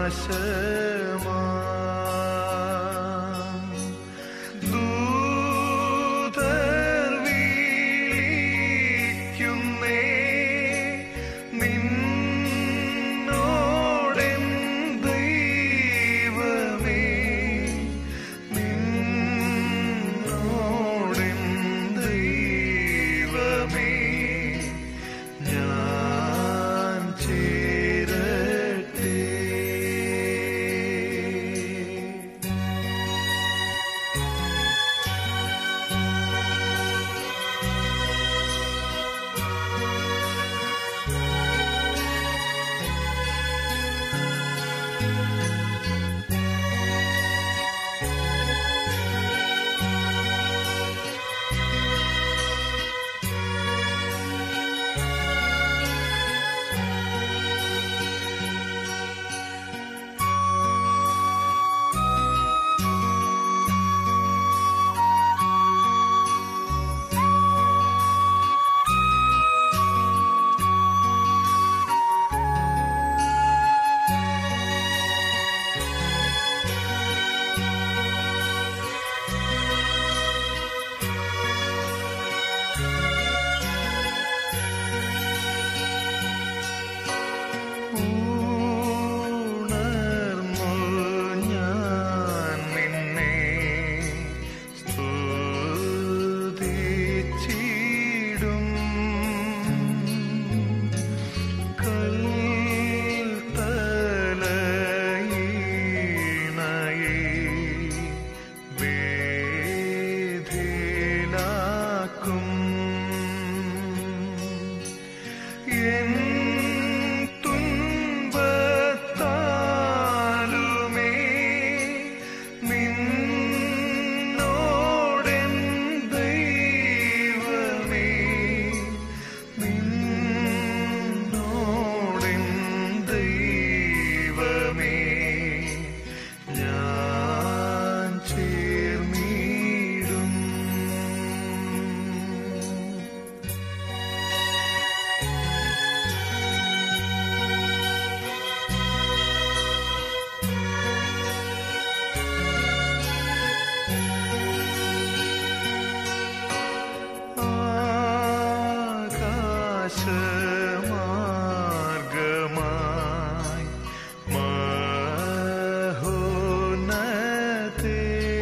ദൂതർ വിളിക്കുന്നേ നിന്നോടെൻ ദൈവമേ നിന്നോടെൻ ദൈവമേ ഞാൻ ചേരട്ടെ ഉണർന്നു ഞാൻ നിന്നെ സ്തുതിച്ചിടും കൽത്തലയിണയെ വേദിലാക്കും എൻ തുன்பത്താലുമേ നിന്നോടെൻ ദൈവമേ നിന്നോടെൻ ദൈവമേ ഞാൻ ചേർന്നിടും ആകാശമാർഗമായി മഹോന്നതേ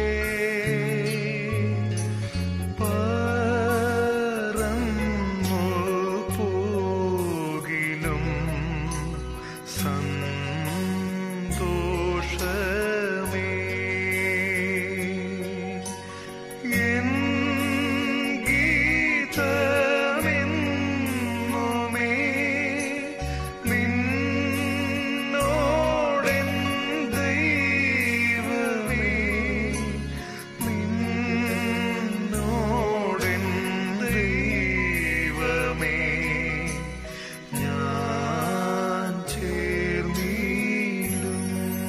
പറന്നു പോകിലും സന്തോഷമേ എൻ ഗീതമെന്നുമേ നിന്നോടെൻ ദൈവമേ നിന്നോടെൻ ദൈവമേ ഞാൻ ചേർന്നിടും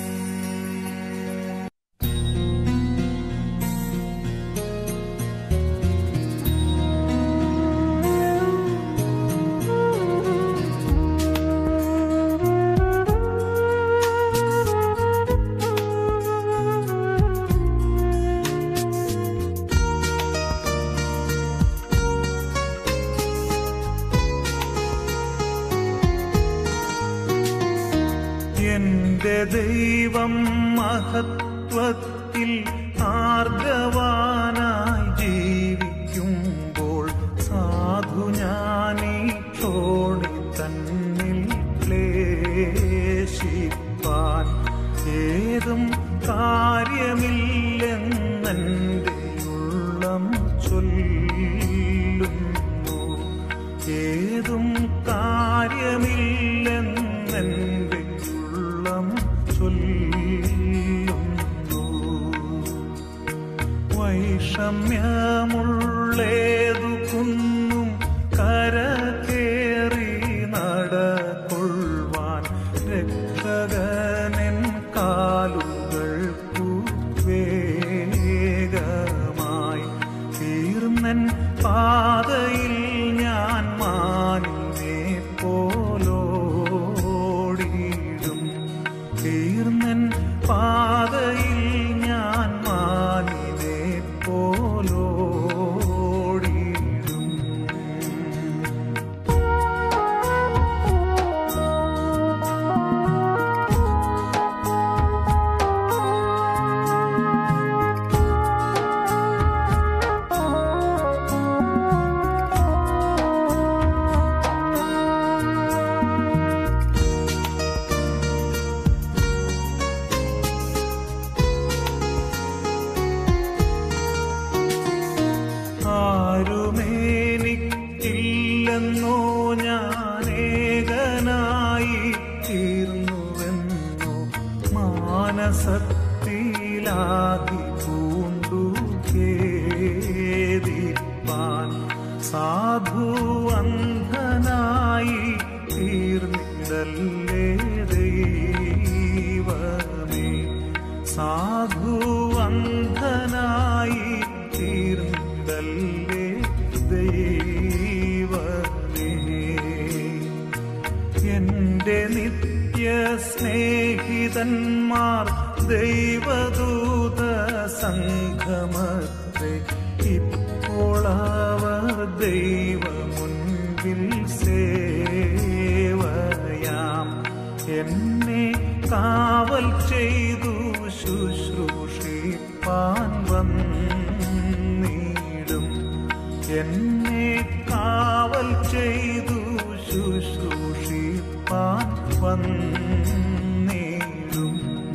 എന്റെ ദൈവം മഹത്വത്തിൽ ആർഗവാനായി ജീവിക്കുമ്പോൾ സാധു ഞാനീ തോണി തന്നിൽ ക്ലേശിപ്പാൻ ഏതും കാര്യമില്ലെന്നെൻ്റെ ഉള്ളം ചൊല്ലുന്നു ഏതും കാര്യമില്ലെന്നെൻ്റെ ഉള്ളം ചൊല്ലുന്നു വൈഷമ്യമുള്ളേതു കുന്നും കരകേറി നടക്കൊള്ളുവാൻ രക്ഷകനൻ കാലുകൾക്കു വേഗമായി തീർന്നൻ പാതയിൽ ഞാൻ മാനിനെ പോലോടിയിടും തീർന്ന മാനസത്തിലാകി പൂണ്ടു ഖേദിപ്പാൻ സാധു അന്ധനായി തീർന്നിടല്ലേ ദൈവമേ സാധു അന്ധനായി തീർന്നിടല്ലേ ദൈവമേ എന്റെ നിത്യ സ്നേഹിതന്മാർ ദൈവദൂത സംഘമത്രേ ഇപ്പോൾ അവർ ദൈവമുൻപിൽ സേവയാം എന്നെ കാവൽ ചെയ്തു ശുശ്രൂഷിപ്പാൻ വന്നിടും എന്നെ കാവൽ ചെയ്തു ശുശ്രൂഷിപ്പാൻ വന്നിടും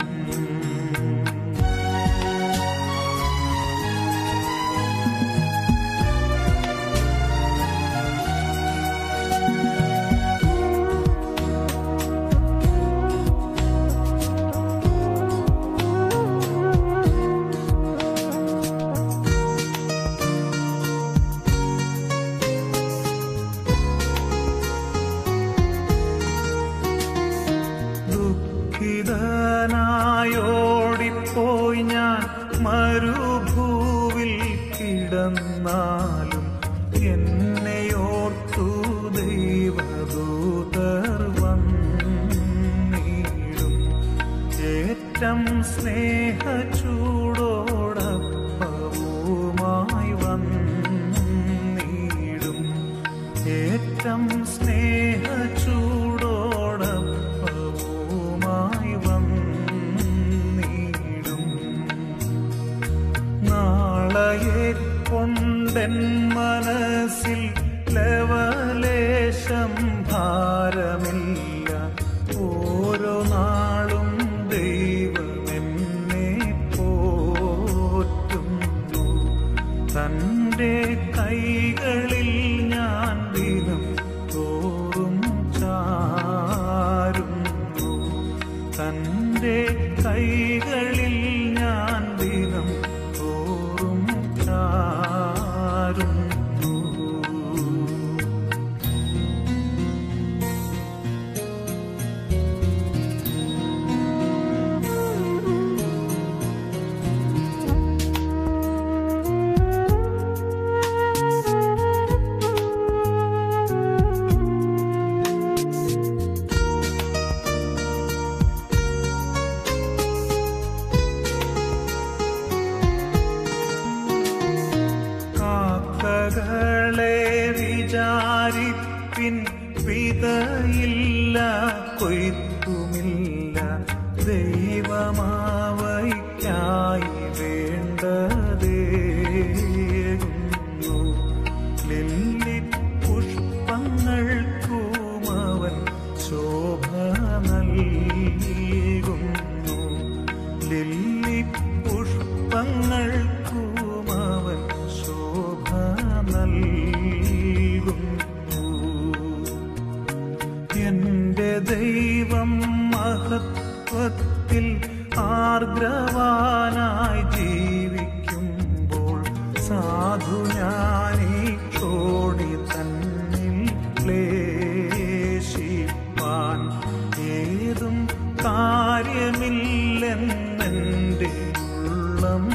ദുഃഖിതനായോടിപ്പോയി ഞാൻ മരുഭൂവിൽ കിടന്നാലും എന്നെയോർത്തു ദൈവദൂതർ വന്നിടും ഏറ്റം സ്നേഹചൂടോടപ്പവുമായി വന്നിടും ഏറ്റം സ്നേഹചൂടോടപ്പവുമായി വന്നിടും നാളയെ കൊണ്ടെൻ മനസ്സിൽ ലവലേശം ഭാരമില്ല ഓരോ നാളും ദൈവമെന്നെ പോറ്റുന്നു തൻ്റെ കൈകളിൽ ഞാൻ ദിനം തോറും ചാരുന്നു തൻ്റെ കൈകളിൽ ഞാൻ ദിനം തോറും ചാരുന്നു കാക്കകളെ വിചാരിപ്പിൻ വിതയില്ല കൊയ്ത്തുമില്ല ദൈവമാവയ്ക്കായി വേണ്ടതേകുന്നു ലില്ലി പുഷ്പങ്ങൾക്കും അവൻ ശോഭ നൽകുന്നു ലില്ലി പുഷ്പങ്ങൾക്കും അവൻ ശോഭ നൽകുന്നു എന്റെ ദൈവം മഹത്വത്തിൽ ആർദ്രവാനായി ജീവിക്കുമ്പോൾ സാധു ഞാനീ ചോടി തന്നിൽ ക്ലേശിപ്പാൻ ഏതും കാര്യമില്ലെന്നെൻ്റെ ഉള്ളം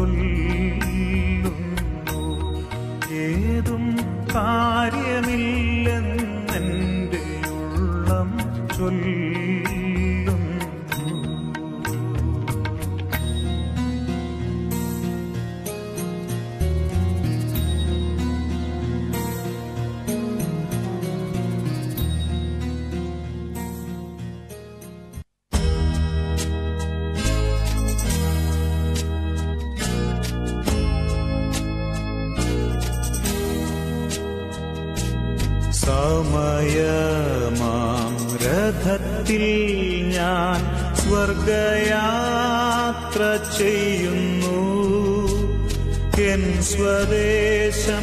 ചൊല്ലുന്നു ഏതും കാര്യമില്ലെന്നെൻ്റെ ഉള്ളം ചൊല്ലുന്നു സമയമാം രഥത്തിൽ ഞാൻ സ്വർഗയാത്ര ചെയ്യുന്നു എൻ സ്വദേശം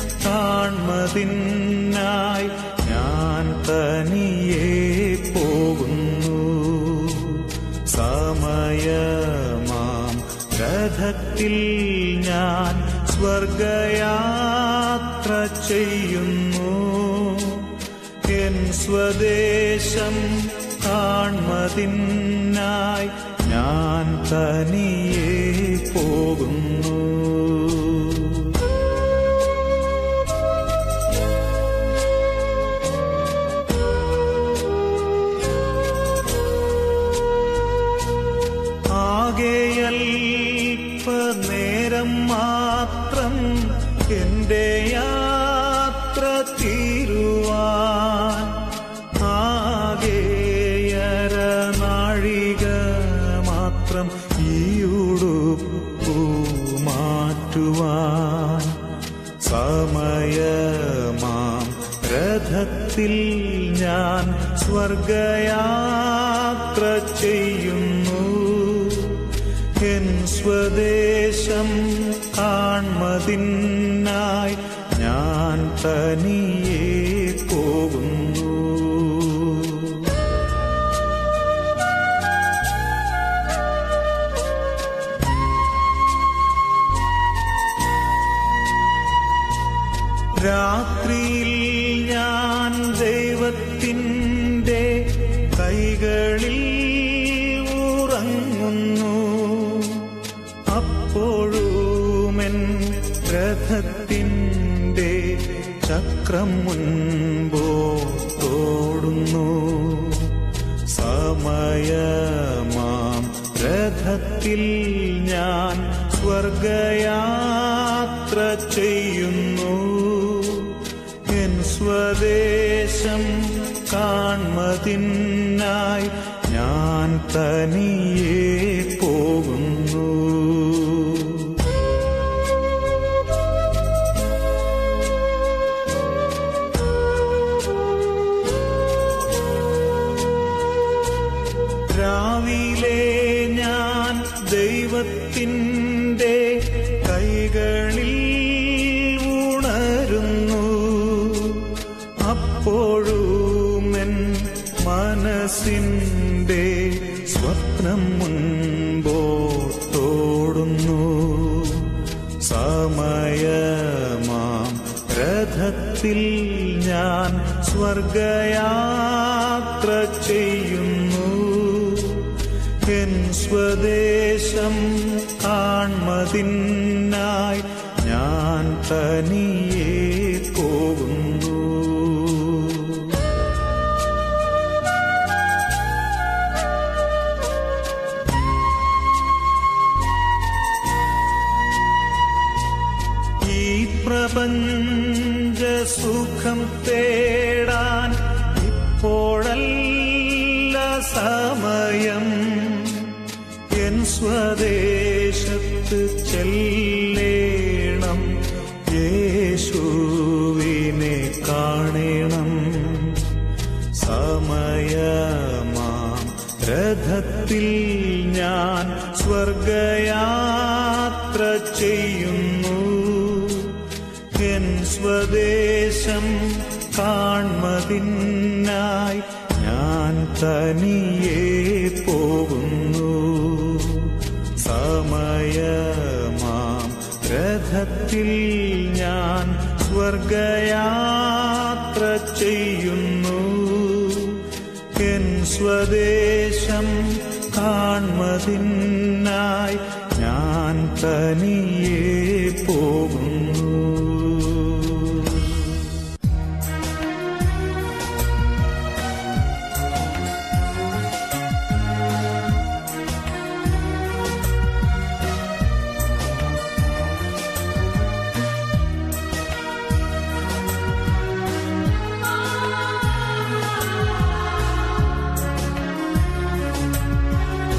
കാൺമതിനായി ഞാൻ തനിയെ പോകുന്നു സമയ രഥത്തിൽ ഞാൻ സ്വർഗയാത്ര ചെയ്യുന്നു എൻ സ്വദേശം കാൺമതിനായി ഞാൻ തനിയെ പോകുന്നു ആകെയൽപ്പനേരം മാത്രം എന്റെ യാത്ര തീരുവാൻ ആകെയര നാഴിക മാത്രം ഈയുടുപ്പു മാറ്റുവാൻ സമയമാം രഥത്തിൽ ഞാൻ സ്വർഗയാത്ര ചെയ്യുന്നു എൻ സ്വദേശം കാൺമതിനായി ഞാൻ തനിയെ പോകുന്നു രാത്രിയിൽ ഞാൻ ദൈവത്തിൻ്റെ കൈകളിൽ ഉറങ്ങുന്നു അപ്പോഴുമെൻ രഥത്തിൻ്റെ ചക്രം മുൻപോട്ടോടുന്നു സമയമാം രഥത്തിൽ ഞാൻ സ്വർഗയാത്ര ചെയ്യുന്നു എൻ സ്വദേശം കാൺമതിനായി ഞാൻ തനിയെ പോകുന്നു രാവിലെ ഞാൻ ദൈവത്തിൻ്റെ കൈകളിൽ ഉണരുന്നു അപ്പോഴുമെൻ മനസ്സിൻ്റെ സ്വപ്നം മുൻപോട്ടോടുന്നു സമയമാം രഥത്തിൽ ഞാൻ സ്വർഗയാത്ര ചെയ്യുന്നു എൻ സ്വദേശം കാൺമതിനായി ഞാൻ തനിയെ പോകുന്നു ഈ പ്രപഞ്ച സുഖം തേടാൻ ഇപ്പോഴല്ല സമയം എൻ സ്വദേശത്ത് ചെല്ലേണം യേശുവിനെ കാണണം സമയമാം രഥത്തിൽ ഞാൻ സ്വർഗയാത്ര ചെയ്യുന്നു എൻ സ്വദേശം കാൺമതിനായി ഞാൻ തനിയെ പോകുന്നു സമയമാം രഥത്തിൽ ഞാൻ സ്വർഗയാത്ര ചെയ്യുന്നു എൻ സ്വദേശം കാൺമതിനായി ഞാൻ തനിയെ പോകുന്നു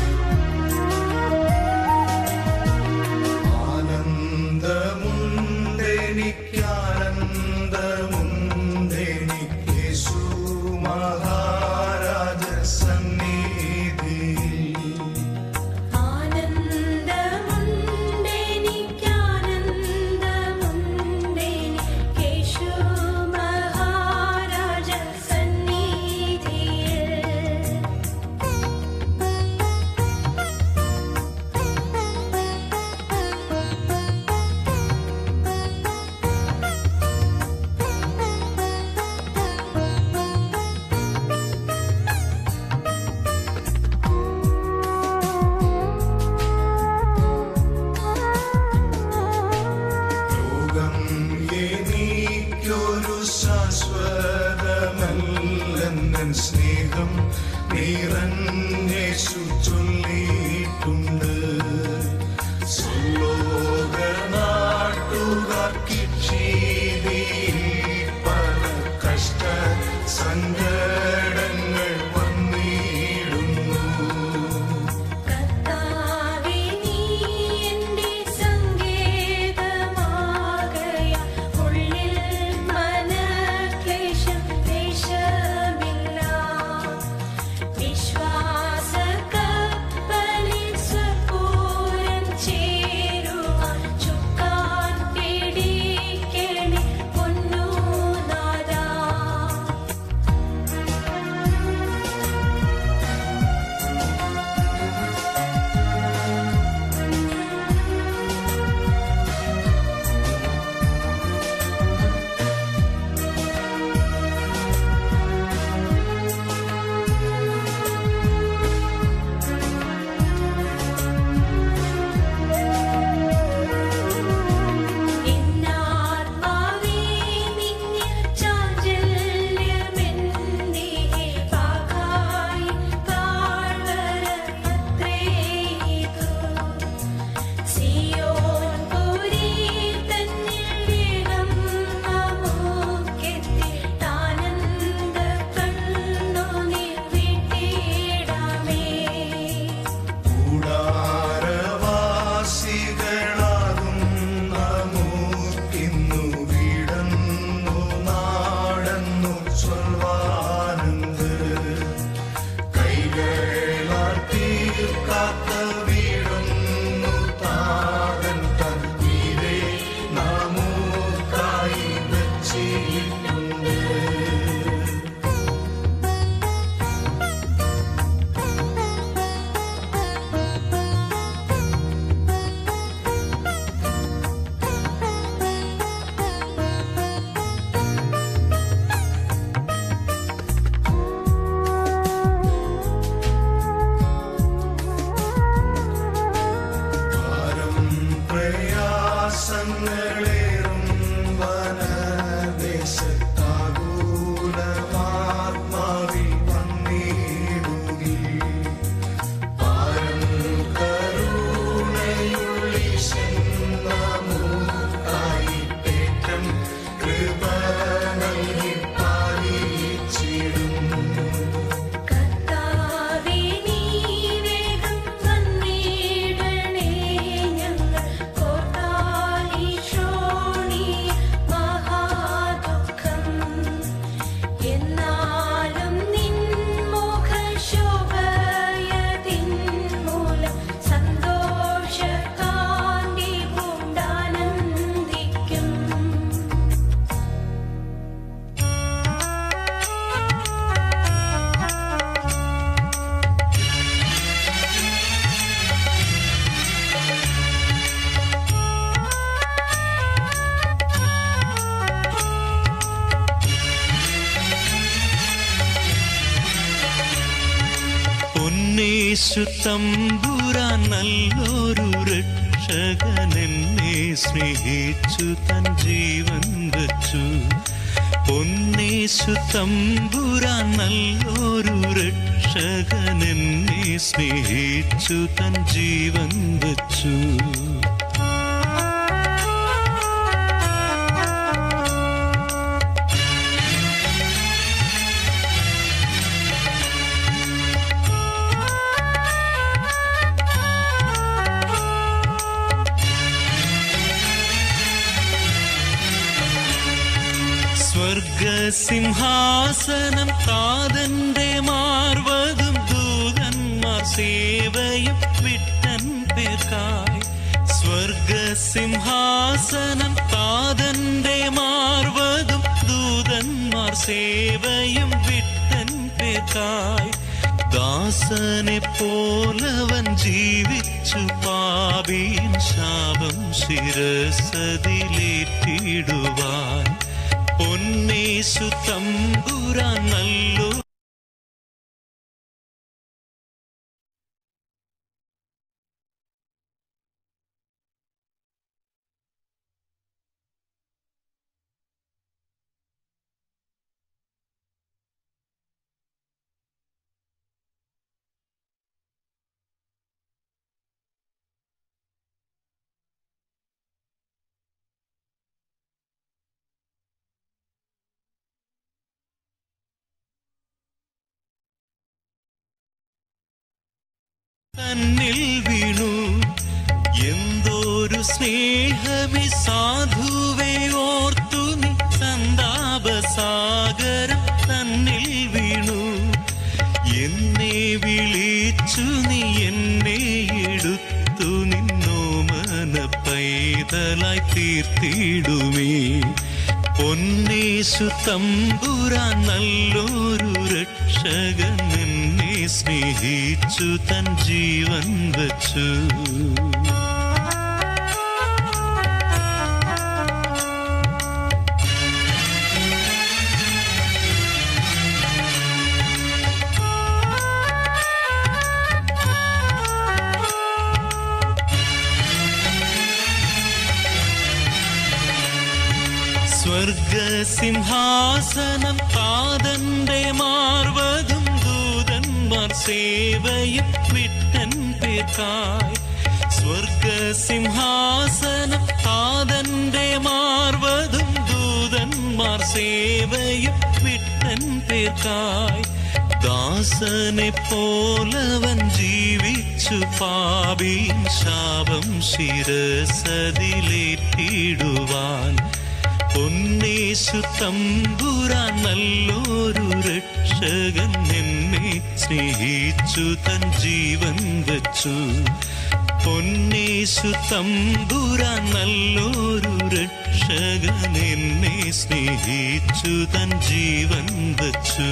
ആനന്ദമുണ്ട് പൊന്നേശു തമ്പുരാൻ നല്ലൊരു രക്ഷകൻ എന്നെ സ്നേഹിച്ചു തൻ ജീവൻ വച്ചു പൊന്നേശു തമ്പുരാൻ നല്ലൊരു രക്ഷകൻ എന്നെ സ്നേഹിച്ചു തൻ ജീവൻ വച്ചു സ്വർഗസിംഹാസനം താതന്റെ മാർവതും ദൂതന്മാർ സേവയും വിട്ടൻ പേർക്കായി സ്വർഗസിംഹാസനം താതന്റെ മാർവതും ദൂതന്മാർ സേവയും വിട്ടൻ പേർക്കായി ദാസനെ പോലവൻ ജീവിച്ചു പാപിയും ശാപം ശിരസതിലേറ്റിടുവാൻ പൊന്നേശു തമ്പുരാൻ നല്ലോ തന്നിൽ വീണു എന്തോരു സ്നേഹമി സാധുവേ ഓർത്തു നീ സന്താപസാഗരം തന്നിൽ വീണു എന്നെ വിളിച്ചു നീ എന്നെ എടുത്തു നിന്നോ മന പൈതലായി തീർത്തിടുമേ പൊന്നേശു തമ്പുരാൻ നല്ലൊരു രക്ഷകൻ എന്നെ സ്നേഹിച്ചു തൻ ജീവൻ വച്ചു സ്വർഗസിംഹാസനം പാദന്റെ മാർവതും ദൂതന്മാർ സേവയും വിട്ടൻ പേർക്കായി സ്വർഗസിംഹാസനം പാദന്റെ മാർവതും ദൂതന്മാർ സേവയും വിട്ടൻ പേർക്കായി ദാസനെ പോലവൻ ജീവിച്ചു പാപിയും ശാപം ശിരസതിലേറ്റിടുവാൻ പൊന്നേശു തമ്പുരാൻ നല്ലൊരു രക്ഷകൻ എന്നെ സ്നേഹിച്ചു തൻ ജീവൻ വച്ചു പൊന്നേശു തമ്പുരാൻ നല്ലൊരു രക്ഷകൻ എന്നെ സ്നേഹിച്ചു തൻ ജീവൻ വച്ചു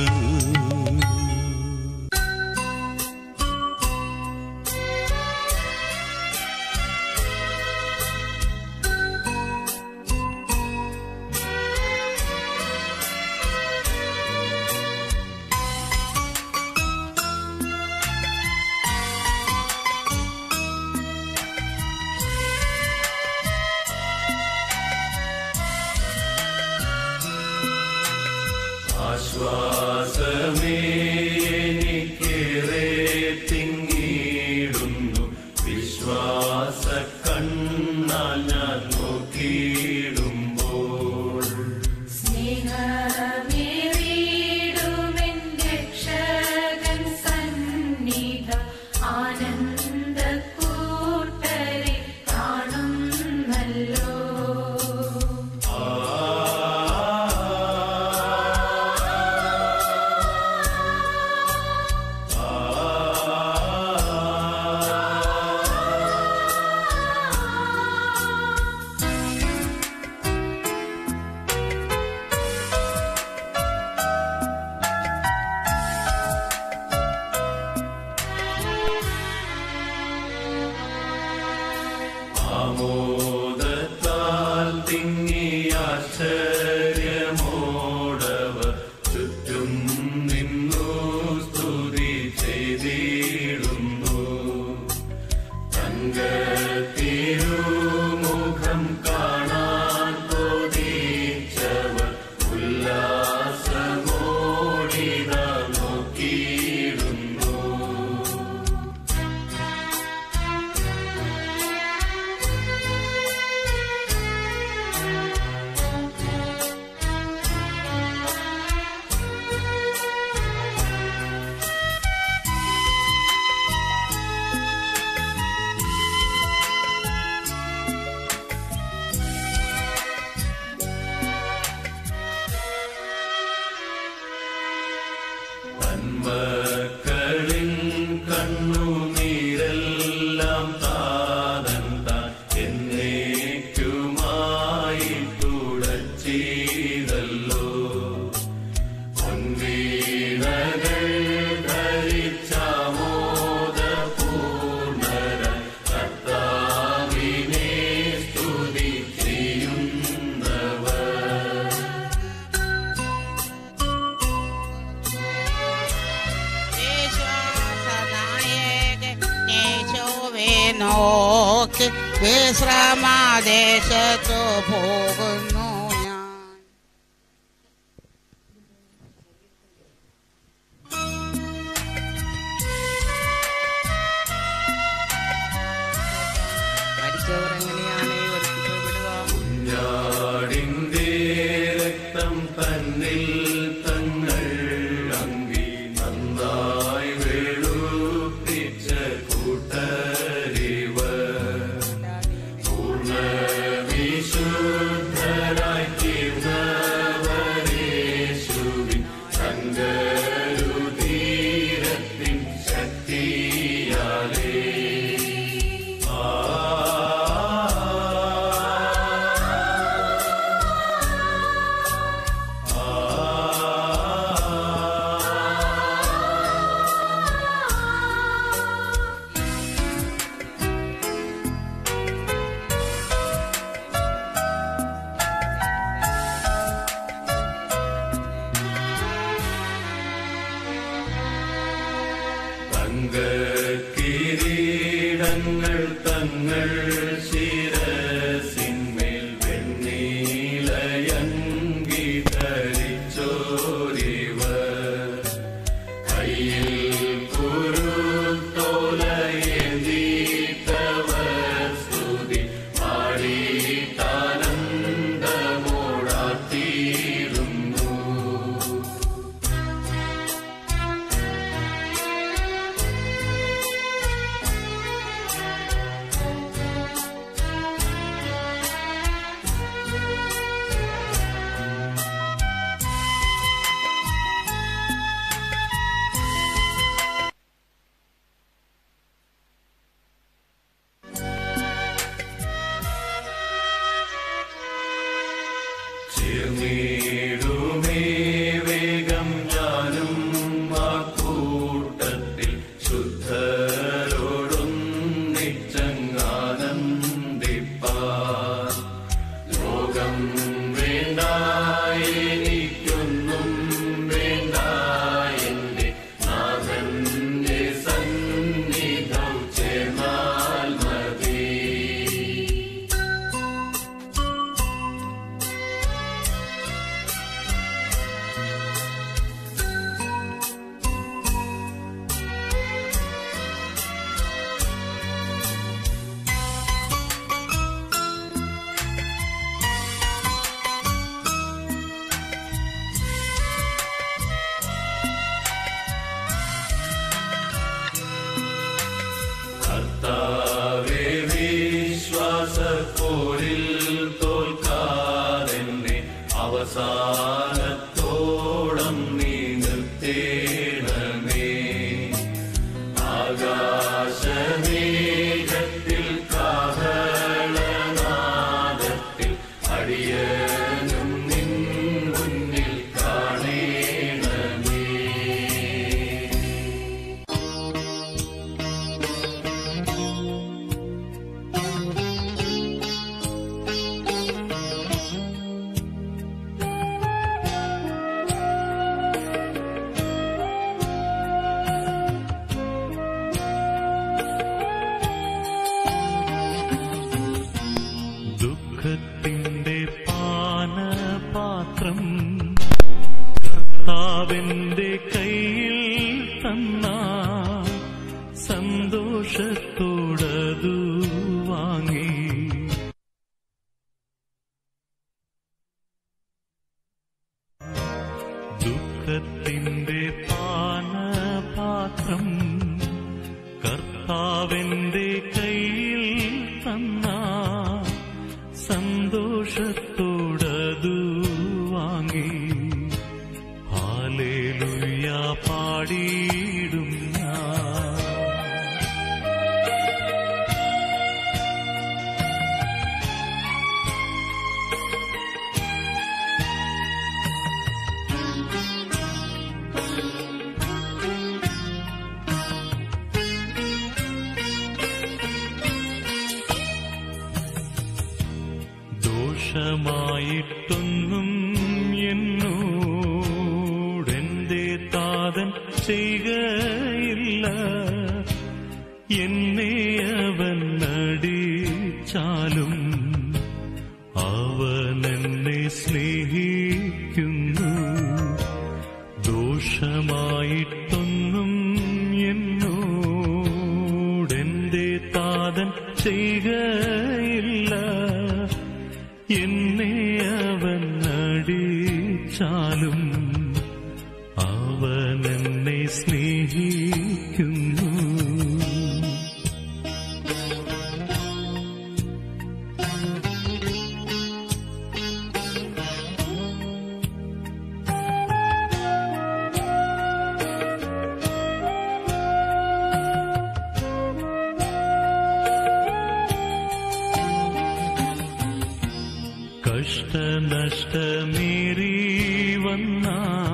ആശ്വാസമേ എനിക്കേറെ തിങ്ങിടുന്നു വിശ്വാസ കണ്ണാൽ ഞാൻ നോക്കിയിടുമ്പോൾ സ്നേഹമേറിയിടുമെൻ രക്ഷകൻ സന്നിധം ആനന്ദക്കൂട്ടരെ കാണുന്നല്ലോ നോക്കി വിശ്രമദേശത്തു പോകുന്നു ഞാൻ മരിച്ചവർ എങ്ങനെയാണ് ഒരുക്കപ്പെടുക ഞാടിന്റെ രക്തം തന്നിൽ തങ്ങൾ അങ്കി നന്നായി വെളുപ്പിച്ച കൂട്ടരിവർ പൂർണ്ണ വിശുദ്ധരായി തീർന്നവരേശുവിൻ സങ്കരുതീരത്തിൻ ശക്തിയാലേ തങ്കക്കിരീടങ്ങൾ തങ്ങൾ ശിരസിന്മേൽ വെണ്ണീലയങ്കി ധരിച്ചോരിവർ കയ്യിൽ കുരുത്തോലയേന്തീത്തവർ സ്തുതി പാടിത്താനന്ദമോടാത്തിയിരുന്നു ചേർന്നിടുമേ വേഗം ഞാനും ആ കൂട്ടത്തിൽ ശുദ്ധരോടൊന്നിച്ചങ്ങാനന്ദിപ്പാൻ ലോകം വേണ്ട എനിക്കൊന്നും വേണ്ട എന്റെ നാഥന്റെ സന്നിധം ചേർന്നാൽ മതി കർത്താവേ വിശ്വാസപ്പോരിൽ തോൽക്കാതെന്നെ അവസാനത്തോളം നീ നിർത്തേണമേ ആകാശമേഘത്തിൽ കാഹളനാദത്തിൽ അടിയനും നിൻ മുന്നിൽ കാണേണമേ ദുഃഖത്തിന്റെ പാനപാത്രം കർത്താവിന്റെ കയ്യിൽ തന്ന സന്തോഷത്തോടതു വാങ്ങി ദുഃഖത്തിന്റെ പാനപാത്രം കർത്താവിന്റെ കയ്യിൽ തന്ന സന്തോഷത്തോടതു വാങ്ങി ഹാലേലുയ പാടിയിടും ഞാൻ ദോഷമായിട്ടൊന്നും എന്നോടെന്റെ താതൻ ചെയ്യുകയില്ല എന്നെ അവൻ ചെയ്യയില്ല എന്നെ അവൻ അടിച്ചാലും അവൻ എന്നെ സ്നേഹിക്കുന്നു കഷ്ടനഷ്ടമേറി വന്ന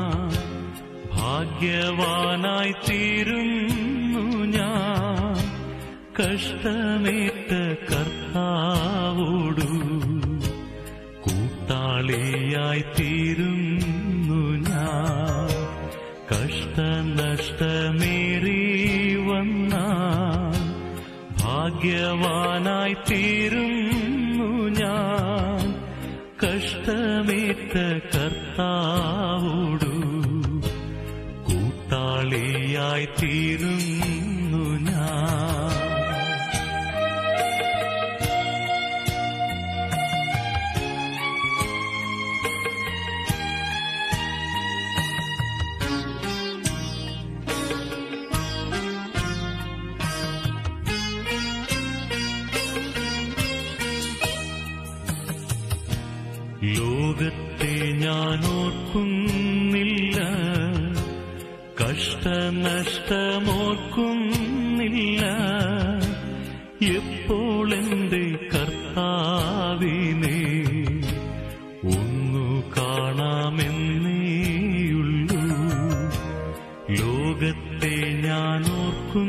ഭാഗ്യവാനായി തീരുന്നു ഞാൻ കഷ്ടമേറ്റ കർത്താവോടു കൂട്ടാളിയായി തീരുന്നു ഞാൻ കഷ്ടനഷ്ടമേറി വന്ന ഭാഗ്യവാനായി തീരുന്നു ഞാൻ കഷ്ടമേറ്റ കർത്താവോടു കൂട്ടാളിയായി തീരുന്നു ഞാൻ ലോകത്തെ ഞാൻ ഓർക്കുന്നില്ല കഷ്ടനഷ്ടമോർക്കുന്നില്ല എപ്പോൾ എന്റെ കർത്താവിനെ ഒന്നു കാണാമെന്നേയുള്ളൂ ലോകത്തെ ഞാൻ ഓർക്കുന്നു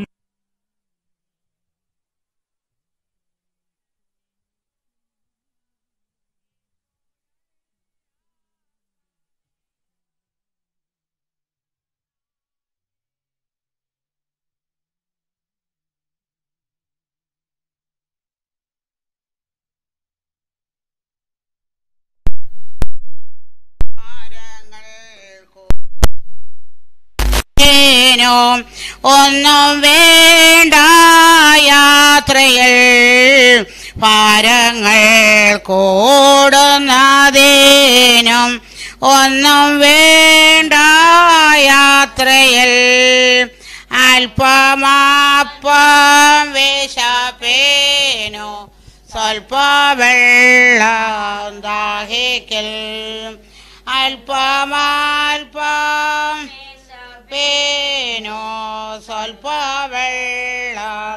േനോ ഒന്നും വേണ്ട യാത്രയിൽ ഭാരങ്ങൾ കൂടുന്നതേനും ഒന്നും വേണ്ട യാത്രയിൽ അല്പമാപ്പം വിശപ്പേനോ സ്വൽപ്പ വെള്ളം ദാഹിക്കൽ അല്പമാൽപ്പം പേനോ സ്വൽപ്പ വെള്ളം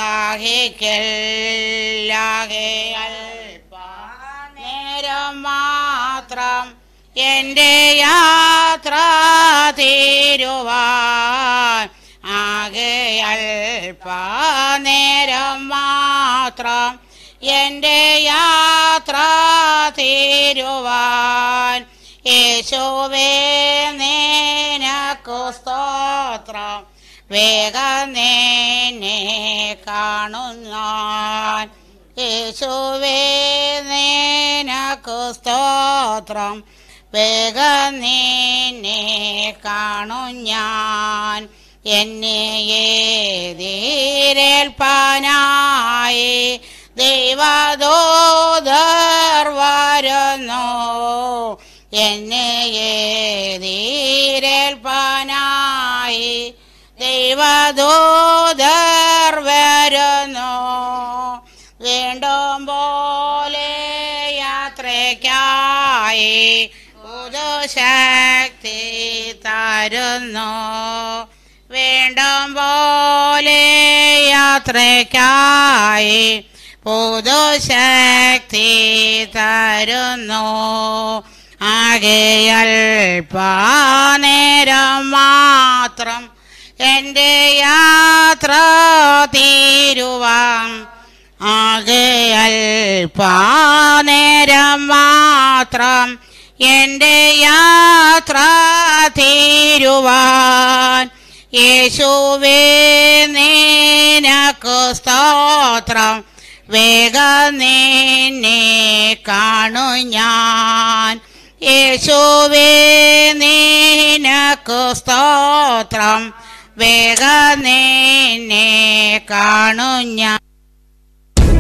ദാഹിക്കല്ലാകെ അല്പ നേരം മാത്രം എൻ്റെ യാത്ര തീരുവാൻ ആകെ അല്പ നേരം മാത്രം എൻ്റെ യാത്ര തീരുവാൻ യേശുവേ നിനക്കു സ്തോത്രം വേഗം നിന്നെ കാണുന്നാൻ യേശുവേ നിനക്കു സ്തോത്രം വേഗം നിന്നെ കാണും ഞാൻ എന്നെ ഏതീരേൽപ്പാനായി ദൈവദൂതർ വരുന്നു എന്നെ ഏതീരേൽപ്പാനായി ദൈവദൂതർ വരുന്നു വീണ്ടും പോലെ യാത്രയ്ക്കായി പുതുശക്തി തരുന്നു വീണ്ടും പോലെ യാത്രയ്ക്കായി പുതുശക്തി തരുന്നു ആകെയൽ നേരം മാത്രം എൻ്റെ യാത്ര തീരുവാൻ ആകെയൽ നേരം മാത്രം എൻ്റെ യാത്ര തീരുവാൻ യേശുവേ നിനക്കു സ്തോത്രം വേഗം നിന്നെ കാണു ഞാൻ യേശുവേ നിനക്കു സ്തോത്രം വേഗം നിന്നെ കാണു ഞാൻ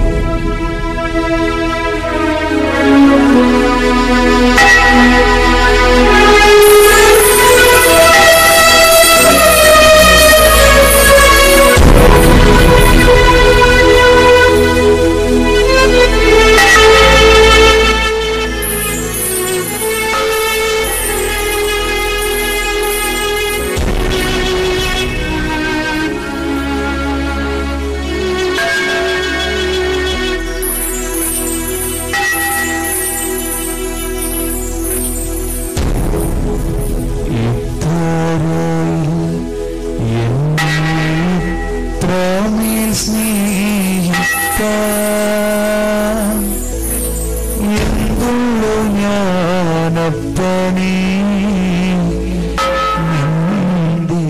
സ്നേഹിക്കാൻ എന്തുള്ളു ഞാനപ്പനേ നിന്റെ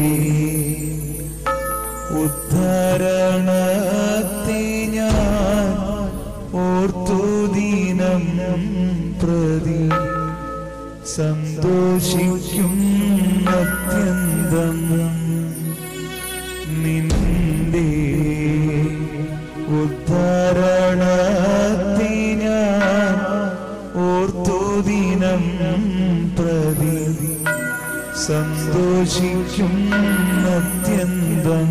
ഉദ്ധരണത്തെ ഞാൻ ഓർത്തു ദിനം പ്രതി സന്തോഷിക്കും അത്യന്തം നിന്റെ ഉദ്ധരണത്തെ ഞാൻ ഓർത്തു ദിനം പ്രതി സന്തോഷിക്കും അത്യന്തം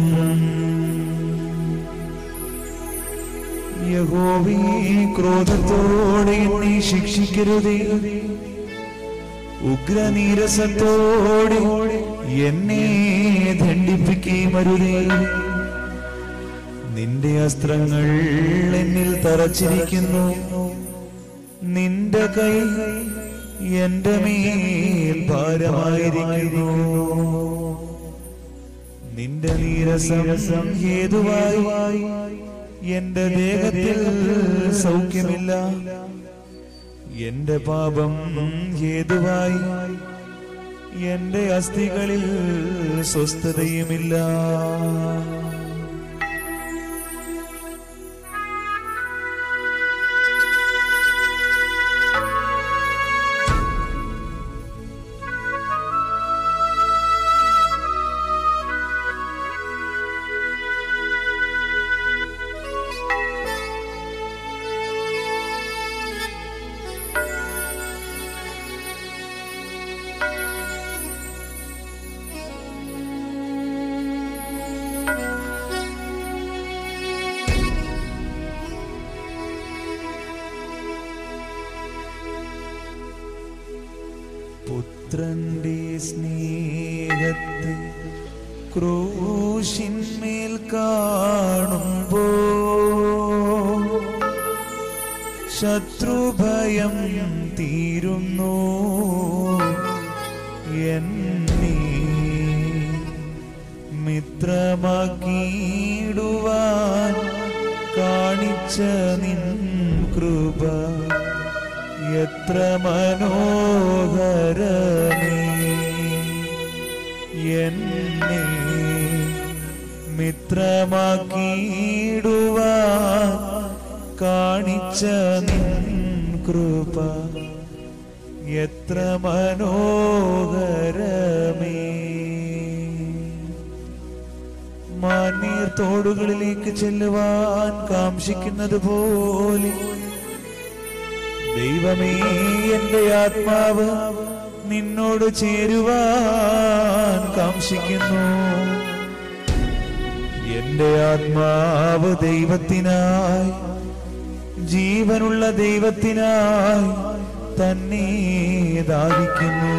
യഹോവേ ക്രോധത്തോടെ എന്നെ ശിക്ഷിക്കരുതേ ഉഗ്രനീരസത്തോടെ എന്നെ ദണ്ഡിപ്പിക്കുകയും അരുതേ നിന്റെ അസ്ത്രങ്ങൾ എന്നിൽ തറച്ചിരിക്കുന്നു നിന്റെ കൈ എന്റെ മേൽ ഭാരമായിരിക്കുന്നു നിന്റെ നീരസം ഹേതുവായി എന്റെ ദേഹത്തിൽ സൗഖ്യമില്ല എന്റെ പാപം ഹേതുവായി എന്റെ അസ്ഥികളിൽ സ്വസ്ഥതയുമില്ല പുത്രന്റെ സ്നേഹത്തെ ക്രൂശിന്മേൽ കാണുമ്പോ ശത്രുഭയം തീരുന്നു എന്നെ മിത്രമാക്കിയിടുവാൻ കാണിച്ച നിൻ കൃപ എത്ര മനോഹരമേ എന്നെ മിത്രമാക്കിയിടുവാൻ കാണിച്ച നിൻ കൃപ എത്ര മനോഹരമേ മാനീർ തോടുകളിലേക്ക് ചെല്ലുവാൻ കാംക്ഷിക്കുന്നത് പോലെ ദൈവമേ എന്റെ ആത്മാവ് നിന്നോട് ചേരുവാൻ കാംക്ഷിക്കുന്നു എന്റെ ആത്മാവ് ദൈവത്തിനായി ജീവനുള്ള ദൈവത്തിനായി തന്നെ ദാഹിക്കുന്നു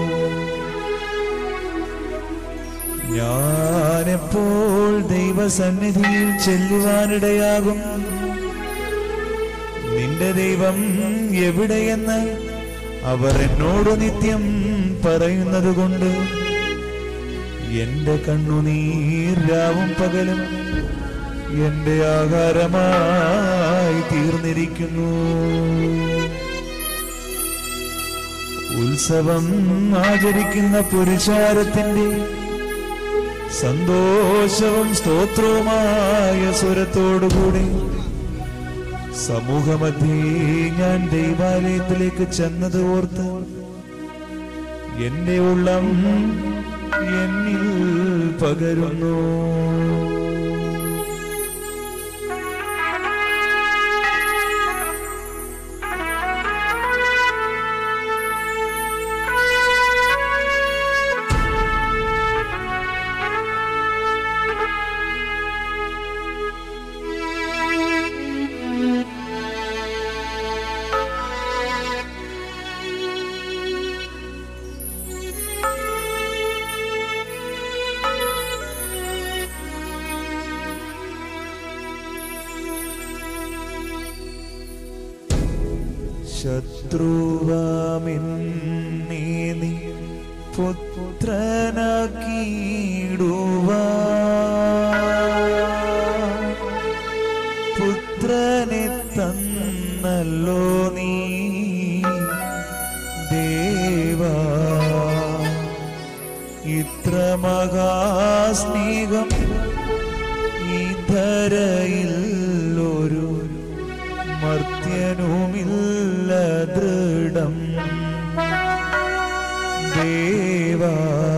ഞാനെപ്പോൾ ദൈവസന്നിധിയിൽ ചെല്ലുവാനിടയാകും നിന്റെ ദൈവം എവിടെയെന്ന് അവർ എന്നോട് നിത്യം പറയുന്നത് കൊണ്ട് എന്റെ കണ്ണുനീർ രാവും പകലും എന്റെ ആഹാരമായി തീർന്നിരിക്കുന്നു ഉത്സവം ആചരിക്കുന്ന പുരുഷാരത്തിന്റെ സന്തോഷവും സ്തോത്രവുമായ സ്വരത്തോടുകൂടി സമൂഹമധ്യേ ഞാൻ ദൈവാലയത്തിലേക്ക് ചെന്നത് ഓർത്ത് എന്റെ ഉള്ളം എന്നിൽ പകരുന്നു ശത്രുവാമിന്നേ നീ പുത്രനാക്കിയിടുവാ നല്ലോ നീ ദേവാ ഇത്ര മഹാസ്നേഹം ഈ ധരയിൽ ഒരു മർത്യനുമില്ല ദൃഢം ദേവാ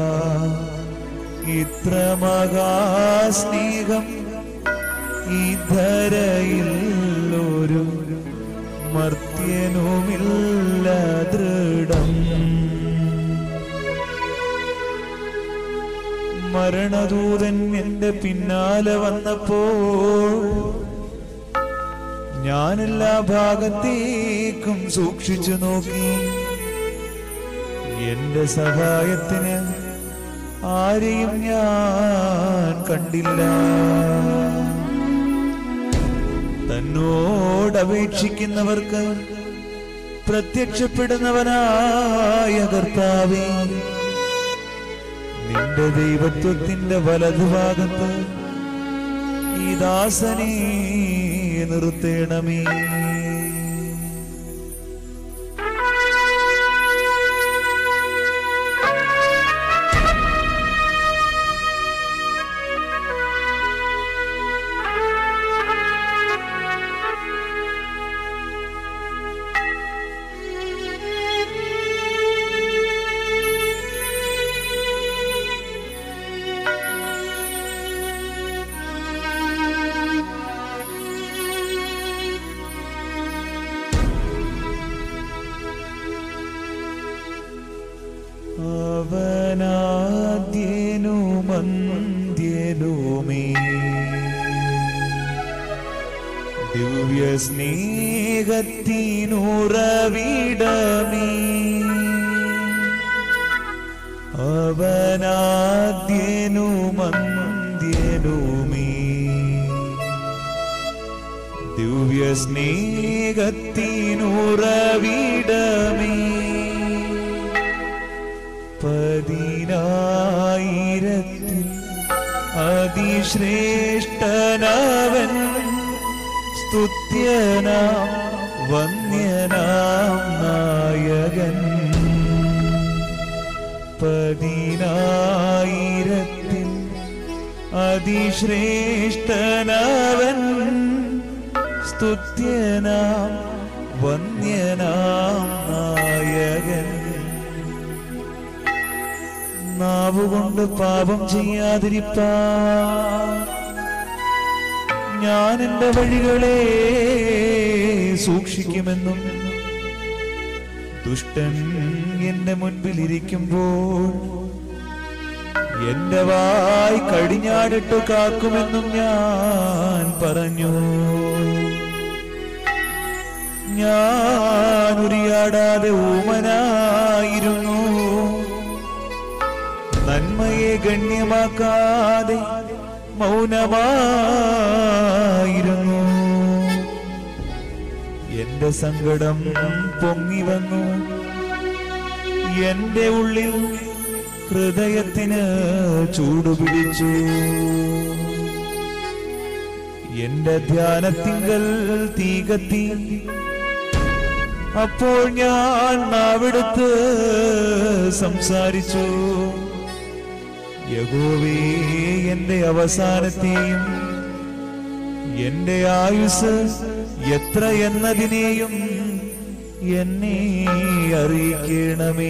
ഇത്ര മഹാസ്നേഹം ഈ ധരയിൽ ഒരു മർത്യനുമില്ല ദൃഢം മരണദൂതൻ എന്റെ പിന്നാലെ വന്നപ്പോൾ ഞാൻ എല്ലാ ഭാഗത്തേക്കും സൂക്ഷിച്ചു നോക്കി എന്റെ സഹായത്തിന് ആരെയും ഞാൻ കണ്ടില്ല തന്നോടപേക്ഷിക്കുന്നവർക്ക് പ്രത്യക്ഷപ്പെടുന്നവനായ കർത്താവേ നിന്റെ ദൈവത്വത്തിന്റെ വലതുഭാഗത്ത് ഈ ദാസനെ നിർത്തേണമേ അവനാദ്യനു മന്ദ്യനുമേ ദിവ്യ സ്നേഹത്തിനുറവിടമേ അവനാദ്യനു മന്ദ്യനുമേ ദിവ്യ സ്നേഹത്തിനുറവിടമേ പതിനായിരത്തിൽ അതിശ്രേഷ്ഠനവൻ സ്തുത്യനാം വന്യനാം നായകൻ പതിനായിരത്തിൽ അതിശ്രേഷ്ഠനവൻ സ്തുത്യനാം വന്യനാം നായകൻ നാവുകൊണ്ട് പാപം ചെയ്യാതിരിപ്പാ ഞാൻ എന്റെ വഴികളെ സൂക്ഷിക്കുമെന്നും ദുഷ്ടൻ എന്റെ മുൻപിൽ ഇരിക്കുമ്പോൾ എന്റെ വായ് കടിഞ്ഞാടിട്ട് കാക്കുമെന്നും ഞാൻ പറഞ്ഞു ഞാൻ ഉരിയാടാതെ ഊമനായിരുന്നു നന്മയെ ഗണ്യമാക്കാതെ മൗനമായിരുന്നു എന്റെ സങ്കടം പൊങ്ങി വന്നു എന്റെ ഉള്ളിൽ ഹൃദയത്തിന് ചൂടുപിടിച്ചു എന്റെ ധ്യാനത്തിങ്കൽ തീ കത്തി അപ്പോൾ ഞാൻ നാവിടുത്ത് സംസാരിച്ചു യഹോവേ എന്റെ അവസാനത്തെയും എന്റെ ആയുസ് എത്ര എന്നതിനെയും എന്നെ അറിയിക്കണമേ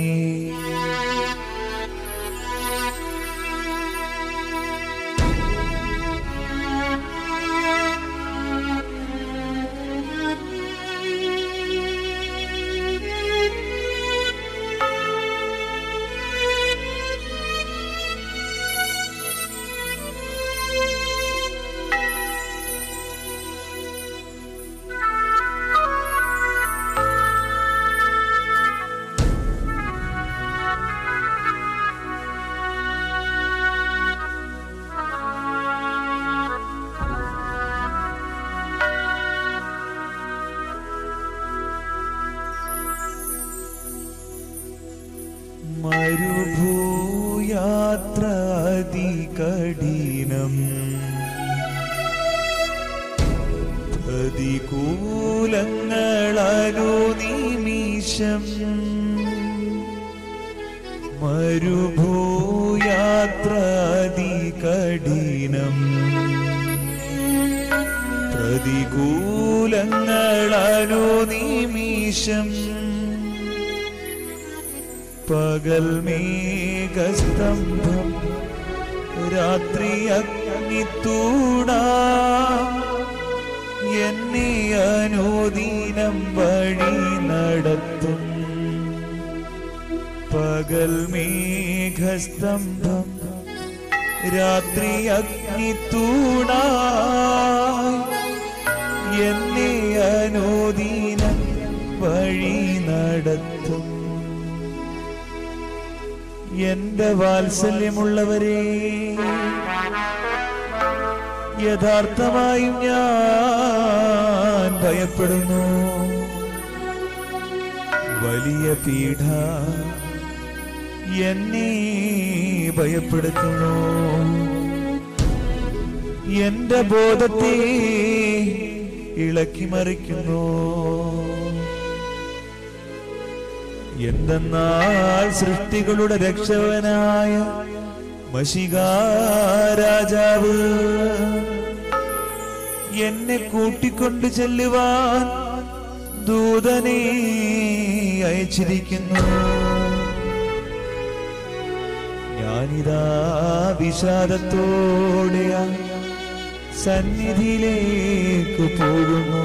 മരുഭൂയാത്ര അതികഠിനം പ്രതികൂലങ്ങൾ നിമിഷം മരുഭൂയാത്ര കഠിനം പ്രതികൂലങ്ങളാലോ നിമിഷം പകൽ മേഘസ്തംഭം രാത്രി അഗ്നിത്തൂണ എന്നെ അനുദീനം വഴി നടത്തും പകൽ മേഘസ്തംഭം രാത്രി അഗ്നിത്തൂണ എന്നെ അനുദീനം വഴി നടത്തും എന്റെ വാത്സല്യമുള്ളവരെ യഥാർത്ഥമായും ഞാൻ ഭയപ്പെടുന്നു വലിയ പീഠ എന്നെ ഭയപ്പെടുത്തുന്നു എന്റെ ബോധത്തെ ഇളക്കിമറിക്കുന്നു എന്തെന്നാൽ സൃഷ്ടികളുടെ രക്ഷകനായ മഷികാരാജാവ് എന്നെ കൂട്ടിക്കൊണ്ടു ചെല്ലുവാൻ ദൂതനെ അയച്ചിരിക്കുന്നു ഞാനിതാ വിഷാദത്തോടെ ആ സന്നിധിയിലേക്ക് പോകുന്നു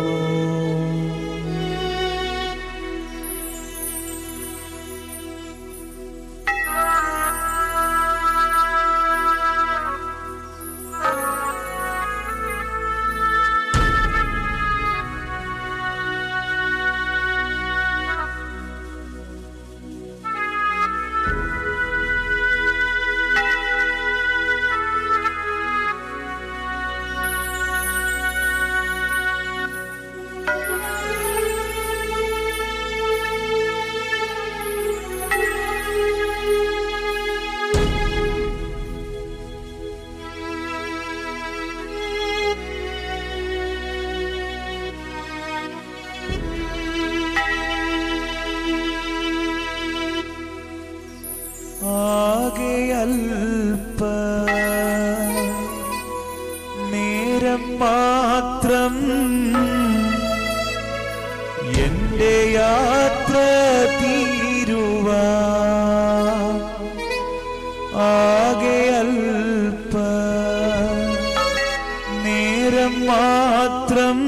ആകെ അൽപ്പ നേരം മാത്രം എന്റെ യാത്ര തീരുവാ ആകെ അൽപ്പ നേരം മാത്രം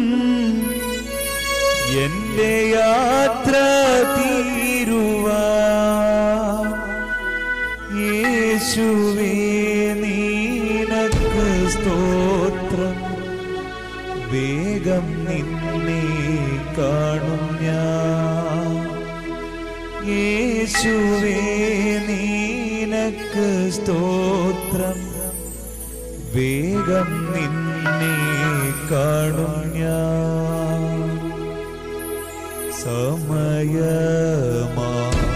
എന്റെ യാത്ര തീരുവാ യേശുവേ നീനക്ക് സ്തോത്രം വേഗം നിന്നെ കാണും ഞാൻ യേശുവേ നീനക്ക് സ്തോത്രം വേഗം നിന്നെ കാണും ഞാൻ സമയമാ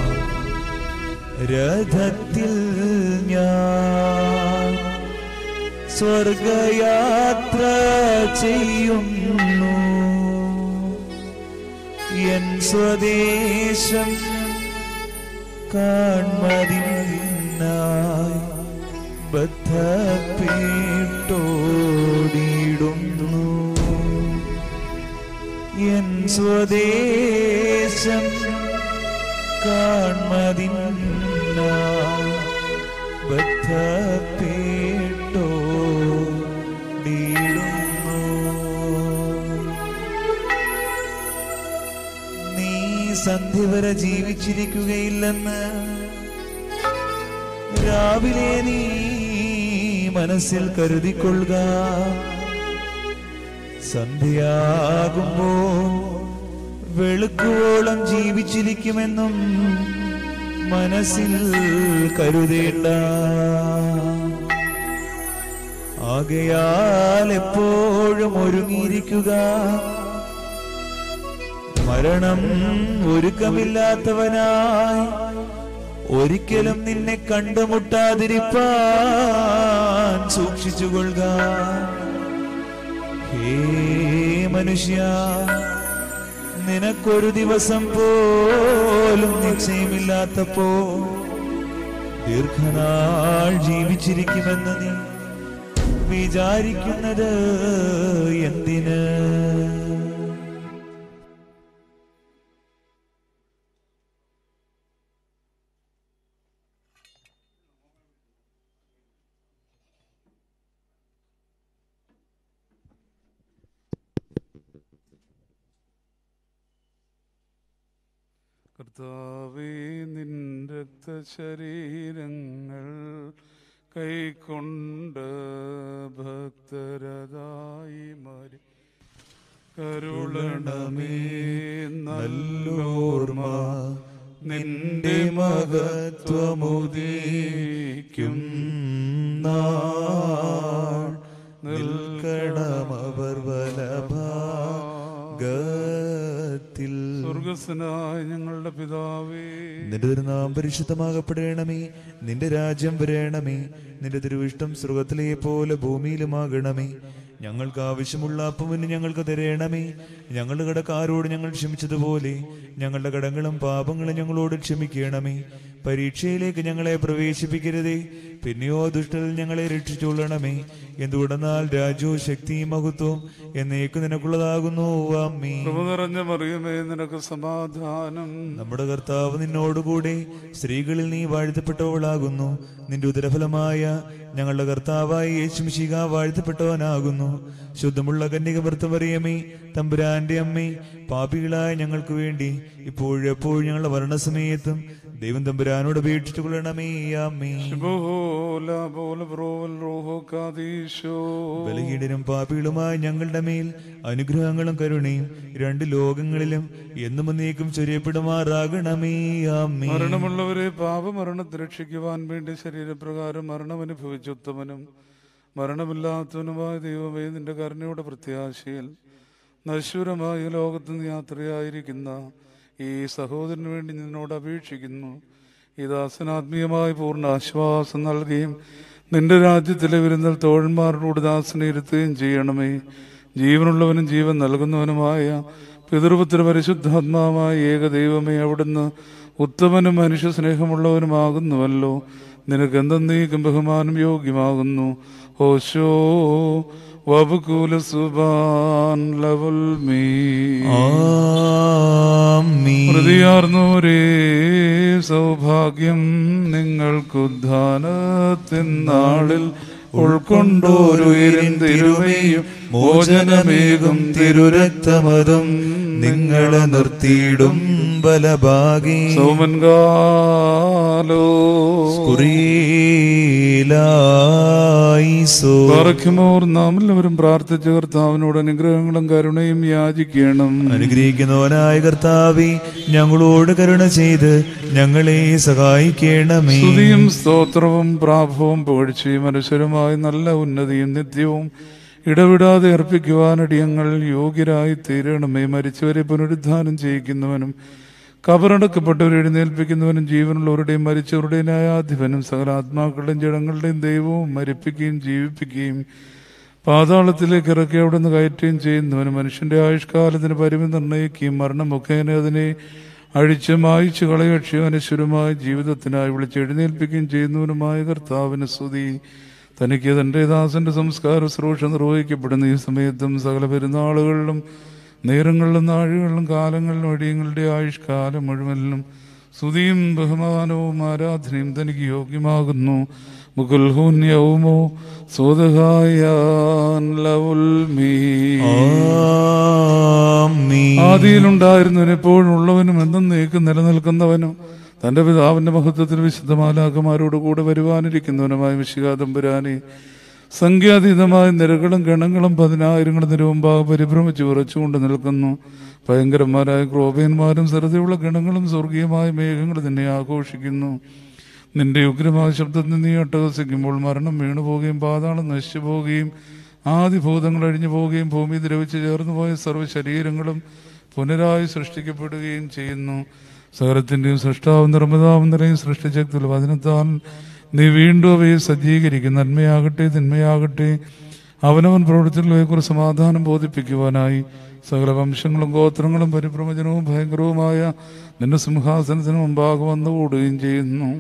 രഥത്തിൽ ഞാൻ സ്വർഗയാത്ര ചെയ്യുന്നു എൻ സ്വദേശം കാൺമതിനായി ബദ്ധപ്പെട്ടോടിയിടുന്നു എൻ സ്വദേശം കാൺമതിനായി ബദ്ധപ്പെട്ടോടിയിടുന്നു നീ സന്ധ്യ വരെ ജീവിച്ചിരിക്കുകയില്ലെന്ന് രാവിലെ നീ മനസ്സിൽ കരുതിക്കൊള്ളുക സന്ധ്യയാകുമ്പോ വെളുക്കുവോളം ജീവിച്ചിരിക്കുമെന്നും മനസ്സിൽ കരുതേണ്ട ആകയാൽ എപ്പോഴും ഒരുങ്ങിയിരിക്കുക മരണം ഒരുക്കമില്ലാത്തവനായി ഒരിക്കലും നിന്നെ കണ്ടുമുട്ടാതിരിപ്പാൻ സൂക്ഷിച്ചുകൊള്ളുക ഹേ മനുഷ്യ നിനക്കൊരു ദിവസം പോലും നിശ്ചയമില്ലാത്തപ്പോ ദീർഘനാൾ ജീവിച്ചിരിക്കുമെന്ന് നീ വിചാരിക്കുന്നത് എന്തിന് കർത്താവേ നിൻ രക്തശരീരങ്ങൾ കൈക്കൊണ്ട് ഭക്തരതായി മരി കരുളണമേ നല്ലോർമ്മ നിന്റെ മഹത്വമുദീക്കും നാൾ നിൽക്കണമവർ വലഭാഗത്തിൽ സ്വർഗസ്വനായ ഞങ്ങളുടെ പിതാവേ നിന്റെ തിരുനാം പരിശുദ്ധമാകപ്പെടണമേ നിന്റെ രാജ്യം വരേണമേ നിന്റെ തിരുവിഷ്ടം സ്വർഗത്തിലെ പോലെ ഭൂമിയിലുമാകണമേ ഞങ്ങൾക്ക് ആവശ്യമുള്ള അപ്പമിന് ഞങ്ങൾക്ക് തരയണമേ ഞങ്ങളുടെ കടക്കാരോട് ഞങ്ങൾ ക്ഷമിച്ചതുപോലെ ഞങ്ങളുടെ കടങ്ങളും പാപങ്ങളും ഞങ്ങളോട് ക്ഷമിക്കണമേ പരീക്ഷയിലേക്ക് ഞങ്ങളെ പ്രവേശിപ്പിക്കരുതേ പിന്നെയോ ദുഷ്ടൽ ഞങ്ങളെ രക്ഷിച്ചുകൊള്ളണമേ എന്തുകൊണ്ടെന്നാൽ രാജ്യവും ശക്തിയും മഹത്വവും എന്നേക്ക് നിനക്കുള്ളതാകുന്നു അമ്മീ കൃപ നിറഞ്ഞ മറിയമേ നിനക്ക് സമാധാനം നമ്മുടെ കർത്താവ് നിന്നോടുകൂടെ സ്ത്രീകളിൽ നീ വാഴ്ത്തപ്പെട്ടവളാകുന്നു നിന്റെ ഉദരഫലമായ ഞങ്ങളുടെ കർത്താവായി യേശുമിശിക വാഴ്ത്തപ്പെട്ടവനാകുന്നു ശുദ്ധമുള്ള കന്യക ഭർത്തമറിയമേ തമ്പുരാന്റെ അമ്മേ പാപികളായ ഞങ്ങൾക്ക് വേണ്ടി ഇപ്പോഴെപ്പോഴും ഞങ്ങളുടെ മരണസമയത്തും ദൈവം തമ്പുരാനോട് അപേക്ഷിച്ചു കൊള്ളണമേ അമ്മേ ശുഭോല പോല പ്രോവൽ റോഹോ കാതീശോ ബലഹീനരും പാപികളുമായ ഞങ്ങളുടെ മേൽ അനുഗ്രഹങ്ങളും കരുണയും രണ്ട് ലോകങ്ങളിലും എന്നും എന്നേക്കും ചൊരിയപ്പെടുമാറാകണമേ അമ്മേ മരണമുള്ളവരെ പാപമരണത്തെ രക്ഷിക്കുവാൻ വേണ്ടി ശരീരപ്രകാരം മരണം അനുഭവിച്ച ഉത്തമനും മരണമില്ലാത്തവനുമായ ദൈവമേ നിന്റെ കരുണയുടെ പ്രത്യാശയിൽ നശ്വരമായ ലോകത്ത് നിന്ന് യാത്രയായിരിക്കുന്ന ഈ സഹോദരന് വേണ്ടി നിന്നോട് അപേക്ഷിക്കുന്നു ഈ ദാസനാത്മീയമായി പൂർണ്ണ ആശ്വാസം നൽകുകയും നിന്റെ രാജ്യത്തിലെ വിരുന്നൽ തോഴന്മാരോട് ദാസനെ ഇരുത്തുകയും ചെയ്യണമേ ജീവനുള്ളവനും ജീവൻ നൽകുന്നവനുമായ പിതൃപുത്ര പരിശുദ്ധാത്മാവായ ഏക ദൈവമേ അവിടുന്ന് ഉത്തമനും മനുഷ്യ സ്നേഹമുള്ളവനുമാകുന്നുവല്ലോ നിനക്ക് എന്തെന്നേക്കും ബഹുമാനം യോഗ്യമാകുന്നു ഓശോ വബുകൂല സുബാൻ ലവൽ മീ ആമീൻ പ്രതിയാർന്നോരേ സൗഭാഗ്യം നിങ്ങൾക്കുദ്ധാനത്തിൻ നാളിൽ ഉൾക്കൊണ്ടോരുയരും തിരുമയും മോചനമേകും തിരുരക്തമതും നിങ്ങളെ നിർത്തിയിടും ബലഭാഗി സൗമൻകാലോ കുറിയിലായിസോ പറക്കുമോർ നാം എല്ലാവരും പ്രാർത്ഥിച്ച കർത്താവിനോട് അനുഗ്രഹങ്ങളും കരുണയും യാചിക്കണം അനുഗ്രഹിക്കുന്നവനായ കർത്താവെ ഞങ്ങളോട് കരുണ ചെയ്ത് ഞങ്ങളെ സഹായിക്കണമേ സ്തുതിയും സ്തോത്രവും പ്രാഭവും പുകഴ്ചയും മനുഷ്യരുമായി നല്ല ഉന്നതിയും നിത്യവും ഇടവിടാതെ അർപ്പിക്കുവാനടിയങ്ങൾ യോഗ്യരായി തീരണമേ മരിച്ചവരെ പുനരുദ്ധാനം ചെയ്യിക്കുന്നവനും കബറടക്കപ്പെട്ടവരെ എഴുന്നേൽപ്പിക്കുന്നവനും ജീവനുള്ളവരുടെയും മരിച്ചവരുടെയും ന്യായാധിപനും സകല ആത്മാക്കളുടെയും ജഡങ്ങളുടെയും ദൈവവും മരിപ്പിക്കുകയും ജീവിപ്പിക്കുകയും പാതാളത്തിലേക്ക് ഇറക്കി അവിടെ നിന്ന് കയറ്റുകയും ചെയ്യുന്നവനും മനുഷ്യന്റെ ആയുഷ്കാലത്തിന് പരിമിതി നിർണ്ണയിക്കുകയും മരണം മുഖേന അതിനെ അഴിച്ച് മായിച്ചു കളയക്ഷി അനശ്വരമായ ജീവിതത്തിനായി വിളിച്ച് എഴുന്നേൽപ്പിക്കുകയും ചെയ്യുന്നവനുമായ കർത്താവിന് സ്തുതി തനിക്ക് തന്റെ ദാസന്റെ സംസ്കാര ശുശ്രൂഷ നിർവഹിക്കപ്പെടുന്ന ഈ സമയത്തും സകല പെരുന്നാളുകളിലും നേരങ്ങളിലും നാഴുകളിലും കാലങ്ങളിലും അടിയങ്ങളുടെ ആയുഷ്കാലം മുഴുവനിലും സ്തുതിയും ബഹുമാനവും ആരാധനയും തനിക്ക് യോഗ്യമാകുന്നു മുകുൽഹൂന്യവുമോ സ്വതഹായാൻ ലവുൽ മീ ആമീൻ ആദിയിലുണ്ടായിരുന്നവൻ എപ്പോഴും ഉള്ളവനും എന്നേക്കും നിലനിൽക്കുന്നവനും തന്റെ പിതാവിന്റെ മഹത്വത്തിൽ വിശുദ്ധമാലാക്കന്മാരോട് കൂടെ വരുവാനിരിക്കുന്നവനുമായ വിശികാതമ്പുരാനെ സംഖ്യാതീതമായ നിരകളും ഗണങ്ങളും പതിനായിരങ്ങളും നിരമുമ്പാകെ പരിഭ്രമിച്ച് ഉറച്ചുകൊണ്ട് നിൽക്കുന്നു ഭയങ്കരന്മാരായ ക്രോപയന്മാരും ശ്രദ്ധയുള്ള ഗണങ്ങളും സ്വർഗീയമായ മേഘങ്ങൾ തന്നെ ആഘോഷിക്കുന്നു നിന്റെ ഉഗ്രമായ ശബ്ദത്തിൽ നീ അട്ടഹസിക്കുമ്പോൾ മരണം വീണു പോവുകയും പാതാളം നശിച്ചു പോവുകയും ആദിഭൂതങ്ങൾ അഴിഞ്ഞു പോവുകയും ഭൂമി ദ്രവിച്ച് ചേർന്നു പോയ സർവ്വ ശരീരങ്ങളും പുനരായി സൃഷ്ടിക്കപ്പെടുകയും ചെയ്യുന്നു സകലത്തിന്റെയും സൃഷ്ടാവും നിർമ്മിതാവും നിറയും സൃഷ്ടിശക്തിയുള്ള വചനത്താൽ നീ വീണ്ടും അവയെ സജ്ജീകരിക്കും നന്മയാകട്ടെ തിന്മയാകട്ടെ അവനവൻ പ്രവൃത്തികളിലേക്കുറിച്ച് സമാധാനം ബോധിപ്പിക്കുവാനായി സകല വംശങ്ങളും ഗോത്രങ്ങളും പരിപ്രവചനവും ഭയങ്കരവുമായ നിന്റെ സിംഹാസനത്തിന് മുമ്പാകെ വന്നുകൂടുകയും ചെയ്യുന്നു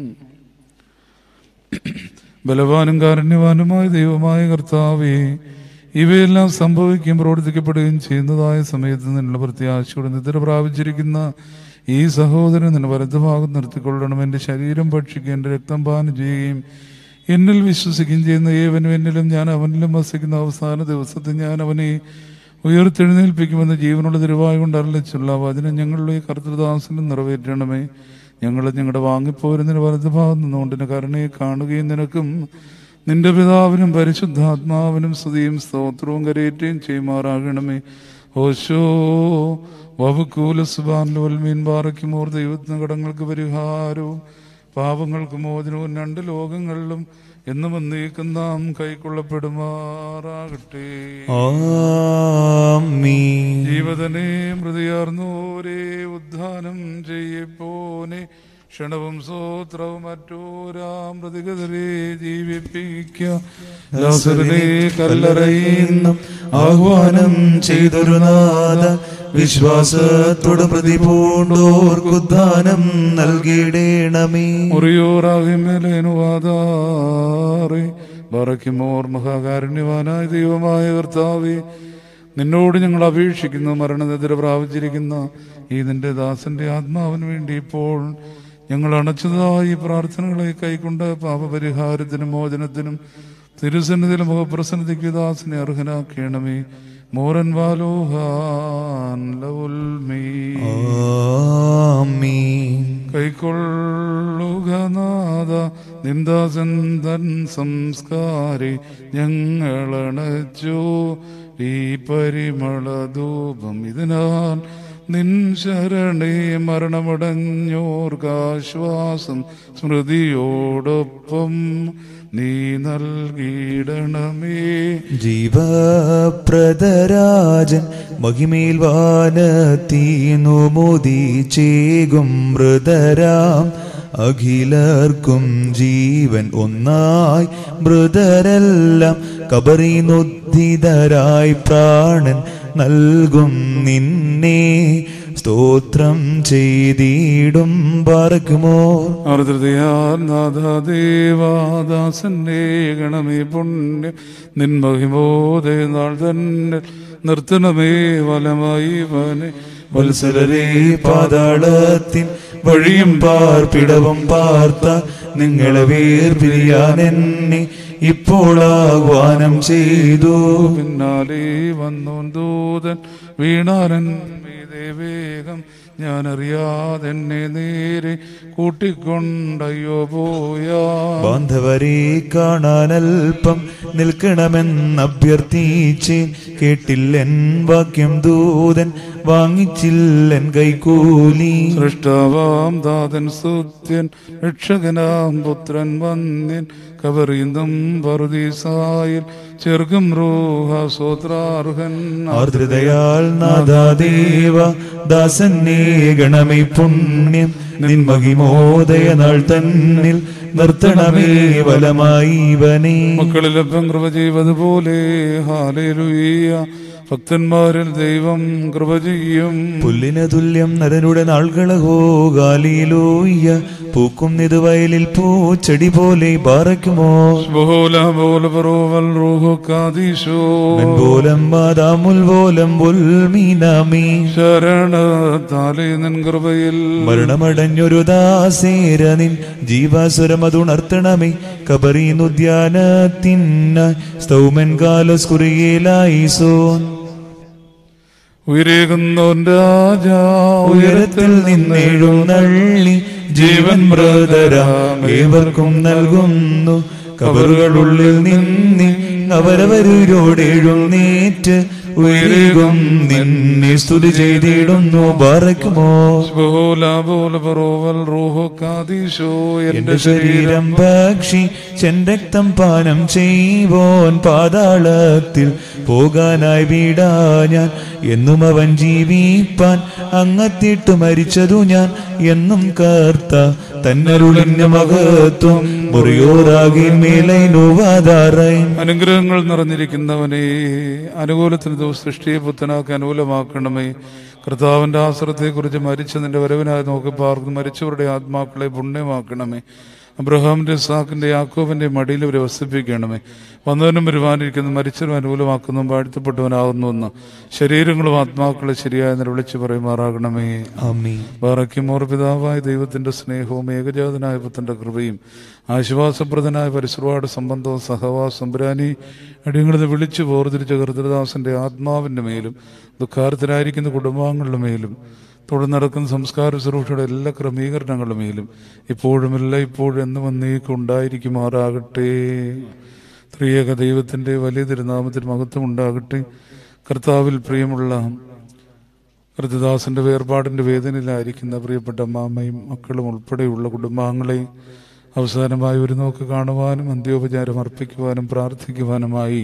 ബലവാനും കാരുണ്യവാനുമായ ദൈവമായ കർത്താവേ ഇവയെല്ലാം സംഭവിക്കുകയും പ്രവർത്തിക്കപ്പെടുകയും ചെയ്യുന്നതായ സമയത്ത് നിന്നുള്ള പ്രത്യാശയോടെ നിദ്ര പ്രാപിച്ചിരിക്കുന്ന ഈ സഹോദരൻ നിന്റെ വലതുഭാഗം നിർത്തിക്കൊള്ളണം എൻ്റെ ശരീരം ഭക്ഷിക്കുകയും എൻ്റെ രക്തം പാനം ചെയ്യുകയും എന്നിൽ വിശ്വസിക്കുകയും ചെയ്യുന്ന ഏവനും എന്നിലും ഞാൻ അവനിലും വസിക്കുന്ന അവസാന ദിവസത്തിൽ ഞാൻ അവനെ ഉയർത്തെഴുന്നേൽപ്പിക്കുമെന്ന് ജീവനുള്ള തിരുവായ കൊണ്ട് അരളിച്ചുള്ള വചനം ഞങ്ങളുടെ ഈ കർത്തൃദാസനും നിറവേറ്റണമേ ഞങ്ങൾ ഞങ്ങളുടെ വാങ്ങിപ്പോരുന്നതിന് വലതുഭാഗം നിന്നുകൊണ്ട് നിന്റെ കരുണയെ കാണുകയും നിനക്കും നിന്റെ പിതാവിനും പരിശുദ്ധാത്മാവിനും സ്തുതിയും സ്തോത്രവും കരയേറ്റുകയും ചെയ്യുമാറാകണമേ ഓശോ വവുക്കൂല സുബാൻമീൻ പാറയ്ക്കുമോർ ദൈവത്തിന് കടങ്ങൾക്ക് പരിഹാരവും പാപങ്ങൾക്ക് മോചനവും രണ്ട് ലോകങ്ങളിലും എന്നും എന്നേക്കും നാം കൈക്കൊള്ളപ്പെടുമാറാകട്ടെ ആമീൻ ജീവതനെ മൃതിയാർന്നോരേ ഉദ്ധാനം ചെയ്യപ്പോനെ ക്ഷണവും സൂത്രവും മറ്റോരാം പ്രതികതരെ ജീവിപ്പിക്കേ കല്ലറയിന്നും ആഹ്വാനം ചെയ്തൊരു നാഥ വിശ്വാസത്തോട് പ്രതിപൂണ്ടോർക്കുദ്ധാനം നൽകിയിടേണമേ മുറിയോറാകിമേലേനുവാദാറെ ബറയ്ക്കുമോർ മഹാകാരുണ്യവാനായ ദൈവമായ കർത്താവെ നിന്നോട് ഞങ്ങൾ അപേക്ഷിക്കുന്നു മരണനെതിരെ പ്രാപിച്ചിരിക്കുന്ന ഈ നിന്റെ ദാസന്റെ ആത്മാവിന് വേണ്ടി ഇപ്പോൾ ഞങ്ങൾ അണച്ചതായി പ്രാർത്ഥനകളെ കൈക്കൊണ്ട് പാപപരിഹാരത്തിനും മോചനത്തിനും തിരുസന്നിധിയിലും മുഖപ്രസന്നതിക്ക് ദാസനെ അർഹനാക്കണമേ മോരൻ വാലോഹാൻ ലൗൽമീ ആമീൻ കൈക്കൊള്ളുക നാഥ നിന്ദാസൻ തൻ സംസ്കാരി ഞങ്ങളണച്ചോ ഈ പരിമളധൂപം ഇതിനാൽ നിൻ ശരണേ മരണമടഞ്ഞോർക്കാശ്വാസം സ്മൃതിയോടൊപ്പം നീ നൽകിയിടണമേ ജീവപ്രദരാജൻ മഹിമേൽ വാനത്തീന്നു മോദിച്ചേകും മൃതരാം അഖിലർക്കും ജീവൻ ഒന്നായി മൃതരെല്ലാം കബറിനുദ്ധിതരായി പ്രാണൻ നൽകും നിന്നെ സ്തോത്രം ചെയ്തിടും പാർക്കുമോ ആർദ്രതയാൽ നാഥാദേവാദാസന്റെ ഗണമേ പുണ്യം നിൻ മഹിമോദയ നാൾ തന്നെ നിർത്തണമേ വലമായി വനെ വത്സലരേ പാതാളത്തിൻ വഴിയും പാർപ്പിടവും പാർത്ത നിങ്ങളെ വേർപിരിയാൻ എന്നെ ഇപ്പോൾ ആഹ്വാനം ചെയ്തു പിന്നാലെ വന്നു ദൂതൻ വീണാരൻ മീതെ വേഗം ഞാൻ അറിയാതെ എന്നെ നേരെ കൂട്ടിക്കൊണ്ടയ്യോ പോയാ ബാന്ധവരെ കാണാൻ അല്പം നിൽക്കണമെന്നഭ്യർത്ഥിച്ചേൻ കേട്ടില്ലെൻ വാക്യം ദൂതൻ വാങ്ങിച്ചില്ലെൻ കൈക്കൂലി സൃഷ്ടാവാം ദാതൻ സുത്യൻ രക്ഷകനാം പുത്രൻ വന്യൻ കബറിന്തും പറുദീസായിൽ ചെറുക്കും റൂഹ സ്വത്രാർഹൻ ആർദ്രതയാൽ നാദാദേവ ദാസന്നേ ഗണമേ പുണ്യം നിൻ മഹിമോദയ നാൾ തന്നിൽ നിർത്തണമേ വലമായി വനേ മക്കളിലപ്പം കൃപ ചെയ്വതുപോലെ ഹാലേലുയ്യ ഭക്തന്മാരിൽ ദൈവം കൃപ ചെയ്യും പുല്ലിന് തുല്യം നരനുടെ നാൾകളഹോ ഗാലിയിലൂയ്യ പൂക്കും നിതുവയലിൽ പൂച്ചെടി പോലെ പാറയ്ക്കുമോ ബോല ബോല പറോവൽ റൂഹു കാദീശോ പോലം മാതാമുൽ പോലം പൊൽമീനാമീ ശരണത്താലേ നിൻ കൃപയിൽ മരണമടഞ്ഞൊരു ദാസേര നിൻ ജീവാസുരമതുണർത്തണമേ കബറീനുദ്യാനത്തിനായി സ്തൗമൻ കാലസ്കുറിയേലായി സോൻ ഉയരേകുന്നോൻ രാജാ ഉയരത്തിൽ നിന്നെഴുന്നള്ളി ജീവൻ ബ്രദരാം ഏവർക്കും നൽകുന്നു കബറുകളുള്ളിൽ നിന്നി അവരവരോട് എഴുന്നേറ്റ് ഉയരേകും നിന്നെ സ്തുതി ചെയ്തിടുന്നു ബാറയ്ക്കുമോ ബോല ബോല പറോവൽ റൂഹു കാദീശോ എന്റെ ശരീരം ഭക്ഷി രക്തം പാനം ചെയ്വോൻ പാതാളത്തിൽ പോകാനായി വീടാ ഞാൻ എന്നും അവൻ ജീവിപ്പാൻ അങ്ങത്തിട്ട് മരിച്ചതു ഞാൻ എന്നും കർത്ത തന്നരുളിന്റെ മഹത്വം മുറിയോറാകി മേലൈ നോവാതാറായി അനുഗ്രഹങ്ങൾ നിറഞ്ഞിരിക്കുന്നവനെ അനുകൂലത്തിന് സൃഷ്ടിയെ പുത്തനാക്കി അനുകൂലമാക്കണമേ കർത്താവിന്റെ ആശ്രത്തെക്കുറിച്ച് മരിച്ച നിന്റെ വരവിനായി നോക്കി പാർക്കും മരിച്ചവരുടെ ആത്മാക്കളെ പുണ്യമാക്കണമേ അബ്രഹാമിന്റെ സാക്കിന്റെ യാക്കോബിന്റെ മടിയിൽ ഇവരെ വസിപ്പിക്കണമേ വന്നവനും വരുവാനിരിക്കുന്ന മരിച്ചവരും അനുകൂലമാക്കുന്നതും വാഴ്ത്തപ്പെട്ടവനാകുന്നുവെന്ന് ശരീരങ്ങളും ആത്മാക്കളെ ശരിയായ നില വിളിച്ചു പറയുമാറാകണമേ ആമീൻ ബാറയ്ക്കുമോർ പിതാവായ ദൈവത്തിന്റെ സ്നേഹവും ഏകജാതനായ പുത്തന്റെ കൃപയും ആശ്വാസപ്രദനായ പരിസരവാട് സംബന്ധവും സഹവാസം പുരാനി അടിയങ്ങളത് വിളിച്ചു വേർതിരിച്ച കൃതദാസന്റെ ആത്മാവിന്റെ മേലും ദുഃഖാരത്തിലായിരിക്കുന്ന കുടുംബാംഗങ്ങളുടെ മേലും തുടർന്ന് നടക്കുന്ന സംസ്കാര ശുശ്രൂഷയുടെ എല്ലാ ക്രമീകരണങ്ങളുടെ മേലും ഇപ്പോഴും എല്ലാ ഇപ്പോഴും എന്നും എന്നേക്കും ഉണ്ടായിരിക്കുമാറാകട്ടെ ത്രിയേക ദൈവത്തിന്റെ വലിയ തിരുനാമത്തിൽ മഹത്വം ഉണ്ടാകട്ടെ കർത്താവിൽ പ്രിയമുള്ള കൃതദാസന്റെ വേർപാടിന്റെ വേദനയിലായിരിക്കുന്ന പ്രിയപ്പെട്ട അമ്മാമ്മയും മക്കളും ഉൾപ്പെടെയുള്ള കുടുംബാംഗങ്ങളെ അവസാനമായി ഒരു നോക്ക് കാണുവാനും അന്ത്യോപചാരം അർപ്പിക്കുവാനും പ്രാർത്ഥിക്കുവാനുമായി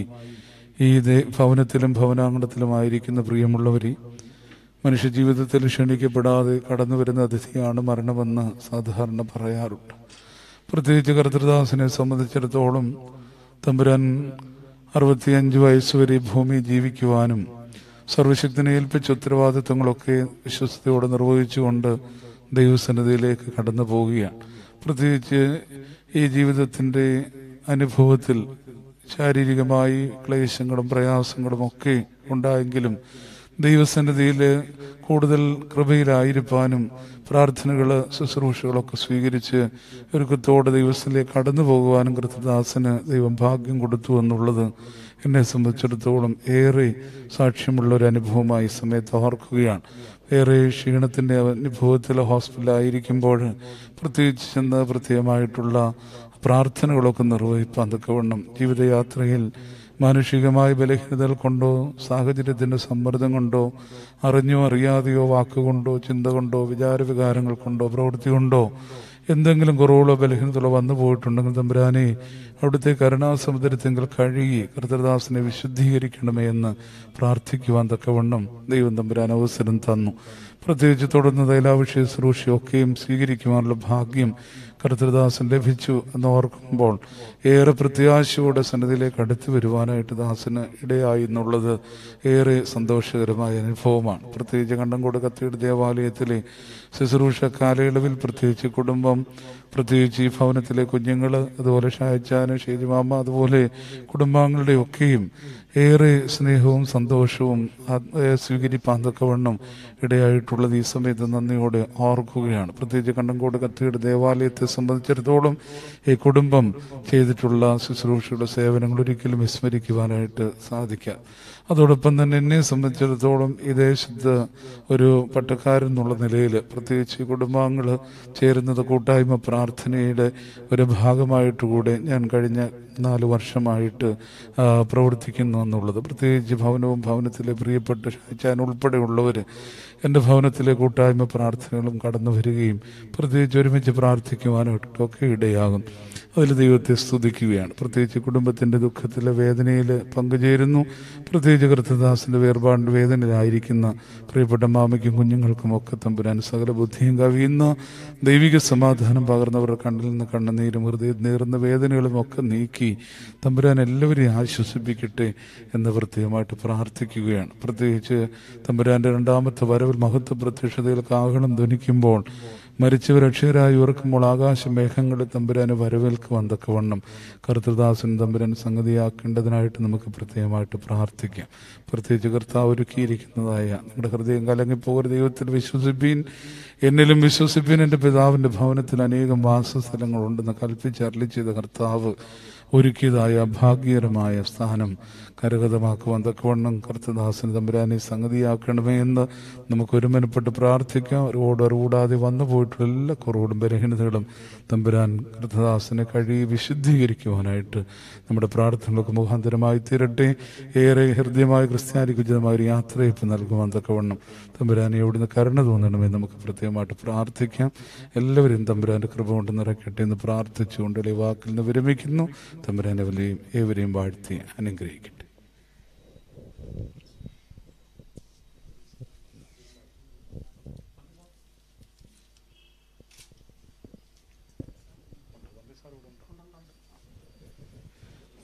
ഈ ദേ- ഭവനത്തിലും ഭവനാങ്കണത്തിലുമായിരിക്കുന്ന പ്രിയമുള്ളവരെ മനുഷ്യജീവിതത്തിൽ ക്ഷണിക്കപ്പെടാതെ കടന്നു വരുന്ന അതിഥിയാണ് മരണമെന്ന് സാധാരണ പറയാറുണ്ട് പ്രത്യേകിച്ച് കർത്തൃദാസിനെ സംബന്ധിച്ചിടത്തോളം തമ്പുരാൻ അറുപത്തിയഞ്ച് വയസ്സുവരെ ഈ ഭൂമി ജീവിക്കുവാനും സർവശക്തിനെ ഏൽപ്പിച്ച ഉത്തരവാദിത്വങ്ങളൊക്കെ വിശ്വസ്തയോടെ നിർവഹിച്ചുകൊണ്ട് ദൈവസന്നിധിയിലേക്ക് കടന്നു പോവുകയാണ് പ്രത്യേകിച്ച് ഈ ജീവിതത്തിൻ്റെ അനുഭവത്തിൽ ശാരീരികമായി ക്ലേശങ്ങളും പ്രയാസങ്ങളും ഒക്കെ ഉണ്ടായെങ്കിലും ദൈവസന്നിധിയിൽ കൂടുതൽ കൃപയിലായിരിക്കാനും പ്രാർത്ഥനകൾ ശുശ്രൂഷകളൊക്കെ സ്വീകരിച്ച് ഒരുക്കത്തോടെ ദൈവത്തിലേക്ക് കടന്നു പോകുവാനും കൃതദാസന് ദൈവം ഭാഗ്യം കൊടുത്തു എന്നുള്ളത് എന്നെ സംബന്ധിച്ചിടത്തോളം ഏറെ സാക്ഷ്യമുള്ള ഒരു അനുഭവമായി ഈ സമയത്ത് ഓർക്കുകയാണ് ഏറെ ക്ഷീണത്തിൻ്റെ അനുഭവത്തിൽ ഹോസ്പിറ്റലായിരിക്കുമ്പോൾ പ്രത്യേകിച്ച് ചെന്ന് പ്രത്യേകമായിട്ടുള്ള പ്രാർത്ഥനകളൊക്കെ നിർവഹിപ്പാൻ തക്കവണ്ണം ജീവിതയാത്രയിൽ മാനുഷികമായ ബലഹീനതകൾ കൊണ്ടോ സാഹചര്യത്തിൻ്റെ സമ്മർദ്ദം കൊണ്ടോ അറിഞ്ഞോ അറിയാതെയോ വാക്കുകൊണ്ടോ ചിന്ത കൊണ്ടോ വിചാരവികാരങ്ങൾ കൊണ്ടോ പ്രവൃത്തി കൊണ്ടോ എന്തെങ്കിലും കുറവുകളോ ബലഹീനതകളോ വന്നു പോയിട്ടുണ്ടെങ്കിൽ തമ്പുരാനെ അവിടുത്തെ കരുണാസമുദ്രത്തെങ്കിൽ കഴുകി കർത്തദാസനെ വിശുദ്ധീകരിക്കണമേ എന്ന് പ്രാർത്ഥിക്കുവാൻ തക്കവണ്ണം ദൈവം തമ്പുരാൻ അവസരം തന്നു പ്രത്യേകിച്ച് തുടർന്ന് തൈലാഭിഷേക ശുശ്രൂഷയൊക്കെയും സ്വീകരിക്കുവാനുള്ള ഭാഗ്യം കർത്തൃദാസൻ ലഭിച്ചു എന്ന് ഓർക്കുമ്പോൾ ഏറെ പ്രത്യാശയോടെ സന്നിധിയിലേക്ക് അടുത്തു വരുവാനായിട്ട് ദാസന് ഇടയായി എന്നുള്ളത് ഏറെ സന്തോഷകരമായ അനുഭവമാണ് പ്രത്യേകിച്ച് കണ്ടംകോട് കത്തീഡ് ദേവാലയത്തിലെ ശുശ്രൂഷ കാലയളവിൽ പ്രത്യേകിച്ച് കുടുംബം പ്രത്യേകിച്ച് ഈ ഭവനത്തിലെ കുഞ്ഞുങ്ങൾ അതുപോലെ ഷായച്ചാന് ഷേജിമാമ അതുപോലെ കുടുംബാംഗങ്ങളുടെ ഒക്കെയും ഏറെ സ്നേഹവും സന്തോഷവും ആത്മ സ്വീകരിപ്പാൻ തക്കവണ്ണം ഇടയായിട്ടുള്ളത് ഈ സമയത്ത് നന്ദിയോടെ ഓർക്കുകയാണ് പ്രത്യേകിച്ച് കണ്ടംകോട് കത്തിയുടെ ദേവാലയത്തെ സംബന്ധിച്ചിടത്തോളം ഈ കുടുംബം ചെയ്തിട്ടുള്ള ശുശ്രൂഷയുടെ സേവനങ്ങൾ ഒരിക്കലും വിസ്മരിക്കുവാനായിട്ട് സാധിക്കാം അതോടൊപ്പം തന്നെ എന്നെ സംബന്ധിച്ചിടത്തോളം ഈ ദേശത്ത് ഒരു പട്ടക്കാരൻ എന്നുള്ള നിലയിൽ പ്രത്യേകിച്ച് ഈ കുടുംബാംഗങ്ങൾ ചേരുന്നത് കൂട്ടായ്മ പ്രാർത്ഥനയുടെ ഒരു ഭാഗമായിട്ട് കൂടെ ഞാൻ കഴിഞ്ഞ നാല് വർഷമായിട്ട് ആ, പ്രവർത്തിക്കുന്നു എന്നുള്ളത് പ്രത്യേകിച്ച് ഭവനവും ഭവനത്തിലെ പ്രിയപ്പെട്ട ഷാച്ചാൻ ഉൾപ്പെടെയുള്ളവർ എൻ്റെ ഭവനത്തിലെ കൂട്ടായ്മ പ്രാർത്ഥനകളും കടന്നു വരികയും പ്രത്യേകിച്ച് ഒരുമിച്ച് പ്രാർത്ഥിക്കുവാനായിട്ടൊക്കെ ഇടയാകും അതിൽ ദൈവത്തെ സ്തുതിക്കുകയാണ് പ്രത്യേകിച്ച് കുടുംബത്തിൻ്റെ ദുഃഖത്തിലെ വേദനയിൽ പങ്കുചേരുന്നു പ്രത്യേകിച്ച് കൃത്യദാസിൻ്റെ വേർപാടിൻ്റെ വേദനയിലായിരിക്കുന്ന പ്രിയപ്പെട്ട മാമയ്ക്കും കുഞ്ഞുങ്ങൾക്കും ഒക്കെ തമ്പുരാൻ സകല ബുദ്ധിയും കവിയുന്ന ദൈവിക സമാധാനം പകർന്നവരുടെ കണ്ണിൽ നിന്ന് കണ്ണുനീരും ഹൃദയം നേർന്ന വേദനകളും ഒക്കെ നീക്കി തമ്പുരാൻ എല്ലാവരെയും ആശ്വസിപ്പിക്കട്ടെ എന്ന് പ്രത്യേകമായിട്ട് പ്രാർത്ഥിക്കുകയാണ് പ്രത്യേകിച്ച് തമ്പുരാൻ്റെ രണ്ടാമത്തെ വരവിൽ മഹത്വ പ്രത്യക്ഷതയിൽ കാഹളം ധ്വനിക്കുമ്പോൾ മരിച്ചവർ അക്ഷയരായി ഉറക്കുമ്പോൾ ആകാശമേഘങ്ങളിൽ തമ്പുരാന് വരവേൽക്കുവാൻ തക്കവണ്ണം കർത്തൃദാസൻ തമ്പുരാൻ സംഗതിയാക്കേണ്ടതിനായിട്ട് നമുക്ക് പ്രത്യേകമായിട്ട് പ്രാർത്ഥിക്കാം പ്രത്യേകിച്ച് കർത്താവ് ഒരുക്കിയിരിക്കുന്നതായ നിങ്ങളുടെ ഹൃദയം കലങ്ങിപ്പോകരു ദൈവത്തിൽ വിശ്വസിപ്പീൻ എന്നിലും വിശ്വസിപ്പീൻ എൻ്റെ പിതാവിൻ്റെ ഭവനത്തിൽ അനേകം വാസസ്ഥലങ്ങളുണ്ടെന്ന് കൽപ്പിച്ച് അരളി ചെയ്ത കർത്താവ് ഒരുക്കിയതായ ഭാഗ്യകരമായ സ്ഥാനം കരഗതമാക്കുവാൻ തക്കവണ്ണം കർത്തദാസന് തമ്പുരാനെ സംഗതിയാക്കണമേ എന്ന് നമുക്ക് ഒരുമനപ്പെട്ട് പ്രാർത്ഥിക്കാം ഒരുപാട് അറിവൂടാതെ വന്നു പോയിട്ടുള്ള എല്ലാ കുറവുകളും ബലഹീനതകളും തമ്പുരാൻ കർത്തദാസനെ കഴുകി വിശുദ്ധീകരിക്കുവാനായിട്ട് നമ്മുടെ പ്രാർത്ഥനകൾക്ക് മുഖാന്തരമായി തീരട്ടെ ഏറെ ഹൃദ്യമായ ക്രിസ്ത്യാനിക്ക് ഉചിതമായ ഒരു യാത്രയപ്പ് നൽകുവാൻ തക്കവണ്ണം തമ്പുരാനെ എവിടുന്ന് കരുണ തോന്നണമേ നമുക്ക് പ്രത്യേകമായിട്ട് പ്രാർത്ഥിക്കാം എല്ലാവരും തമ്പുരാന്റെ കൃപ കൊണ്ട് നിറയ്ക്കട്ടെ എന്ന് പ്രാർത്ഥിച്ചുകൊണ്ട് ഈ വാക്കിൽ നിന്ന് വിരമിക്കുന്നു തമ്പുരാനെ വലിയും ഏവരെയും വാഴ്ത്തി അനുഗ്രഹിക്കട്ടെ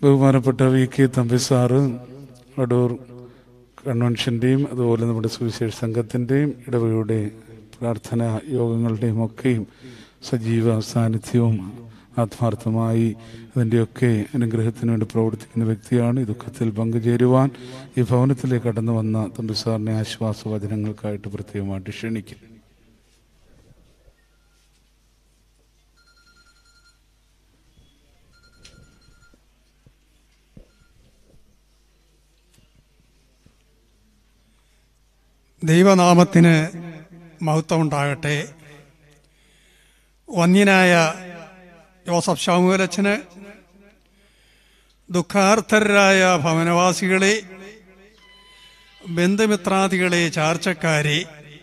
ബഹുമാനപ്പെട്ട V K Thampi sir Adoor കൺവെൻഷൻ്റെയും അതുപോലെ നമ്മുടെ സുവിശേഷ സംഘത്തിൻ്റെയും ഇടവയുടെ പ്രാർത്ഥനാ യോഗങ്ങളുടെയും ഒക്കെയും സജീവ സാന്നിധ്യവും ആത്മാർത്ഥമായി അതിൻ്റെയൊക്കെ അനുഗ്രഹത്തിന് വേണ്ടി പ്രവർത്തിക്കുന്ന വ്യക്തിയാണ് ഈ ദുഃഖത്തിൽ പങ്കുചേരുവാൻ ഈ ഭവനത്തിലേക്ക് കടന്നു വന്ന തമ്പി സാറിനെ ആശ്വാസവചനങ്ങൾക്കായിട്ട് പ്രത്യേകമായിട്ട് ക്ഷണിക്കും ദൈവനാമത്തിന് മഹത്വമുണ്ടാകട്ടെ വന്യനായ ജോസഫ് ശാമുവലച്ചന് ദുഃഖാർത്ഥരായ ഭവനവാസികളെ ബന്ധുമിത്രാദികളെ ചാർച്ചക്കാരെ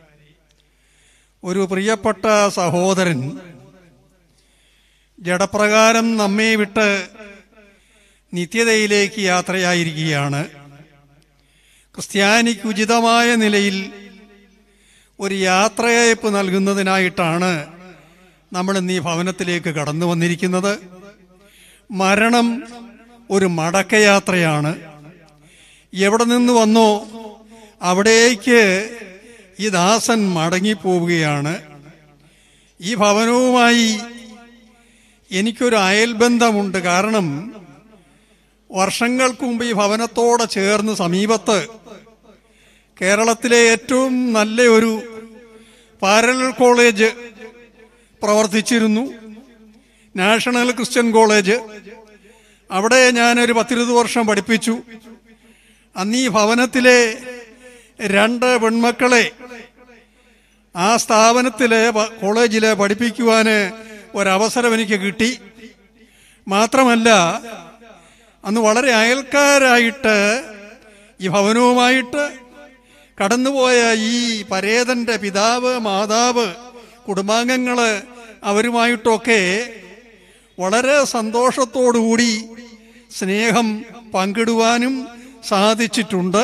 ഒരു പ്രിയപ്പെട്ട സഹോദരൻ ജഡപ്രകാരം നമ്മെ വിട്ട് നിത്യതയിലേക്ക് യാത്രയായിരിക്കുകയാണ് ക്രിസ്ത്യാനിക്ക് ഉചിതമായ നിലയിൽ ഒരു യാത്രയയപ്പ് നൽകുന്നതിനായിട്ടാണ് നമ്മൾ ഇന്ന് ഈ ഭവനത്തിലേക്ക് കടന്നു വന്നിരിക്കുന്നത് മരണം ഒരു മടക്കയാത്രയാണ് എവിടെ നിന്ന് വന്നോ അവിടേക്ക് ഈ ദാസൻ മടങ്ങിപ്പോവുകയാണ് ഈ ഭവനവുമായി എനിക്കൊരു അയൽബന്ധമുണ്ട് കാരണം വർഷങ്ങൾക്ക് മുമ്പ് ഈ ഭവനത്തോടെ ചേർന്ന് സമീപത്ത് കേരളത്തിലെ ഏറ്റവും നല്ല ഒരു പാരലൽ കോളേജ് പ്രവർത്തിച്ചിരുന്നു നാഷണൽ ക്രിസ്ത്യൻ കോളേജ് അവിടെ ഞാനൊരു പത്തിരുപത് വർഷം പഠിപ്പിച്ചു അന്ന് ഈ ഭവനത്തിലെ രണ്ട് പെൺമക്കളെ ആ സ്ഥാപനത്തിലെ പ- കോളേജിലെ പഠിപ്പിക്കുവാന് ഒരവസരം എനിക്ക് കിട്ടി മാത്രമല്ല അന്ന് വളരെ അയൽക്കാരായിട്ട് ഈ ഭവനവുമായിട്ട് കടന്നുപോയ ഈ പരേതന്റെ പിതാവ് മാതാവ് കുടുംബാംഗങ്ങള് അവരുമായിട്ടൊക്കെ വളരെ സന്തോഷത്തോടുകൂടി സ്നേഹം പങ്കിടുവാനും സാധിച്ചിട്ടുണ്ട്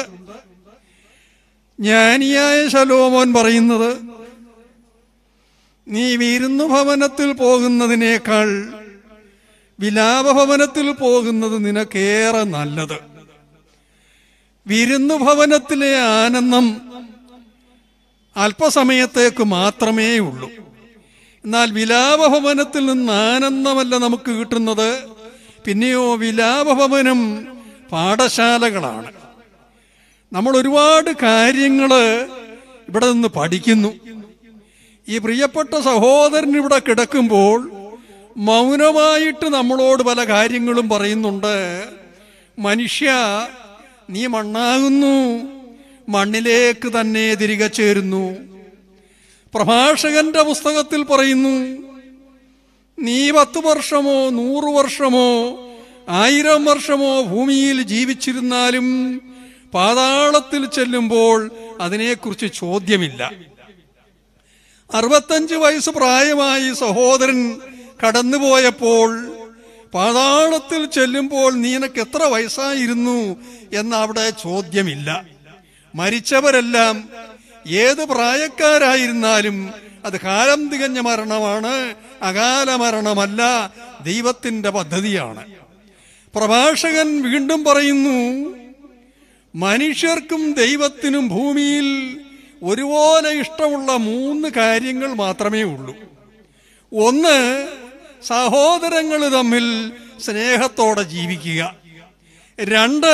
ജ്ഞാനിയായ ശലോമോൻ പറയുന്നത് നീ വിരുന്നു ഭവനത്തിൽ പോകുന്നതിനേക്കാൾ വിലാപഭവനത്തിൽ പോകുന്നത് നിനക്കേറെ നല്ലത് വിരുന്നു ഭവനത്തിലെ ആനന്ദം അല്പസമയത്തേക്ക് മാത്രമേ ഉള്ളൂ എന്നാൽ വിലാപഭവനത്തിൽ നിന്ന് ആനന്ദമല്ല നമുക്ക് കിട്ടുന്നത് പിന്നെയോ വിലാപഭവനം പാഠശാലകളാണ് നമ്മൾ ഒരുപാട് കാര്യങ്ങൾ ഇവിടെ നിന്ന് പഠിക്കുന്നു ഈ പ്രിയപ്പെട്ട സഹോദരൻ ഇവിടെ കിടക്കുമ്പോൾ മൗനമായിട്ട് നമ്മളോട് പല കാര്യങ്ങളും പറയുന്നുണ്ട് മനുഷ്യ നീ മണ്ണാകുന്നു മണ്ണിലേക്ക് തന്നെ തിരികെ ചേരുന്നു പ്രഭാഷകന്റെ പുസ്തകത്തിൽ പറയുന്നു നീ പത്ത് വർഷമോ നൂറ് വർഷമോ ആയിരം വർഷമോ ഭൂമിയിൽ ജീവിച്ചിരുന്നാലും പാതാളത്തിൽ ചെല്ലുമ്പോൾ അതിനെക്കുറിച്ച് ചോദ്യമില്ല അറുപത്തഞ്ച് വയസ്സ് പ്രായമായി സഹോദരൻ കടന്നുപോയപ്പോൾ പാതാളത്തിൽ ചെല്ലുമ്പോൾ നിനക്ക് എത്ര വയസ്സായിരുന്നു എന്ന അവിടെ ചോദ്യമില്ല മരിച്ചവരെല്ലാം ഏത് പ്രായക്കാരായിരുന്നാലും അത് കാലം തികഞ്ഞ മരണമാണ് അകാല മരണമല്ല ദൈവത്തിന്റെ പദ്ധതിയാണ് പ്രഭാഷകൻ വീണ്ടും പറയുന്നു മനുഷ്യർക്കും ദൈവത്തിനും ഭൂമിയിൽ ഒരുപോലെ ഇഷ്ടമുള്ള മൂന്ന് കാര്യങ്ങൾ മാത്രമേ ഉള്ളൂ ഒന്ന് സഹോദരങ്ങൾ തമ്മിൽ സ്നേഹത്തോടെ ജീവിക്കുക രണ്ട്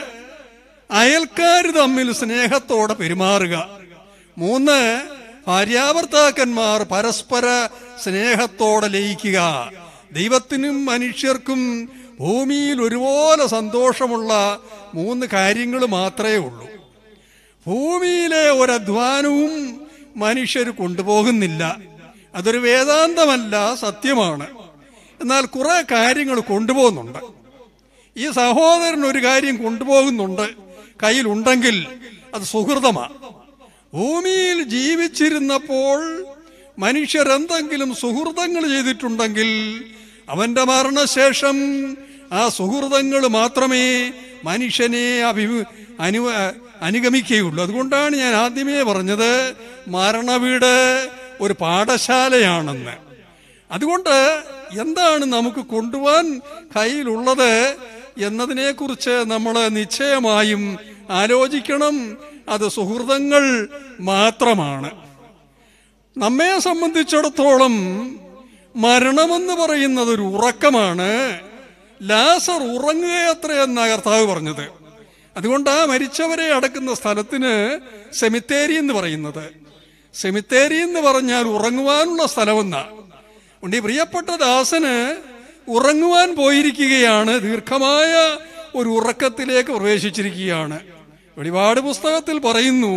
അയൽക്കാർ തമ്മിൽ സ്നേഹത്തോടെ പെരുമാറുക മൂന്ന് ഭാര്യാഭർത്താക്കന്മാർ പരസ്പര സ്നേഹത്തോടെ ലയിക്കുക ദൈവത്തിനും മനുഷ്യർക്കും ഭൂമിയിൽ ഒരുപോലെ സന്തോഷമുള്ള മൂന്ന് കാര്യങ്ങൾ മാത്രമേ ഉള്ളൂ ഭൂമിയിലെ ഒരധ്വാനവും മനുഷ്യർ കൊണ്ടുപോകുന്നില്ല അതൊരു വേദാന്തമല്ല സത്യമാണ് എന്നാൽ കുറെ കാര്യങ്ങൾ കൊണ്ടുപോകുന്നുണ്ട് ഈ സഹോദരൻ ഒരു കാര്യം കൊണ്ടുപോകുന്നുണ്ട് കയ്യിലുണ്ടെങ്കിൽ അത് സുഹൃതമാണ് ഭൂമിയിൽ ജീവിച്ചിരുന്നപ്പോൾ മനുഷ്യർ എന്തെങ്കിലും സുഹൃതങ്ങൾ ചെയ്തിട്ടുണ്ടെങ്കിൽ അവന്റെ മരണശേഷം ആ സുഹൃതങ്ങൾ മാത്രമേ മനുഷ്യനെ അഭി അനു അനുഗമിക്കുകയുള്ളൂ അതുകൊണ്ടാണ് ഞാൻ ആദ്യമേ പറഞ്ഞത് മരണവീട് ഒരു പാഠശാലയാണെന്ന് അതുകൊണ്ട് എന്താണ് നമുക്ക് കൊണ്ടുപോകാൻ കയ്യിലുള്ളത് എന്നതിനെക്കുറിച്ച് നമ്മൾ നിശ്ചയമായും ആലോചിക്കണം അത് സുഹൃതങ്ങൾ മാത്രമാണ് നമ്മെ സംബന്ധിച്ചിടത്തോളം മരണമെന്ന് പറയുന്നത് ഒരു ഉറക്കമാണ് ലാസർ ഉറങ്ങുകയത്രയെന്ന കർത്താവ് പറഞ്ഞത് അതുകൊണ്ട് ആ മരിച്ചവരെ അടക്കുന്ന സ്ഥലത്തിന് സെമിത്തേരി എന്ന് പറയുന്നത് സെമിത്തേരി എന്ന് പറഞ്ഞാൽ ഉറങ്ങുവാനുള്ള സ്ഥലമെന്ന ഉണ്ട് ഈ പ്രിയപ്പെട്ട ദാസന് ഉറങ്ങുവാൻ പോയിരിക്കുകയാണ് ദീർഘമായ ഒരു ഉറക്കത്തിലേക്ക് പ്രവേശിച്ചിരിക്കുകയാണ് വെളിപാട് പുസ്തകത്തിൽ പറയുന്നു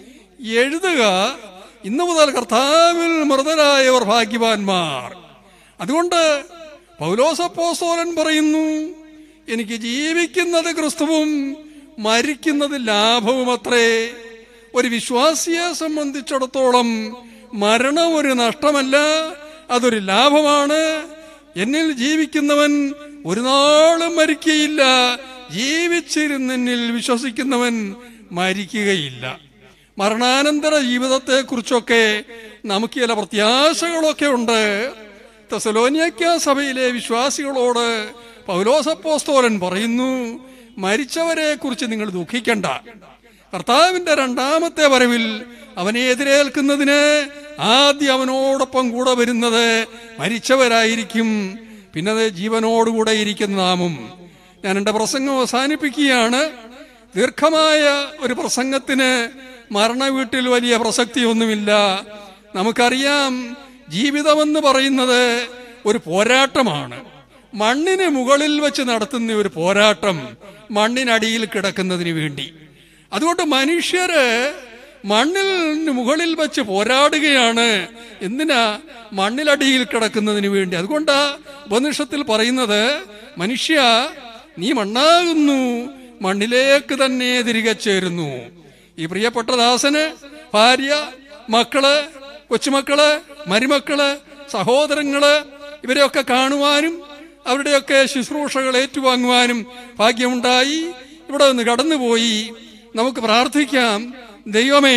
എഴുതുക ഇന്നു മുതൽ കർത്താവിൽ മൃതരായവർ ഭാഗ്യവാന്മാർ അതുകൊണ്ട് പൗലോസപ്പോസ്തോലൻ പറയുന്നു എനിക്ക് ജീവിക്കുന്നത് ക്രിസ്തുവും മരിക്കുന്നത് ലാഭവുമത്രേ ഒരു വിശ്വാസിയെ സംബന്ധിച്ചിടത്തോളം മരണം ഒരു നഷ്ടമല്ല അതൊരു ലാഭമാണ് എന്നിൽ ജീവിക്കുന്നവൻ ഒരു നാളും മരിക്കയില്ല ജീവിച്ചിരുന്നെന്നിൽ വിശ്വസിക്കുന്നവൻ മരിക്കുകയില്ല മരണാനന്തര ജീവിതത്തെക്കുറിച്ചൊക്കെ നമുക്ക് ചില പ്രത്യാശകളൊക്കെ ഉണ്ട് തെസലോനിയക്ക സഭയിലെ വിശ്വാസികളോട് പൗലോസപ്പോസ്തോലൻ പറയുന്നു മരിച്ചവരെ കുറിച്ച് നിങ്ങൾ ദുഃഖിക്കണ്ട കർത്താവിന്റെ രണ്ടാമത്തെ വരവിൽ അവനെ എതിരേൽക്കുന്നതിന് ആദ്യം അവനോടൊപ്പം കൂടെ വരുന്നത് മരിച്ചവരായിരിക്കും പിന്നെ അത് ജീവനോടുകൂടെ ഇരിക്കുന്ന നാമും ഞാൻ എൻ്റെ പ്രസംഗം അവസാനിപ്പിക്കുകയാണ് ദീർഘമായ ഒരു പ്രസംഗത്തിന് മരണ വീട്ടിൽ വലിയ പ്രസക്തിയൊന്നുമില്ല നമുക്കറിയാം ജീവിതമെന്ന് പറയുന്നത് ഒരു പോരാട്ടമാണ് മണ്ണിന് മുകളിൽ വെച്ച് നടത്തുന്ന ഒരു പോരാട്ടം മണ്ണിനടിയിൽ കിടക്കുന്നതിന് വേണ്ടി അതുകൊണ്ട് മനുഷ്യര് മണ്ണിൽ മുകളിൽ വെച്ച് പോരാടുകയാണ് എന്തിനാ മണ്ണിലടിയിൽ കിടക്കുന്നതിന് വേണ്ടി അതുകൊണ്ടാ ഉപനിഷത്തിൽ പറയുന്നത് മനുഷ്യ നീ മണ്ണാകുന്നു മണ്ണിലേക്ക് തന്നെ തിരികെ ചേരുന്നു ഈ പ്രിയപ്പെട്ട ദാസന് ഭാര്യ മക്കള് കൊച്ചുമക്കള് മരുമക്കള് സഹോദരങ്ങള് ഇവരെയൊക്കെ കാണുവാനും അവരുടെയൊക്കെ ശുശ്രൂഷകൾ ഏറ്റുവാങ്ങുവാനും ഭാഗ്യമുണ്ടായി ഇവിടെ നിന്ന് കടന്നുപോയി നമുക്ക് പ്രാർത്ഥിക്കാം ദൈവമേ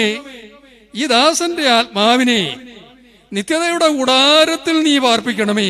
ഈ ദാസന്റെ ആത്മാവിനെ നിത്യതയുടെ കൂടാരത്തിൽ നീ പാർപ്പിക്കണമേ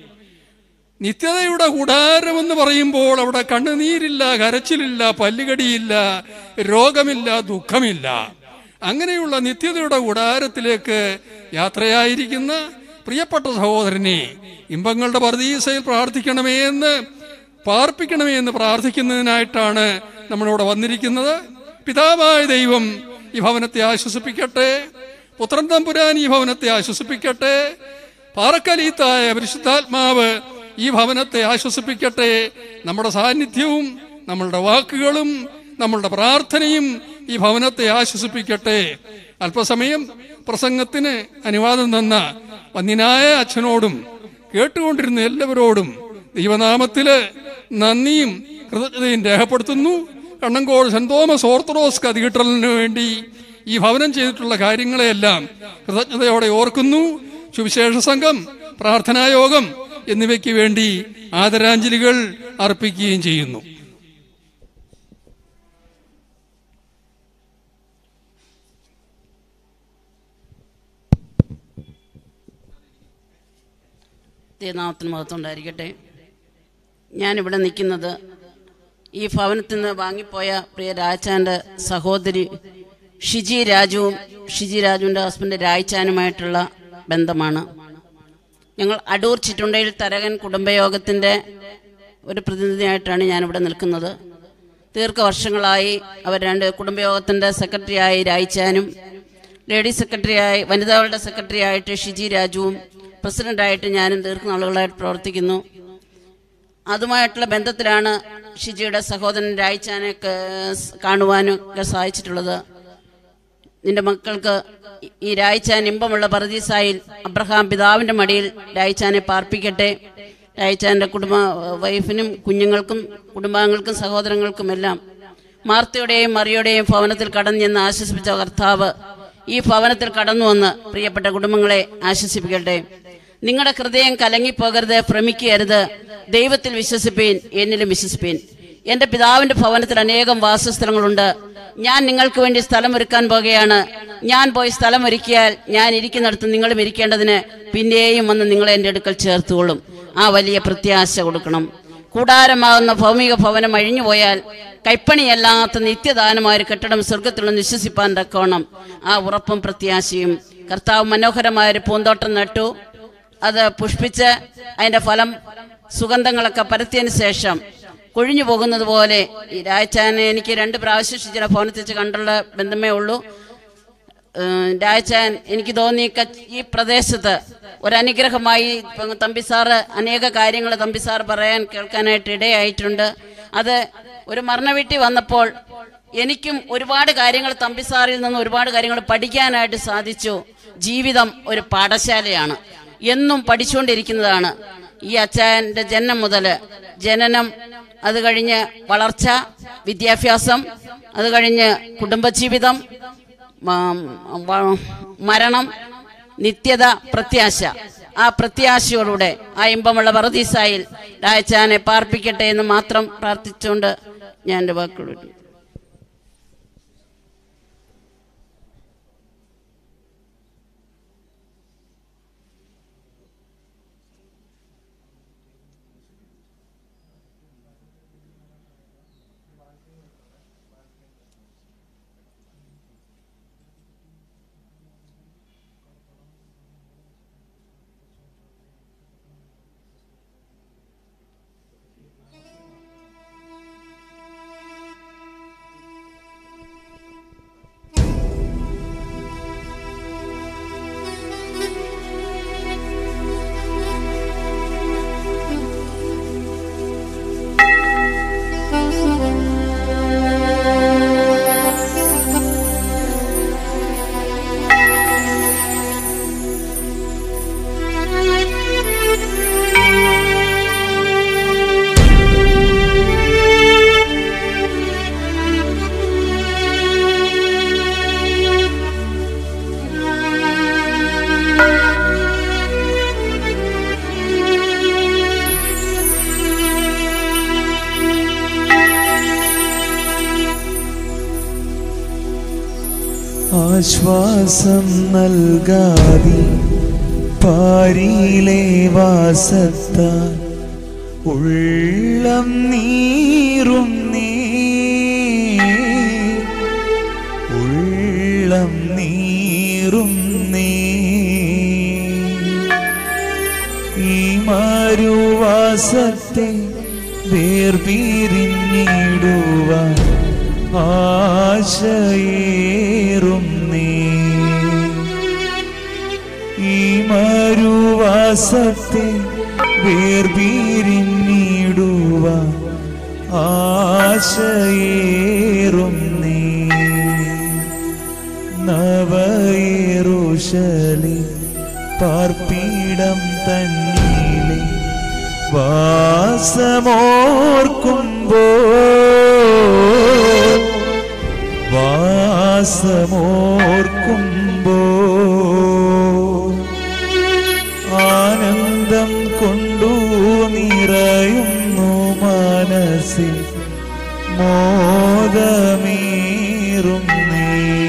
നിത്യതയുടെ കൂടാരമെന്ന് പറയുമ്പോൾ അവിടെ കണ്ണുനീരില്ല കരച്ചിലില്ല പല്ലുകടിയില്ല രോഗമില്ല ദുഃഖമില്ല അങ്ങനെയുള്ള നിത്യതയുടെ കൂടാരത്തിലേക്ക് യാത്രയായിരിക്കുന്ന പ്രിയപ്പെട്ട സഹോദരനെ ഇമ്പങ്ങളുടെ പർദീസയിൽ പ്രാർത്ഥിക്കണമേ എന്ന് പാർപ്പിക്കണമേ എന്ന് പ്രാർത്ഥിക്കുന്നതിനായിട്ടാണ് നമ്മളിവിടെ വന്നിരിക്കുന്നത് പിതാവായ ദൈവം ഈ ഭവനത്തെ ആശ്വസിപ്പിക്കട്ടെ പുത്രൻ തമ്പുരാൻ ഈ ഭവനത്തെ ആശ്വസിപ്പിക്കട്ടെ പാറക്കലീത്തായ പരിശുദ്ധാത്മാവ് ഈ ഭവനത്തെ ആശ്വസിപ്പിക്കട്ടെ നമ്മുടെ സാന്നിധ്യവും നമ്മളുടെ വാക്കുകളും നമ്മളുടെ പ്രാർത്ഥനയും ഈ ഭവനത്തെ ആശ്വസിപ്പിക്കട്ടെ അല്പസമയം പ്രസംഗത്തിന് അനുവാദം തന്ന വന്യനായ അച്ഛനോടും കേട്ടുകൊണ്ടിരുന്ന എല്ലാവരോടും ദൈവനാമത്തില് നന്ദിയും കൃതജ്ഞതയും രേഖപ്പെടുത്തുന്നു കണ്ണങ്കോട് സെന്റ് തോമസ് ഓർത്തഡോക്സ് കത്തീഡ്രലിന് വേണ്ടി ഈ ഭവനം ചെയ്തിട്ടുള്ള കാര്യങ്ങളെയെല്ലാം കൃതജ്ഞതയോടെ ഓർക്കുന്നു സുവിശേഷ സംഘം പ്രാർത്ഥനായോഗം എന്നിവയ്ക്ക് വേണ്ടി ആദരാഞ്ജലികൾ അർപ്പിക്കുകയും ചെയ്യുന്നു ദൈവനാമത്തിന് മഹത്വം ഉണ്ടായിരിക്കട്ടെ ഞാനിവിടെ നിൽക്കുന്നത് ഈ ഭവനത്തിൽ നിന്ന് വാങ്ങിപ്പോയ പ്രിയ രാജാൻ്റെ സഹോദരി ഷിജി രാജുവും ഷിജി രാജുവിൻ്റെ ഹസ്ബൻഡ് രായ്ച്ചാനുമായിട്ടുള്ള ബന്ധമാണ് ഞങ്ങൾ അടൂർ ചിറ്റുണ്ടയിൽ തരകൻ കുടുംബയോഗത്തിൻ്റെ ഒരു പ്രതിനിധിയായിട്ടാണ് ഞാനിവിടെ നിൽക്കുന്നത് ദീർഘവർഷങ്ങളായി അവർ രണ്ട് കുടുംബയോഗത്തിൻ്റെ സെക്രട്ടറിയായി രായ്ച്ചാനും ലേഡി സെക്രട്ടറിയായി വനിതകളുടെ സെക്രട്ടറി ആയിട്ട് ഷിജി രാജുവും പ്രസിഡന്റായിട്ട് ഞാനും ദീർഘനാളുകളായിട്ട് പ്രവർത്തിക്കുന്നു അതുമായിട്ടുള്ള ബന്ധത്തിലാണ് ഷിജിയുടെ സഹോദരൻ രായ്ച്ചാനെ ക- കാണുവാനും ഒക്കെ സാധിച്ചിട്ടുള്ളത് നിന്റെ മക്കൾക്ക് ഈ രായ്ച്ചാൻ ഇമ്പമുള്ള പറദീസായിൽ അബ്രഹാം പിതാവിന്റെ മടിയിൽ രായ്ച്ചാനെ പാർപ്പിക്കട്ടെ രായ്ച്ചാന്റെ കുടുംബ വൈഫിനും കുഞ്ഞുങ്ങൾക്കും കുടുംബാംഗങ്ങൾക്കും സഹോദരങ്ങൾക്കുമെല്ലാം മാർത്തയുടെയും മറിയുടെയും ഭവനത്തിൽ കടന്നു ചെന്ന് ആശ്വസിപ്പിച്ച കർത്താവ് ഈ ഭവനത്തിൽ കടന്നു വന്ന് പ്രിയപ്പെട്ട കുടുംബങ്ങളെ ആശ്വസിപ്പിക്കട്ടെ നിങ്ങളുടെ ഹൃദയം കലങ്ങിപ്പോകരുത് ഭ്രമിക്കരുത് ദൈവത്തിൽ വിശ്വസിപ്പീൻ എന്നിലും വിശ്വസിപ്പീൻ എന്റെ പിതാവിന്റെ ഭവനത്തിൽ അനേകം വാസസ്ഥലങ്ങളുണ്ട് ഞാൻ നിങ്ങൾക്ക് വേണ്ടി സ്ഥലം ഒരുക്കാൻ പോകുകയാണ് ഞാൻ പോയി സ്ഥലം ഒരുക്കിയാൽ ഞാൻ ഇരിക്കുന്നിടത്ത് നിങ്ങളും ഇരിക്കേണ്ടതിന് പിന്നെയും വന്ന് നിങ്ങളെ എൻ്റെ അടുക്കൽ ചേർത്തുകൊള്ളും ആ വലിയ പ്രത്യാശ കൊടുക്കണം കൂടാരമാകുന്ന ഭൗമിക ഭവനം അഴിഞ്ഞുപോയാൽ കൈപ്പണിയല്ലാത്ത നിത്യദാനമായ ഒരു കെട്ടിടം സ്വർഗത്തിലുള്ള വിശ്വസിപ്പാൻ തക്കോണം ആ ഉറപ്പും പ്രത്യാശയും കർത്താവ് മനോഹരമായൊരു പൂന്തോട്ടം നട്ടു അത് പുഷ്പിച്ച് അതിന്റെ ഫലം സുഗന്ധങ്ങളൊക്കെ പരത്തിയതിന് ശേഷം കൊഴിഞ്ഞു പോകുന്നത് പോലെ ഈ രായച്ചാനെ എനിക്ക് രണ്ട് പ്രാവശ്യം ചില ഭവനത്തിൽ വെച്ച് കണ്ടുള്ള ബന്ധമേ ഉള്ളൂ ഏഹ് രാജാൻ എനിക്ക് തോന്നി കച്ച്- ഈ പ്രദേശത്ത് ഒരു അനുഗ്രഹമായി ഇപ്പം തമ്പി സാറ് അനേക കാര്യങ്ങൾ തമ്പി സാർ പറയാൻ കേൾക്കാനായിട്ട് ഇടയായിട്ടുണ്ട് അത് ഒരു മരണ വീട്ടിൽ വന്നപ്പോൾ എനിക്കും ഒരുപാട് കാര്യങ്ങൾ തമ്പി സാറിൽ നിന്ന് ഒരുപാട് കാര്യങ്ങൾ പഠിക്കാനായിട്ട് സാധിച്ചു ജീവിതം ഒരു പാഠശാലയാണ് എന്നും പഠിച്ചുകൊണ്ടിരിക്കുന്നതാണ് ഈ അച്ചായൻ്റെ ജനനം മുതൽ ജനനം അത് കഴിഞ്ഞ് വളർച്ച വിദ്യാഭ്യാസം അത് കഴിഞ്ഞ് കുടുംബജീവിതം മ- വ- മരണം നിത്യത പ്രത്യാശ ആ പ്രത്യാശയോടുകൂടെ ആ ഇമ്പമുള്ള വറദീസായിൽ രായച്ചാനെ പാർപ്പിക്കട്ടെ എന്ന് മാത്രം പ്രാർത്ഥിച്ചുകൊണ്ട് ഞാൻ എൻ്റെ വാക്കുകൾ ആശ്വാസം നൽകാതി പാരിയിലെ വാസത്താൽ ഉള്ളം നീറും നീ ഉള്ളം നീറും നീ ഈ മാരുവാസത്തെ വേർപിരിഞ്ഞിടുവാൻ ആശയേറും നീ ഈ മരുവാസത്തെ വേർപിരിഞ്ഞിടുവാൻ ആശയേറും നീ നവയേറുശലി പാർപ്പിടം തന്നിലെ വാസമോർക്കുമ്പോ വാസമോർക്കുമ്പോ ആനന്ദം കൊണ്ടു നിറയുന്നു മനസ്സിൽ മോദമേറും നീ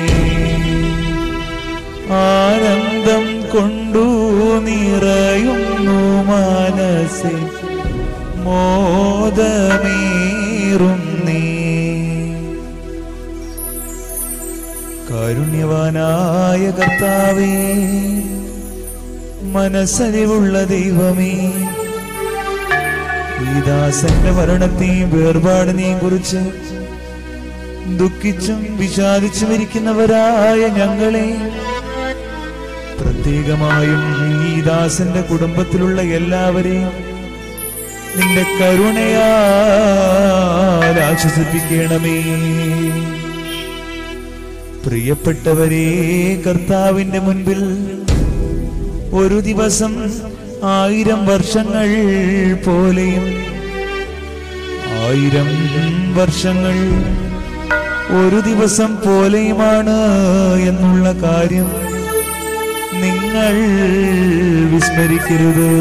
ആനന്ദം കൊണ്ടു നിറയുന്നു മനസ്സിൽ മോദമേറും നീ കാരുണ്യവാനായ കർത്താവേ മനസ്സരിവുള്ള ദൈവമേ ഈ ദാസന്റെ മരണത്തെയും വേർപാടിനെയും കുറിച്ച് ദുഃഖിച്ചും വിഷാദിച്ചും ഇരിക്കുന്നവരായ ഞങ്ങളെ പ്രത്യേകമായും ഈ ദാസന്റെ കുടുംബത്തിലുള്ള എല്ലാവരെയും നിന്റെ കരുണയാൽ ആശ്വസിപ്പിക്കണമേ പ്രിയപ്പെട്ടവരെ കർത്താവിന്റെ മുൻപിൽ ഒരു ദിവസം ആയിരം വർഷങ്ങൾ പോലെയും ആയിരം വർഷങ്ങൾ ഒരു ദിവസം പോലെയുമാണ് എന്നുള്ള കാര്യം നിങ്ങൾ വിസ്മരിക്കരുത്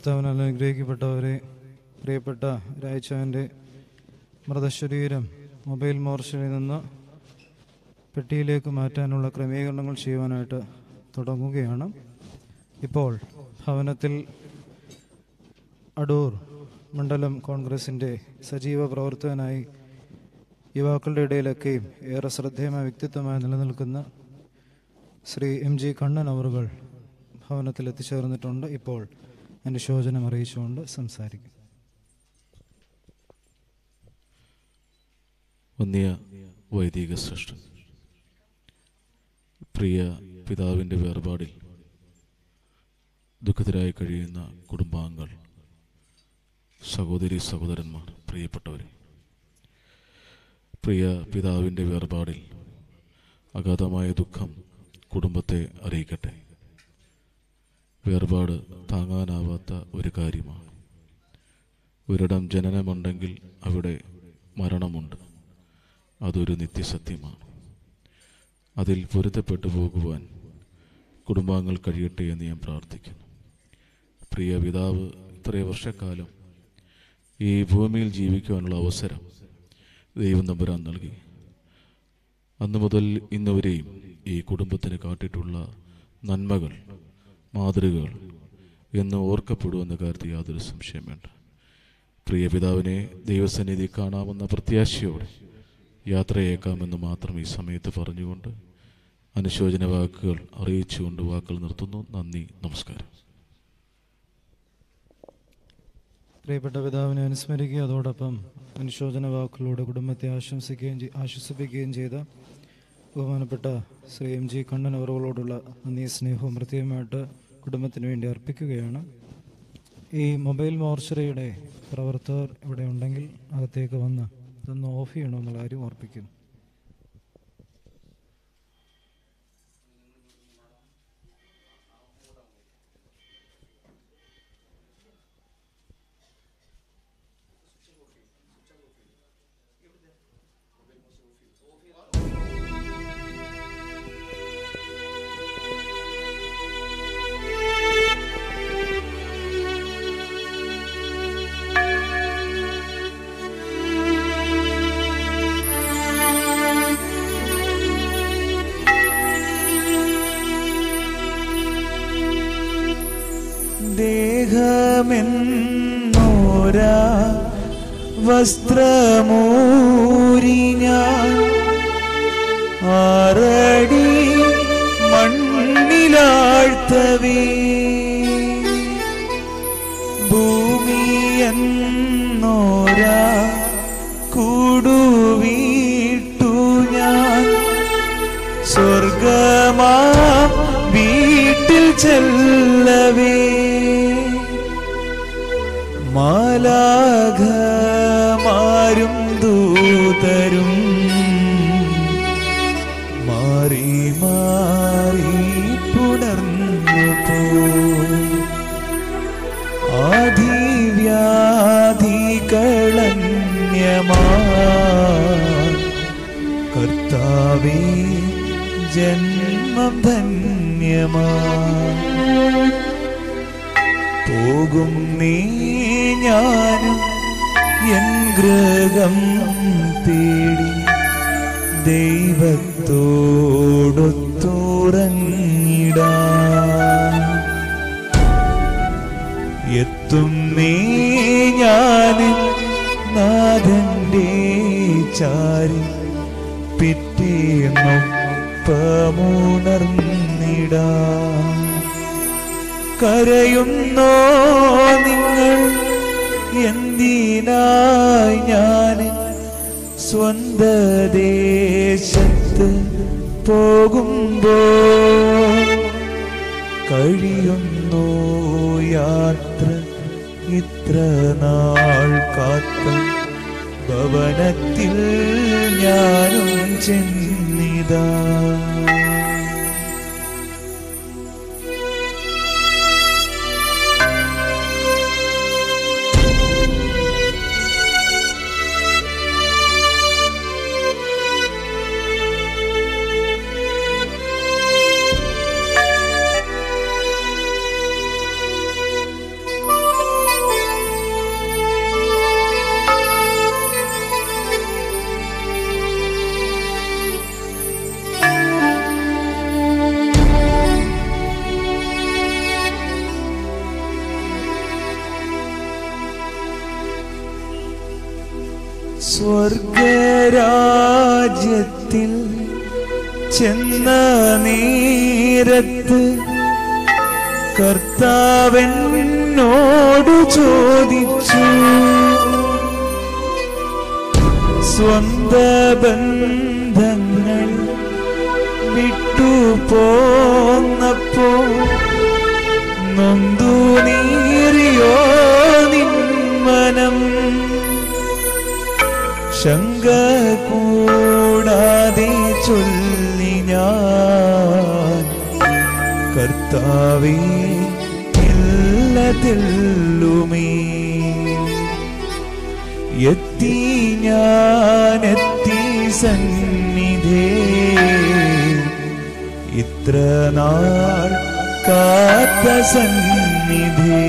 കർത്താവിനാൽ അനുഗ്രഹിക്കപ്പെട്ടവരെ പ്രിയപ്പെട്ട രായച്ചാൻ്റെ മൃതശരീരം മൊബൈൽ മോർച്ചറിൽ നിന്ന് പെട്ടിയിലേക്ക് മാറ്റാനുള്ള ക്രമീകരണങ്ങൾ ചെയ്യുവാനായിട്ട് തുടങ്ങുകയാണ് ഇപ്പോൾ ഭവനത്തിൽ അടൂർ മണ്ഡലം കോൺഗ്രസിൻ്റെ സജീവ പ്രവർത്തകനായി യുവാക്കളുടെ ഇടയിലൊക്കെയും ഏറെ ശ്രദ്ധേയമായ വ്യക്തിത്വമായി നിലനിൽക്കുന്ന ശ്രീ എം ജി കണ്ണൻ അവറുകൾ ഭവനത്തിൽ എത്തിച്ചേർന്നിട്ടുണ്ട് ഇപ്പോൾ അനുശോചനം അറിയിച്ചുകൊണ്ട് സംസാരിക്കും വന്യ വൈദിക ശ്രേഷ്ഠൻ പ്രിയ പിതാവിൻ്റെ വേർപാടിൽ ദുഃഖിതരായി കഴിയുന്ന കുടുംബാംഗങ്ങൾ സഹോദരി സഹോദരന്മാർ പ്രിയപ്പെട്ടവരെ പ്രിയ പിതാവിൻ്റെ വേർപാടിൽ അഗാധമായ ദുഃഖം കുടുംബത്തെ അറിയിക്കട്ടെ വേർപാട് താങ്ങാനാവാത്ത ഒരു കാര്യമാണ് ഒരിടം ജനനമുണ്ടെങ്കിൽ അവിടെ മരണമുണ്ട് അതൊരു നിത്യസത്യമാണ് അതിൽ പൊരുത്തപ്പെട്ടു പോകുവാൻ കുടുംബാംഗങ്ങൾ കഴിയട്ടെ എന്ന് ഞാൻ പ്രാർത്ഥിക്കുന്നു പ്രിയ പിതാവ് ഇത്രയും വർഷക്കാലം ഈ ഭൂമിയിൽ ജീവിക്കുവാനുള്ള അവസരം ദൈവം നമ്പുരാൻ നൽകി അന്നു മുതൽ ഇന്നുവരെയും ഈ കുടുംബത്തിന് കാട്ടിയിട്ടുള്ള നന്മകൾ മാതൃകകൾ എന്ന് ഓർക്കപ്പെടുമെന്ന കാര്യത്തിൽ യാതൊരു സംശയം വേണ്ട പ്രിയ പിതാവിനെ ദൈവസന്നിധി കാണാമെന്ന പ്രത്യാശയോടെ യാത്രയേക്കാമെന്ന് മാത്രം ഈ സമയത്ത് പറഞ്ഞുകൊണ്ട് അനുശോചന വാക്കുകൾ അറിയിച്ചുകൊണ്ട് വാക്കുകൾ നിർത്തുന്നു നന്ദി നമസ്കാരം പ്രിയപ്പെട്ട പിതാവിനെ അനുസ്മരിക്കുക അതോടൊപ്പം അനുശോചന വാക്കുകളിലൂടെ കുടുംബത്തെ ആശംസിക്കുകയും ചെയ്- ആശ്വസിപ്പിക്കുകയും ചെയ്ത ബഹുമാനപ്പെട്ട ശ്രീ എം ജി കണ്ണൻ അവറുകളോടുള്ള നന്ദി സ്നേഹവും പ്രത്യേകമായിട്ട് കുടുംബത്തിന് വേണ്ടി അർപ്പിക്കുകയാണ് ഈ മൊബൈൽ മോർച്ചറിയുടെ പ്രവർത്തകർ ഇവിടെ ഉണ്ടെങ്കിൽ അകത്തേക്ക് വന്ന് ഇതൊന്ന് ഓഫ് ചെയ്യണമെന്നുള്ള കാര്യം ഓർപ്പിക്കുന്നു ദേഹമെന്നോരാ വസ്ത്രമൂരി ഞാൻ ആറടി മണ്ണിലാഴ്ത്തവേ ഭൂമിയെന്നോരാ കൂടുവീട്ടു ഞാൻ സ്വർഗമാ വീട്ടിൽ ചെല്ലവേ മാലാഘമാരും ദൂതരും മാറി മാറി പുണർന്നു പോ ആദിവ്യാധികളന്യമാ കർത്താവേ ജന്മം ധന്യമാ പോകും നീ ഞാനും എൻ ഗൃഹം തേടി ദൈവത്തോടൊത്തുറങ്ങിടാ എത്തും നീ ഞാനും നാഥന്റെ ചാരി പിറ്റേന്നൊപ്പമുണർന്നിടാ കരയുന്നോ നിങ്ങൾ എന്തിനായി ഞാൻ സ്വന്ത ദേശത്ത് പോകുമ്പോ കഴിയുന്നു യാത്ര ഇത്ര നാൾ കാത്ത ഭവനത്തിൽ ഞാനും ചെന്നിതാ Thank you. സ്വർഗരാജ്യത്തിൽ ചെന്ന നേരത്ത് കർത്താവെന്നോട് ചോദിച്ചു സ്വന്ത ബന്ധങ്ങൾ വിട്ടു പോന്നപ്പോ നൊന്തു നീറിയോ നിന്മനം ശങ്ക കൂടാതെ ചൊല്ലി ഞാൻ കർത്താവേ എല്ലാത്തില്ലുമേ എത്തി ഞാനെത്തി സന്നിധേ ഇത്ര നാൾ കാത്ത സന്നിധേ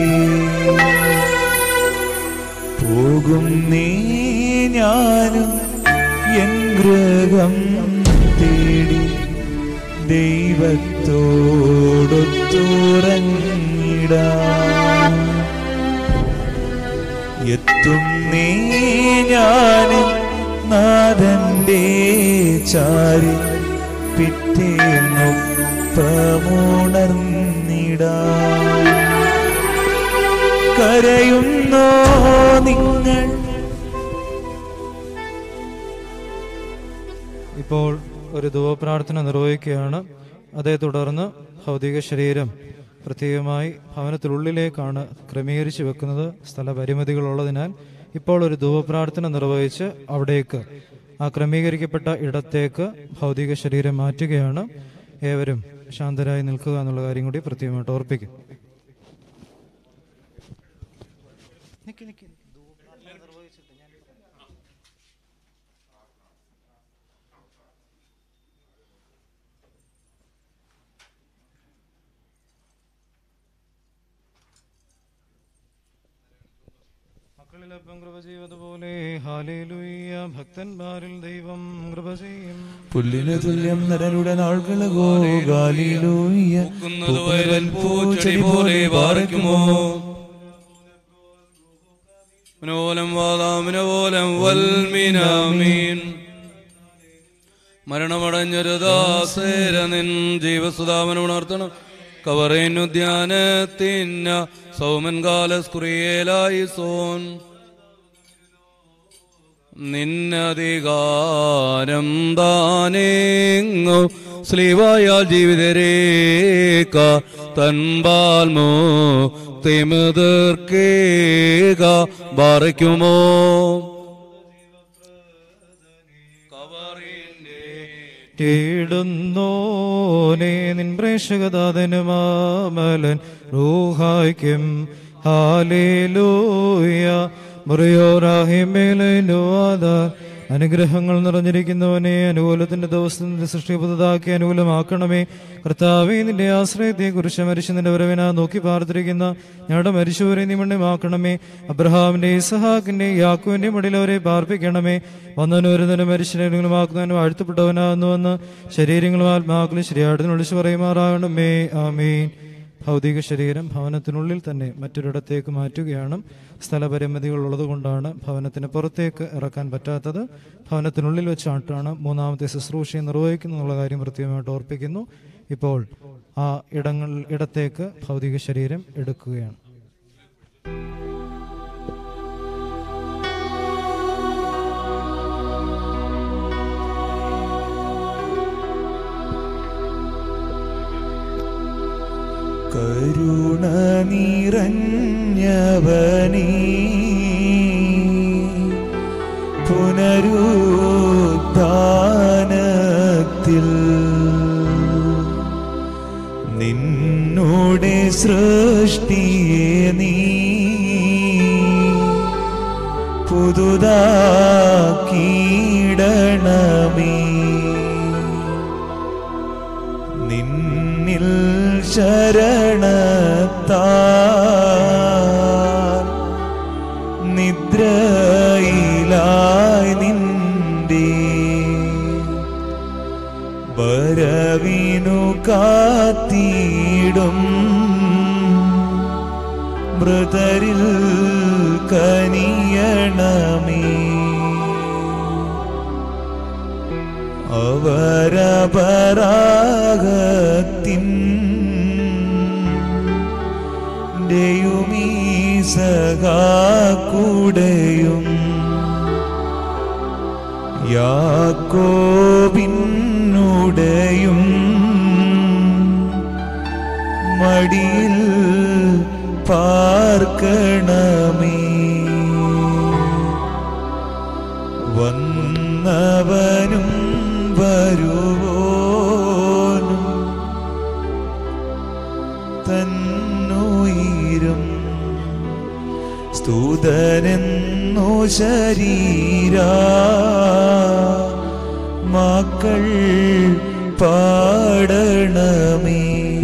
പോകും നീ ഞാനും എൻ ഗൃഹം തേടി ദൈവത്തോടൊത്തുറങ്ങിടാം എത്തും നീ ഞാനും നാഥന്റെ ചാരി പിറ്റേന്നൊപ്പമുണർന്നിടാം കരയുന്നോ നിങ്ങൾ ഇപ്പോൾ ഒരു ധുവപ്രാർത്ഥന നിർവഹിക്കുകയാണ് അതേ തുടർന്ന് ഭൗതിക ശരീരം പ്രത്യേകമായി ഭവനത്തിനുള്ളിലേക്കാണ് ക്രമീകരിച്ചു വെക്കുന്നത് സ്ഥലപരിമിതികളുള്ളതിനാൽ ഇപ്പോൾ ഒരു ധുവപ്രാർത്ഥന നിർവഹിച്ച് അവിടേക്ക് ആ ക്രമീകരിക്കപ്പെട്ട ഇടത്തേക്ക് ഭൗതിക ശരീരം മാറ്റുകയാണ് ഏവരും ശാന്തരായി നിൽക്കുക എന്നുള്ള കാര്യം കൂടി പ്രത്യേകമായിട്ട് ഓർപ്പിക്കും മക്കളിലപ്പം കൃപ ചെയ്തതുപോലെ ഹാലേലുയ്യ ഭക്തന്മാരിൽ ദൈവം കൃപ ചെയ്യും പുല്ലിന് തുല്യം നരനുടെ നാൾകള് ഗോകാലിലൂയ്യ വയലിൽ പൂച്ചെടി പോലെ പാറയ്ക്കുമോ മനോലം വാതാമിനോലം വൽമിനാമീൻ മരണമടഞ്ഞൊരു ദാസേര നിൻ ജീവസുധാമനം ഉണർത്തണം കവറേനുദ്യാനത്തിന്ന സൗമൻ കാലസ്കുറിയേലായി സോൻ നിന്നധികാരം താനെങ്ങോ സ്ലീവായാൽ ജീവിതരേക്ക തൻപാൽമോ തിമിതർക്കേക ബാറയ്ക്കുമോ തേടുന്നോനെ നിൻ പ്രേക്ഷകദാതനുമാമലൻ റൂഹായ്ക്കും ഹാലേലൂയ മുറിയോറാഹിമേലുവാദാർ അനുഗ്രഹങ്ങൾ നിറഞ്ഞിരിക്കുന്നവനെ അനുകൂലത്തിന്റെ ദിവസം നിന്റെ സൃഷ്ടി പുതുതാക്കി അനുകൂലമാക്കണമേ കർത്താവെ നിന്റെ ആശ്രയത്തെ കുറിച്ച് മരിച്ചതിന്റെ വരവിന നോക്കി പാർത്തിരിക്കുന്ന ഞങ്ങളുടെ മരിച്ചവരെ നീ മണ്ണിമാക്കണമേ അബ്രഹാമിന്റെ ഇസഹാക്കിന്റെ യാക്കുവിന്റെ മടിയിൽ അവരെ പാർപ്പിക്കണമേ വന്നവനും വരുന്നവനും മരിച്ചവരും ആക്കുന്നവനും അഴുത്തപ്പെട്ടവനാകുന്നുവെന്ന് ശരീരങ്ങളും ആത്മാക്കളും ശരിയായിട്ട് വിളിച്ചു പറയുമാറാകണമേ ആമീൻ ഭൗതിക ശരീരം ഭവനത്തിനുള്ളിൽ തന്നെ മറ്റൊരിടത്തേക്ക് മാറ്റുകയാണ് സ്ഥലപരിമിതികൾ ഉള്ളതുകൊണ്ടാണ് ഭവനത്തിന് പുറത്തേക്ക് ഇറക്കാൻ പറ്റാത്തത് ഭവനത്തിനുള്ളിൽ വെച്ചാട്ടാണ് മൂന്നാമത്തെ ശുശ്രൂഷയെ നിർവഹിക്കുന്നുള്ള കാര്യം പ്രത്യേകമായിട്ട് ഓർപ്പിക്കുന്നു ഇപ്പോൾ ആ ഇടങ്ങൾ ഇടത്തേക്ക് ഭൗതിക ശരീരം എടുക്കുകയാണ് കരുണ നിറഞ്ഞവനീ പുനരുദ്ധാനത്തിൽ നിന്നോടെ സൃഷ്ടിയെ നീ പുതുതാക്കിയിടണമേ നിന്നിൽ ശരണത്താ നിദ്രയിലായി നിന്റെ വരവിനു കാത്തിടും മൃതരിൽ കനിയണമേ അവരപരാഗത്തിൻ യുമീ സഹാക്കൂടെയും യാക്കോബിന്നുടെയും മടിയിൽ പാർക്കണമേ വന്നവനും വരുവോനും തന്നുയിരും സ്തുതനെന്നു ശരീരാ മക്കൾ പാടണമേ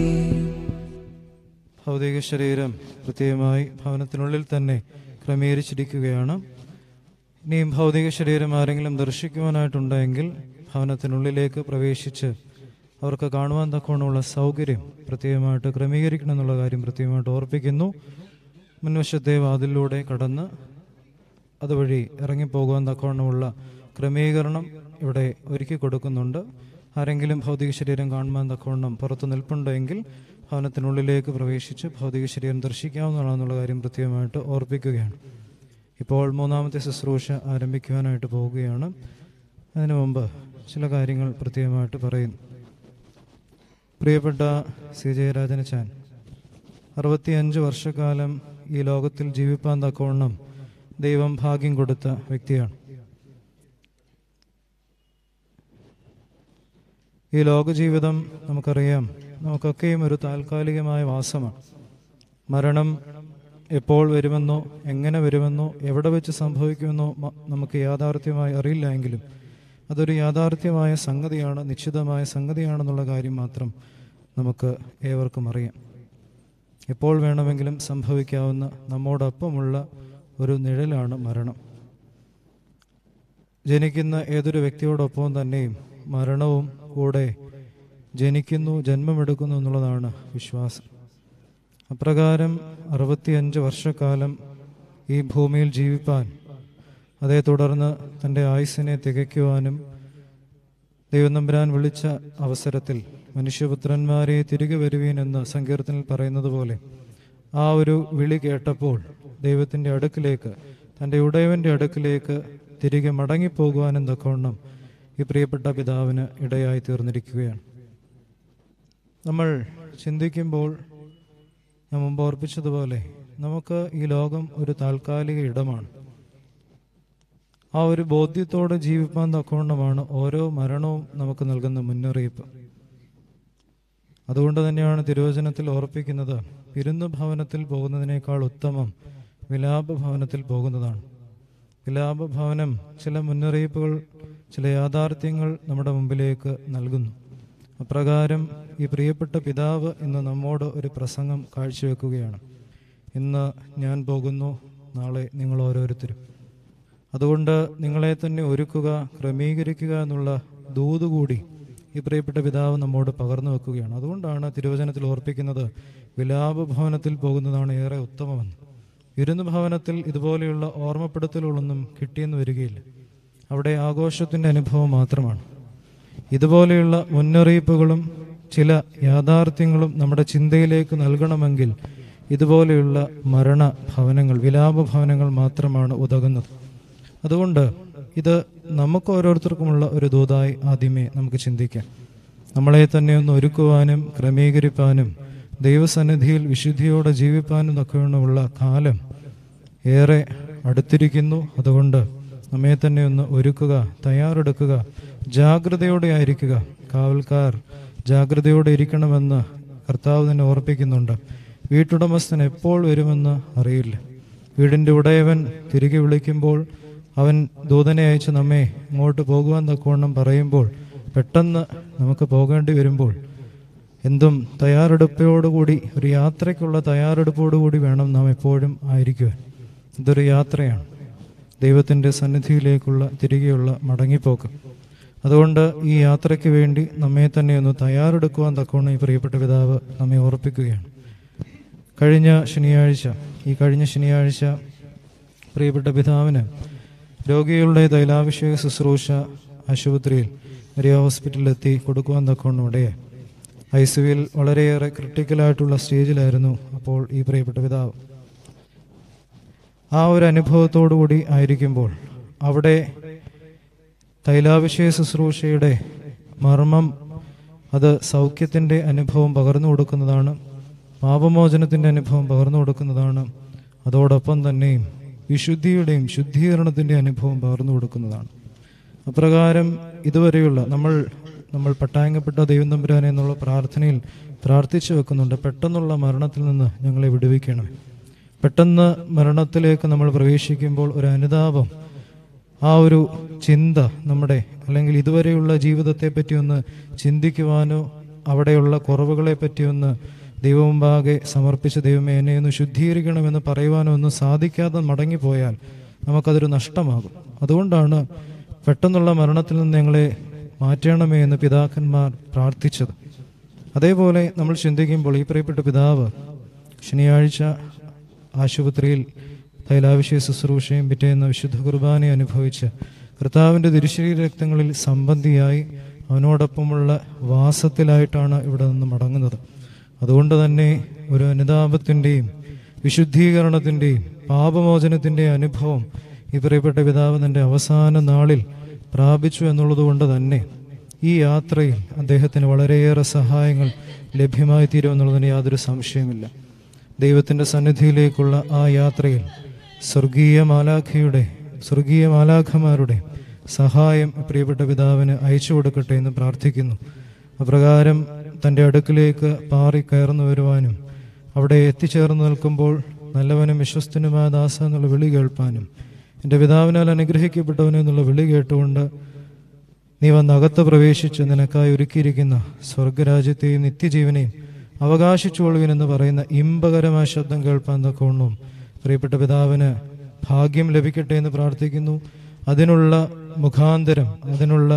ഭൗതിക ശരീരം പ്രത്യേകമായി ഭവനത്തിനുള്ളിൽ തന്നെ ക്രമീകരിച്ചിരിക്കുകയാണ് ഇനിയും ഭൗതിക ശരീരം ആരെങ്കിലും ദർശിക്കുവാനായിട്ടുണ്ടെങ്കിൽ ഭവനത്തിനുള്ളിലേക്ക് പ്രവേശിച്ച് അവർക്ക് കാണുവാൻ തക്കവണ്ണമുള്ള സൗകര്യം പ്രത്യേകമായിട്ട് ക്രമീകരിക്കണം എന്നുള്ള കാര്യം പ്രത്യേകമായിട്ട് ഓർപ്പിക്കുന്നു മുൻവശത്തെ വാതിലൂടെ കടന്ന് അതുവഴി ഇറങ്ങിപ്പോകുവാൻ തക്കവണ്ണമുള്ള ക്രമീകരണം ഇവിടെ ഒരുക്കി കൊടുക്കുന്നുണ്ട് ആരെങ്കിലും ഭൗതിക ശരീരം കാണുവാൻ തക്കവണ്ണം പുറത്ത് നിൽപ്പുണ്ടെങ്കിൽ ഭവനത്തിനുള്ളിലേക്ക് പ്രവേശിച്ച് ഭൗതിക ശരീരം ദർശിക്കാവുന്നതാണെന്നുള്ള കാര്യം പ്രത്യേകമായിട്ട് ഓർപ്പിക്കുകയാണ് ഇപ്പോൾ മൂന്നാമത്തെ ശുശ്രൂഷ ആരംഭിക്കുവാനായിട്ട് പോവുകയാണ് അതിനു മുമ്പ് ചില കാര്യങ്ങൾ പ്രത്യേകമായിട്ട് പറയുന്നു പ്രിയപ്പെട്ട സി ജയരാജനച്ചാൻ അറുപത്തിയഞ്ച് വർഷക്കാലം ഈ ലോകത്തിൽ ജീവിപ്പാൻ തക്കവണ്ണം ദൈവം ഭാഗ്യം കൊടുത്ത വ്യക്തിയാണ് ഈ ലോകജീവിതം നമുക്കറിയാം നമുക്കൊക്കെയും ഒരു താൽക്കാലികമായ വാസമാണ് മരണം എപ്പോൾ വരുമെന്നോ എങ്ങനെ വരുമെന്നോ എവിടെ വെച്ച് സംഭവിക്കുമെന്നോ മ- നമുക്ക് യാഥാർത്ഥ്യമായി അറിയില്ല എങ്കിലും അതൊരു യാഥാർത്ഥ്യമായ സംഗതിയാണ് നിശ്ചിതമായ സംഗതിയാണെന്നുള്ള കാര്യം മാത്രം നമുക്ക് ഏവർക്കും അറിയാം എപ്പോൾ വേണമെങ്കിലും സംഭവിക്കാവുന്ന നമ്മോടൊപ്പമുള്ള ഒരു നിഴലാണ് മരണം ജനിക്കുന്ന ഏതൊരു വ്യക്തിയോടൊപ്പം തന്നെയും മരണവും കൂടെ ജനിക്കുന്നു ജന്മമെടുക്കുന്നു എന്നുള്ളതാണ് വിശ്വാസം അപ്രകാരം അറുപത്തിയഞ്ച് വർഷക്കാലം ഈ ഭൂമിയിൽ ജീവിപ്പാൻ അതേ തുടർന്ന് തൻ്റെ ആയുസ്സിനെ തികയ്ക്കുവാനും ദൈവനമ്പുരാൻ വിളിച്ച അവസരത്തിൽ മനുഷ്യപുത്രന്മാരെ തിരികെ വരുവീൻ എന്ന് സങ്കീർത്തനിൽ പറയുന്നത് പോലെ ആ ഒരു വിളി കേട്ടപ്പോൾ ദൈവത്തിൻ്റെ അടുക്കിലേക്ക് തൻ്റെ ഉടയവൻ്റെ അടുക്കിലേക്ക് തിരികെ മടങ്ങിപ്പോകുവാനും തക്കവണ്ണം ഈ പ്രിയപ്പെട്ട പിതാവിന് ഇടയായി തീർന്നിരിക്കുകയാണ് നമ്മൾ ചിന്തിക്കുമ്പോൾ ഞാൻ മുമ്പ് ഓർപ്പിച്ചതുപോലെ നമുക്ക് ഈ ലോകം ഒരു താൽക്കാലിക ഇടമാണ് ആ ഒരു ബോധ്യത്തോടെ ജീവിപ്പാൻ തക്കവണ്ണമാണ് ഓരോ മരണവും നമുക്ക് നൽകുന്ന മുന്നറിയിപ്പ് അതുകൊണ്ട് തന്നെയാണ് തിരുവചനത്തിൽ ഓർപ്പിക്കുന്നത് വിരുന്ന് ഭവനത്തിൽ പോകുന്നതിനേക്കാൾ ഉത്തമം വിലാപ ഭവനത്തിൽ പോകുന്നതാണ് വിലാപ ഭവനം ചില മുന്നറിയിപ്പുകൾ ചില യാഥാർത്ഥ്യങ്ങൾ നമ്മുടെ മുമ്പിലേക്ക് നൽകുന്നു അപ്രകാരം ഈ പ്രിയപ്പെട്ട പിതാവ് ഇന്ന് നമ്മോട് ഒരു പ്രസംഗം കാഴ്ചവെക്കുകയാണ് ഇന്ന് ഞാൻ പോകുന്നു നാളെ നിങ്ങൾ ഓരോരുത്തരും അതുകൊണ്ട് നിങ്ങളെ തന്നെ ഒരുക്കുക ക്രമീകരിക്കുക എന്നുള്ള ദൂത് കൂടി ഈ പ്രിയപ്പെട്ട പിതാവ് നമ്മോട് പകർന്നു വെക്കുകയാണ് അതുകൊണ്ടാണ് തിരുവചനത്തിൽ ഓർപ്പിക്കുന്നത് വിലാപ ഭവനത്തിൽ പോകുന്നതാണ് ഏറെ ഉത്തമമെന്ന് വിരുന്ന് ഭവനത്തിൽ ഇതുപോലെയുള്ള ഓർമ്മപ്പെടുത്തലുകളൊന്നും കിട്ടിയെന്ന് വരികയില്ല അവിടെ ആഘോഷത്തിന്റെ അനുഭവം മാത്രമാണ് ഇതുപോലെയുള്ള മുന്നറിയിപ്പുകളും ചില യാഥാർത്ഥ്യങ്ങളും നമ്മുടെ ചിന്തയിലേക്ക് നൽകണമെങ്കിൽ ഇതുപോലെയുള്ള മരണ ഭവനങ്ങൾ വിലാപ ഭവനങ്ങൾ മാത്രമാണ് ഉതകുന്നത് അതുകൊണ്ട് ഇത് നമുക്ക് ഓരോരുത്തർക്കുമുള്ള ഒരു ദൂതായി ആദ്യമേ നമുക്ക് ചിന്തിക്കാം നമ്മളെ തന്നെ ഒന്ന് ഒരുക്കുവാനും ക്രമീകരിപ്പാനും ദൈവസന്നിധിയിൽ വിശുദ്ധിയോടെ ജീവിപ്പാനും തക്കവണ്ണമുള്ള കാലം ഏറെ അടുത്തിരിക്കുന്നു അതുകൊണ്ട് നമ്മെ തന്നെ ഒന്ന് ഒരുക്കുക തയ്യാറെടുക്കുക ജാഗ്രതയോടെ ആയിരിക്കുക കാവൽക്കാർ ജാഗ്രതയോടെ ഇരിക്കണമെന്ന് കർത്താവ് തന്നെ ഓർപ്പിക്കുന്നുണ്ട് വീട്ടുടമസ്ഥൻ എപ്പോൾ വരുമെന്ന് അറിയില്ല വീടിൻ്റെ ഉടയവൻ തിരികെ വിളിക്കുമ്പോൾ അവൻ ദൂതനെ അയച്ച് നമ്മെ ഇങ്ങോട്ട് പോകുവാൻ തക്കവണ്ണം പറയുമ്പോൾ പെട്ടെന്ന് നമുക്ക് പോകേണ്ടി വരുമ്പോൾ എന്തും തയ്യാറെടുപ്പോടുകൂടി ഒരു യാത്രയ്ക്കുള്ള തയ്യാറെടുപ്പോടുകൂടി വേണം നാം എപ്പോഴും ആയിരിക്കുവാൻ ഇതൊരു യാത്രയാണ് ദൈവത്തിൻ്റെ സന്നിധിയിലേക്കുള്ള തിരികെയുള്ള മടങ്ങിപ്പോക്ക് അതുകൊണ്ട് ഈ യാത്രയ്ക്ക് വേണ്ടി നമ്മെ തന്നെ ഒന്ന് തയ്യാറെടുക്കുവാൻ തക്കവണ്ണം ഈ പ്രിയപ്പെട്ട പിതാവ് നമ്മെ ഓർപ്പിക്കുകയാണ് കഴിഞ്ഞ ശനിയാഴ്ച ഈ കഴിഞ്ഞ ശനിയാഴ്ച പ്രിയപ്പെട്ട പിതാവിന് രോഗികളുടെ തൈലാഭിഷേക ശുശ്രൂഷ ആശുപത്രിയിൽ മരിയ ഹോസ്പിറ്റലിലെത്തി കൊടുക്കുവാൻ തക്കവണ്ണം ഇടയായി ഐ സിവിയിൽ വളരെയേറെ ക്രിട്ടിക്കലായിട്ടുള്ള സ്റ്റേജിലായിരുന്നു അപ്പോൾ ഈ പ്രിയപ്പെട്ട പിതാവ് ആ ഒരു അനുഭവത്തോടു കൂടി ആയിരിക്കുമ്പോൾ അവിടെ തൈലാഭിഷേക ശുശ്രൂഷയുടെ മർമ്മം അത് സൗഖ്യത്തിൻ്റെ അനുഭവം പകർന്നു കൊടുക്കുന്നതാണ് പാപമോചനത്തിൻ്റെ അനുഭവം പകർന്നു കൊടുക്കുന്നതാണ് അതോടൊപ്പം തന്നെയും വിശുദ്ധിയുടെയും ശുദ്ധീകരണത്തിൻ്റെ അനുഭവം പകർന്നു കൊടുക്കുന്നതാണ് അപ്രകാരം ഇതുവരെയുള്ള നമ്മൾ നമ്മൾ പട്ടായങ്കപ്പെട്ട ദൈവം തമ്പുരാനെ എന്നുള്ള പ്രാർത്ഥനയിൽ പ്രാർത്ഥിച്ചു വെക്കുന്നുണ്ട് പെട്ടെന്നുള്ള മരണത്തിൽ നിന്ന് ഞങ്ങളെ വിടുവിക്കണം പെട്ടെന്ന് മരണത്തിലേക്ക് നമ്മൾ പ്രവേശിക്കുമ്പോൾ ഒരു അനുതാപം ആ ഒരു ചിന്ത നമ്മുടെ അല്ലെങ്കിൽ ഇതുവരെയുള്ള ജീവിതത്തെ പറ്റി ഒന്ന് ചിന്തിക്കുവാനോ അവിടെയുള്ള കുറവുകളെ പറ്റി ഒന്ന് ദൈവമുമ്പാകെ സമർപ്പിച്ച് ദൈവമേ എന്നെ ഒന്ന് ശുദ്ധീകരിക്കണമെന്ന് പറയുവാനോ ഒന്നും സാധിക്കാതെ മടങ്ങിപ്പോയാൽ നമുക്കതൊരു നഷ്ടമാകും അതുകൊണ്ടാണ് പെട്ടെന്നുള്ള മരണത്തിൽ നിന്ന് ഞങ്ങളെ മാറ്റണമേ എന്ന് പിതാക്കന്മാർ പ്രാർത്ഥിച്ചത് അതേപോലെ നമ്മൾ ചിന്തിക്കുമ്പോൾ ഈ പ്രിയപ്പെട്ട പിതാവ് ശനിയാഴ്ച ആശുപത്രിയിൽ തൈലാഭിഷേക ശുശ്രൂഷയും പിറ്റേന്ന് വിശുദ്ധ കുർബാനയും അനുഭവിച്ച് കർത്താവിൻ്റെ തിരുശരീര രക്തങ്ങളിൽ സംബന്ധിയായി അവനോടൊപ്പമുള്ള വാസത്തിലായിട്ടാണ് ഇവിടെ നിന്ന് മടങ്ങുന്നത് അതുകൊണ്ട് തന്നെ ഒരു അനുതാപത്തിൻ്റെയും വിശുദ്ധീകരണത്തിൻ്റെയും പാപമോചനത്തിൻ്റെയും അനുഭവം ഈ പ്രിയപ്പെട്ട പിതാവ് തൻ്റെ അവസാന നാളിൽ പ്രാപിച്ചു എന്നുള്ളത് കൊണ്ട് തന്നെ ഈ യാത്രയിൽ അദ്ദേഹത്തിന് വളരെയേറെ സഹായങ്ങൾ ലഭ്യമായി തീരുമെന്നുള്ളതിന് യാതൊരു സംശയമില്ല ദൈവത്തിൻ്റെ സന്നിധിയിലേക്കുള്ള ആ യാത്രയിൽ സ്വർഗീയ മാലാഖയുടെ സ്വർഗീയ മാലാഖമാരുടെ സഹായം പ്രിയപ്പെട്ട പിതാവിന് അയച്ചു കൊടുക്കട്ടെ എന്ന് പ്രാർത്ഥിക്കുന്നു അപ്രകാരം തൻ്റെ അടുക്കിലേക്ക് പാറി കയർന്നു വരുവാനും അവിടെ എത്തിച്ചേർന്ന് നിൽക്കുമ്പോൾ നല്ലവനും വിശ്വസ്തനുമായ ദാസ എന്നുള്ള വിളി കേൾപ്പാനും എൻ്റെ പിതാവിനാൽ അനുഗ്രഹിക്കപ്പെട്ടവനെ എന്നുള്ള വിളി കേട്ടുകൊണ്ട് നീ വന്ന് അകത്ത് പ്രവേശിച്ച് നിനക്കായി ഒരുക്കിയിരിക്കുന്ന സ്വർഗരാജ്യത്തെയും നിത്യജീവനെയും അവകാശിച്ചോളുവിൻ എന്ന് പറയുന്ന ഇമ്പകരമായ ശബ്ദം കേൾപ്പാൻ തക്കവണ്ണം പ്രിയപ്പെട്ട പിതാവിന് ഭാഗ്യം ലഭിക്കട്ടെ എന്ന് പ്രാർത്ഥിക്കുന്നു അതിനുള്ള മുഖാന്തരം അതിനുള്ള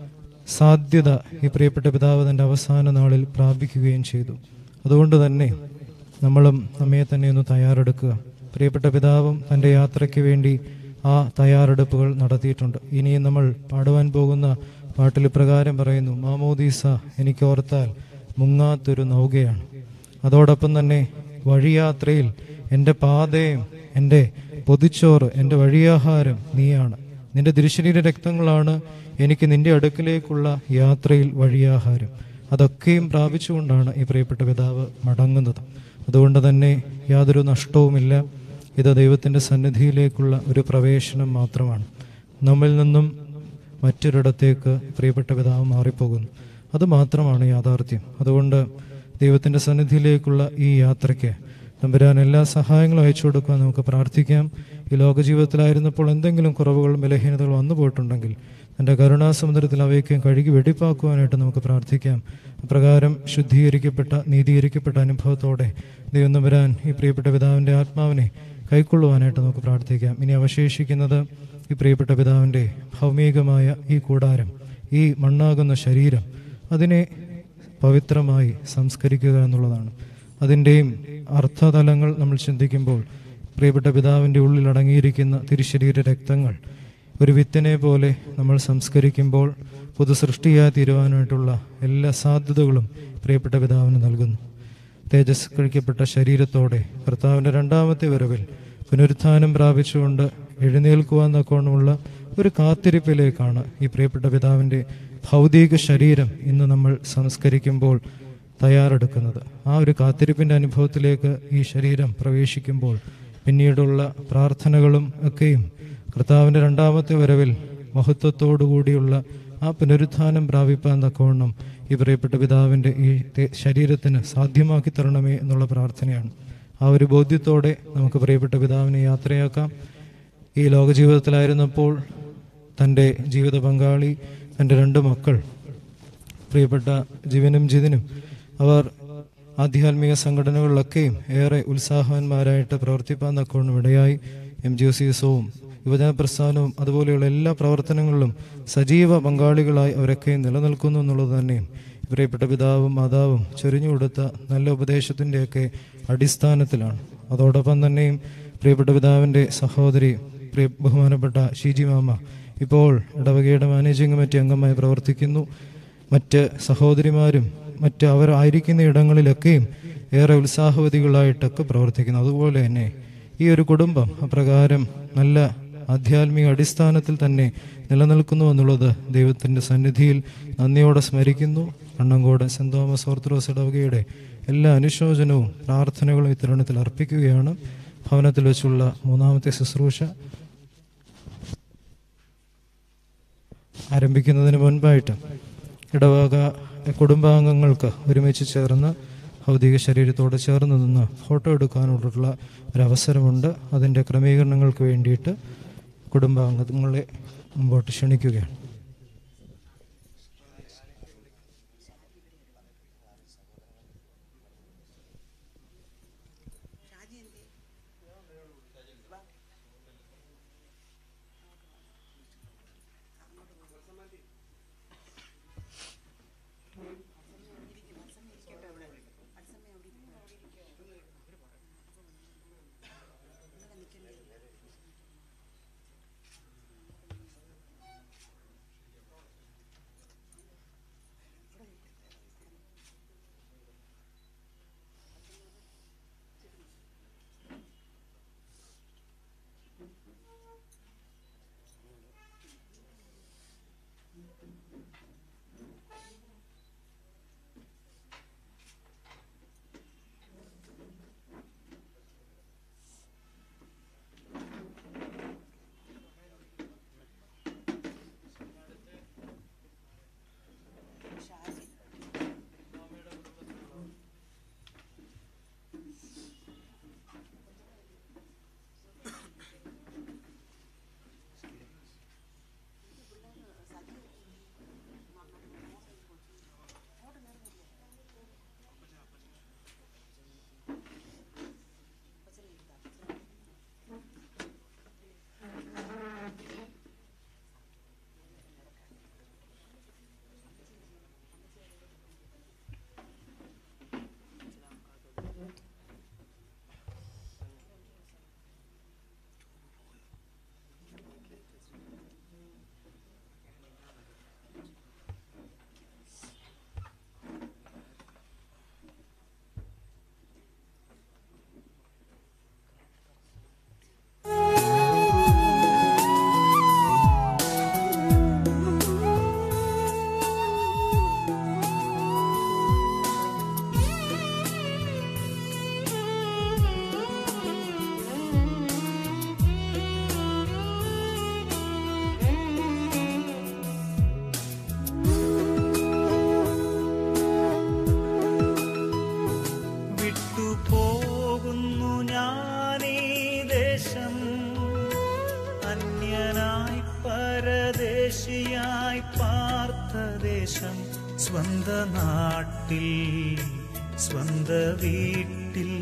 സാധ്യത ഈ പ്രിയപ്പെട്ട പിതാവ് തൻ്റെ അവസാന നാളിൽ പ്രാപിക്കുകയും ചെയ്തു അതുകൊണ്ട് തന്നെ നമ്മളും നമ്മെ തന്നെ ഒന്ന് തയ്യാറെടുക്കുക പ്രിയപ്പെട്ട പിതാവും തൻ്റെ യാത്രയ്ക്ക് വേണ്ടി ആ തയ്യാറെടുപ്പുകൾ നടത്തിയിട്ടുണ്ട് ഇനിയും നമ്മൾ പാടുവാൻ പോകുന്ന പാട്ടിൽ പ്രകാരം പറയുന്നു മാമോദീസ എനിക്ക് ഓർത്താൽ മുങ്ങാത്തൊരു നൗകയാണ് അതോടൊപ്പം തന്നെ വഴിയാത്രയിൽ എൻ്റെ പാതയും എൻ്റെ പൊതിച്ചോറ് എൻ്റെ വഴിയാഹാരം നീയാണ് നിന്റെ തിരുശരീര രക്തങ്ങളാണ് എനിക്ക് നിന്റെ അടുക്കിലേക്കുള്ള യാത്രയിൽ വഴിയാഹാരം അതൊക്കെയും പ്രാപിച്ചുകൊണ്ടാണ് ഈ പ്രിയപ്പെട്ട പിതാവ് മടങ്ങുന്നത് അതുകൊണ്ട് തന്നെ യാതൊരു നഷ്ടവുമില്ല ഇത് ദൈവത്തിൻ്റെ സന്നിധിയിലേക്കുള്ള ഒരു പ്രവേശനം മാത്രമാണ് നമ്മിൽ നിന്നും മറ്റൊരിടത്തേക്ക് പ്രിയപ്പെട്ട പിതാവ് മാറിപ്പോകുന്നു അത് മാത്രമാണ് യാഥാർത്ഥ്യം അതുകൊണ്ട് ദൈവത്തിൻ്റെ സന്നിധിയിലേക്കുള്ള ഈ യാത്രയ്ക്ക് തമ്പുരാൻ എല്ലാ സഹായങ്ങളും അയച്ചു കൊടുക്കാൻ നമുക്ക് പ്രാർത്ഥിക്കാം ഈ ലോകജീവിതത്തിലായിരുന്നപ്പോൾ എന്തെങ്കിലും കുറവുകളും ബലഹീനതകളും വന്നു പോയിട്ടുണ്ടെങ്കിൽ തൻ്റെ കരുണാസമുദ്രത്തിൽ അവയ്ക്കും കഴുകി വെടിപ്പാക്കുവാനായിട്ട് നമുക്ക് പ്രാർത്ഥിക്കാം അപ്രകാരം ശുദ്ധീകരിക്കപ്പെട്ട നീതീകരിക്കപ്പെട്ട അനുഭവത്തോടെ ദൈവം തമ്പുരാൻ ഈ പ്രിയപ്പെട്ട പിതാവിൻ്റെ ആത്മാവിനെ കൈക്കൊള്ളുവാനായിട്ട് നമുക്ക് പ്രാർത്ഥിക്കാം ഇനി അവശേഷിക്കുന്നത് ഈ പ്രിയപ്പെട്ട പിതാവിൻ്റെ ഭൗമികമായ ഈ കൂടാരം ഈ മണ്ണാകുന്ന ശരീരം അതിനെ പവിത്രമായി സംസ്കരിക്കുക എന്നുള്ളതാണ് അതിൻ്റെയും അർത്ഥതലങ്ങൾ നമ്മൾ ചിന്തിക്കുമ്പോൾ പ്രിയപ്പെട്ട പിതാവിൻ്റെ ഉള്ളിൽ അടങ്ങിയിരിക്കുന്ന തിരുശരീര രക്തങ്ങൾ ഒരു വിത്തിനെ പോലെ നമ്മൾ സംസ്കരിക്കുമ്പോൾ പുതു സൃഷ്ടിയായി തീരുവാനായിട്ടുള്ള എല്ലാ സാധ്യതകളും പ്രിയപ്പെട്ട പിതാവിന് നൽകുന്നു തേജസ് കഴിക്കപ്പെട്ട ശരീരത്തോടെ കർത്താവിൻ്റെ രണ്ടാമത്തെ വരവിൽ പുനരുത്ഥാനം പ്രാപിച്ചുകൊണ്ട് എഴുന്നേൽക്കുവാൻ തക്കോണമുള്ള ഒരു കാത്തിരിപ്പിലേക്കാണ് ഈ പ്രിയപ്പെട്ട പിതാവിൻ്റെ ഭൗതിക ശരീരം ഇന്ന് നമ്മൾ സംസ്കരിക്കുമ്പോൾ തയ്യാറെടുക്കുന്നത് ആ ഒരു കാത്തിരിപ്പിൻ്റെ അനുഭവത്തിലേക്ക് ഈ ശരീരം പ്രവേശിക്കുമ്പോൾ പിന്നീടുള്ള പ്രാർത്ഥനകളും ഒക്കെയും കർത്താവിൻ്റെ രണ്ടാമത്തെ വരവിൽ മഹത്വത്തോടുകൂടിയുള്ള ആ പുനരുത്ഥാനം പ്രാപിപ്പാൻ തക്കവണ്ണം ഈ പ്രിയപ്പെട്ട പിതാവിൻ്റെ ഈ തെ- ശരീരത്തിന് സാധ്യമാക്കി തരണമേ എന്നുള്ള പ്രാർത്ഥനയാണ് ആ ഒരു ബോധ്യത്തോടെ നമുക്ക് പ്രിയപ്പെട്ട പിതാവിനെ യാത്രയാക്കാം ഈ ലോകജീവിതത്തിലായിരുന്നപ്പോൾ തൻ്റെ ജീവിത പങ്കാളി തൻ്റെ രണ്ട് മക്കൾ പ്രിയപ്പെട്ട ജീവനും ജിതിനും അവർ ആധ്യാത്മിക സംഘടനകളിലൊക്കെയും ഏറെ ഉത്സാഹവാന്മാരായിട്ട് പ്രവർത്തിപ്പാൻ തക്കവണ്ണം ഇടയായി എം ജി സി എസവും യുവജന പ്രസ്ഥാനവും അതുപോലെയുള്ള എല്ലാ പ്രവർത്തനങ്ങളിലും സജീവ പങ്കാളികളായി അവരൊക്കെ നിലനിൽക്കുന്നു എന്നുള്ളത് തന്നെയും പ്രിയപ്പെട്ട പിതാവും മാതാവും ചൊരിഞ്ഞു കൊടുത്ത നല്ല ഉപദേശത്തിൻ്റെയൊക്കെ അടിസ്ഥാനത്തിലാണ് അതോടൊപ്പം തന്നെയും പ്രിയപ്പെട്ട പിതാവിൻ്റെ സഹോദരി പ്രിയ ബഹുമാനപ്പെട്ട ഷീജി മാമ ഇപ്പോൾ ഇടവകയുടെ മാനേജിംഗ് കമ്മിറ്റി അംഗമായി പ്രവർത്തിക്കുന്നു മറ്റ് സഹോദരിമാരും മറ്റ് അവർ ആയിരിക്കുന്ന ഇടങ്ങളിലൊക്കെയും ഏറെ ഉത്സാഹവതികളായിട്ടൊക്കെ പ്രവർത്തിക്കുന്നു അതുപോലെ തന്നെ ഈ ഒരു കുടുംബം അപ്രകാരം നല്ല ആധ്യാത്മിക അടിസ്ഥാനത്തിൽ തന്നെ നിലനിൽക്കുന്നു എന്നുള്ളത് ദൈവത്തിൻ്റെ സന്നിധിയിൽ നന്ദിയോടെ സ്മരിക്കുന്നു കണ്ണങ്കോട് സെന്റ് തോമസ് ഓർത്തഡോക്സ് ഇടവകയുടെ എല്ലാ അനുശോചനവും പ്രാർത്ഥനകളും ഇത്തരുണത്തിൽ അർപ്പിക്കുകയാണ് ഭവനത്തിൽ വെച്ചുള്ള മൂന്നാമത്തെ ശുശ്രൂഷ ആരംഭിക്കുന്നതിന് മുൻപായിട്ട് ഇടവക കുടുംബാംഗങ്ങൾക്ക് ഒരുമിച്ച് ചേർന്ന് ഭൗതിക ശരീരത്തോട് ചേർന്ന് നിന്ന് ഫോട്ടോ എടുക്കാനുള്ള ഒരവസരമുണ്ട് അതിൻ്റെ ക്രമീകരണങ്ങൾക്ക് വേണ്ടിയിട്ട് കുടുംബാംഗങ്ങളെ മുമ്പോട്ട് ക്ഷണിക്കുകയാണ് വിട്ടുപോകുന്നു ഞാനീ ദേശം അന്യനായി പരദേശിയായി പാർത്ത ദേശം സ്വന്ത നാട്ടിൽ സ്വന്ത വീട്ടിൽ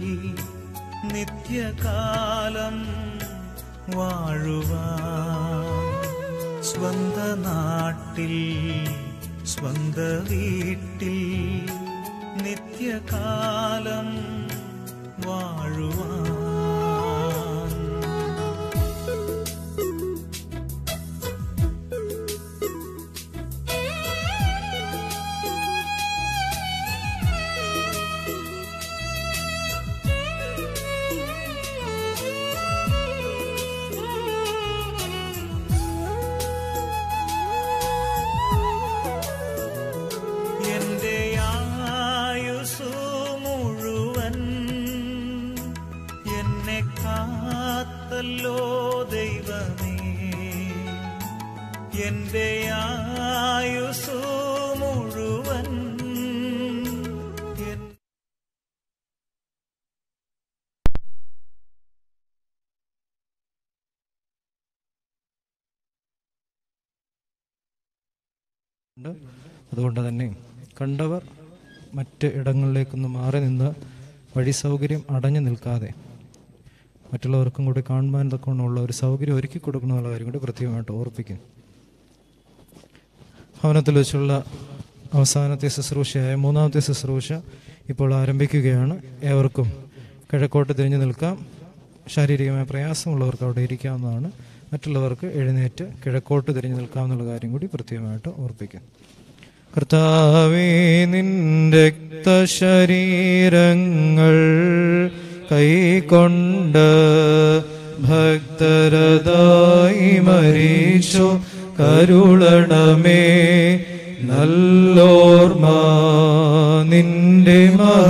നിത്യകാലം വാഴുവാൻ സ്വന്ത നാട്ടിൽ സ്വന്ത വീട്ടിൽ നിത്യകാലം വാഴുവാൻ എന്റെ ആയുസു മുഴുവൻ എന്നെ കാത്തല്ലോ ദൈവമേ എന്റെ ആയുസു മുഴുവൻ എൻ- ഉണ്ട് അതുകൊണ്ട് തന്നെ കണ്ടവർ മറ്റ് ഇടങ്ങളിലേക്കൊന്ന് മാറി നിന്ന് വഴി സൗകര്യം അടഞ്ഞു നിൽക്കാതെ മറ്റുള്ളവർക്കും കൂടി കാണുവാൻ തക്കവണ്ണമുള്ള ഒരു സൗകര്യം ഒരുക്കി കൊടുക്കണമെന്നുള്ള കാര്യം കൂടി പ്രത്യേകമായിട്ട് ഓർപ്പിക്കുന്നു ഭവനത്തിൽ വെച്ചുള്ള അവസാനത്തെ ശുശ്രൂഷയായ മൂന്നാമത്തെ ശുശ്രൂഷ ഇപ്പോൾ ആരംഭിക്കുകയാണ് ഏവർക്കും കിഴക്കോട്ട് തിരിഞ്ഞു നിൽക്കാം ശാരീരികമായ പ്രയാസമുള്ളവർക്ക് അവിടെ ഇരിക്കാവുന്നതാണ് മറ്റുള്ളവർക്ക് എഴുന്നേറ്റ് കിഴക്കോട്ട് തിരിഞ്ഞു നിൽക്കാമെന്നുള്ള കാര്യം കൂടി പ്രത്യേകമായിട്ട് ഓർപ്പിക്കുന്നു കർത്താവേ നിന്റെ രക്തശരീരങ്ങൾ കൈകൊണ്ട് ഭക്തരതായി മരീച്ചു കരുളണമേ നല്ലോർമ്മ നിന്റെ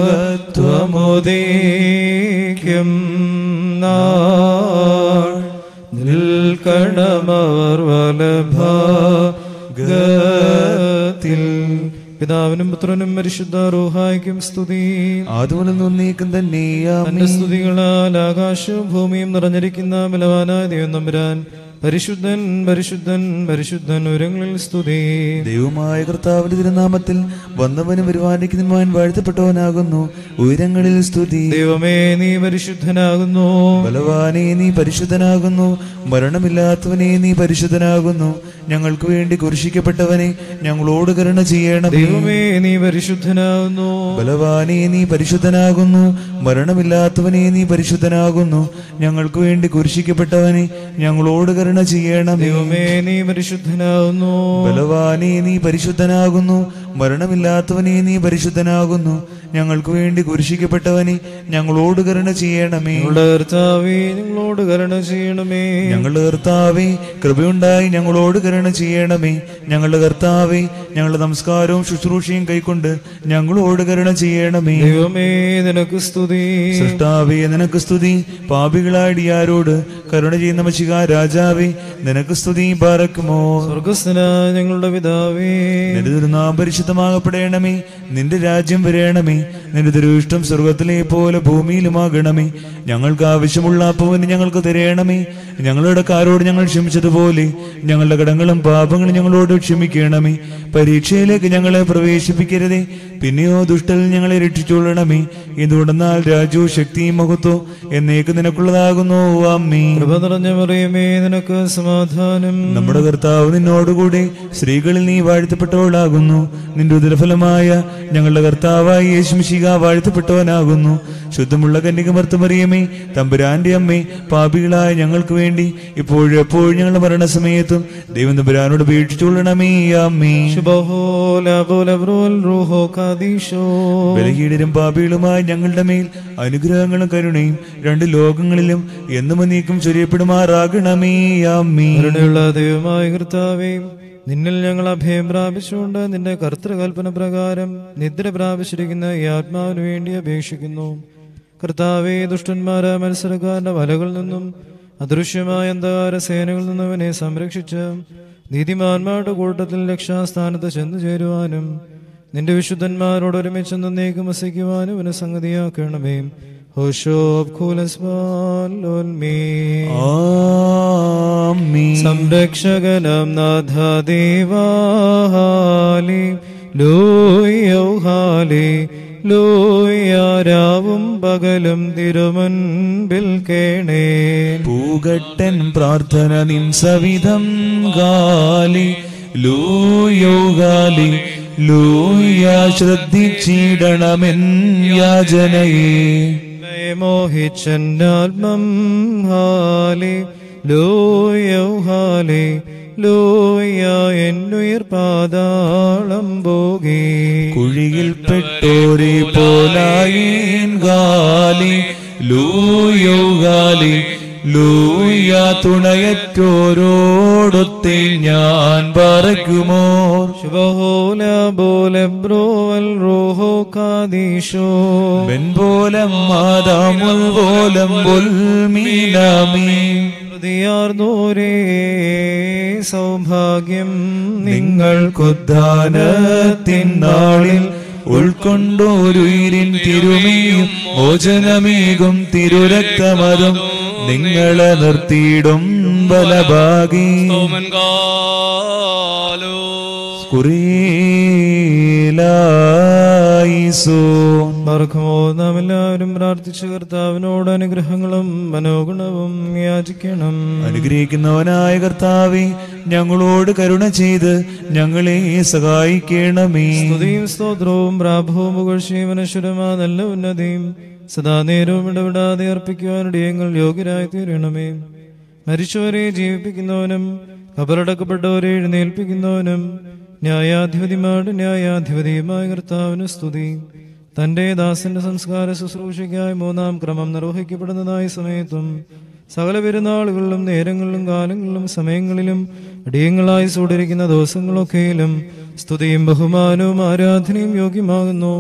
മഹത്വമുദീക്കും നാൾ നിൽക്കണമവർ വലഭാഗത്തിൽ പിതാവിനും പുത്രനും പരിശുദ്ധ റൂഹായിക്കും സ്തുതി ആദ്യമൊന്നും നീക്കം തന്നെ തന്റെ സ്തുതികളാൽ ആകാശവും ഭൂമിയും നിറഞ്ഞിരിക്കുന്ന ബലവാനായ ദൈവം നമ്പുരാൻ പരിശുദ്ധൻ പരിശുദ്ധൻ പരിശുദ്ധൻ ഉരങ്ങളിൽ സ്തുതി ദൈവമായ കർത്താവിന്റെ തിരുനാമത്തിൽ വന്നവനും വരുവാനിക്കുന്നവൻ വാഴ്ത്തപ്പെട്ടവനാകുന്നു ഉയരങ്ങളിൽ സ്തുതി ദൈവമേ നീ പരിശുദ്ധനാകുന്നു ബലവാനെ നീ പരിശുദ്ധനാകുന്നു മരണമില്ലാത്തവനെ നീ പരിശുദ്ധനാകുന്നു ഞങ്ങൾക്ക് വേണ്ടി കുരിശിക്കപ്പെട്ടവനെ ഞങ്ങളോട് കരുണ ചെയ്യണമേ ദൈവമേ നീ പരിശുദ്ധനാകുന്നു ബലവാനെ നീ പരിശുദ്ധനാകുന്നു മരണമില്ലാത്തവനെ നീ പരിശുദ്ധനാകുന്നു ഞങ്ങൾക്ക് വേണ്ടി കുരിശിക്കപ്പെട്ടവനെ ഞങ്ങളോട് കരുണ ചെയ്യണമേ ദൈവമേ നീ പരിശുദ്ധനാകുന്നു ബലവാനെ നീ പരിശുദ്ധനാകുന്നു മരണമില്ലാത്തവനെ നീ പരിശുദ്ധനാകുന്നു ഞങ്ങൾക്ക് വേണ്ടി കുരിശിക്കപ്പെട്ടവനെ ഞങ്ങളോട് കരുണ ചെയ്യണമേ ഞങ്ങളുടെ കർത്താവേ ഞങ്ങളോട് കരുണ ചെയ്യണമേ ഞങ്ങളുടെ കർത്താവേ കൃപയുണ്ടായി ഞങ്ങളോട് കരുണ ചെയ്യണമേ ഞങ്ങളുടെ കർത്താവേ ഞങ്ങളുടെ നമസ്കാരവും ശുശ്രൂഷയും കൈക്കൊണ്ട് ഞങ്ങളോട് കരുണ ചെയ്യണമേ ദൈവമേ നിനക്ക് സ്തുതി സൃഷ്ടാവേ നിനക്ക് സ്തുതി പാപികളാടിയാരോട് കരുണ ചെയ്യുന്ന മഷിക രാജാവേ നിനക്ക് സ്തുതി പാറക്കുമോ സ്വർഗസ്ന ഞങ്ങളുടെ പിതാവേ നിന്റെ തിരുനാം പരിശുദ്ധമാകപ്പെടണമേ നിന്റെ രാജ്യം വരേണമേ നിന്റെ തിരുവിഷ്ടം സ്വർഗത്തിലെ പോലെ ഭൂമിയിലുമാകണമേ ഞങ്ങൾക്ക് ആവശ്യമുള്ള അപ്പവന് ഞങ്ങൾക്ക് തരയണമേ ഞങ്ങളുടെ കാരോട് ഞങ്ങൾ ക്ഷമിച്ചതുപോലെ ഞങ്ങളുടെ കടങ്ങളും പാപങ്ങളും ഞങ്ങളോട് ക്ഷമിക്കണമേ പരീക്ഷയിലേക്ക് ഞങ്ങളെ പ്രവേശിപ്പിക്കരുതേ പിന്നെയോ ദുഷ്ടൽ ഞങ്ങളെ രക്ഷിച്ചുകൊള്ളണമേ എന്തുകൊണ്ടെന്നാൽ രാജു ശക്തിയും മഹത്വം എന്നേക്ക് നിനക്കുള്ളതാകുന്നു അമ്മേ കൃപ നിറഞ്ഞ മറിയമേ നിനക്ക് സമാധാനം നമ്മുടെ കർത്താവ് നിന്നോടുകൂടെ സ്ത്രീകളിൽ നീ വാഴ്ത്തപ്പെട്ടവളാകുന്നു നിന്റെ ഉദരഫലമായ ഞങ്ങളുടെ കർത്താവായ യേശുമിശിക വാഴ്ത്തപ്പെട്ടവനാകുന്നു ശുദ്ധമുള്ള കന്യകമർത്തമറിയമേ തമ്പുരാന്റെ അമ്മേ പാപികളായ ഞങ്ങൾക്ക് വേണ്ടി ഇപ്പോഴും എപ്പോഴും ഞങ്ങളുടെ മരണസമയത്തും ദൈവം തമ്പുരാനോട് വീക്ഷിച്ചുകൊള്ളണമേ അമ്മേ ശുഭഹോല പോലെ ബ്രോൽ റൂഹോ കാദീശോ ബലഹീനരും പാപികളുമായ ഞങ്ങളുടെ മേൽ അനുഗ്രഹങ്ങളും കരുണയും രണ്ട് ലോകങ്ങളിലും എന്നും നീക്കം ചൊരിയപ്പെടുമാറാകണമേ അമ്മേ കരുണയുള്ള ദൈവമായ കർത്താവേ നിന്നിൽ ഞങ്ങൾ അഭയം പ്രാപിച്ചുകൊണ്ട് നിന്റെ കർത്തൃകൽപ്പന പ്രകാരം നിദ്ര പ്രാപിച്ചിരിക്കുന്ന ഈ ആത്മാവിന് വേണ്ടി അപേക്ഷിക്കുന്നു കർത്താവേ ദുഷ്ടന്മാരായ മത്സരക്കാരുടെ വലകളിൽ നിന്നും അദൃശ്യമായ അന്ധകാര സേനകളിൽ നിന്നും അവനെ സംരക്ഷിച്ച് നീതിമാന്മാരുടെ കൂട്ടത്തിൽ രക്ഷാസ്ഥാനത്ത് ചെന്നു ചേരുവാനും നിന്റെ വിശുദ്ധന്മാരോട് ഒരുമിച്ച് നന്നേക്ക് വസിക്കുവാനും അവനെ സംഗതിയാക്കണമേ ഹോഷോബ് സംരക്ഷകനം നാഥ ദേവാഹാലി ലോയ്യൗഹാലി ലോയാരാവും പകലും തിരുമുൻപിൽ കേണേ പൂകട്ടൻ പ്രാർത്ഥന നിൻ സവിധം ഗാലി ലൂയോ ഗാലി ലൂയ ശ്രദ്ധിച്ചിടണമെൻ യാചനയെ മോഹിച്ചെന്നാത്മം ഹാലി ലോയൗഹാലി ലോയ എന്നുയിർ പാതാളം പോകി കുഴിയിൽ പെട്ടോരെ പോലായേൻ ഗാലി ലൂയോ ഗാലി ലൂയ തുണയറ്റോരോടൊത്തെ ഞാൻ പറക്കുമോ ശുഭഹോല പോലെ ബ്രോവൽ റോഹോ കാദീശോ ബെൻപോലം മാതാമുൽ പോലം പൊൽമീനാമീ ഹൃദയാർന്നോരേ സൗഭാഗ്യം നിങ്ങൾക്കുദ്ധാനത്തിൻ നാളിൽ ഉൾക്കൊണ്ടോരുയിരിൻ തിരുമേയും മോചനമേകും തിരുരക്തമതും നിങ്ങളെ നിർത്തിയിടും ബലഭാഗി മറക്കുമോ നാം എല്ലാവരും പ്രാർത്ഥിച്ച കർത്താവിനോട് അനുഗ്രഹങ്ങളും മനോഗുണവും യാചിക്കണം അനുഗ്രഹിക്കുന്നവനായ കർത്താവെ ഞങ്ങളോട് കരുണ ചെയ്ത് ഞങ്ങളെ സഹായിക്കണമേ സ്തുതിയും സ്തോത്രവും പ്രാഭവും പുകഴ്ചയും അനശ്വരമാ നല്ല ഉന്നതിയും സദാ നേരവും ഇടപെടാതെ അർപ്പിക്കുവാനിടയങ്ങൾ യോഗ്യരായി തീരണമേ മരിച്ചവരെ ജീവിപ്പിക്കുന്നവനും കബറടക്കപ്പെട്ടവരെ എഴുന്നേൽപ്പിക്കുന്നവനും ന്യായാധിപതിമാരുടെ ന്യായാധിപതിയുമായ കർത്താവിന് സ്തുതി തന്റെ ദാസന്റെ സംസ്കാര ശുശ്രൂഷയ്ക്കായി മൂന്നാം ക്രമം നിർവഹിക്കപ്പെടുന്നതായ സമയത്തും സകല പെരുന്നാളുകളിലും നേരങ്ങളിലും കാലങ്ങളിലും സമയങ്ങളിലും അടിയങ്ങളായി സൂടിരിക്കുന്ന ദിവസങ്ങളൊക്കെയിലും സ്തുതിയും ബഹുമാനവും ആരാധനയും യോഗ്യമാകുന്നു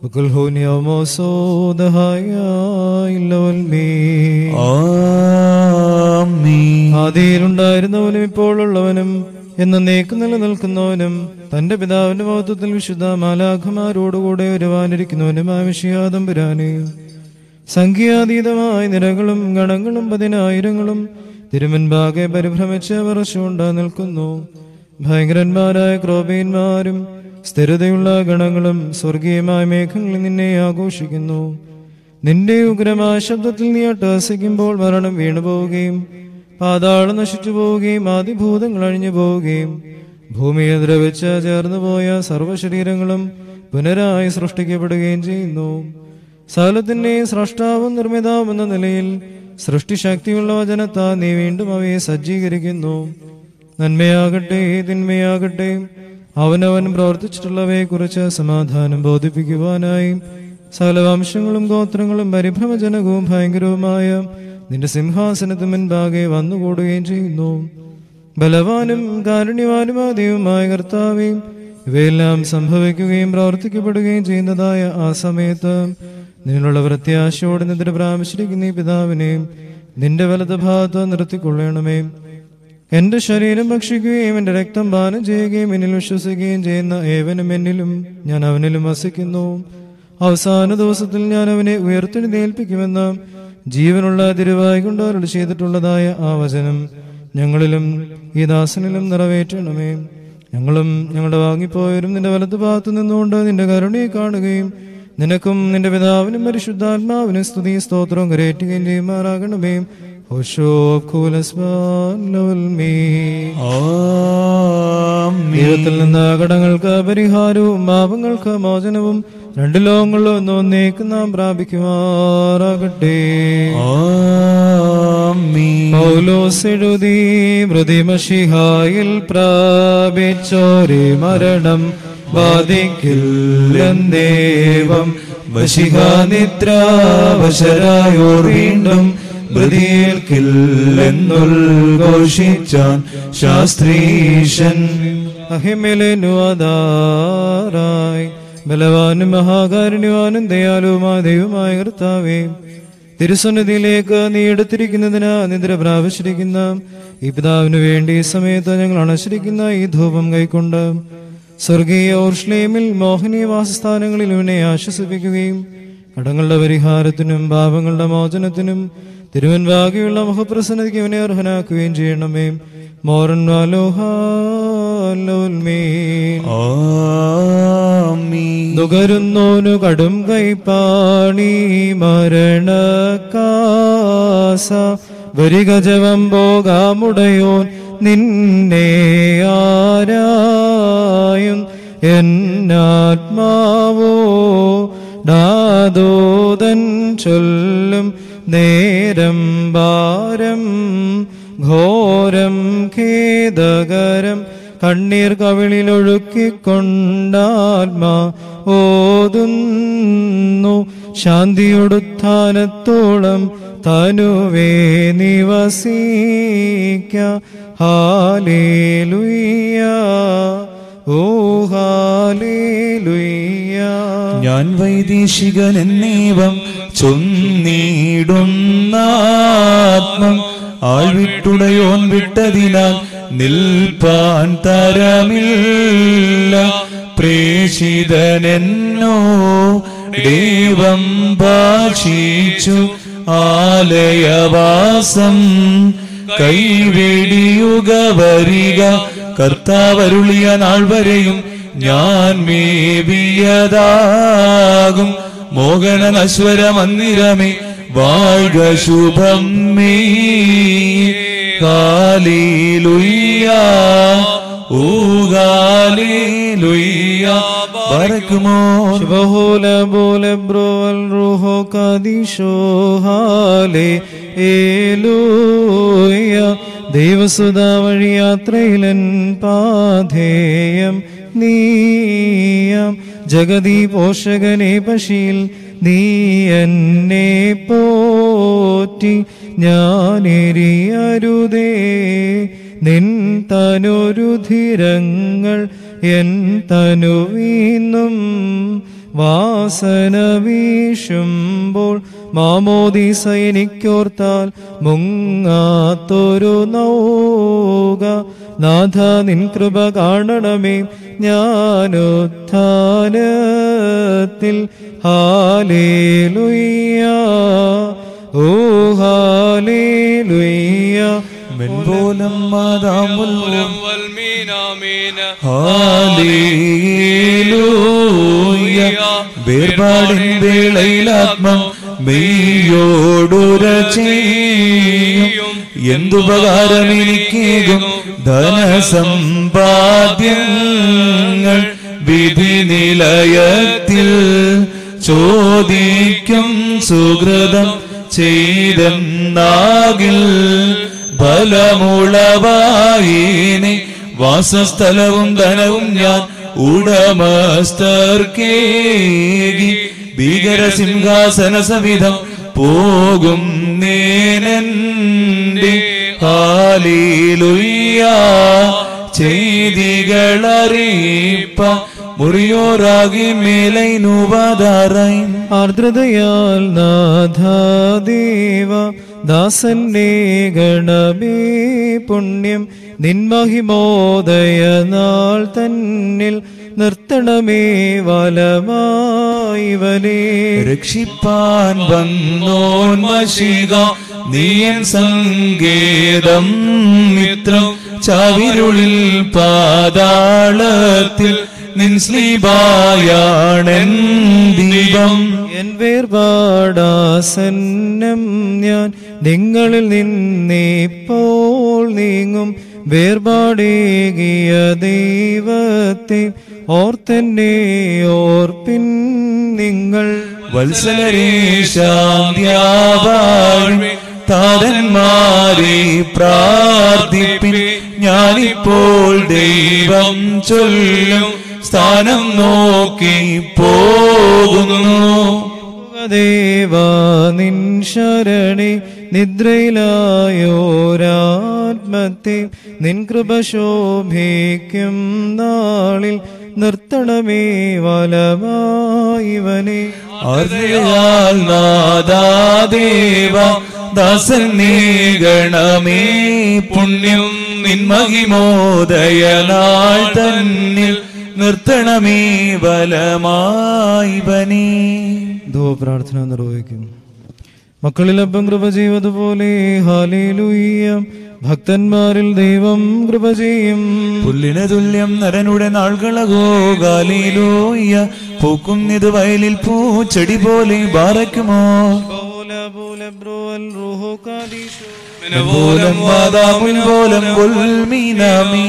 ആദിയിലുണ്ടായിരുന്നവനും ഇപ്പോഴുള്ളവനും എന്നേക്ക് നിലനിൽക്കുന്നവനും തന്റെ പിതാവിന്റെ മഹത്വത്തിൽ വിശുദ്ധ മാലാഖമാരോടുകൂടെ വരുവാനിരിക്കുന്നവനുമായ വിഷയാദംബുരാനെ സംഖ്യാതീതമായ നിരകളും ഗണങ്ങളും പതിനായിരങ്ങളും തിരുമുൻപാകെ പരിഭ്രമിച്ച് വിറച്ചുകൊണ്ട് നിൽക്കുന്നു ഭയങ്കരന്മാരായ ക്രോബീന്മാരും സ്ഥിരതയുള്ള ഗണങ്ങളും സ്വർഗീയമായ മേഘങ്ങളിൽ നിന്നെ ആഘോഷിക്കുന്നു നിന്റെ ഉഗ്രമായ ശബ്ദത്തിൽ നീ അട്ടഹസിക്കുമ്പോൾ മരണം വീണുപോവുകയും പാതാളം നശിച്ചു പോവുകയും ആദിഭൂതങ്ങൾ അഴിഞ്ഞു പോവുകയും ഭൂമിയെ ദ്രവിച്ച് ചേർന്നു പോയ സർവ്വശരീരങ്ങളും പുനരായി സൃഷ്ടിക്കപ്പെടുകയും ചെയ്യുന്നു സകലത്തിന്റെ സ്രഷ്ടാവും നിർമ്മിതാവും എന്ന നിലയിൽ സൃഷ്ടിശക്തിയുള്ള വചനത്താ നീ വീണ്ടും അവയെ സജ്ജീകരിക്കുന്നു നന്മയാകട്ടെ തിന്മയാകട്ടെ അവനവൻ പ്രവർത്തിച്ചിട്ടുള്ളവയെ കുറിച്ച് സമാധാനം ബോധിപ്പിക്കുവാനായി സകല വംശങ്ങളും ഗോത്രങ്ങളും പരിഭ്രമജനകവും ഭയങ്കരവുമായ നിന്റെ സിംഹാസനത്തിന് മുൻപാകെ വന്നുകൂടുകയും ചെയ്യുന്നു ബലവാനും കാരുണ്യവാനുമായ ദൈവമായ കർത്താവേ ഇവയെല്ലാം സംഭവിക്കുകയും പ്രവർത്തിക്കപ്പെടുകയും ചെയ്യുന്നതായ ആ സമയത്ത് നിന്നുള്ള പ്രത്യാശയോടെ നിദ്ര പ്രാപിച്ചിരിക്കുന്ന ഈ പിതാവിനെയും നിന്റെ വലത് ഭാഗത്ത് നിർത്തിക്കൊള്ളണമേ എന്റെ ശരീരം ഭക്ഷിക്കുകയും എന്റെ രക്തം പാനം ചെയ്യുകയും എന്നിൽ വിശ്വസിക്കുകയും ചെയ്യുന്ന ഏവനും എന്നിലും ഞാൻ അവനിലും വസിക്കുന്നു അവസാന ദിവസത്തിൽ ഞാൻ അവനെ ഉയർത്തെഴുന്നേൽപ്പിക്കുമെന്ന് ജീവനുള്ള തിരുവായി കൊണ്ട് അവരോട് ചെയ്തിട്ടുള്ളതായ ആ വചനം ഞങ്ങളിലും ഈ ദാസനിലും നിറവേറ്റണമേ ഞങ്ങളും ഞങ്ങളുടെ വാങ്ങിപ്പോയവരും നിന്റെ വലതു ഭാഗത്ത് നിന്നുകൊണ്ട് നിന്റെ കരുണയെ കാണുകയും നിനക്കും നിന്റെ പിതാവിനും പരിശുദ്ധാത്മാവിനും സ്തുതി സ്തോത്രവും കരേറ്റുകയും ചെയ്യുമാറാകണമേ ദൈവത്തിൽ നിന്ന് കടങ്ങൾക്ക് പരിഹാരവും പാപങ്ങൾക്ക് മോചനവും രണ്ടു ലോകങ്ങളിലും ഒന്ന് ഒന്നേക്ക് നാം പ്രാപിക്കുമാറാകട്ടെ പൗലോസെഴുതി പ്രതിമഷിഹായിൽ പ്രാപിച്ചോരെ മരണം ബാധിക്കില്ലെന്നേവം വശിഹാനിദ്ര വശരായോർ വീണ്ടും പ്രതിയേൽക്കില്ലെന്നുദ്ഘോഷിച്ചാൻ ശാസ്ത്രീശൻ അഹിമേലുവാദാറായി ബലവാനും മഹാകാരുണ്യവാനും ദയാലുവുമായ ദൈവമായ കർത്താവേ തിരുസന്നിധിയിലേക്ക് നീ എടുത്തിരിക്കുന്നതിന് നിദ്ര പ്രാപിച്ചിരിക്കുന്ന ഈ പിതാവിന് വേണ്ടി ഈ സമയത്ത് ഞങ്ങൾ അണച്ചിരിക്കുന്ന ഈ ധൂപം കൈക്കൊണ്ട് സ്വർഗീയ ഓർഷ്ലേമിൽ മോഹനീയ വാസസ്ഥാനങ്ങളിൽ ഇവനെ ആശ്വസിപ്പിക്കുകയും കടങ്ങളുടെ പരിഹാരത്തിനും പാപങ്ങളുടെ മോചനത്തിനും തിരുവൻവാകിയുള്ള മുഖപ്രസന്നതയ്ക്ക് ഇവനെ അർഹനാക്കുകയും ചെയ്യണമേ മോറൻ നുകരുന്നോനു കടും കൈപ്പാണി മരണക്കാസ വരികജവം പോകാമുടയോൻ നിന്നെ ആരായും എന്നാത്മാവോ ഡാദോദൻ ചൊല്ലും നേരം ഭാരം ഘോരം ഖേദകരം കണ്ണീർ കവിളിലൊഴുക്കിക്കൊണ്ടാത്മാ ഓതുന്നു ശാന്തിയൊടുത്ഥാനത്തോളം തനുവേ നിവസിക്ക ഹാലേലുയ്യ ഓ ഹാലേലുയ്യ ഞാൻ വൈദേശികൻ എന്നേവം ചൊന്നീടുന്നാത്മം ആൾവിട്ടുടയോൻ വിട്ടതിനാൽ നിൽപ്പാൻ തരമില്ല പ്രേഷിതനെന്നോ ദൈവം ഭാഷിച്ചു ആലയവാസം കൈവെടിയുക വരിക കർത്താവരുളിയ നാൾ വരെയും ഞാൻ മേവിയതാകും മോഹന നശ്വര മന്ദിരമേ വാഴ്ക ശുഭം മേ കാലിലുയ്യ ഊഗാലേലുയ്യ ബറക്കുമോ ശുഭഹോല ബോലെ ബ്രോവൽ റൂഹോ കാദിശോ ഹാലേ ഏലൂയ ദൈവസുത വഴി യാത്രയിലൻ പാധേയം നീയാം ജഗതി പോഷകനെ പശിയിൽ നീ എന്നെ പോറ്റി ഞാനെരിയരുതേ നിൻ തനുരുധിരങ്ങൾ എൻ തനുവീന്നും വാസന വീശുമ്പോൾ മാമോദീസ എനിക്കോർത്താൽ മുങ്ങാത്തൊരു നൗക നാഥ നിൻ കൃപ കാണണമേ ഞാനുത്ഥാനത്തിൽ ഹാലേലുയ്യ ഓ ഹാലേലുയ്യ മെൻപോലം മാതാമുല്ലം ഹാലേലൂയ വേർപാടിൻ വേളയിലാത്മം മെയ്യോടുര ചെയ്യും എന്തുപകാരം എനിക്കേകും ധനസമ്പാദ്യങ്ങൾ വിധി നിലയത്തിൽ ചോദിക്കും സുഹൃതം ചെയ്തെന്നാകിൽ ഫലമുളവായിനി വാസസ്ഥലവും ധനവും ഞാൻ ഉടമസ്ഥർക്കേകി ഭീകര സിംഹാസന സവിധം പോകും നേനന്റെ ഹാലിലുയ്യ ചെയ്തികളറിയിപ്പ മുറിയോറാകി മേലൈനുപതാറായി ആർദ്രതയാൽ നാഥാദേവ ദാസന്റെ ഗണമേ പുണ്യം നിൻമഹിമോദയ നാൾ തന്നിൽ നിർത്തണമേ വലമായിവനെ രക്ഷിപ്പാൻ വന്നോൻ വശിക നീയൻ സങ്കേതം മിത്രം ചവിരുളിൽ പാതാളത്തിൽ നിൻ സ്ലീബായാണെൻ ദീപം എൻ വേർപാടാസന്നം ഞാൻ നിങ്ങളിൽ നിന്നിപ്പോൾ നീങ്ങും വേർപാടേകിയ ദൈവത്തെ ഓർത്തെന്നെ ഓർപ്പിൻ നിങ്ങൾ വത്സലരേ ശാന്ത്യാവാഴ് താരന്മാരെ പ്രാർത്ഥിപ്പിൻ ഞാനിപ്പോൾ ദൈവം ചൊല്ലും സ്ഥാനം നോക്കി പോകുന്നു ദേവാ നിൻ ശരണി നിദ്രയിലായോരാത്മത്തെ നിൻ കൃപ ശോഭിക്കും നാളിൽ നിർത്തണമേ വലമായിവനെ ആർദ്രയാൽ നാദാദേവ ദാസൻ നീഗണമേ പുണ്യം നിൻ മഹിമോദയനാൾ തന്നിൽ നിർത്തണമേ ബലമായി ബനീ ധോ പ്രാർത്ഥന നിർവഹിക്കും മക്കളിലപ്പം കൃപ ചെയ്വതുപോലെ ഹാലേലൂയ്യ ഭക്തന്മാരിൽ ദൈവം കൃപ ചെയ്യും പുല്ലിന് തുല്യം നരനുടെ നാൾകളകോ ഗാലിയിലൂയ്യ പൂക്കുന്നിത് വയലിൽ പൂച്ചെടി പോലെ ബാറയ്ക്കുമോ പോലം മാതാമുൽ പോലം കൊൽമീനാമീ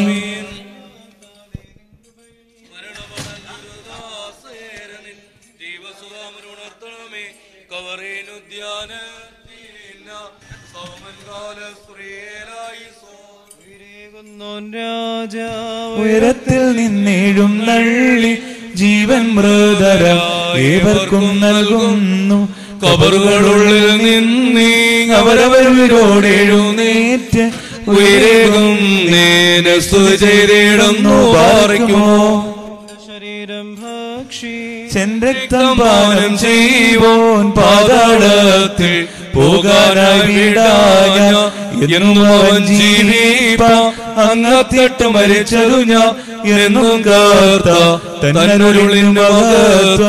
ഉയരത്തിൽ നിന്നേഴും നള്ളി ജീവൻ മൃതരം ഏവർക്കും നൽകുന്നു കബറുകളുള്ളിൽ നിന്നീ അവരവരോടെഴുന്നേറ്റ് ഉയരേകും നേനെ സ്തുതി ചെയ്തിടുന്നു പാറിക്കുമോ ശരീരം ഭക്ഷി ചെന്തക്തം പാനം ചെയ്യുവോൻ പാതാളത്തിൽ പോകാനായി വിടാഞ്ഞ എന്നും അവൻ ജീവിപ്പ അങ്ങത്തിട്ട് മരിച്ചതു ഞാൻ എന്നും കാത്ത തന്നൊരുളിൻ മഹത്വം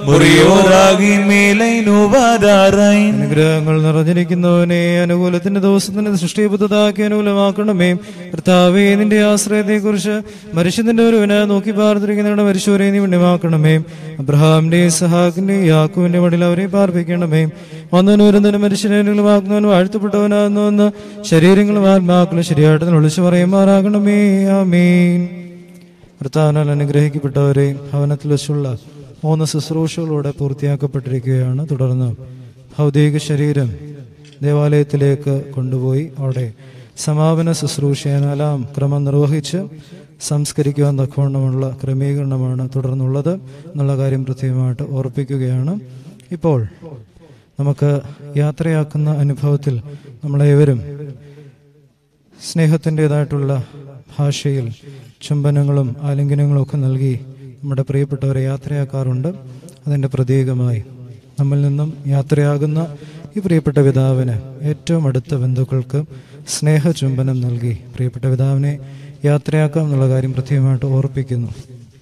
മുറിയോറാകിൻ മേലൈനുവാദാറായിൻ അനുഗ്രഹങ്ങൾ നിറഞ്ഞിരിക്കുന്നവനെ അനുകൂലത്തിന്റെ ദിവസത്തിന് സൃഷ്ടി പുതുതാക്കി അനുകൂലമാക്കണമേ കർത്താവേ നിന്റെ ആശ്രയത്തെക്കുറിച്ച് മനുഷ്യന്റെ ഒരുവന് നോക്കി പാർത്തിരിക്കുന്നവരുടെ മരിച്ചവരെ നീ പുണ്യമാക്കണമേ അബ്രഹാമിന്റെ സഹാക്കിന്റെ യാക്കുവിന്റെ മടിയിൽ അവരെ പാർപ്പിക്കണമേ വന്നവനും വരുന്നതിനും മനുഷ്യനെ അനുകൂലമാക്കുന്നവനും വാഴ്ത്തപ്പെട്ടവനാകുന്നുവെന്ന് ശരീരങ്ങളും ആത്മാക്കളും ശരിയായിട്ട് വിളിച്ചു പറയുമാറാകണമേ ആമീൻ കർത്താവിനാൽ അനുഗ്രഹിക്കപ്പെട്ടവരെ ഭവനത്തിൽ വെച്ചുള്ള മൂന്ന് ശുശ്രൂഷകളോടെ പൂർത്തിയാക്കപ്പെട്ടിരിക്കുകയാണ് തുടർന്ന് ഭൗതിക ശരീരം ദേവാലയത്തിലേക്ക് കൊണ്ടുപോയി അവിടെ സമാപന ശുശ്രൂഷ നാലാം ക്രമം നിർവഹിച്ച് സംസ്കരിക്കുവാൻ തക്കവണ്ണമുള്ള ക്രമീകരണമാണ് തുടർന്നുള്ളത് എന്നുള്ള കാര്യം പ്രത്യേകമായിട്ട് ഓർപ്പിക്കുകയാണ് ഇപ്പോൾ നമുക്ക് യാത്രയാക്കുന്ന അനുഭവത്തിൽ നമ്മളേവരും സ്നേഹത്തിൻ്റെതായിട്ടുള്ള ഭാഷയിൽ ചുംബനങ്ങളും ആലിംഗനങ്ങളും ഒക്കെ നൽകി നമ്മുടെ പ്രിയപ്പെട്ടവരെ യാത്രയാക്കാറുണ്ട് അതിൻ്റെ പ്രതീകമായി നമ്മിൽ നിന്നും യാത്രയാകുന്ന ഈ പ്രിയപ്പെട്ട പിതാവിന് ഏറ്റവും അടുത്ത ബന്ധുക്കൾക്ക് സ്നേഹ ചുംബനം നൽകി പ്രിയപ്പെട്ട പിതാവിനെ യാത്രയാക്കാം എന്നുള്ള കാര്യം പ്രത്യേകമായിട്ട് ഓർപ്പിക്കുന്നു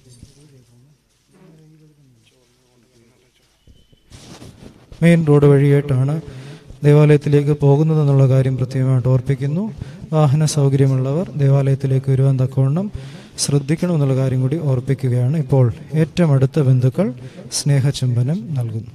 മെയിൻ റോഡ് വഴിയായിട്ടാണ് ദേവാലയത്തിലേക്ക് പോകുന്നതെന്നുള്ള കാര്യം പ്രത്യേകമായിട്ട് ഓർപ്പിക്കുന്നു വാഹന സൗകര്യമുള്ളവർ ദേവാലയത്തിലേക്ക് വരുവാൻ തക്കവണ്ണം ശ്രദ്ധിക്കണമെന്നുള്ള കാര്യം കൂടി ഓർപ്പിക്കുകയാണ് ഇപ്പോൾ ഏറ്റവും അടുത്ത ബന്ധുക്കൾ സ്നേഹചുംബനം നൽകുന്നു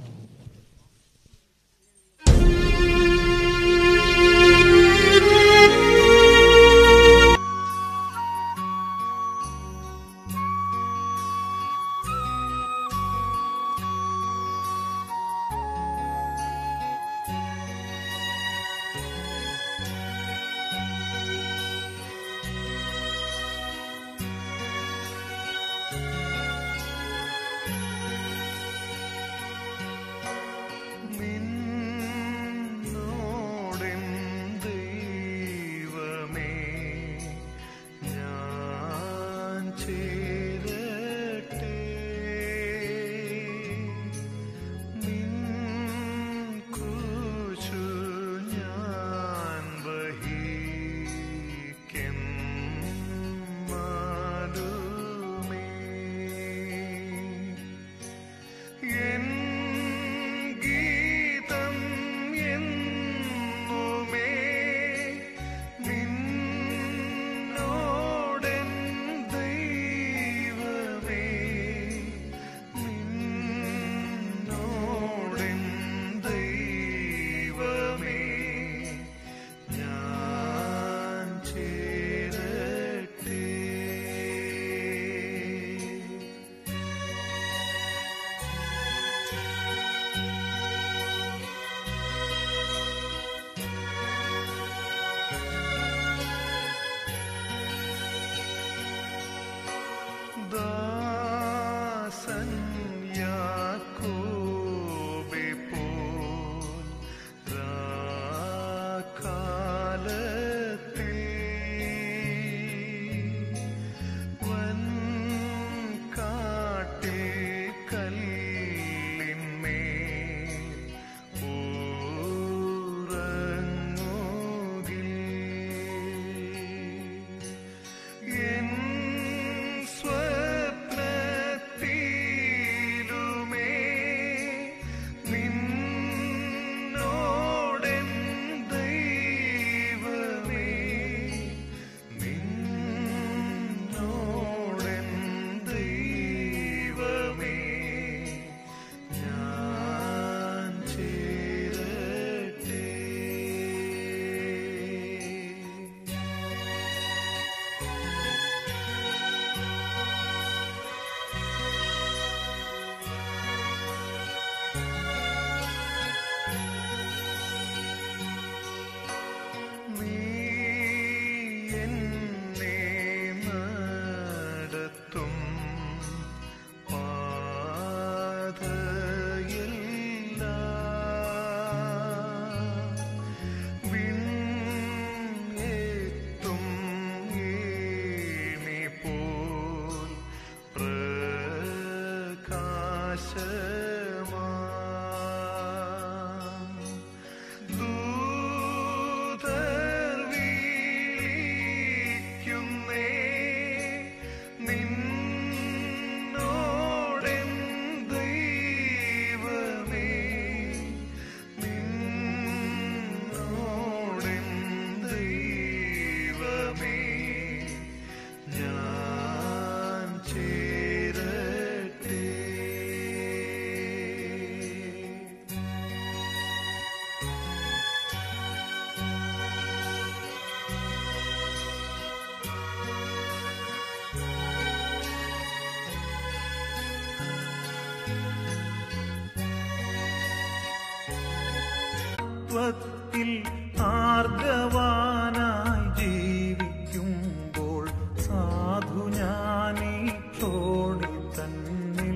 മഹത്വത്തിൽ ആർദ്രവാനായി ജീവിക്കുമ്പോൾ സാധു ഞാനീ ക്ഷോണി തന്നിൽ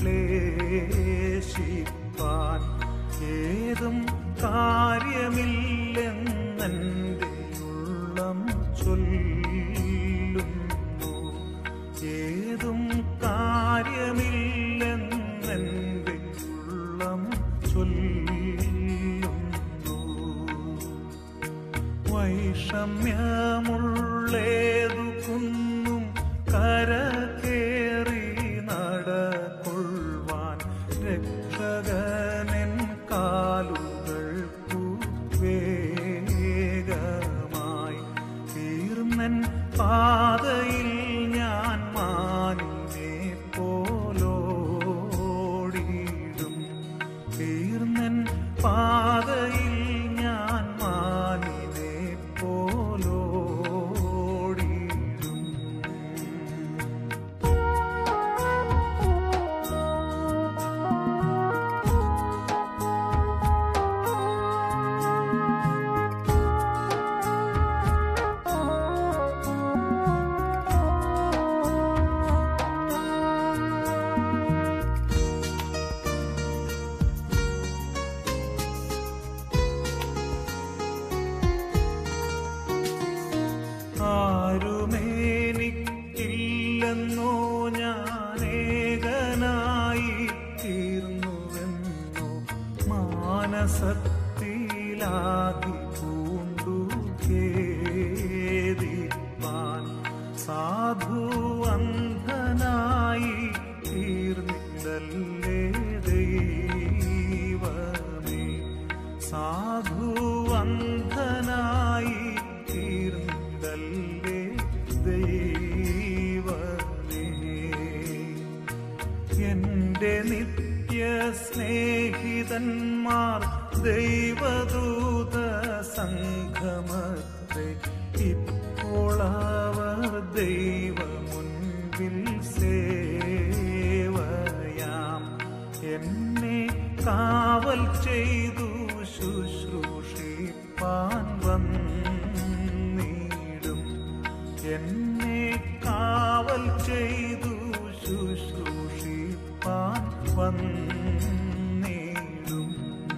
ക്ലേശിപ്പാൻ ഏതും കാര്യമില്ലെന്നെൻ്റെ ഉള്ളം ചൊല്ലുന്നു ഏതും കാര്യമില്ലെന്നെൻ്റെ ഉള്ളം ചൊല്ലുന്നു വൈഷമ്യമുള്ളേതു കുന്നും കരകേറി നടക്കൊള്ളുവാൻ രക്ഷകനൻ കാലുകൾക്കു വേഗമായി തീർന്നൻ പാതയിൽ ഞാൻ മാനിനെ പോലോടിയിടും തീർന്നൻ പാതയിൽ ഞാൻ മാനിനെ പോലോടിയിടും ആരുമേനിക്കില്ലെന്നോ ഞാൻ ഏകനായി തീർന്നുവെന്നോ മാനസത്തിലാകി പൂണ്ടു ഖേദിപ്പാൻ സാധു അന്ധനായി തീർന്നിടല്ലേ ദൈവമേ സാധു അന്ധനായി തീർന്നിടല്ലേ ദൈവമേ എന്റെ നിത്യ സ്നേഹിതന്മാർ ദൈവദൂത സംഘമത്തെ ഇപ്പോൾ അവർ ദൈവ മുൻപിൽ സേവയാം എന്നെ കാവൽ ചെയ്തു ശുശ്രൂഷിപ്പാൻ വന്നിടും എന്നെ കാവൽ ചെയ്തു ശുശ്രൂഷിപ്പാൻ വന്നിടും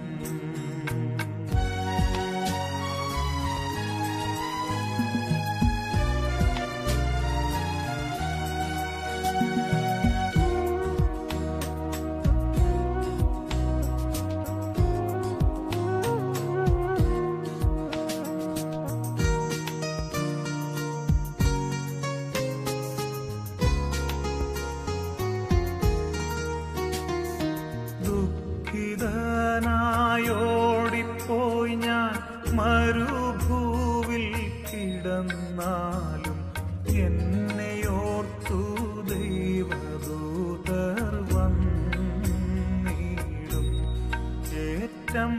ദുഃഖിതനായോടിപ്പോയി ഞാൻ മരുഭൂവിൽ കിടന്നാലും എന്നെയോർത്തു ദൈവദൂതർ വന്നിടും ഏറ്റം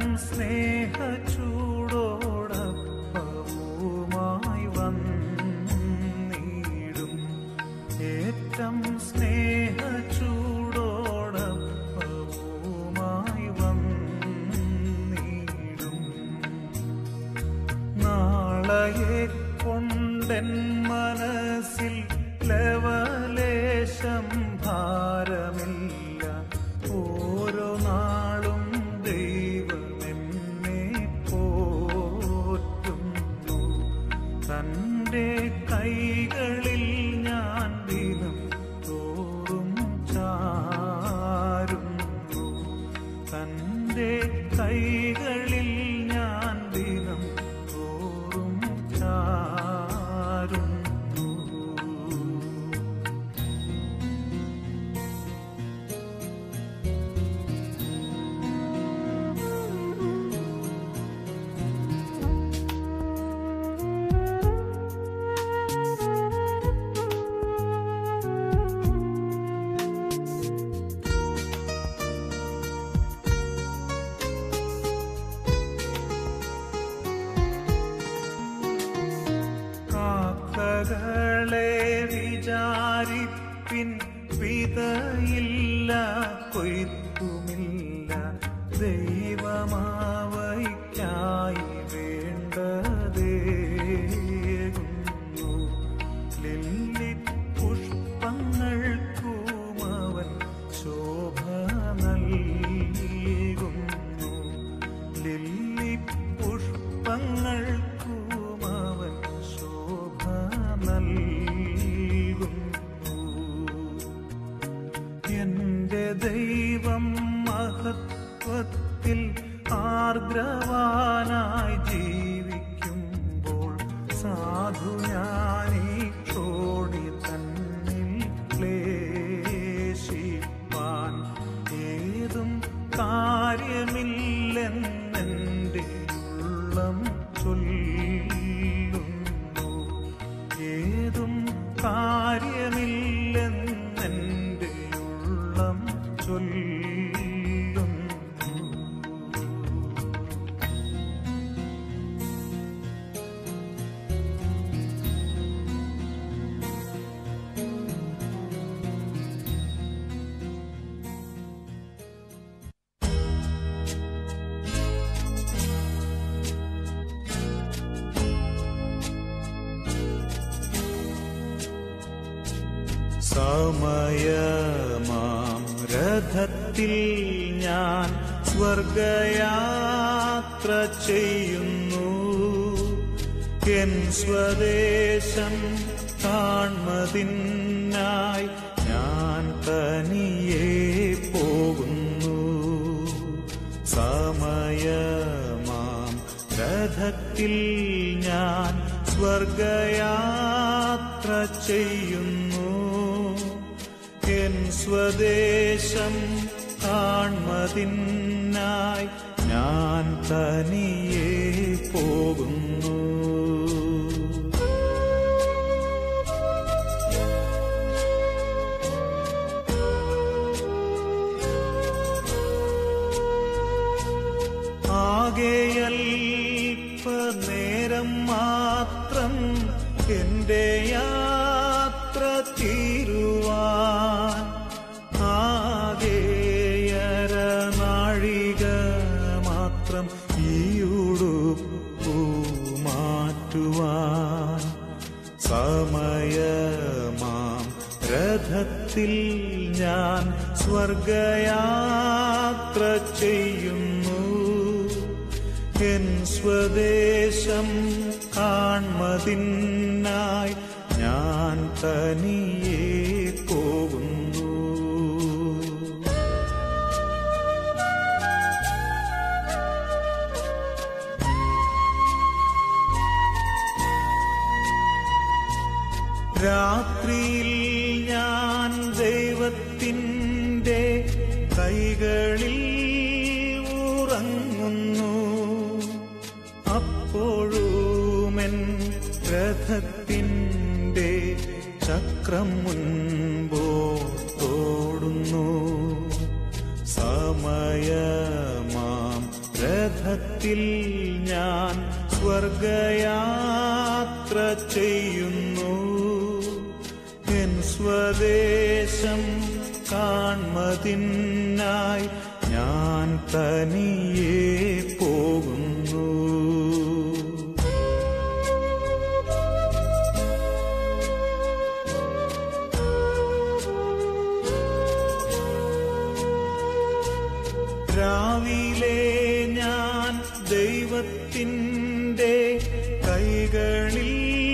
സ്നേഹച്ചൂടോടപ്പവുമായി വന്നിടും ഏറ്റം സ്നേഹച്ചൂടോടപ്പവുമായി വന്നിടും നാളയെ കൊണ്ടെൻ മനസ്സിൽ ലവലേശം ഭാരമില്ല ഓരോ നാളും ദൈവമെന്നെ പോറ്റുന്നു തൻ്റെ കൈകളിൽ ഞാൻ ദിനം തോറും ചാരുന്നു തൻ്റെ കൈകളിൽ ഞാൻ ദിനം തോറും ചാരുന്നു കാക്കകളെ വിചാരിപ്പിൻ വിതയില്ല കൊയ്ത്തുമില്ല ദൈവമാവയ്ക്കാ നൽകുന്നു ലില്ലി പുഷ്പങ്ങൾക്കും അവൻ ശോഭ നൽകുന്നു എന്റെ ദൈവം മഹത്വത്തിൽ ആർദ്രവാനായി ജീവിക്കുമ്പോൾ സാധു ഞാനീ ക്ഷോണി തന്നിൽ ക്ലേശിപ്പാൻ ഏതും കാര്യമില്ലെന്നെൻ്റെ ഉള്ളം ചൊല്ലുന്നു ഏതും കാര്യമില്ലെന്നെൻ്റെ ഉള്ളം ചൊല്ലുന്നു സമയമാം രഥത്തിൽ ഞാൻ സ്വർഗയാത്ര ചെയ്യുന്നു എൻ സ്വദേശം കാൺമതിനായി ഞാൻ തനിയെ പോകുന്നു സമയമാം രഥത്തിൽ ഞാൻ സ്വർഗയാത്ര ചെയ്യുന്നു എൻ സ്വദേശം കാൺമതിനായി ഞാൻ തനിയെ പോകുന്നു ആകെയൽപ്പ നേരം മാത്രം എന്റെ യാത്ര തീരുവാൻ ആകെയര നാഴിക മാത്രം ഈ ഉടുപ്പു മാറ്റുവാൻ സമയമാം രഥത്തിൽ ഞാൻ സ്വർഗയാത്ര ചെയ്യുന്നു എൻ സ്വദേശം കാൺമതിനായി ഞാൻ തനിയെ പോകുന്നു രാത്രിയിൽ ഞാൻ ദൈവത്തിൻ്റെ കൈകളിൽ ഉറങ്ങുന്നു അപ്പോഴുമെൻ രഥത്തിൻ്റെ ചക്രം മുൻപോട്ടോടുന്നു സമയമാം രഥത്തിൽ ഞാൻ സ്വർഗയാത്ര ചെയ്യുന്നു എൻ സ്വദേശം കാൺമതിനായി ഞാൻ തനിയെ പോകുന്നു രാവിലെ ഞാൻ ദൈവത്തിൻ്റെ കൈകളിൽ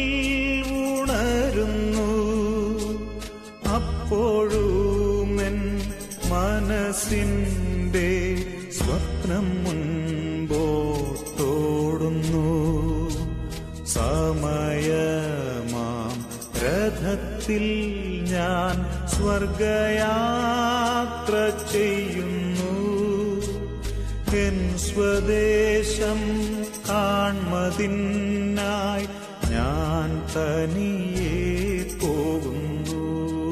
ഉണരുന്നു അപ്പോഴുമെൻ മനസ്സിൻ്റെ സ്വപ്നം മുൻപോട്ടോടുന്നു സമയമാം രഥത്തിൽ ഞാൻ സ്വർഗയാത്ര ചെയ്യുന്നു എൻ സ്വദേശം കാൺമതിനായി ഞാൻ തനിയെ പോകുന്നു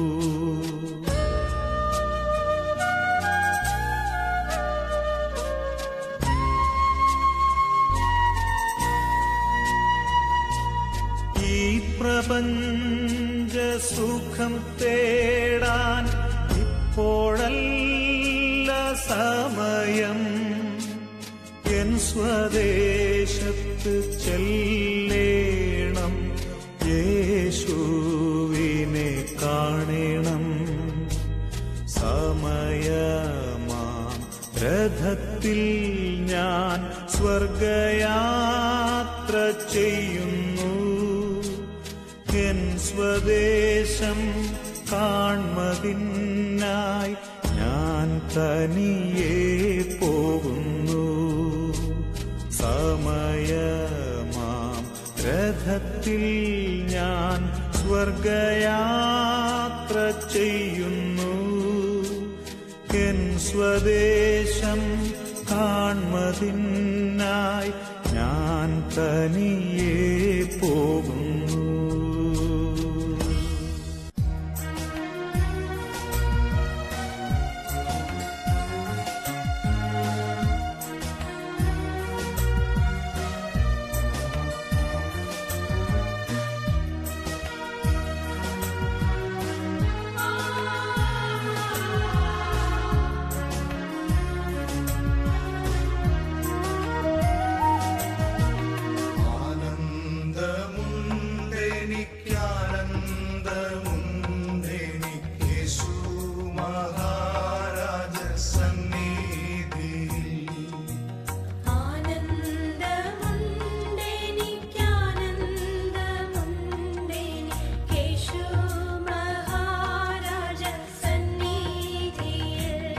ഈ പ്രപഞ്ച സുഖം തേടാൻ ഇപ്പോഴല്ല സമയം എൻ സ്വദേശത്ത് ചെല്ലേണം യേശുവിനെ കാണണം സമയം രഥത്തിൽ ഞാൻ സ്വർഗയാത്ര ചെയ്യുന്നു എൻ സ്വദേശം കാൺമതിനായി ഞാൻ തനിയെ പോകുന്നു സമയമാം രഥത്തിൽ ഞാൻ സ്വർഗയാത്ര ചെയ്യുന്നു എൻ സ്വദേശം കാൺമതിനായി ഞാൻ തനിയെ പോകുന്നു ആനന്ദമുണ്ടെനിക്കാനന്ദമുണ്ടെനിക്കേശു മഹാരാജ സന്നിധിയിൽ കേശു മഹാരാജ സന്നിധിയിൽ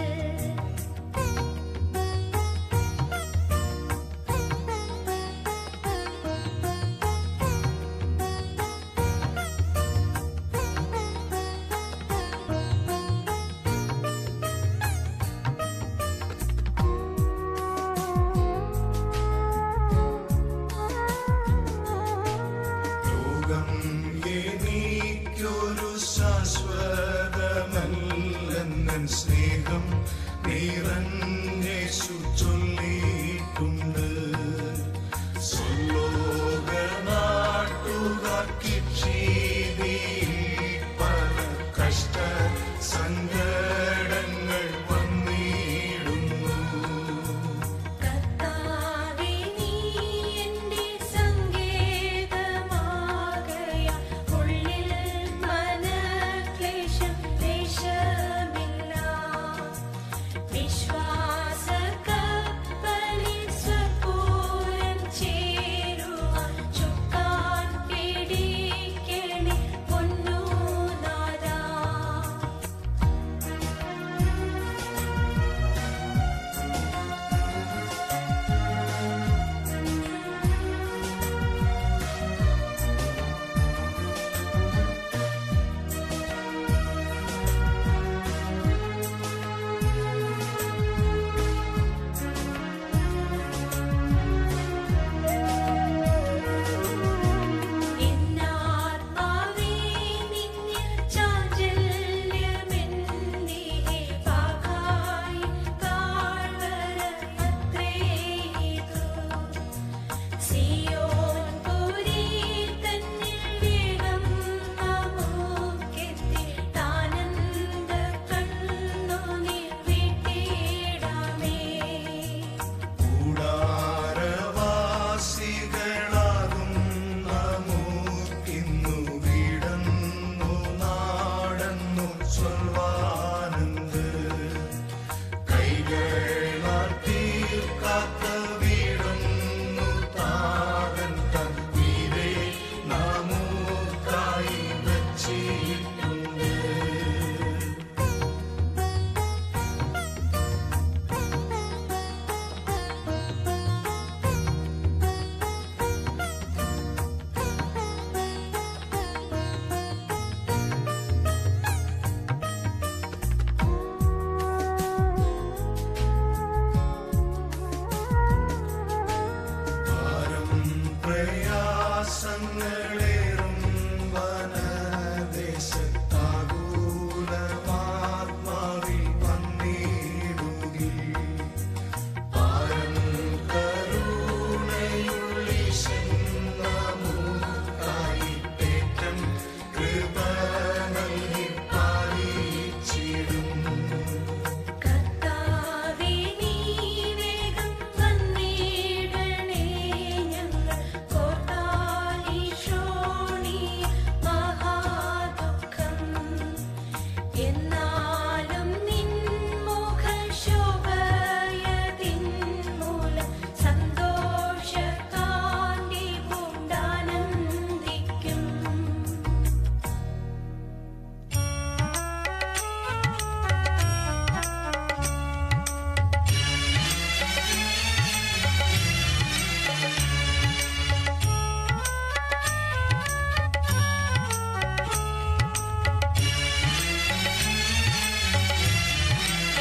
ലോകം എനിക്കൊരു ശാശ്വതമല്ലെന്നൻ സ്നേഹം നിറഞ്ഞേശു ചൊല്ലിയിട്ടുണ്ട് സ്വലോക നാട്ടുകാർക്കിക്ഷീതിയിൽ പല കഷ്ട സങ്കടങ്ങൾ വന്നിടുന്നു കർത്താവേ നീ എൻ്റെ സങ്കേതമാകയാൽ ഉള്ളിൽ മനക്ലേശം ലേശമില്ല വിശ്വാസകപ്പലിൽ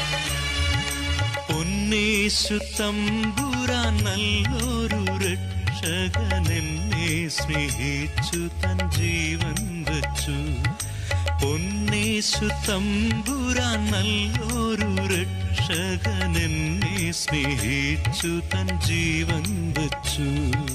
പൊന്നേശു തമ്പുരാൻ നല്ലൊരു രക്ഷകൻ എന്നെ സ്നേഹിച്ചു തൻ ജീവൻ വച്ചു പൊന്നേശു തമ്പുരാൻ നല്ലൊരു രക്ഷകൻ എന്നെ സ്നേഹിച്ചു തൻ ജീവൻ വച്ചു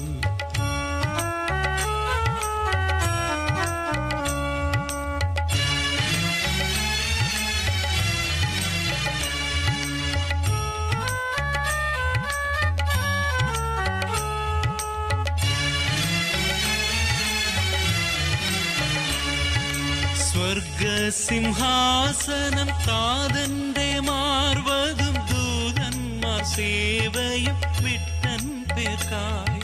സ്വർഗസിംഹാസനം താതന്റെ മാർവതും ദൂതന്മാർ സേവയും വിട്ടൻ പേർക്കായി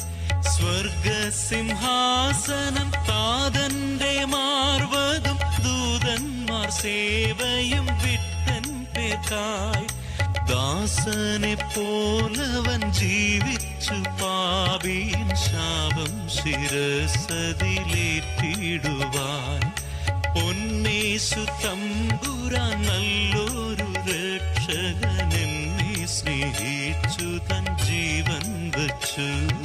സ്വർഗസിംഹാസനം താതന്റെ മാർവതും ദൂതന്മാർ സേവയും വിട്ടൻ പേർക്കായി ദാസനെ പോലവൻ ജീവിച്ചു പാപീൻ ശാപം ശിരസതിലേറ്റിടുവാൻ പൊന്നേശു തമ്പുരാൻ നല്ലൊരു രക്ഷകൻ എന്നെ സ്നേഹിച്ചു തൻ ജീവൻ വച്ചു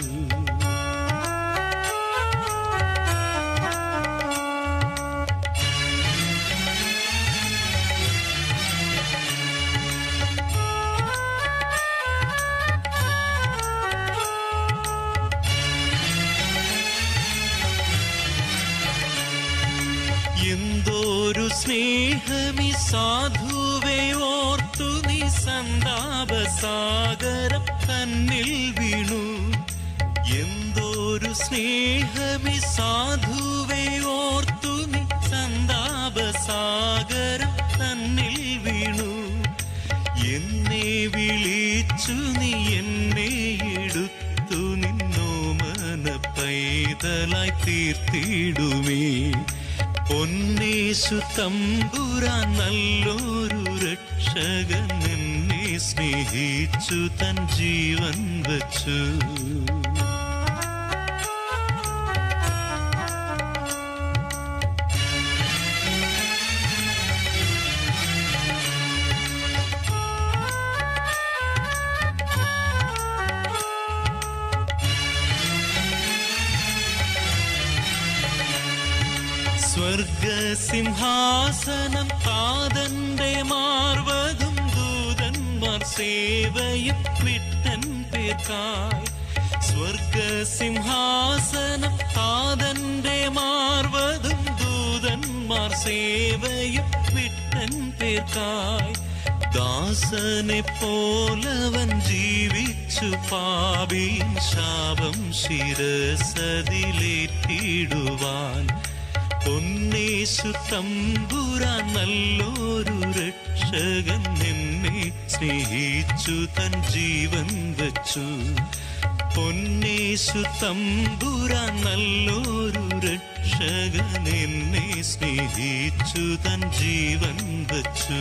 എന്തോരു സ്നേഹമി സാധുവേ ഓർത്തു നീ സന്താപസാഗരം തന്നിൽ വീണു എന്തോരു സ്നേഹമി സാധുവേ ഓർത്തു നീ സന്താപസാഗരം തന്നിൽ വീണു എന്നെ വിളിച്ചു നീ എന്നെ എടുത്തു നിന്നോ മന പൈതലായി തീർത്തിടുമേ പൊന്നേശു തമ്പുരാൻ നല്ലൊരു രക്ഷകൻ എന്നെ സ്നേഹിച്ചു തൻ ജീവൻ വച്ചു സ്വർഗസിംഹാസനം താതന്റെ മാർവതും ദൂതന്മാർ സേവയും വിട്ടൻ പേർക്കായി സ്വർഗസിംഹാസനം താതന്റെ മാർവതും ദൂതന്മാർ സേവയും വിട്ടൻ പേർക്കായി ദാസനെ പോലവൻ ജീവിച്ചു പാപീൻ ശാപം ശിരസതിലേറ്റിടുവാൻ പൊന്നേശു തമ്പുരാൻ നല്ലൊരു രക്ഷകൻ എന്നെ സ്നേഹിച്ചു തൻ ജീവൻ വച്ചു പൊന്നേശു തമ്പുരാൻ നല്ലൊരു രക്ഷകൻ എന്നെ സ്നേഹിച്ചു തൻ ജീവൻ വച്ചു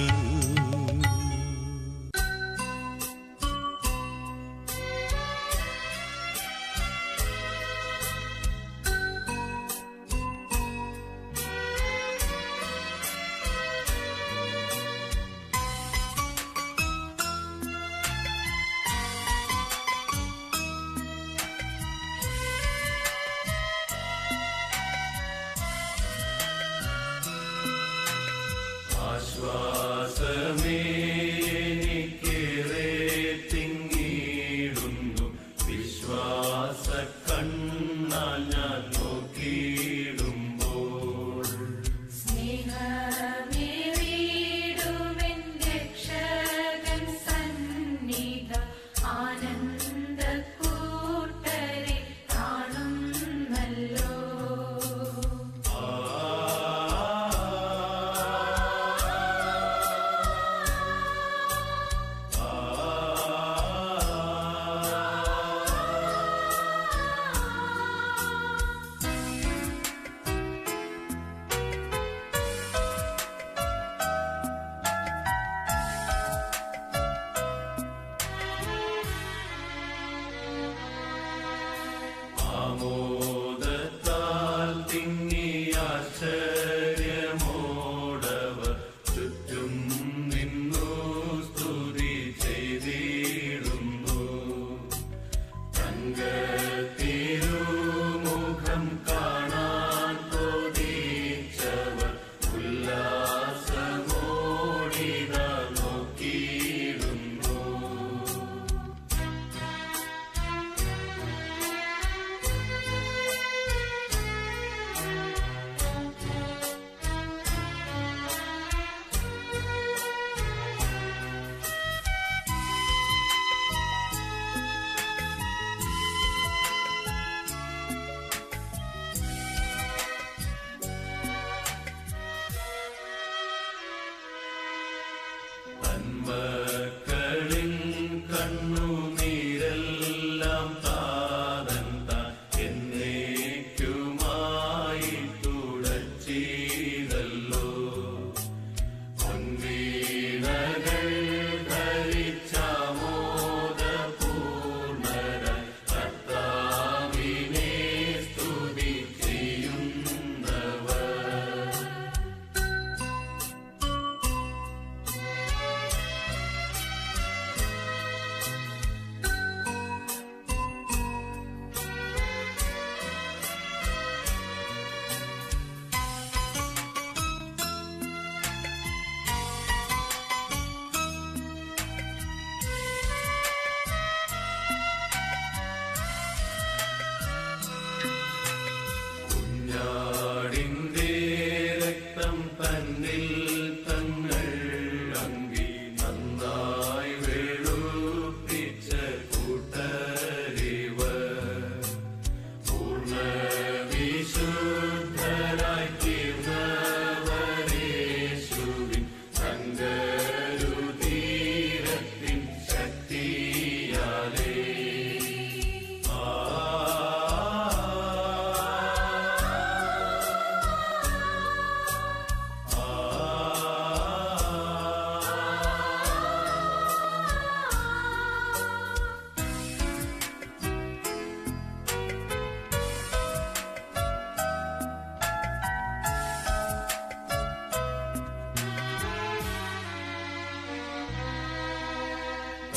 ആശ്വാസമേ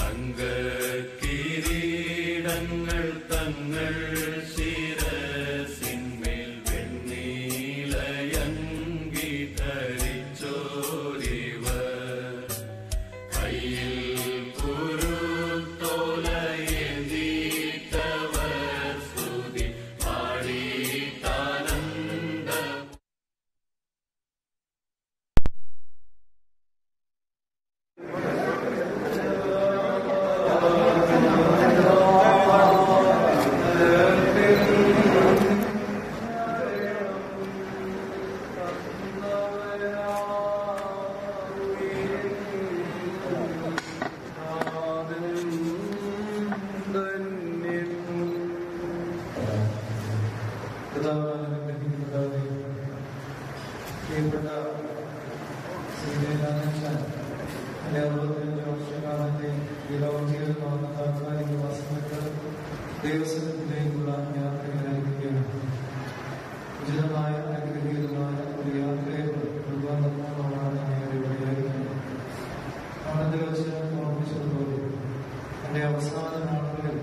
തങ്കക്കിരീടങ്ങൾ തങ്ങൾ ശിരസിന്മേൽ വെണ്ണീലയങ്കി ധരിച്ചോരിവർ കയ്യിൽ കുരുത്തോലയേന്തീട്ടവർ സ്തുതി പാടിത്താനന്ദ ദൈവസ്ഥത്തിലേക്കുള്ള യാത്രയിലായിരിക്കുകയാണ് ഉചിതമായ അനുഗ്രഹീതമായ ഒരു യാത്രയെ നിർബന്ധമാണ് ഞാൻ ഇവിടെയായിരിക്കുന്നത് ആനന്ദിൽ വെച്ച് ഓർമ്മിച്ചതുപോലെ എൻ്റെ അവസാന നാളുകളിൽ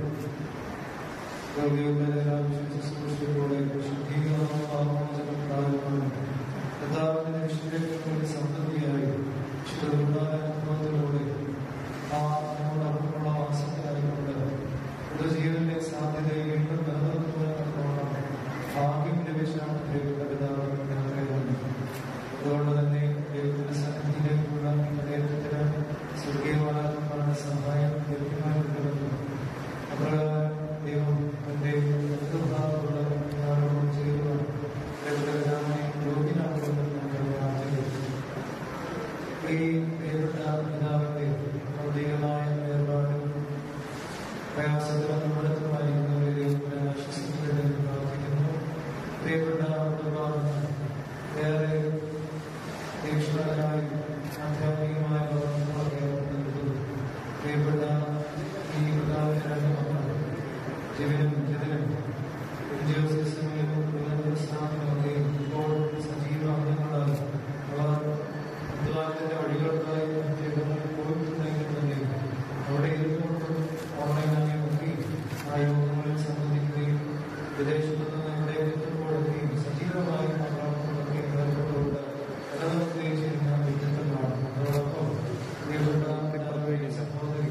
ശുശ്രൂഷയിലൂടെ ശുദ്ധീകരണവും പാപമോചനം പ്രാപിക്കുന്നു കർത്താവിന്റെ വിശുദ്ധീകരണങ്ങളുടെ സമൃദ്ധിയായി ശുദ്ധത്തിലൂടെ ആ നമ്മോടൊപ്പമുള്ള വാസത്തിലായിക്കൊണ്ട് പുതുജീവന്റെ സാധ്യതയെ വീണ്ടും നിലനിർത്തുവാനുള്ള ഭാഗ്യം ലഭിച്ചാണ് ദൈവത്തിന്റെ പിതാവ് യാത്രയാണ് അതുകൊണ്ട് തന്നെ ദൈവത്തിന്റെ സന്നിധിയിലേക്കുള്ള അദ്ദേഹത്തിന് സ്വർഗീയമായ സഹായം ലഭ്യമായിട്ടുണ്ടെന്നും അപ്രകാരം ദൈവം തന്റെ വലതുഭാഗത്തുള്ള ജ്ഞാനവും ചെയ്യുവാൻ ദൈവത്തെ യോഗ്യനാകുമെന്ന് ഞങ്ങൾ പ്രാർത്ഥിക്കുന്നു ഈ ദൈവപ്പെട്ട പിതാവിന്റെ ഭൗതികമായ വേർപാടും പ്രയാസത്തിലും നമ്മളിടത്തുമായിരിക്കുന്നവരെ ദൈവത്തെ ആശ്വസിക്കട്ടെ പ്രാർത്ഥിക്കുന്നു പ്രിയപ്പെട്ട കുടുംബാംഗങ്ങൾ ഏറെ തീക്ഷ്ണതരായി ആധ്യാത്മികമായ ലോകങ്ങളൊക്കെ ഉൾപ്പെടുന്നു. പ്രിയപ്പെട്ട ഈ പിതാവിന്റെ രണ്ട് മക്കൾ ജീവനും ജതിനും ഉദ്യോഗസ്ഥരും സ്ഥാനങ്ങളൊക്കെ ഇപ്പോൾ സജീവ അംഗങ്ങളായി അവർ അബ്ദുലാഹിന്റെ വഴികൾക്കായി ജീവിതങ്ങളിൽ പോയിട്ടുണ്ടെങ്കിൽ തന്നെ അവിടെ ഇരുന്നുകൊണ്ടും ഓൺലൈനായി നോക്കി ആ യോഗങ്ങളിൽ സംബന്ധിക്കുകയും വിദേശത്തു നിന്ന് ഇവിടെ എത്തുമ്പോഴൊക്കെയും സജീവമായി ആ പ്രവർത്തനങ്ങളൊക്കെ ഏർപ്പെട്ടുകൊണ്ട് നിലനിർത്തുകയും ചെയ്യുന്ന വ്യക്തിത്വങ്ങളാണ് അതോടൊപ്പം പ്രിയപ്പെട്ട പിതാവേ സഹോദരി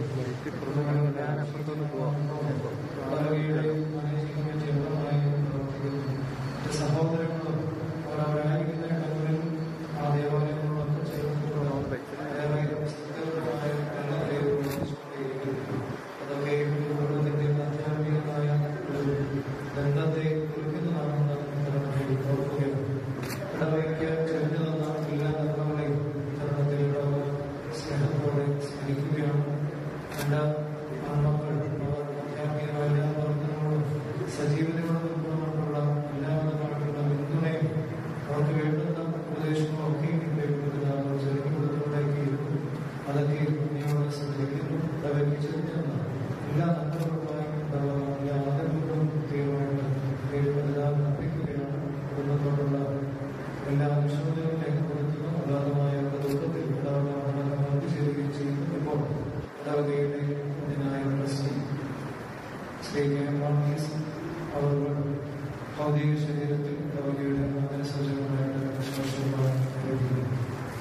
പദവിയുടെ മാനേജിംഗ് കമ്മിറ്റി അംഗമായി പ്രവർത്തിക്കുന്നു മറ്റ് സഹോദരങ്ങളും അവരവരായിരിക്കുന്ന ഇടങ്ങളിൽ ആ ദേവാലയങ്ങളൊക്കെ ചേർന്നുകൊണ്ട് ഏറെ പ്രസിദ്ധമായ കാര്യങ്ങളെ പ്രവർത്തിച്ചുകൊണ്ടേയിരിക്കുന്നു അതൊക്കെ കുടുംബത്തിന്റെ ആധ്യാത്മികമായ ഒരു ബന്ധത്തെ കുറിക്കുന്നതാണെന്ന് നമ്മൾ ഓർക്കുകയാണ് ഇടവയ്ക്ക് ചെറിഞ്ഞു തന്ന എല്ലാ നന്മകളെയും തരണത്തിൽ ഇടവ സ്നേഹത്തോടെ സ്മരിക്കുകയാണ് എൻ്റെ ആൺമക്കൾ അവർ ആധ്യാത്മികമായ എല്ലാ പ്രവർത്തനങ്ങളും സജീവതയോടെ കൊണ്ടുള്ള എല്ലാവിധമായിട്ടുള്ള പിന്തുണയും അവർക്ക് വേണ്ടുന്ന ഉപദേശങ്ങളും ഒക്കെ ദൈവപിതാവ് ചെറിയ കൊടുത്തുകൊണ്ടേക്കിയിരുന്നു അതൊക്കെ നിങ്ങളോട് ശ്രദ്ധിക്കുന്നു ഇടവയ്ക്ക് ചെറിഞ്ഞു തന്ന എല്ലാ നന്മകളുമായി എല്ലാ ആദരവുകളും പ്രത്യേകമായിട്ട് ദൈവപിതാവ് അർപ്പിക്കുകയാണ് കുടുംബത്തോടുള്ള എല്ലാ അനുശോചനവും രേഖപ്പെടുത്തുന്നു അഗാധമായ ദുഃഖത്തിൽ ഉണ്ടാകുന്ന ചേരുകയും ചെയ്യുന്നു ഇപ്പോൾ ഇടവകയുടെ ഇതിനായ trustee Shri K M Varghese അവർ ഭൗതിക ശരീരത്തിൽ ഇടവകയുടെ അതിനുസൂചകമായിട്ട് വിശ്വാസമാണ് അറിയിക്കുന്നത്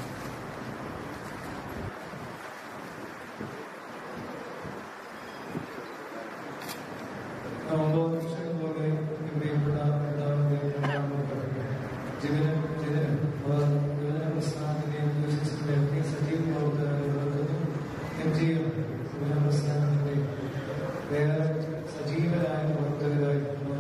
ഒമ്പത് വർഷം പോലെ പ്രിയപ്പെട്ട പിതാവിന്റെ രണ്ടാം മക്കൾ ജീവനും ജീവനും അവർ യുവജന പ്രസ്ഥാനത്തിന്റെയും യുവശിസിന്റെ ഒക്കെ സജീവ പ്രവർത്തനങ്ങൾ നടത്തുന്നു എം ജി എം യുവജന പ്രസ്ഥാനത്തിന്റെ വേറെ സജീവരായ പ്രവർത്തകരായി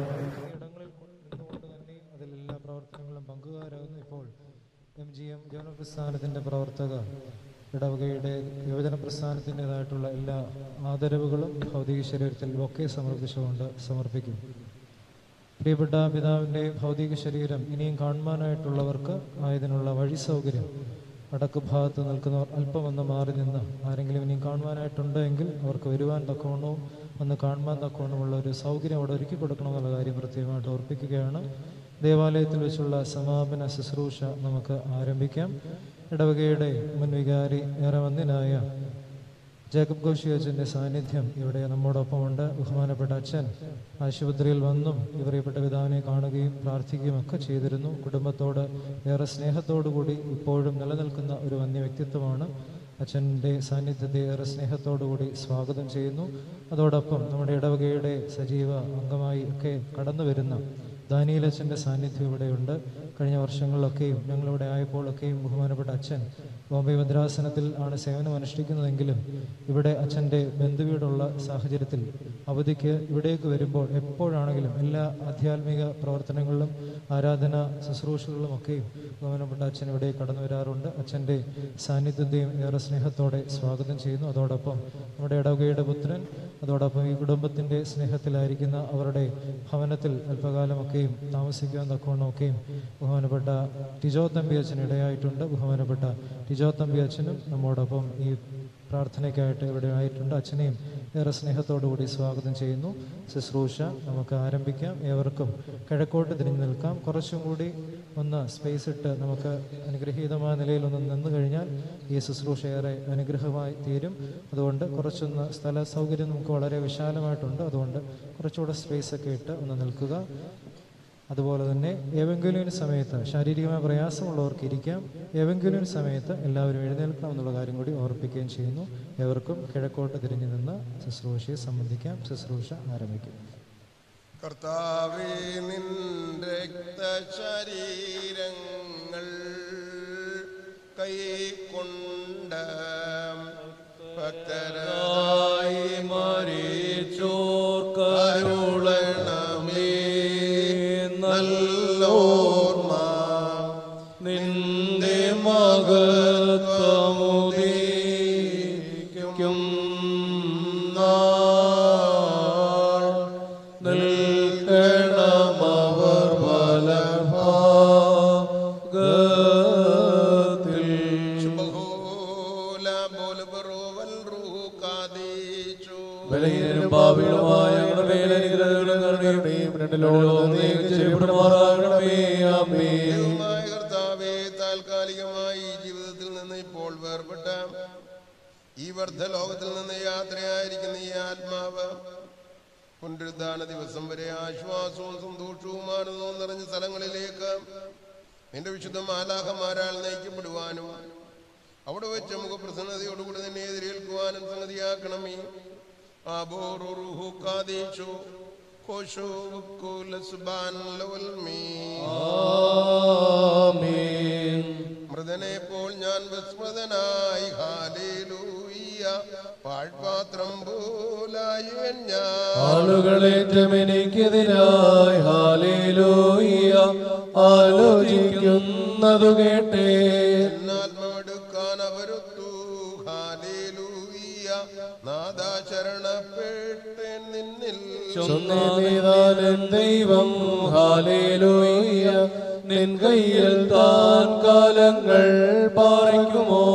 അതിലെല്ലാ പ്രവർത്തനങ്ങളും പങ്കുകാരാകുന്നു ഇപ്പോൾ എം ജി എം യുവജന പ്രസ്ഥാനത്തിൻ്റെ പ്രവർത്തകർ ഇടവകയുടെ യുവജന പ്രസ്ഥാനത്തിൻ്റെതായിട്ടുള്ള എല്ലാ ആദരവുകളും ഭൗതിക ശരീരത്തിൽ ഒക്കെ സമർപ്പിച്ചുകൊണ്ട് സമർപ്പിക്കും പ്രിയപ്പെട്ട പിതാവിൻ്റെ ഭൗതിക ശരീരം ഇനിയും കാണുവാനായിട്ടുള്ളവർക്ക് ആയതിനുള്ള വഴി സൗകര്യം വടക്ക് ഭാഗത്ത് നിൽക്കുന്നവർ അല്പമൊന്ന് മാറി നിന്ന് ആരെങ്കിലും ഇനിയും കാണുവാനായിട്ടുണ്ട് എങ്കിൽ അവർക്ക് വരുവാൻ തക്കവണ്ണവും ഒന്ന് കാണുവാൻ തക്കവണ്ണമുള്ള ഒരു സൗകര്യം അവിടെ ഒരുക്കി കൊടുക്കണമെന്നുള്ള കാര്യം പ്രത്യേകമായിട്ട് ഓർപ്പിക്കുകയാണ് ദേവാലയത്തിൽ വെച്ചുള്ള സമാപന ശുശ്രൂഷ നമുക്ക് ആരംഭിക്കാം ഇടവകയുടെ മുൻ വികാരി ഏറെ വന്ദിനായ ജേക്കബ് ഘോഷി അച്ഛൻ്റെ സാന്നിധ്യം ഇവിടെ നമ്മോടൊപ്പമുണ്ട് ബഹുമാനപ്പെട്ട അച്ഛൻ ആശുപത്രിയിൽ വന്നും ഈ പ്രിയപ്പെട്ട പിതാവിനെ കാണുകയും പ്രാർത്ഥിക്കുകയും ഒക്കെ ചെയ്തിരുന്നു കുടുംബത്തോട് ഏറെ സ്നേഹത്തോടു കൂടി ഇപ്പോഴും നിലനിൽക്കുന്ന ഒരു വന്യ വ്യക്തിത്വമാണ് അച്ഛൻ്റെ സാന്നിധ്യത്തെ ഏറെ സ്നേഹത്തോടു കൂടി സ്വാഗതം ചെയ്യുന്നു അതോടൊപ്പം നമ്മുടെ ഇടവകയുടെ സജീവ അംഗമായി ഒക്കെ കടന്നു വരുന്ന ദാനിയിലച്ഛൻ്റെ സാന്നിധ്യം ഇവിടെയുണ്ട് കഴിഞ്ഞ വർഷങ്ങളിലൊക്കെയും ഞങ്ങളിവിടെ ആയപ്പോഴൊക്കെയും ബഹുമാനപ്പെട്ട അച്ഛൻ ബോംബെ ഭദ്രാസനത്തിൽ ആണ് സേവനം അനുഷ്ഠിക്കുന്നതെങ്കിലും ഇവിടെ അച്ഛൻ്റെ ബന്ധുവീടുള്ള സാഹചര്യത്തിൽ അവധിക്ക് ഇവിടേക്ക് വരുമ്പോൾ എപ്പോഴാണെങ്കിലും എല്ലാ ആധ്യാത്മിക പ്രവർത്തനങ്ങളിലും ആരാധന ശുശ്രൂഷകളിലും ഒക്കെയും ബഹുമാനപ്പെട്ട അച്ഛൻ ഇവിടെ കടന്നു വരാറുണ്ട് അച്ഛൻ്റെ സാന്നിധ്യത്തെയും ഏറെ സ്നേഹത്തോടെ സ്വാഗതം ചെയ്യുന്നു അതോടൊപ്പം നമ്മുടെ ഇടവകയുടെ പുത്രൻ അതോടൊപ്പം ഈ കുടുംബത്തിൻ്റെ സ്നേഹത്തിലായിരിക്കുന്ന അവരുടെ ഭവനത്തിൽ അല്പകാലമൊക്കെയും താമസിക്കുവാൻ തക്കവണ്ണമൊക്കെയും ബഹുമാനപ്പെട്ട ടിജോ തമ്പി അച്ഛൻ ഇടയായിട്ടുണ്ട് ബഹുമാനപ്പെട്ട ടിജോ തമ്പി അച്ഛനും നമ്മോടൊപ്പം ഈ പ്രാർത്ഥനയ്ക്കായിട്ട് ഇവിടെ ആയിട്ടുണ്ട് അച്ഛനെയും ഏറെ സ്നേഹത്തോടു കൂടി സ്വാഗതം ചെയ്യുന്നു ശുശ്രൂഷ നമുക്ക് ആരംഭിക്കാം ഏവർക്കും കിഴക്കോട്ട് തിരിഞ്ഞു നിൽക്കാം കുറച്ചും കൂടി ഒന്ന് സ്പേസ് ഇട്ട് നമുക്ക് അനുഗ്രഹീതമായ നിലയിൽ ഒന്ന് നിന്നു കഴിഞ്ഞാൽ ഈ ശുശ്രൂഷ ഏറെ അനുഗ്രഹമായി തീരും അതുകൊണ്ട് കുറച്ചൊന്ന് സ്ഥല സൗകര്യം നമുക്ക് വളരെ വിശാലമായിട്ടുണ്ട് അതുകൊണ്ട് കുറച്ചുകൂടെ സ്പേസ് ഒക്കെ ഇട്ട് ഒന്ന് നിൽക്കുക അതുപോലെ തന്നെ ഏവെങ്കിലും സമയത്ത് ശാരീരികമായ പ്രയാസമുള്ളവർക്ക് ഇരിക്കാം ഏവെങ്കിലും സമയത്ത് എല്ലാവരും എഴുന്നേൽക്കണം എന്നുള്ള കാര്യം കൂടി ഓർപ്പിക്കുകയും ചെയ്യുന്നു ഏവർക്കും കിഴക്കോട്ട് തിരിഞ്ഞു നിന്ന് ശുശ്രൂഷയെ സംബന്ധിക്കാം ശുശ്രൂഷ ആരംഭിക്കും കർത്താവേ നിൻ രക്തശരീരങ്ങൾ കൈക്കൊണ്ട ഭക്തരായി മരിച്ചോർക്കരുളണമേ നല്ലോർമ്മ നിന്റെ മകത്വമുദീക്കും നാൾ നിൽക്കണമവർ ഫലഭാഗത്തിൽ ബലഹീനരും പാപികളുമായ ഞങ്ങളുടെ മേൽ അനുഗ്രഹങ്ങളും കരുണയും രണ്ടിലോളം നീങ്ങി ചെയ്യപ്പെടുമാറാകണമേ അമ്മേ ദൈവമായ കർത്താവേ താൽക്കാലികമായി ഈ ജീവിതത്തിൽ നിന്ന് ഇപ്പോൾ വേർപെട്ട ഈ വർദ്ധലോകത്തിൽ നിന്ന് യാത്രയായിരിക്കുന്ന ഈ ആത്മാവ് പുനരുദ്ധാന ദിവസം വരെ ആശ്വാസവും സന്തോഷവും ആനന്ദവും നിറഞ്ഞ സ്ഥലങ്ങളിലേക്ക് നിന്റെ വിശുദ്ധ മാലാഹമാരാൽ നയിക്കപ്പെടുവാനും അവിടെ വെച്ച് നമുക്ക് പ്രസന്നതയോടുകൂടി നിന്നെ എതിരേൽക്കുവാനും സംഗതിയാക്കണമേ ആബോറുഹു കാദേശു കോശോ കുലസുബാൻ ലവൽ മൃതനെ പോൽ ഞാൻ വിസ്മൃതനായി ഹാലേലൂയ്യ പാഴ്പാത്രം പോലായി ഞാൻ ആളുകളേറ്റം എനിക്കെതിരായി ഹാലേലൂയ ആലോചിക്കുന്നതു കേട്ടേ എന്നാത്മമെടുക്കാൻ അവരൊത്തു ഹാലേലൂയ്യ നാദാ ശരണപ്പെട്ടേൻ നിന്നിൽ ചൊന്നേതാനൻ ദൈവം ഹാലേലൂയ നിൻ കയ്യിൽ താൻ കാലങ്ങൾ പാറിക്കുമോ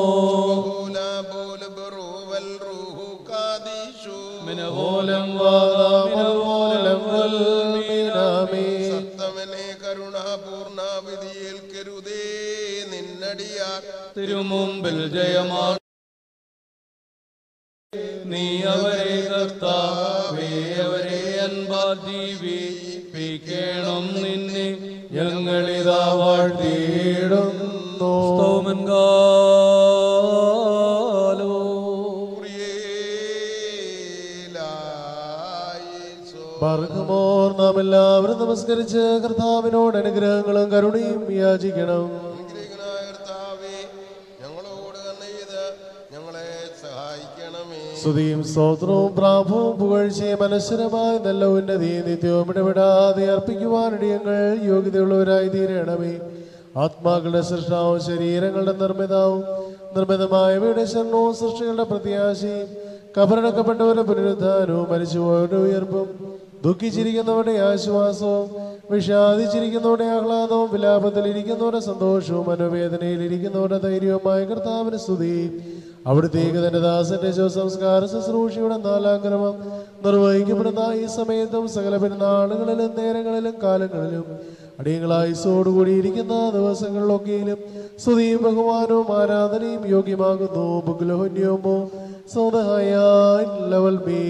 മിനവോലം വാദാമിനവോലം വൽമീനാമി സത്തമനെ കരുണാപൂർണ വിധിയേൽക്കരുതേ നിന്നടിയാർ തിരുമുമ്പിൽ ജയമാണ് നീ അവരെ കർത്താവേ അവരെ അൻപാൽ ജീവിപ്പിക്കണം നിന്നെ ഞങ്ങളിതാ വാഴ്ത്തിയിടുന്നു സ്തോമൻ കാലോ ബർഗ്മോർ നാം എല്ലാവരും നമസ്കരിച്ച് കർത്താവിനോട് അനുഗ്രഹങ്ങളും കരുണയും യാചിക്കണം സ്തുതിയും സ്തോത്രവും പ്രാഭവും പുകഴ്ചയും അനശ്വരമായ നല്ല ഉന്നതിയും നിത്യവും ഇടപെടാതെ അർപ്പിക്കുവാനിടയങ്ങൾ യോഗ്യതയുള്ളവരായി തീരണമേ ആത്മാക്കളുടെ സൃഷ്ടാവും ശരീരങ്ങളുടെ നിർമ്മിതാവും നിർമ്മിതമായവയുടെ ശരണവും സൃഷ്ടികളുടെ പ്രത്യാശയും കബറടക്കപ്പെട്ടവരുടെ പുനരുദ്ധാനവും മരിച്ചുപോയവരുടെ ഉയർപ്പും ദുഃഖിച്ചിരിക്കുന്നവരുടെ ആശ്വാസവും വിഷാദിച്ചിരിക്കുന്നവരുടെ ആഹ്ലാദവും വിലാപത്തിലിരിക്കുന്നവരുടെ സന്തോഷവും മനോവേദനയിലിരിക്കുന്നവരുടെ ധൈര്യവുമായ കർത്താവിന് സ്തുതി അവിടുത്തേക്ക് തന്റെ ദാസന്റെ ശവസംസ്കാര ശുശ്രൂഷയുടെ നാലാം ക്രമം നിർവഹിക്കപ്പെടുന്ന ഈ സമയത്തും സകല പെരുന്നാളുകളിലും നേരങ്ങളിലും കാലങ്ങളിലും അടിയങ്ങളായുസോടുകൂടിയിരിക്കുന്ന ദിവസങ്ങളിലൊക്കെയും സ്തുതിയും ബഹുമാനവും ആരാധനയും യോഗ്യമാകുന്നു ബുഗ്ലോഹന്യോമോ സ്വതഹായ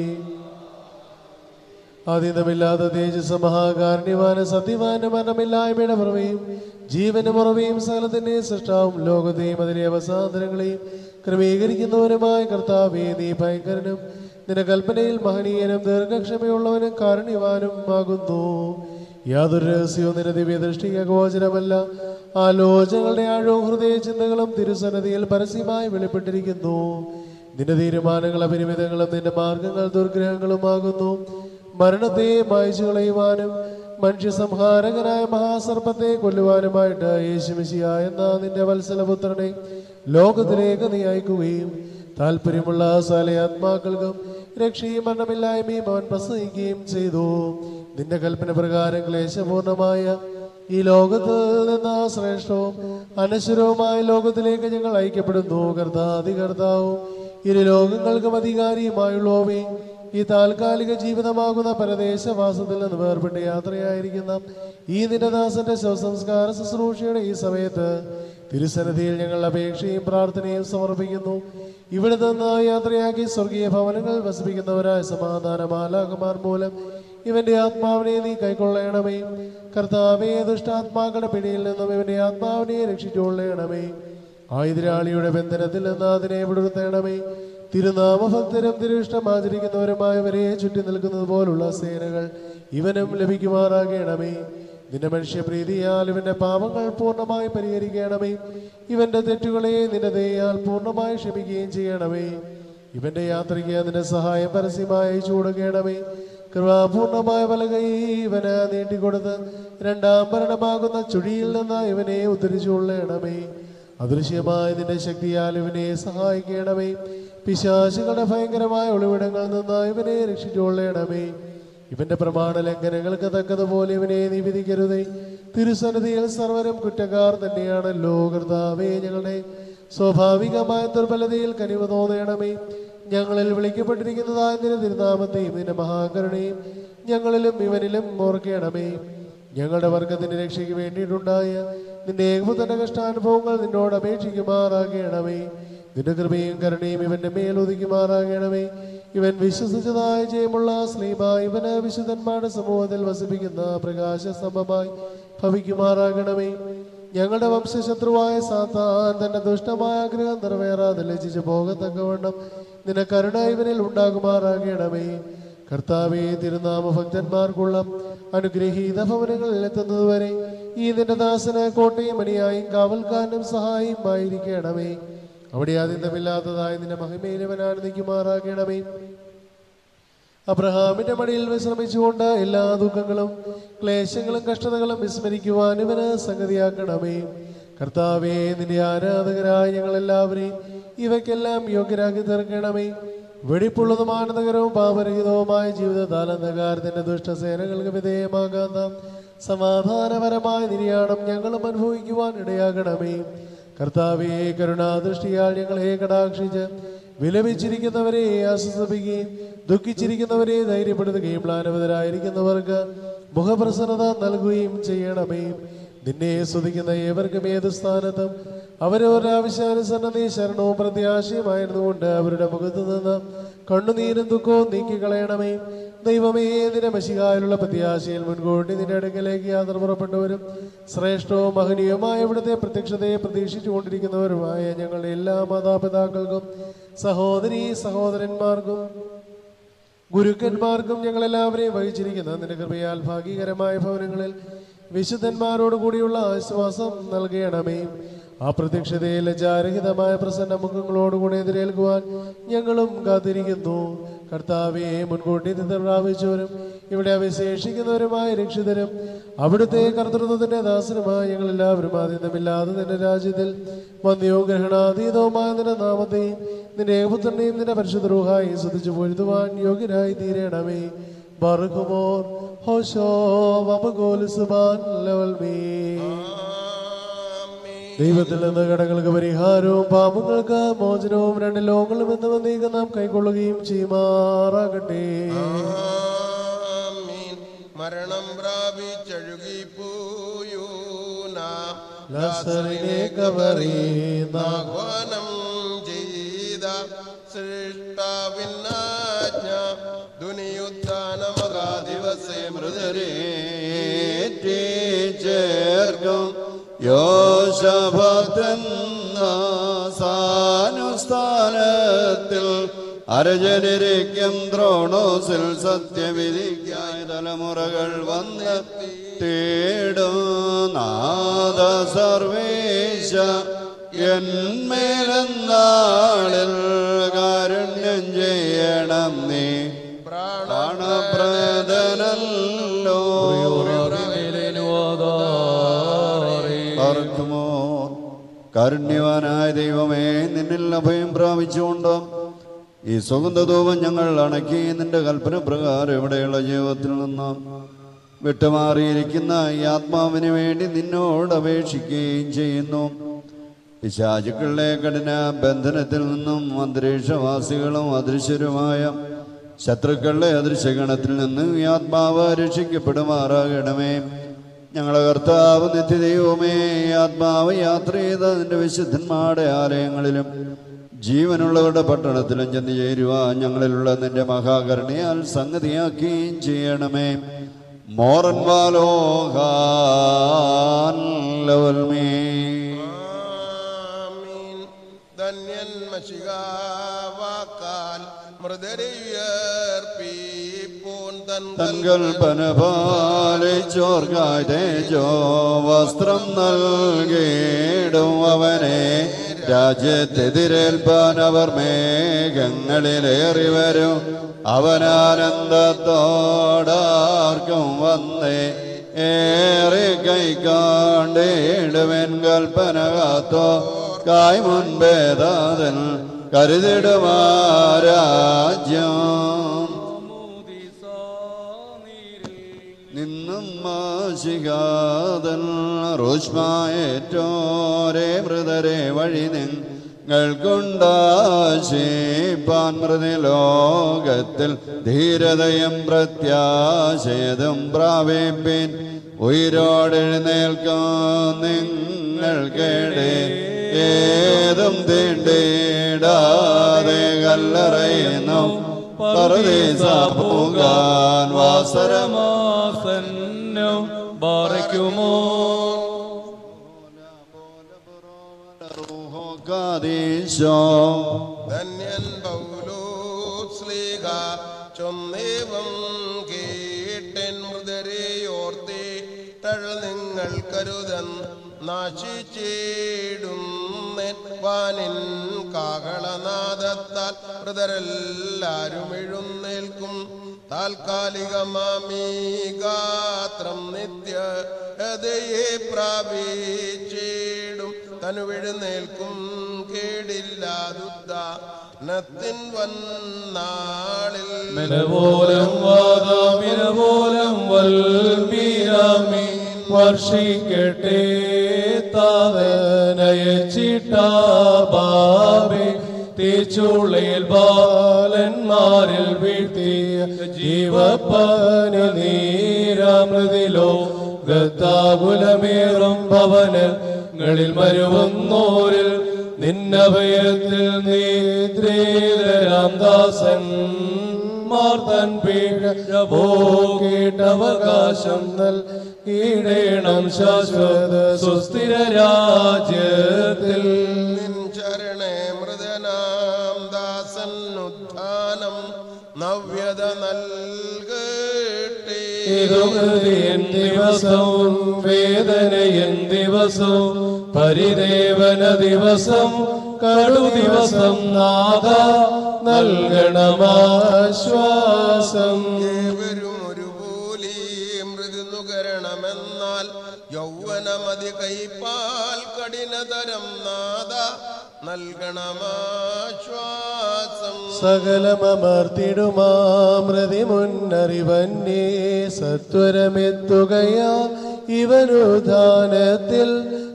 ആതീതമില്ലാത്ത തേജസ് മഹാകാരുണ്യവാന സത്യവാന മരണമില്ലായ്മയുടെ പുറമെയും ജീവനും ഉറവയും സകലത്തിന്റെ സൃഷ്ടാവും ലോകത്തെയും അതിലെ അവസാദനങ്ങളെയും ക്രമീകരിക്കുന്നവനുമായ കർത്താവേ നീ ഭയങ്കരനും നിന്റെ കൽപ്പനയിൽ മഹനീയനും ദീർഘക്ഷമയുള്ളവനും കാരുണ്യവാനും ആകുന്നു യാതൊരു രഹസ്യവും നിന്റെ ദിവ്യദൃഷ്ടിക്ക് ഗോചരമല്ല ആലോചനകളുടെ ആഴവും ഹൃദയ ചിന്തകളും തിരുസന്നതിയിൽ പരസ്യമായി വെളിപ്പെട്ടിരിക്കുന്നു നിന്റെ തീരുമാനങ്ങൾ അപരിമിതങ്ങളും നിന്റെ മാർഗങ്ങൾ ദുർഗ്രഹങ്ങളുമാകുന്നു മരണത്തെ മായ്ച്ചു കളയുവാനും മനുഷ്യ സംഹാരകനായ മഹാസർപ്പത്തെ കൊല്ലുവാനുമായിട്ട് യേശുമിശിയ എന്ന നിന്റെ വത്സലപുത്രനെ ലോകത്തിലേക്ക് നീ അയക്കുകയും താല്പര്യമുള്ള സകല ആത്മാക്കൾക്കും രക്ഷയും മരണമില്ലായ്മയും അവൻ പ്രസംഗിക്കുകയും ചെയ്തു നിന്റെ കൽപ്പന പ്രകാരം ക്ലേശപൂർണമായ ഈ ലോകത്തിൽ നിന്ന് ശ്രേഷ്ഠവും അനശ്വരവുമായ ലോകത്തിലേക്ക് ഞങ്ങൾ ഐക്യപ്പെടുന്നു കർത്താതി കർത്താവും ഇരു ലോകങ്ങൾക്കും അധികാരിയുമായുള്ളവേ ഈ താൽക്കാലിക ജീവിതമാകുന്ന പരദേശവാസത്തിൽ നിന്ന് വേർപെട്ട് യാത്രയായിരിക്കുന്ന ഈ നിന്റെ ദാസന്റെ ശവസംസ്കാര ശുശ്രൂഷയുടെ ഈ സമയത്ത് തിരുസന്നിധിയിൽ ഞങ്ങൾ അപേക്ഷയും പ്രാർത്ഥനയും സമർപ്പിക്കുന്നു ഇവിടെ നിന്ന് യാത്രയാക്കി സ്വർഗീയ ഭവനങ്ങൾ വസിപ്പിക്കുന്നവരായ സമാധാനമാലാകുമാർ മൂലം ഇവന്റെ ആത്മാവിനെ നീ കൈക്കൊള്ളണമേ കർത്താവേ ദുഷ്ടാത്മാക്കളുടെ പിടിയിൽ നിന്നും ഇവന്റെ ആത്മാവിനെ രക്ഷിച്ചുകൊള്ളണമേ ആയുധരാളിയുടെ ബന്ധനത്തിൽ നിന്ന് അതിനെ വിടുത്തണമേ തിരുനാമഭക്തരും തിരുവിഷ്ടം ആചരിക്കുന്നവരുമായവരെ ചുറ്റി നിൽക്കുന്നത് പോലുള്ള സേനകൾ ഇവനും ലഭിക്കുമാറാകണമേ നിന്റെ മനുഷ്യപ്രീതിയാൽ ഇവന്റെ പാപങ്ങൾ പൂർണ്ണമായി പരിഹരിക്കണമേ ഇവന്റെ തെറ്റുകളെ നിന്റെ ദയാൽ പൂർണ്ണമായി ക്ഷമിക്കുകയും ചെയ്യണമേ ഇവന്റെ യാത്രയ്ക്ക് നിന്റെ സഹായം പരസ്യമായി അയച്ചു കൊടുക്കണമേ കൃപാപൂർണമായ വലകൈ ഇവന് നീട്ടിക്കൊടുത്ത് രണ്ടാം ഭരണമാകുന്ന ചുഴിയിൽ നിന്ന് ഇവനെ ഉദ്ധരിച്ചുകൊള്ളണമേ അദൃശ്യമായ നിന്റെ ശക്തിയാൽ ഇവനെ സഹായിക്കണമേ പിശാചുകളുടെ ഭയങ്കരമായ ഒളിവിടങ്ങളിൽ നിന്ന് ഇവനെ രക്ഷിച്ചുകൊള്ളണമേ ഇവന്റെ പ്രമാണ ലംഘനങ്ങൾക്ക് തക്കതുപോലെ ഇവനെ നീ വിധിക്കരുതേ തിരുസന്നിധിയിൽ സർവരും കുറ്റക്കാർ തന്നെയാണല്ലോ കർത്താവേ ഞങ്ങളുടെ സ്വാഭാവികമായ ദുർബലതയിൽ കനിവ് തോന്നണമേ ഞങ്ങളിൽ വിളിക്കപ്പെട്ടിരിക്കുന്നതായ നിന്റെ തിരുനാമത്തെയും നിന്റെ മഹാകരുണയും ഞങ്ങളിലും ഇവനിലും ഓർക്കണമേ ഞങ്ങളുടെ വർഗത്തിന്റെ രക്ഷയ്ക്ക് വേണ്ടിയിട്ടുണ്ടായ നിന്റെ ഏകപുതന്റെ കഷ്ടാനുഭവങ്ങൾ നിന്നോട് അപേക്ഷിക്കുമാറാകണമേ നിന്റെ കൃപയും കരുണയും ഇവന്റെ മേൽ ഒതുക്കുമാറാകണമേ ഇവൻ വിശ്വസിച്ചതായ ജയമുള്ള സ്ലീബ ഇവന് വിശുദ്ധന്മാരുടെ സമൂഹത്തിൽ വസിപ്പിക്കുന്ന പ്രകാശ സ്തംഭമായി ഭവിക്കുമാറാകണമേ ഞങ്ങളുടെ വംശശത്രുവായ സാത്താൻ തന്റെ ദുഷ്ടമായ ആഗ്രഹം നിറവേറാതെ ലജിച്ചു പോകത്തക്കവണ്ണം നിന്റെ കരുണ ഇവനിൽ ഉണ്ടാകുമാറാകണമേ കർത്താവെ തിരുനാമ ഭക്തന്മാർക്കുള്ള അനുഗ്രഹീത ഭവനങ്ങളിൽ എത്തുന്നതുവരെ ഈ നിന്റെ ദാസന് കോട്ടയും മണിയായും കാവൽക്കാരനും സഹായിയും ആയിരിക്കണമേ അവിടെ ആദിന്തമില്ലാത്തതായ നിന്റെ മഹിമയിലവനാണ് നിൽക്കുമാറാകണമേ അബ്രഹാമിന്റെ മടിയിൽ വിശ്രമിച്ചുകൊണ്ട് എല്ലാ ദുഃഖങ്ങളും ക്ലേശങ്ങളും കഷ്ടതകളും വിസ്മരിക്കുവാൻ ഇവന് സംഗതിയാക്കണമേ കർത്താവേ നിന്റെ ആരാധകരായ ഞങ്ങളെല്ലാവരെയും ഇവയ്ക്കെല്ലാം യോഗ്യരാക്കി തീർക്കണമേ വെടിപ്പുള്ളതും ആനന്ദകരവും പാപരഹിതവുമായ ജീവിതത്താൽ അന്ധകാരത്തിന്റെ ദുഷ്ടസേനകൾക്ക് വിധേയമാകാത്ത സമാധാനപരമായ നിര്യാണം ഞങ്ങളും അനുഭവിക്കുവാൻ ഇടയാകണമേ കർത്താവേ കരുണാദൃഷ്ടിയാൽ ഞങ്ങളെ കടാക്ഷിച്ച് വിലപിച്ചിരിക്കുന്നവരെ ആശ്വസിപ്പിക്കുകയും ദുഃഖിച്ചിരിക്കുന്നവരെ ധൈര്യപ്പെടുത്തുകയും പ്ലാനവതരായിരിക്കുന്നവർക്ക് മുഖപ്രസന്നത നൽകുകയും ചെയ്യണമേ നിന്നെ സ്തുതിക്കുന്ന ഏവർക്കും ഏത് സ്ഥാനത്തും അവരവരുടെ ആവശ്യാനുസരണ ശരണവും പ്രത്യാശയുമായിരുന്നുകൊണ്ട് അവരുടെ മുഖത്തു നിന്ന് കണ്ണുനീരും ദുഃഖവും നീക്കിക്കളയണമേ ദൈവമേ നിന്റെ മഷികായിലുള്ള പ്രത്യാശയിൽ മുൻകൂട്ടി നിന്റെ അടുക്കലേക്ക് യാത്ര പുറപ്പെട്ടവരും ശ്രേഷ്ഠവും മഹനീയവുമായ ഇവിടുത്തെ പ്രത്യക്ഷതയെ പ്രതീക്ഷിച്ചുകൊണ്ടിരിക്കുന്നവരുമായ ഞങ്ങളുടെ എല്ലാ മാതാപിതാക്കൾക്കും സഹോദരി സഹോദരന്മാർക്കും ഗുരുക്കന്മാർക്കും ഞങ്ങളെല്ലാവരെയും വഹിച്ചിരിക്കുന്ന നിന്റെ കൃപയാൽ ഭാഗീകരമായ ഭവനങ്ങളിൽ വിശുദ്ധന്മാരോട് കൂടിയുള്ള ആശ്വാസം നൽകണമേ ആ പ്രത്യക്ഷതയിൽ ലജ്ജാരഹിതമായ പ്രസന്ന മുഖങ്ങളോടുകൂടി എതിരേൽക്കുവാൻ ഞങ്ങളും കാത്തിരിക്കുന്നു കർത്താവെ മുൻകൂട്ടി നിന്ന് പ്രാപിച്ചവരും ഇവിടെ അവശേഷിക്കുന്നവരുമായ രക്ഷിതരും അവിടുത്തെ കർത്തൃത്വത്തിന്റെ ദാസനുമായ ഞങ്ങൾ എല്ലാവരും ആദ്യമില്ലാതെ നിന്റെ രാജ്യത്തിൽ വന്യവും ഗ്രഹണാതീതവുമായ നിന്റെ നാമത്തെയും നിന്റെ ഏകപുത്രനെയും നിന്റെ പരിശുദ്ധ റൂഹായി ശ്രദ്ധിച്ചു പൊഴുതുവാൻ യോഗ്യരായി തീരണമേ ബർഖുമോർ ഹോശോ വബഗോലുസുബാൻ ലവൽ മീ ദൈവത്തിൽ നിന്ന് കടങ്ങൾക്ക് പരിഹാരവും പാപങ്ങൾക്ക് മോചനവും രണ്ട് ലോകങ്ങളും എന്ന് വന്നേക്ക് നാം കൈക്കൊള്ളുകയും ചെയ്യുമാറാകട്ടെ മരണം പ്രാപിച്ചഴുകി പോയൂ നാം ലസറിനെ കവറി നാം ആഹ്വാനം ചെയ്ത സൃഷ്ടാവിന്നാജ്ഞ ദുനിയുദ്ധാനമകാദിവസേ മൃതരേ ചേർക്കും യോശഭക്തെന്ന സാനുസ്ഥാനത്തിൽ അരജനിരിക്കും ദ്രോണോസിൽ സത്യവിധിക്കായി തലമുറകൾ വന്ന് തേടും നാദ സർവേശ എന്മേലെന്നാളിൽ കാരുണ്യം ചെയ്യണം നീ പ്രാണപ്രദനല്ലോ പാർക്കുമോ കാരുണ്യവാനായ ദൈവമേ നിന്നിൽ അഭയം പ്രാപിച്ചുകൊണ്ട് ഈ സുഗന്ധധൂപം ഞങ്ങൾ അണക്കി നിന്റെ കൽപ്പന പ്രകാരം ഇവിടെയുള്ള ജീവിതത്തിൽ നിന്ന് വിട്ടുമാറിയിരിക്കുന്ന ഈ ആത്മാവിന് വേണ്ടി നിന്നോട് അപേക്ഷിക്കുകയും ചെയ്യുന്നു പിശാചുക്കളുടെ കഠിന ബന്ധനത്തിൽ നിന്നും അന്തരീക്ഷവാസികളും അദൃശ്യരുമായ ശത്രുക്കളുടെ അദൃശ്യഗണത്തിൽ നിന്നും ഈ ആത്മാവ് രക്ഷിക്കപ്പെടുമാറാകണമേ ഞങ്ങളെ കർത്താവ് നിത്യദൈവമേ ഈ ആത്മാവ് യാത്ര ചെയ്ത നിന്റെ വിശുദ്ധന്മാരുടെ ആലയങ്ങളിലും ജീവനുള്ളവരുടെ പട്ടണത്തിലും ചെന്ന് ചേരുവാൻ ഞങ്ങളിലുള്ള നിന്റെ മഹാകരുണയാൽ സംഗതിയാക്കുകയും ചെയ്യണമേ മോറൻ വാലോഹാൽമേ ധന്യൻ മഷികാവാക്കാൽ മൃതരയുയർപ്പിപ്പോൻ തൻ തൻകൽപ്പന പാലിച്ചോർക്കായി തേജോ വസ്ത്രം നൽകിയിടും അവനെ രാജ്യത്തെതിരേൽപ്പാൻ അവർ മേഘങ്ങളിലേറി വരും അവനാനന്ദത്തോടാർക്കും വന്നേ ഏറെ കൈക്കാണ്ടിടുവൻ കൽപ്പന കാത്തോ കായ് മുൻപേതാതൻ കരുതിടുമാരാജ്യം നിന്നും മാശികാതൻ റുഷ്മായേറ്റോരെ മൃതരെ വഴി നിങ്ങൾക്കുണ്ടാശിപ്പാൻ മൃതി ലോകത്തിൽ ധീരതയും പ്രത്യാശയതും പ്രാപിപ്പിൻ ഉയരോടെഴുന്നേൽക്കും നിങ്ങൾ കേടേ ഏതും തീണ്ടിടാതെ കല്ലറയുന്നു പരദേശ പോകാൻ വാസരമോ മാസന്നം ബാറയ്ക്കുമോ കാതീശോ ധന്യൻ പൗലോസ്ലീഹ ചൊന്നേവം കേട്ടൻ മൃതരെയോർത്തേ തഴ നിങ്ങൾ കരുതൻ നാശിച്ചേടും വാനിൻ കാകളനാദത്താൽ മൃതരെല്ലാരും എഴുന്നേൽക്കും താൽക്കാലികമാമീ ഗാത്രം നിത്യ ഹൃദയെ പ്രാപിച്ചിടും തനുവെഴുന്നേൽക്കും കേടില്ലാതുദ്ദാനത്തിൻ വന്നാളിൽ മിനപോലം വാദാമിനപോലം വൽമീരാമി വർഷിക്കട്ടെ താതനയച്ചിട്ടാബാബെ തീച്ചുളയിൽ ബാലന്മാരിൽ വീഴ്ത്തിയ ജീവപ്പന നീരാമൃതിലോ ഗത്താകുലമേറും ഭവനങ്ങളിൽ മരുവന്നോരിൽ നിന്നഭയത്തിൽ നീദ്രേതരാം ദാസൻ മാർത്തൻ പീഠവകാശം നൽകിടേണം ശാശ്വത സുസ്ഥിര രാജ്യത്തിൽ ചരണേ മൃദനാം ദാസൻ ഉത്ഥാനം നവ്യത നൽകട്ടെ ഇതുകൃതിയൻ ദിവസവും വേദനയൻ ദിവസവും പരിദേവന ദിവസം കടു ദിവസം നാഥ നൽകണമാശ്വാസം ഏവരും ഒരുപോലെ മൃദുനുകരണമെന്നാൽ യൗവനമതി കൈപ്പാൽ കഠിനതരം നാദ നൽകണമാശ്വാസം സകലമർത്തിടുമാമൃതി മുന്നറിവന്നേ സത്വരമെത്തുകയാ ഇവനുദാനത്തിൽ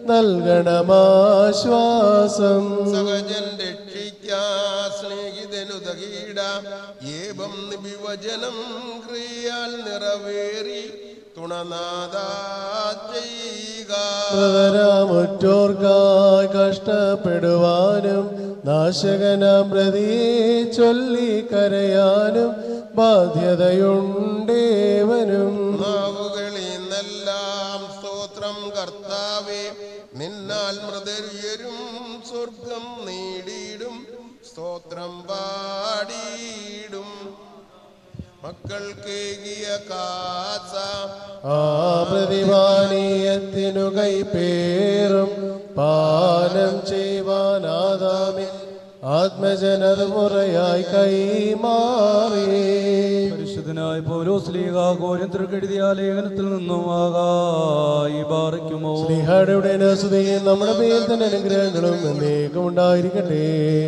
നൽകണമാശ്വാസം സഹജൻ രക്ഷിക്കാ സ്നേഹിതനുതകീട ഏവം വിവചനം ക്രിയാൽ നിറവേറി തുണനാദ ചെയ്യുക പ്രതരാമുറ്റോർക്കായി കഷ്ടപ്പെടുവാനും നാശകനാം പ്രതിയെ ചൊല്ലി കരയാനും ബാധ്യതയുണ്ടേവനും നാവുകളിൽ നിന്നെല്ലാം സ്തോത്രം കർത്താവേ നിന്നാൽ മൃതര്യരും സ്വർഗം നേടിയിടും സ്തോത്രം പാടിയിടും മക്കൾക്കേകിയ കാസ ആ പ്രതിമാനീയത്തിനു കൈപ്പേറും പാനം ചെയ്യുവാനാദാമിൻ ആത്മജനത് മുറയായി കൈമാറി പരിശുദ്ധനായ പൗലോസ്ലീഹ കോരിന്തിർക്ക് എഴുതിയ ലേഖനത്തിൽ നിന്നും ആകായി പാറിക്കുമോ സ്ലിഹായുടെ നസുതയും നമ്മുടെ പേരിൽ തന്നെ അനുഗ്രഹങ്ങളും എന്നേക്കും ഉണ്ടായിരിക്കട്ടെ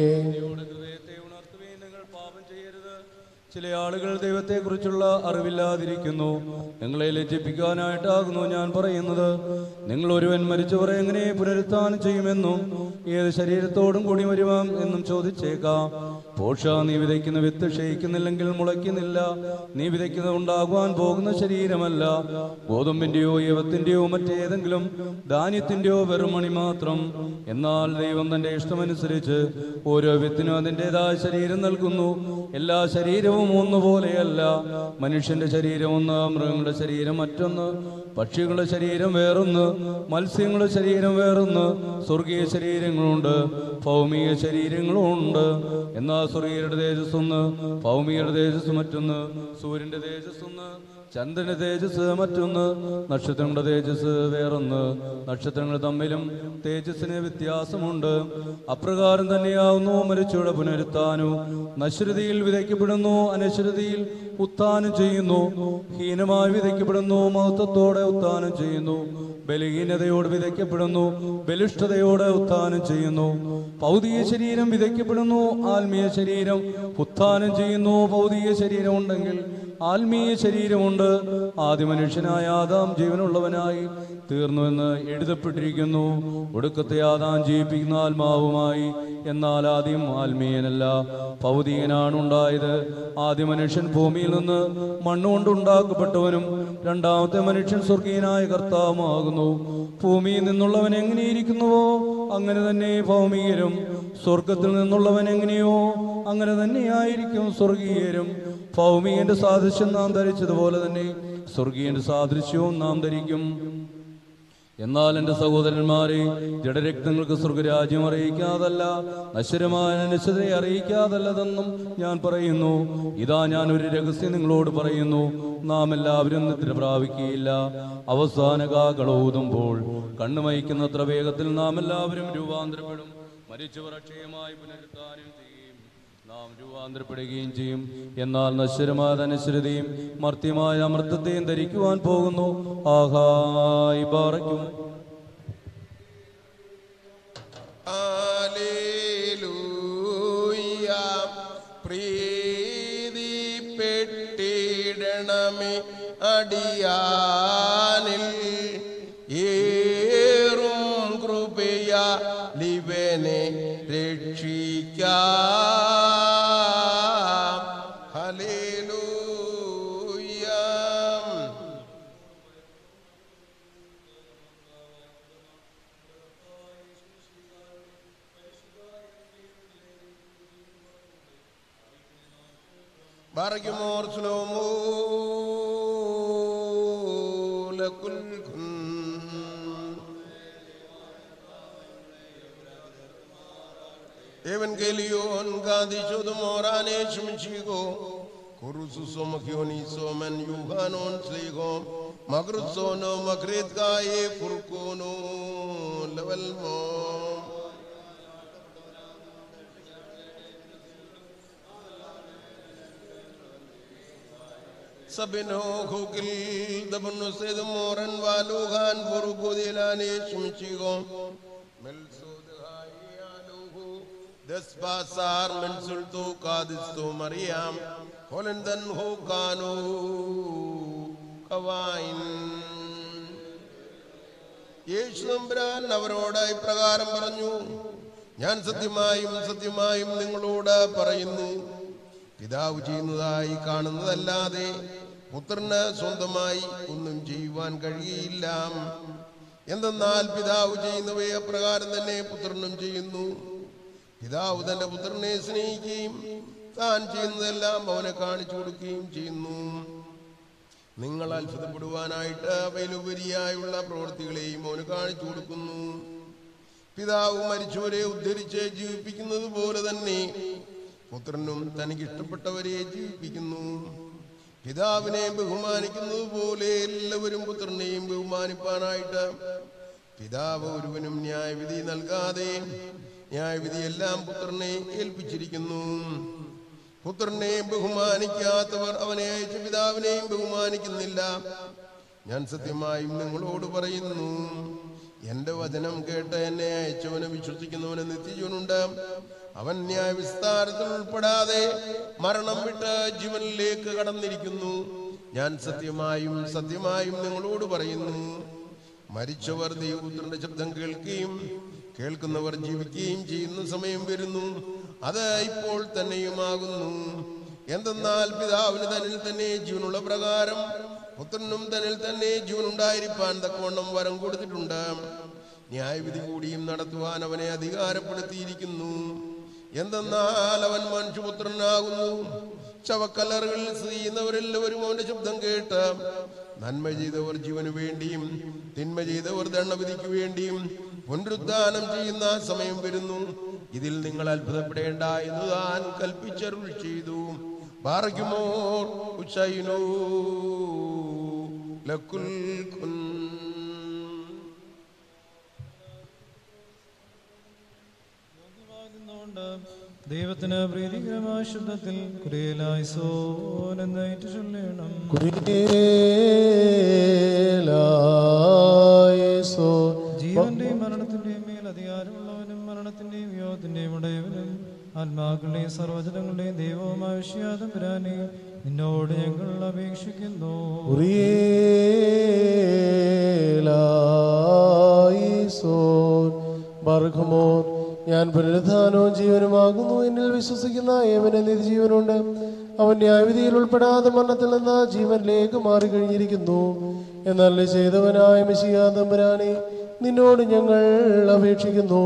ചില ആളുകൾ ദൈവത്തെക്കുറിച്ചുള്ള അറിവില്ലാതിരിക്കുന്നു നിങ്ങളെ ലജ്ജിപ്പിക്കാനായിട്ടാകുന്നു ഞാൻ പറയുന്നത് നിങ്ങൾ ഒരുവൻ മരിച്ചവരെ എങ്ങനെ പുനരുത്ഥാനം ചെയ്യുമെന്നും ഏത് ശരീരത്തോടും കൂടി വരുവാം എന്നും ചോദിച്ചേക്കാം പോഷ നീ വിതയ്ക്കുന്ന വിത്ത് ക്ഷയിക്കുന്നില്ലെങ്കിൽ മുളയ്ക്കുന്നില്ല നീ വിതയ്ക്കുന്നത് ഉണ്ടാകുവാൻ പോകുന്ന ശരീരമല്ല ഗോതമ്പിന്റെയോ യവത്തിന്റെയോ മറ്റേതെങ്കിലും ധാന്യത്തിന്റെയോ വെറുമണി മാത്രം എന്നാൽ ദൈവം തന്റെ ഇഷ്ടമനുസരിച്ച് ഓരോ വിത്തിനും അതിൻ്റെതായ ശരീരം നൽകുന്നു എല്ലാ ശരീരവും ഒന്നുപോലെയല്ല മനുഷ്യന്റെ ശരീരം ഒന്ന് മൃഗങ്ങളുടെ ശരീരം മറ്റൊന്ന് പക്ഷികളുടെ ശരീരം വേറൊന്ന് മത്സ്യങ്ങളുടെ ശരീരം വേറൊന്ന് സ്വർഗീയ ശരീരങ്ങളുണ്ട് ഭൗമിക ശരീരങ്ങളുണ്ട് എന്നാൽ സ്വർഗീയരുടെ തേജസ് ഒന്ന് ഭൗമികയുടെ തേജസ് മറ്റൊന്ന് സൂര്യന്റെ തേജസ് ഒന്ന് ചന്ദ്രന്റെ തേജസ് മറ്റൊന്ന് നക്ഷത്രങ്ങളുടെ തേജസ് വേറൊന്ന് നക്ഷത്രങ്ങൾ തമ്മിലും തേജസ്സിന് വ്യത്യാസമുണ്ട് അപ്രകാരം തന്നെയാവുന്നു മരിച്ചയുടെ പുനരുത്ഥാനവും നശ്വരതയിൽ വിതയ്ക്കപ്പെടുന്നു അനശ്വരതയിൽ ഉത്ഥാനം ചെയ്യുന്നു ഹീനമായി വിതയ്ക്കപ്പെടുന്നു മഹത്വത്തോടെ ഉത്ഥാനം ചെയ്യുന്നു ബലഹീനതയോട് വിതയ്ക്കപ്പെടുന്നു ബലിഷ്ഠതയോടെ ഉത്ഥാനം ചെയ്യുന്നു ഭൗതിക ശരീരം വിതയ്ക്കപ്പെടുന്നു ആത്മീയ ശരീരം ഉത്ഥാനം ചെയ്യുന്നു ഭൗതിക ശരീരം ഉണ്ടെങ്കിൽ ആത്മീയ ശരീരമുണ്ട് ആദ്യ മനുഷ്യനായ ആദാം ജീവനുള്ളവനായി തീർന്നുവെന്ന് എഴുതപ്പെട്ടിരിക്കുന്നു ഒടുക്കത്തെ ആദാം ജീവിപ്പിക്കുന്ന ആത്മാവുമായി എന്നാൽ ആദ്യം ആത്മീയനല്ല ഭൗതികനാണ് ഉണ്ടായത് ആദ്യ മനുഷ്യൻ ഭൂമിയിൽ നിന്ന് മണ്ണുകൊണ്ട് ഉണ്ടാക്കപ്പെട്ടവനും രണ്ടാമത്തെ മനുഷ്യൻ സ്വർഗീയനായ കർത്താവുമാകുന്നു ഭൂമിയിൽ നിന്നുള്ളവൻ എങ്ങനെയിരിക്കുന്നുവോ അങ്ങനെ തന്നെ ഭൗമികരും സ്വർഗത്തിൽ നിന്നുള്ളവൻ എങ്ങനെയോ അങ്ങനെ തന്നെയായിരിക്കും സ്വർഗീയരും ഭൗമികന്റെ സാദൃശ്യം നാം ധരിച്ചതുപോലെ തന്നെ സ്വർഗീയന്റെ സാദൃശ്യവും നാം ധരിക്കും എന്നാൽ എൻ്റെ സഹോദരന്മാരെ ജഡരക്തങ്ങൾക്ക് സ്വർഗരാജ്യം അറിയിക്കാതല്ല നശ്വരമായ നിശ്ചിതയെ അറിയിക്കാതല്ലതെന്നും ഞാൻ പറയുന്നു ഇതാ ഞാൻ ഒരു രഹസ്യം നിങ്ങളോട് പറയുന്നു നാം എല്ലാവരും നിദ്ര പ്രാപിക്കുകയില്ല അവസാന കാകളൂതുമ്പോൾ കണ്ണുമയിക്കുന്നത്ര വേഗത്തിൽ നാം എല്ലാവരും രൂപാന്തരപ്പെടും മരിച്ചവർ അക്ഷയമായി പുനരുദ്ധാനം ചെയ്യും നാം രൂപാന്തരപ്പെടുകയും ചെയ്യും എന്നാൽ നശ്വരമായ അനശ്വരതയും മർത്യമായ അമൃതത്തെയും ധരിക്കുവാൻ പോകുന്നു ആഹായി പാറയ്ക്കും ഹല്ലേലൂയ പ്രീതിപ്പെട്ടിടണമേ അടിയാനിൽ ഏറും കൃപയ ലിവനെ രക്ഷിക്കാം ഹല്ലേലൂയ ബാറയ്ക്കുമോർ സ്ലോമോ ലക്കുൽ കുൻ. Evangelion gadishodomorane shmichigo Kurusu somakionisa men yuhanon sligo Magrusono magrit gaye furkono level mo Sabino kukil dabno sed moran waluhan furkodilane shmichigo Melso ദസ്ബാസാർ മെൻസുൽത്തു കാദിസ്തു മറിയാം ഹോലന്തൻ ഹോക്കാനു കവായിൻ യേശു തമ്പുരാൻ അവരോട് ഇപ്രകാരം പറഞ്ഞു ഞാൻ സത്യമായും സത്യമായും നിങ്ങളോട് പറയുന്നു പിതാവ് ചെയ്യുന്നതായി കാണുന്നതല്ലാതെ പുത്രന് സ്വന്തമായി ഒന്നും ചെയ്യുവാൻ കഴിയില്ല എന്തെന്നാൽ പിതാവ് ചെയ്യുന്നവയെ അപ്രകാരം തന്നെ പുത്രനും ചെയ്യുന്നു പിതാവ് തന്റെ പുത്രനെ സ്നേഹിക്കുകയും താൻ ചെയ്യുന്നതെല്ലാം അവനെ കാണിച്ചു കൊടുക്കുകയും ചെയ്യുന്നു നിങ്ങൾ അത്ഭുതപ്പെടുവാനായിട്ട് അവയിലുപരിയായുള്ള പ്രവൃത്തികളെയും അവന് കാണിച്ചു കൊടുക്കുന്നു പിതാവ് മരിച്ചവരെ ഉദ്ധരിച്ച് ജീവിപ്പിക്കുന്നത് പോലെ തന്നെ പുത്രനും തനിക്ക് ഇഷ്ടപ്പെട്ടവരെ ജീവിപ്പിക്കുന്നു പിതാവിനെ ബഹുമാനിക്കുന്നത് പോലെ എല്ലാവരും പുത്രനെയും ബഹുമാനിപ്പാനായിട്ട് പിതാവ് ഒരുവനും ന്യായവിധി നൽകാതെ ന്യായവിധി എല്ലാം പുത്രനെ ഏൽപ്പിച്ചിരിക്കുന്നു പുത്രനെ ബഹുമാനിക്കാത്തവർ അവനെ അയച്ച പിതാവിനെയും ബഹുമാനിക്കുന്നില്ല ഞാൻ സത്യമായും നിങ്ങളോട് പറയുന്നു എന്റെ വചനം കേട്ട് എന്നെ അയച്ചവനെ വിശ്വസിക്കുന്നവന് നിത്യജീവനുണ്ട് അവൻ ന്യായവിസ്താരത്തിൽ ഉൾപ്പെടാതെ മരണം വിട്ട് ജീവനിലേക്ക് കടന്നിരിക്കുന്നു ഞാൻ സത്യമായും സത്യമായും നിങ്ങളോട് പറയുന്നു മരിച്ചവർ ദൈവപുത്രന്റെ ശബ്ദം കേൾക്കുകയും കേൾക്കുന്നവർ ജീവിക്കുകയും ചെയ്യുന്ന സമയം വരുന്നു അത് ഇപ്പോൾ തന്നെയുമാകുന്നു എന്തെന്നാൽ പിതാവിന് തന്നിൽ തന്നെ ജീവനുള്ള പ്രകാരം പുത്രനും തന്നിൽ തന്നെ ജീവനുണ്ടായിരിക്കാൻ തക്കവണ്ണം വരം കൊടുത്തിട്ടുണ്ട് ന്യായവിധി കൂടിയും നടത്തുവാൻ അവനെ അധികാരപ്പെടുത്തിയിരിക്കുന്നു എന്തെന്നാൽ അവൻ മനുഷ്യപുത്രനാകുന്നു ശവക്കല്ലറുകളിൽ സ്ഥിതി ചെയ്യുന്നവരെല്ലാവരും അവന്റെ ശബ്ദം കേട്ട് നന്മ ചെയ്തവർ ജീവന് വേണ്ടിയും തിന്മ ചെയ്തവർ ദണ്ഡവിധിക്ക് വേണ്ടിയും പുനരുദ്ധാനം ചെയ്യുന്ന സമയം വരുന്നു ഇതിൽ നിങ്ങൾ അത്ഭുതപ്പെടേണ്ട എന്ന് താൻ കൽപ്പിച്ചരുൾ ചെയ്തു ബാറയ്ക്കുമോർ ഉച്ചൈനോ ലക്കുൽ കുൻ ദൈവത്തിന് പ്രീതികരമായ ശബ്ദത്തിൽ കുരിയലായിസോൻ എന്ന് ഏറ്റു ചൊല്ലണം ജീവന്റെയും മരണത്തിന്റെയും മേൽ അധികാരമുള്ളവനും മരണത്തിന്റെയും യോഗത്തിന്റെയും ഉടയവനും ആത്മാക്കളുടെയും സർവജനങ്ങളുടെയും ദൈവവുമായ വിശ്വാസം പുരാനെ നിന്നോട് ഞങ്ങൾ അപേക്ഷിക്കുന്നു ബർഖമോ ഞാൻ പുനരുദ്ധാനവും ജീവനുമാകുന്നു എന്നിൽ വിശ്വസിക്കുന്ന ഏവന് നിത്യജീവനുണ്ട് അവൻ ന്യായവിധിയിൽ ഉൾപ്പെടാതെ മരണത്തിൽ നിന്ന് ജീവനിലേക്ക് മാറിക്കഴിഞ്ഞിരിക്കുന്നു എന്നാൽ ചെയ്തവനായ മിശിയാ തമ്പുരാനെ നിന്നോട് ഞങ്ങൾ അപേക്ഷിക്കുന്നു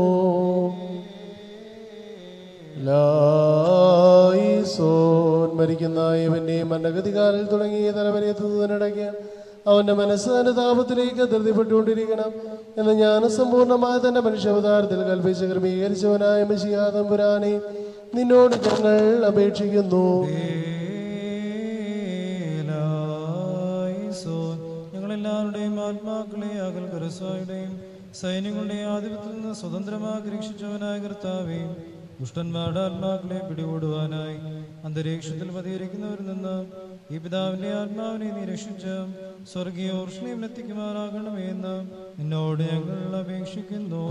ലായിസോൻ മരിക്കുന്ന ഇവന്റെ മന്നഗതികാലിൽ തുടങ്ങിയ തലവരെ എത്തുന്നതിനിടയ്ക്ക് അവന്റെ മനസ്സ് അനുതാപത്തിലേക്ക് ധൃതിപ്പെട്ടുകൊണ്ടിരിക്കണം എന്ന് ഞാൻ സമ്പൂർണമായ തന്റെ മനുഷ്യാവതാരത്തിൽ കൽപ്പിച്ച് ക്രമീകരിച്ചവനായ മഷിയാതമ്പുരാനെ നിന്നോട് ഞങ്ങൾ അപേക്ഷിക്കുന്നു ലായിസോൻ ഞങ്ങളെല്ലാവരുടെയും ആത്മാക്കളെ അകൽ കരസ്വായുടെയും സൈന്യങ്ങളുടെയും ആധിപത്യത്തിൽ നിന്ന് സ്വതന്ത്രമാക്കി രക്ഷിച്ചവനായ കർത്താവേ ദുഷ്ടന്മാരുടെ ആത്മാക്കളെ പിടികൂടുവാനായി അന്തരീക്ഷത്തിൽ പതിയിരിക്കുന്നവരിൽ നിന്ന് ഈ പിതാവിന്റെ ആത്മാവിനെ നീ രക്ഷിച്ച് സ്വർഗീയ ഊർഷ്ണയും എത്തിക്കുമാറാകണമേ എന്ന് നിന്നോട് ഞങ്ങൾ അപേക്ഷിക്കുന്നു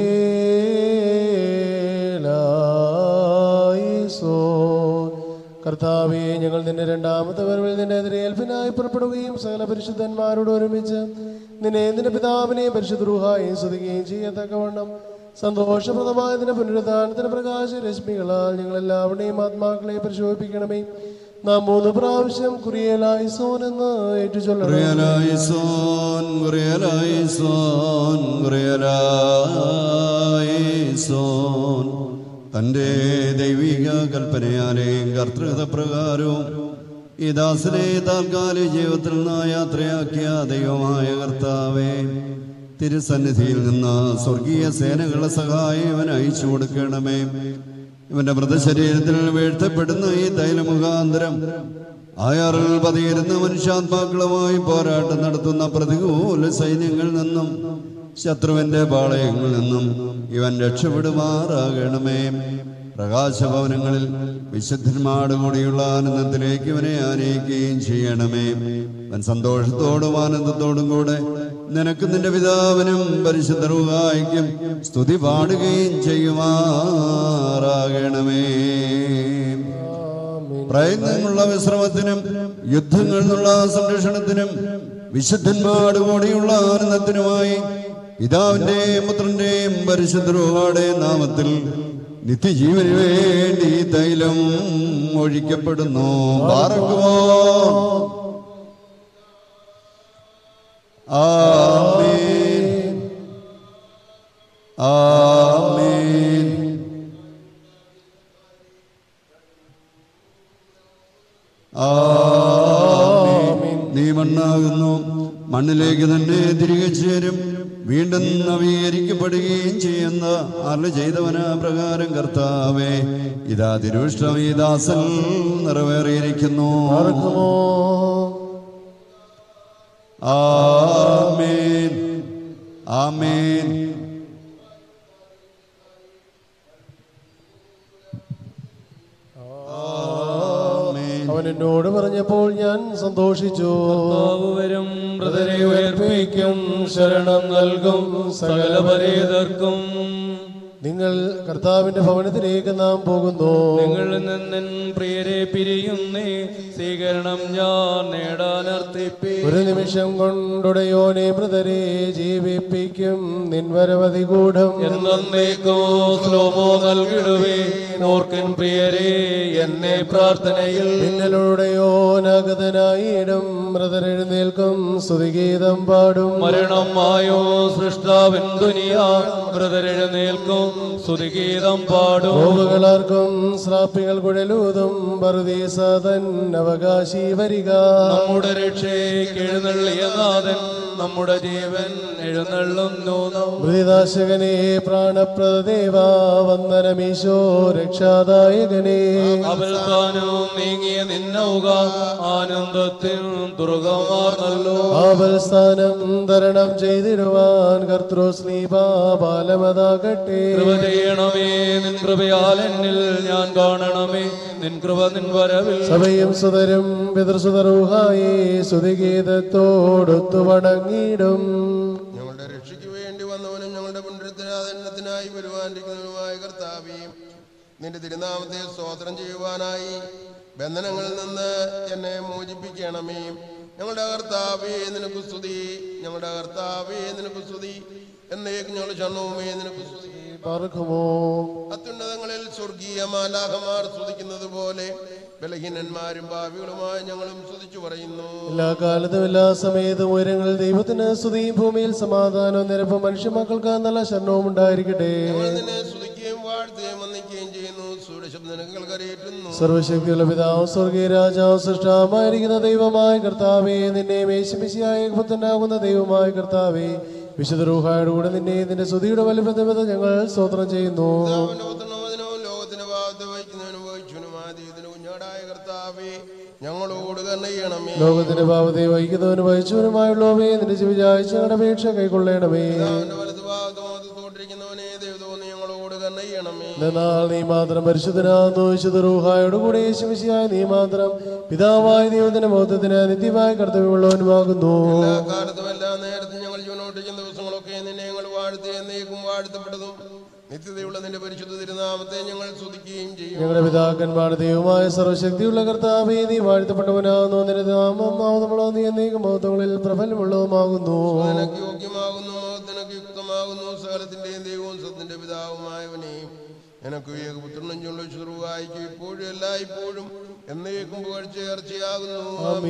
ലായിസോൻ കർത്താവെ ഞങ്ങൾ നിന്റെ രണ്ടാമത്തെ വരവിൽ നിന്റെ എതിരേൽപ്പിനായി പുറപ്പെടുകയും സകല പരിശുദ്ധന്മാരോട് ഒരുമിച്ച് നിന്നെ നിന്റെ പിതാവിനെയും പരിശുദ്ധ റൂഹായും സ്തുതിക്കുകയും ചെയ്യത്തക്കവണ്ണം സന്തോഷപ്രദമായ നിന്റെ പുനരുദ്ധാനത്തിന്റെ പ്രകാശ രശ്മികളാൽ ഞങ്ങൾ എല്ലാവരുടെയും ആത്മാക്കളെ പരിശോധിപ്പിക്കണമേ നാം മൂന്ന് പ്രാവശ്യം കുറിയലായിസോൻ എന്ന് ഏറ്റുചൊല്ലണം കുറിയലായിസോൻ കുറിയലായിസോൻ കുറിയലായിസോൻ തൻ്റെ ദൈവിക കൽപ്പനയാലെയും കർത്തൃത പ്രകാരവും ഈ ദാസനെ താൽക്കാലിക ജീവിതത്തിൽ നിന്ന് യാത്രയാക്കിയ ദൈവമായ കർത്താവെ തിരുസന്നിധിയിൽ നിന്ന് സ്വർഗീയ സേനകളുടെ സഹായം ഇവൻ അയച്ചു കൊടുക്കണമേ ഇവന്റെ മൃതശരീരത്തിൽ വീഴ്ത്തപ്പെടുന്ന ഈ തൈലമുഖാന്തരം ആയാറിൽ പതിയിരുന്ന മനുഷ്യാത്മാക്കളുമായി പോരാട്ടം നടത്തുന്ന പ്രതികൂല സൈന്യങ്ങളിൽ നിന്നും ശത്രുവിന്റെ പാളയങ്ങളിൽ നിന്നും ഇവൻ രക്ഷപ്പെടുമാറാകണമേ പ്രകാശഭവനങ്ങളിൽ വിശുദ്ധന്മാരുടെ കൂടിയുള്ള ആനന്ദത്തിലേക്ക് ഇവനെ ആനയിക്കുകയും ചെയ്യണമേ അവൻ സന്തോഷത്തോടും ആനന്ദത്തോടും കൂടെ നിനക്ക് നിന്റെ പിതാവിനും പരിശുദ്ധ റുഹായിക്കും സ്തുതി പാടുകയും ചെയ്യുമാറാകണമേ പ്രയത്നങ്ങളുള്ള വിശ്രമത്തിനും യുദ്ധങ്ങളിൽ നിന്നുള്ള സംരക്ഷണത്തിനും വിശുദ്ധന്മാരുടെ കൂടിയുള്ള ആനന്ദത്തിനുമായി പിതാവിന്റെയും പുത്രന്റെയും പരിശുദ്ധ റുഹായുടെയും നാമത്തിൽ നിത്യജീവന് വേണ്ടി ഈ തൈലം ഒഴിക്കപ്പെടുന്നു പാറക്കുമോ ആമേൻ ആമേൻ ആമീൻ. നീ മണ്ണാകുന്നു മണ്ണിലേക്ക് തന്നെ തിരികെ ചേരും വീണ്ടും നവീകരിക്കപ്പെടുകയും ചെയ്യുന്ന അല്ല ചെയ്തവന പ്രകാരം കർത്താവേ ഇതാ തിരുവിഷ്ടം ഈ ദാസൻ നിറവേറിയിരിക്കുന്നു ആമേൻ ആമേൻ അവൻ എന്നോട് പറഞ്ഞപ്പോൾ ഞാൻ സന്തോഷിച്ചു വരും മൃതരെ ഉയർപ്പിക്കും ശരണം നൽകും സകല പരേതർക്കും നിങ്ങൾ കർത്താവിന്റെ ഭവനത്തിലേക്ക് നാം പോകുന്നു നിങ്ങളിൽ നിന്നിൻ പ്രിയരെ പിരിയുന്നേ സ്വീകരണം ഞാൻ നേടാനർത്ഥിപ്പി ഒരു നിമിഷം കൊണ്ടുടയോനെ മൃതരെ ജീവിപ്പിക്കും നിൻവരവധി ഗൂഢം എന്നേക്കോ ശ്ലോമോ നൽകിടുവേ ഓർക്കൻ പ്രിയരെ എന്നെ പ്രാർത്ഥനയിൽ മിന്നലുടയോനഗതനായിടും മൃതരെഴുന്നേൽക്കും സ്തുതിഗീതം പാടും മരണമായോ സൃഷ്ടാവിൻ ദുനിയാ മൃതരെഴുന്നേൽക്കും സ്തുതിഗീതം പാടും നോവുകളാർക്കും ശ്രാപ്പികൾ കുഴലൂതും പറുദീസതൻ അവകാശി വരിക നമ്മുടെ രക്ഷയ്ക്ക് എഴുന്നള്ളിയ നാഥൻ നമ്മുടെ ജീവൻ എഴുന്നള്ളുന്നു മൃതിനാശകനെ പ്രാണപ്രദേവ വന്ദനമീശോ രക്ഷാദായകനെ അവൽത്താനവും നീങ്ങിയ നിന്നൗക ആനന്ദത്തിൽ ദുർഗമാർന്നല്ലോ ആപൽസ്ഥാനം തരണം ചെയ്തിടുവാൻ കർത്തൃസ്ലീപ ബാലമതാകട്ടെ കൃപ ചെയ്യണമേ നിൻ കൃപയാൽ എന്നിൽ ഞാൻ കാണണമേ നിൻ കൃപ നിൻ വരവിൽ സഭയും സുതരും പിതൃസുതറുഹായി സ്തുതിഗീതത്തോടൊത്തു വണങ്ങിടും ഞങ്ങളുടെ രക്ഷയ്ക്ക് വേണ്ടി വന്നവനും ഞങ്ങളുടെ പുനരുദ്ധനാദനത്തിനായി വരുവാനിരിക്കുന്നവനുമായ കർത്താവിയും നിന്റെ തിരുനാമത്തെ സ്തോത്രം ചെയ്യുവാനായി ബന്ധനങ്ങളിൽ നിന്ന് എന്നെ മോചിപ്പിക്കണമേ ഞങ്ങളുടെ കർത്താവേ നിനക്ക് സ്തുതി ഞങ്ങളുടെ കർത്താവേ നിനക്ക് സ്തുതി എന്നേക്ക് ഞങ്ങൾ ക്ഷണവുമേ നിനക്ക് സ്തുതി പാർക്കുമോ അത്യുന്നതങ്ങളിൽ സ്വർഗീയ മാലാഹമാർ സ്തുതിക്കുന്നത് പോലെ ബലഹീനന്മാരും ഭാവികളുമായി ഞങ്ങളും സ്തുതിച്ചു പറയുന്നു എല്ലാ കാലത്തും എല്ലാ സമയത്തും ഉയരങ്ങളിൽ ദൈവത്തിന് സ്തുതിയും ഭൂമിയിൽ സമാധാനവും നിരപ്പും മനുഷ്യമക്കൾക്ക് നല്ല ശരണവും ഉണ്ടായിരിക്കട്ടെ നിന്നെ സ്തുതിക്കുകയും വാഴ്ത്തുകയും വന്ദിക്കുകയും ചെയ്യുന്നു സൂര്യശബ്ദങ്ങൾ കരയേറ്റുന്നു സർവശക്തിയുള്ള പിതാവ് സ്വർഗീയ രാജാവ് സൃഷ്ടാമായിരിക്കുന്ന ദൈവമായ കർത്താവേ നിന്നെ മേശമിശിയായ പുത്തനാകുന്ന ദൈവമായ കർത്താവേ വിശുദ്ധ റൂഹായുടെ കൂടെ നിന്നെ നിന്റെ സ്തുതിയുടെ വലിപ്പത്തെ ഞങ്ങൾ സ്തോത്രം ചെയ്യുന്നു ലോകത്തിന്റെ ഭാഗത്ത് വഹിക്കുന്നവനും വഹിച്ചവനുമായ ദൈവത്തിന് കുഞ്ഞാടായ കർത്താവേ ഞങ്ങളോട് കണ്ണയ്യണമേ ലോകത്തിന്റെ പാപത്തെ വഹിക്കുന്നവനും വഹിച്ചവനുമായുള്ളവേ നിന്റെ ജീവിതാഴ്ച ഞങ്ങളുടെ അപേക്ഷ കൈക്കൊള്ളണമേ തോട്ടിരിക്കുന്നവനെ ദൈവത്തോന്ന് ഞങ്ങളോട് കണ്ണയ്യണമേ എന്നാൽ നീ മാത്രം പരിശുദ്ധനാകുന്നു വിശുദ്ധ റൂഹായോട് കൂടെ യേശുമിശിയായ നീ മാത്രം പിതാവായ ദൈവത്തിന്റെ മഹത്വത്തിന് നിത്യമായ കർത്തവ്യമുള്ളവനുമാകുന്നു എല്ലാ കാലത്തും എല്ലാ നേരത്തും ഞങ്ങൾ ജീവനോട്ടിരിക്കുന്ന ദിവസങ്ങളൊക്കെ നിന്നെ ഞങ്ങൾ വാഴ്ത്തി എന്നേക്കും വാഴ്ത്തപ്പെട്ടതും നിത്യതയുള്ള നിന്റെ പരിശുദ്ധ തിരുനാമത്തെ ഞങ്ങൾ സ്തുതിക്കുകയും ചെയ്യും ഞങ്ങളുടെ പിതാക്കന്മാരുടെ ദൈവമായ സർവശക്തിയുള്ള കർത്താവേ നീ വാഴ്ത്തപ്പെട്ടവനാകുന്നു നിന്റെ നാമം നാമമുള്ള നീ എന്നേക്കും മഹത്വങ്ങളിൽ പ്രബലമുള്ളതുമാകുന്നു നിനക്ക് യോഗ്യമാകുന്നു മഹത്തിനൊക്കെ യുക്തമാകുന്നു സകലത്തിന്റെയും ദൈവവും സത്തിന്റെ പിതാവുമായവനെ എനക്ക് ഏകപുത്രനും ചുള്ള ശുറുവായിക്കും ഇപ്പോഴും എല്ലായ്പ്പോഴും എന്നേക്കും പുകഴ്ചയർച്ചയാകുന്നു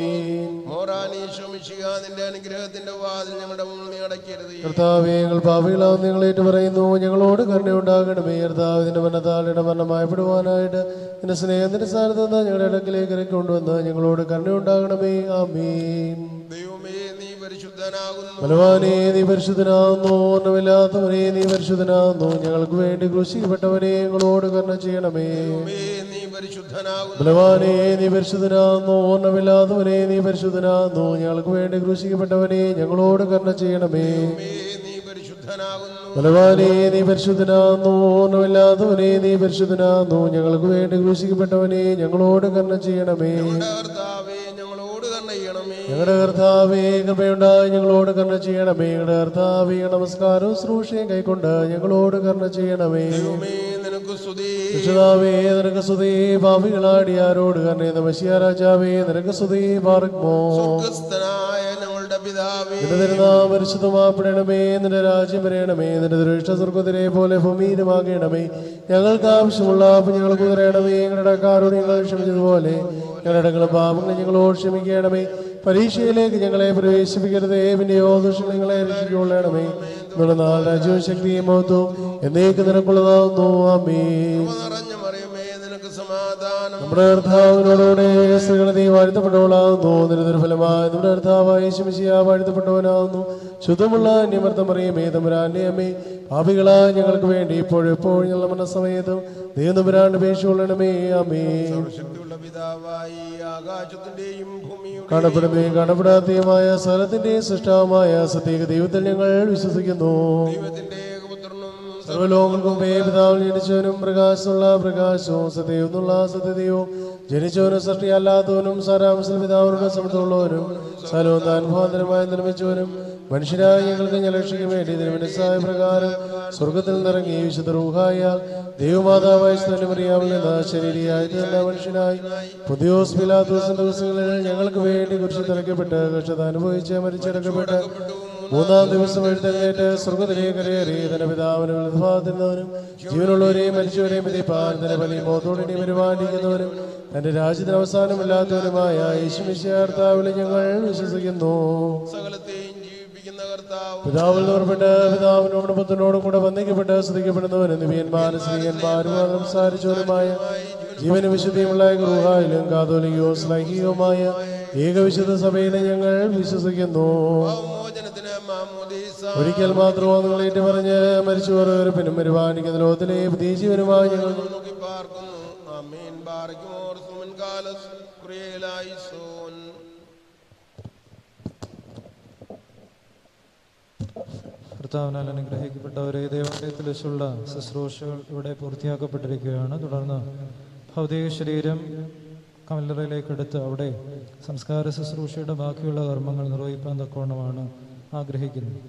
മോറാനീശ്വമിഷിക നിന്റെ അനുഗ്രഹത്തിന്റെ വാതിൽ ഞങ്ങളുടെ മുന്നിൽ നീ അടയ്ക്കരുത് കർത്താവേ ഞങ്ങൾ പാപികളാവും നിങ്ങൾ ഏറ്റു പറയുന്നു ഞങ്ങളോട് കരുണയുണ്ടാകണമേ കർത്താവ് നിന്റെ മരണത്താൽ ഇടമരണമായപ്പെടുവാനായിട്ട് നിന്റെ സ്നേഹത്തിന്റെ സ്ഥാനത്ത് നിന്ന് ഞങ്ങളുടെ ഇടക്കിലേക്ക് ഇറക്കി കൊണ്ടുവന്ന് ഞങ്ങളോട് കരുണയുണ്ടാകണമേ ആമീൻ ദൈവമേ നീ പരിശുദ്ധനാകുന്നു ബലവാനേ നീ പരിശുദ്ധനാകുന്നു ഓർമ്മമില്ലാത്തവനെ നീ പരിശുദ്ധനാകുന്നു ഞങ്ങൾക്ക് വേണ്ടി ക്രൂശിക്കപ്പെട്ടവനെ ഞങ്ങളോട് കരുണ ചെയ്യണമേ നീ പരിശുദ്ധനാകുന്നു ബലവാനേ നീ പരിശുദ്ധനാകുന്നു ഓർമ്മമില്ലാത്തവനെ നീ പരിശുദ്ധനാകുന്നു ഞങ്ങൾക്ക് വേണ്ടി ക്രൂശിക്കപ്പെട്ടവനെ ഞങ്ങളോട് കരുണ ചെയ്യണമേ ബലവാനേ നീ പരിശുദ്ധനാകുന്നു ഓർമ്മമില്ലാത്തവനെ നീ പരിശുദ്ധനാകുന്നു ഞങ്ങൾക്ക് വേണ്ടി ക്രൂശിക്കപ്പെട്ടവനെ ഞങ്ങളോട് കരുണ ചെയ്യണമേ ഞങ്ങളുടെ കർത്താവേ കൃപയുണ്ടായി ഞങ്ങളോട് കരുണ ചെയ്യണമേ ഞങ്ങളുടെ കർത്താവേ നമസ്കാരവും ശ്രൂഷയും കൈക്കൊണ്ട് ഞങ്ങളോട് കരുണ ചെയ്യണമേ രക്ഷിതാവേ നിനക്ക് സ്തുതി പാപികളാടിയാരോട് കരുണ നമശിയ രാജാവേ നിനക്ക് സ്തുതി പാർക്കുമോ നിന്റെ തിരുനാമം പരിശുദ്ധമാപ്പെടണമേ നിന്റെ രാജ്യം വരയണമേ നിന്റെ ദൃഷ്ട സ്വർഗത്തിലെ പോലെ ഭൂമിയിലുമാകണമേ ഞങ്ങൾക്ക് ആവശ്യമുള്ള അപ്പം ഞങ്ങൾക്ക് തരയണമേ ഞങ്ങളുടെ കാരോട് ഞങ്ങൾ ക്ഷമിച്ചതുപോലെ ഞങ്ങളുടെ പാപങ്ങളെ ഞങ്ങളോട് ക്ഷമിക്കണമേ പരീക്ഷയിലേക്ക് ഞങ്ങളെ പ്രവേശിപ്പിക്കരുതേ പിന്നെയോ ദുഷ്ടം ഞങ്ങളെ രക്ഷിക്കൊള്ളണമേ നമ്മുടെ നാൾ രാജ്യവും ശക്തിയും മഹത്വവും എന്നേക്ക് നിനക്കുള്ളതാകുന്നു അമ്മേ നമ്മുടെ കർത്താവിനോടുകൂടെ സ്ത്രീകളെ നീ വാഴ്ത്തപ്പെട്ടവളാകുന്നു നിരന്തര ഫലമായി നമ്മുടെ കർത്താവായ ശിമിശിയ വാഴ്ത്തപ്പെട്ടവനാകുന്നു ശുദ്ധമുള്ള അന്യമർത്ഥം പറയും ഏതമ്പുരാന്റെ അമ്മേ പാപികളാ ഞങ്ങൾക്ക് വേണ്ടി ഇപ്പോഴും എപ്പോഴും ഞങ്ങളുടെ മനസ്സമയത്തും ദൈവനമ്പുരാണ്ട് പേശുകൊള്ളണമേ അമ്മേ ശക്തിയുള്ള പിതാവായി ആകാശത്തിന്റെയും ഭൂമിയുടെയും കാണപ്പെടുന്നതും കാണപ്പെടാത്തതുമായ സ്ഥലത്തിന്റെയും സൃഷ്ടാവുമായ സത്യേക ദൈവത്തിൽ ഞങ്ങൾ വിശ്വസിക്കുന്നു സർവലോകങ്ങൾക്കും മുമ്പേ പിതാവിൽ ജനിച്ചവനും പ്രകാശമുള്ള പ്രകാശവും സത്യവുന്നുള്ള സത്യതയും ജനിച്ചവനും സൃഷ്ടിയല്ലാത്തവനും സാരാംശൽ പിതാവിനോട് സമത്തുള്ളവനും സ്ഥലവും അനുഭവന്തരമായി നിർമ്മിച്ചവനും മനുഷ്യരായ ഞങ്ങൾക്ക് ഞലക്ഷിക്ക് വേണ്ടി തിരുമനസ്സായ പ്രകാരം സ്വർഗത്തിൽ നിന്നിറങ്ങി വിശുദ്ധ റൂഹായാൽ ദൈവമാതാവായ സ്ഥലമറിയാവിൽ നിന്ന് ശരീരയായി തീർന്ന മനുഷ്യനായി പുതിയോസ് പിലാത്തോസിന്റെ ദിവസങ്ങളിൽ ഞങ്ങൾക്ക് വേണ്ടി കുറിച്ച് തിരക്കപ്പെട്ട് കഷ്ടത അനുഭവിച്ച് മരിച്ചടക്കപ്പെട്ട് മൂന്നാം ദിവസം എഴുന്നേറ്റ് സ്വർഗത്തിലേക്ക് കരയേറി തന്റെ പിതാവിനെ വിധവാതിരുന്നവനും ജീവനുള്ളവരെയും മരിച്ചവരെയും വിധിപ്പാൻ തന്റെ വലിയ മോത്തോടെ പരിപാലിക്കുന്നവനും തന്റെ രാജ്യത്തിന് അവസാനമില്ലാത്തവനുമായ യേശുമിശാർത്താവിലെ ഞങ്ങൾ വിശ്വസിക്കുന്നു പിതാവിൽ നിറപ്പെട്ട് പിതാവിനോടും പുത്രനോടും കൂടെ വന്ദിക്കപ്പെട്ട് സ്തുതിക്കപ്പെടുന്നവനും നിവിയന്മാരും സ്ത്രീയന്മാരും സംസാരിച്ചവരുമായ ജീവന വിശുദ്ധിയുമുള്ള ഗൃഹായിലും കാതോലികയോ സ്ലൈഹികവുമായ ഏകവിശുദ്ധ സഭയിലെ ഞങ്ങൾ വിശ്വസിക്കുന്നു ഒരിക്കൽ മാത്രമോ നിങ്ങളേറ്റ് പറഞ്ഞ് മരിച്ചവർ പിന്നെ പരിപാലിക്കുന്ന ലോകത്തിലെ പുതിയ ജീവനുമായി ഞങ്ങൾ ആമേൻ ബാറയ്ക്കുമോർ സുമൻ കാലസ് ക്രിയലായി സോൻ കർത്താവിനാൽ അനുഗ്രഹിക്കപ്പെട്ടവരെ ദേവാലയത്തിൽ വെച്ചുള്ള ശുശ്രൂഷകൾ ഇവിടെ പൂർത്തിയാക്കപ്പെട്ടിരിക്കുകയാണ് തുടർന്ന് ഭൗതിക ശരീരം കല്ലറയിലേക്ക് എടുത്ത് അവിടെ സംസ്കാര ശുശ്രൂഷയുടെ ബാക്കിയുള്ള കർമ്മങ്ങൾ നിർവഹിക്കാൻ തക്കവണ്ണമാണ് ആഗ്രഹിക്കുന്നത്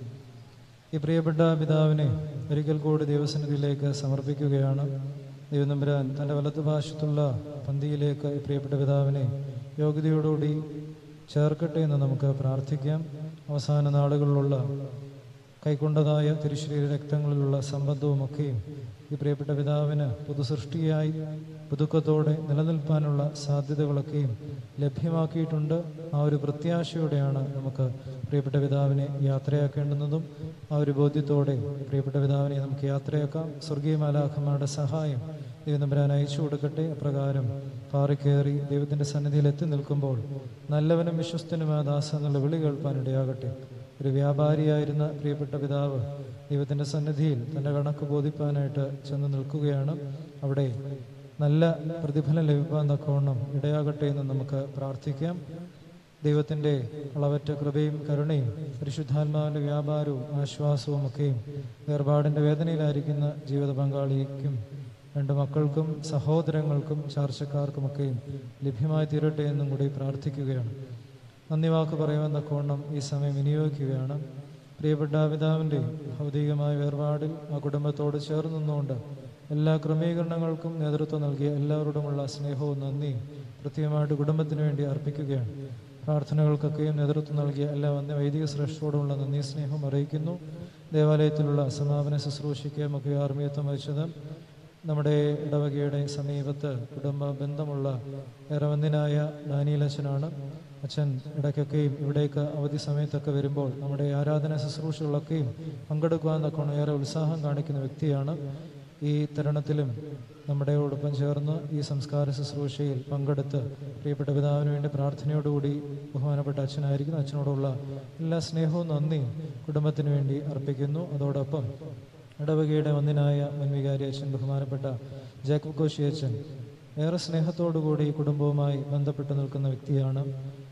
ഈ പ്രിയപ്പെട്ട പിതാവിനെ ഒരിക്കൽ കൂടി ദൈവസന്നിധിയിലേക്ക് സമർപ്പിക്കുകയാണ് ദൈവനമ്പുരാൻ തൻ്റെ വലത്ത് ഭാഷത്തുള്ള പന്തിയിലേക്ക് ഈ പ്രിയപ്പെട്ട പിതാവിനെ യോഗ്യതയോടുകൂടി ചേർക്കട്ടെ എന്ന് നമുക്ക് പ്രാർത്ഥിക്കാം അവസാന നാളുകളിലുള്ള കൈക്കൊണ്ടതായ തിരുശരീര രക്തങ്ങളിലുള്ള സംബന്ധവുമൊക്കെയും ഈ പ്രിയപ്പെട്ട പിതാവിന് പുതുസൃഷ്ടിയായി പുതുക്കത്തോടെ നിലനിൽപ്പാനുള്ള സാധ്യതകളൊക്കെയും ലഭ്യമാക്കിയിട്ടുണ്ട് ആ ഒരു പ്രത്യാശയോടെയാണ് നമുക്ക് പ്രിയപ്പെട്ട പിതാവിനെ യാത്രയാക്കേണ്ടുന്നതും ആ ഒരു ബോധ്യത്തോടെ പ്രിയപ്പെട്ട പിതാവിനെ നമുക്ക് യാത്രയാക്കാം സ്വർഗീയ മാലാഖമാരുടെ സഹായം ദൈവനമ്പരാൻ അയച്ചു കൊടുക്കട്ടെ അപ്രകാരം പാറിക്കേറി ദൈവത്തിന്റെ സന്നിധിയിൽ എത്തി നിൽക്കുമ്പോൾ നല്ലവനും വിശ്വസ്തനുമായ ദാസ എന്നുള്ള വിളി കേൾപ്പാൻ ഇടയാകട്ടെ ഒരു വ്യാപാരിയായിരുന്ന പ്രിയപ്പെട്ട പിതാവ് ദൈവത്തിന്റെ സന്നിധിയിൽ തന്റെ കണക്ക് ബോധിപ്പാനായിട്ട് ചെന്ന് നിൽക്കുകയാണ് അവിടെ നല്ല പ്രതിഫലം ലഭിക്കാൻ തക്കവണ്ണം ഇടയാകട്ടെ എന്ന് നമുക്ക് പ്രാർത്ഥിക്കാം ദൈവത്തിന്റെ അളവറ്റ കൃപയും കരുണയും പരിശുദ്ധാത്മാവിന്റെ വ്യാപാരവും ആശ്വാസവും ഒക്കെയും വേർപാടിന്റെ വേദനയിലായിരിക്കുന്ന ജീവിത പങ്കാളിക്കും രണ്ട് മക്കൾക്കും സഹോദരങ്ങൾക്കും ചാർച്ചക്കാർക്കുമൊക്കെയും ലഭ്യമായി തീരട്ടെ എന്നും കൂടി പ്രാർത്ഥിക്കുകയാണ് നന്ദി വാക്ക് പറയുവാൻ തക്കവണ്ണം ഈ സമയം വിനിയോഗിക്കുകയാണ് പ്രിയപ്പെട്ട പിതാവിൻ്റെ ഭൗതികമായ വേർപാടിൽ ആ കുടുംബത്തോട് ചേർന്ന് നിന്നുകൊണ്ട് എല്ലാ ക്രമീകരണങ്ങൾക്കും നേതൃത്വം നൽകിയ എല്ലാവരോടുമുള്ള സ്നേഹവും നന്ദിയും പ്രത്യേകമായിട്ട് കുടുംബത്തിന് വേണ്ടി അർപ്പിക്കുകയാണ് പ്രാർത്ഥനകൾക്കൊക്കെയും നേതൃത്വം നൽകിയ എല്ലാ വന്യ വൈദിക ശ്രേഷ്ഠരോടുമുള്ള നന്ദി സ്നേഹവും അറിയിക്കുന്നു ദേവാലയത്തിലുള്ള സമാപന ശുശ്രൂഷയ്ക്ക് മുഖ്യ ആർമീയത്വം വഹിച്ചത് നമ്മുടെ ഇടവകയുടെ സമീപത്ത് കുടുംബ ബന്ധമുള്ള ഏറവന്യനായ ദാനിയലച്ചനാണ് അച്ഛൻ ഇടയ്ക്കൊക്കെയും ഇവിടേക്ക് അവധി സമയത്തൊക്കെ വരുമ്പോൾ നമ്മുടെ ആരാധന ശുശ്രൂഷകളൊക്കെയും പങ്കെടുക്കുവാൻ തക്കോണം ഏറെ ഉത്സാഹം കാണിക്കുന്ന വ്യക്തിയാണ് ഈ തരുണത്തിലും നമ്മുടെയോടൊപ്പം ചേർന്ന് ഈ സംസ്കാര ശുശ്രൂഷയിൽ പങ്കെടുത്ത് പ്രിയപ്പെട്ട പിതാവിന് വേണ്ടി പ്രാർത്ഥനയോടുകൂടി ബഹുമാനപ്പെട്ട അച്ഛനായിരിക്കുന്നു അച്ഛനോടുള്ള എല്ലാ സ്നേഹവും നന്ദിയും കുടുംബത്തിന് വേണ്ടി അർപ്പിക്കുന്നു അതോടൊപ്പം ഇടവകയുടെ വന്ദിനായ മുൻവികാരി അച്ഛൻ ബഹുമാനപ്പെട്ട ജേക്കബ് കോശി അച്ഛൻ ഏറെ സ്നേഹത്തോടുകൂടി കുടുംബവുമായി ബന്ധപ്പെട്ട് നിൽക്കുന്ന വ്യക്തിയാണ്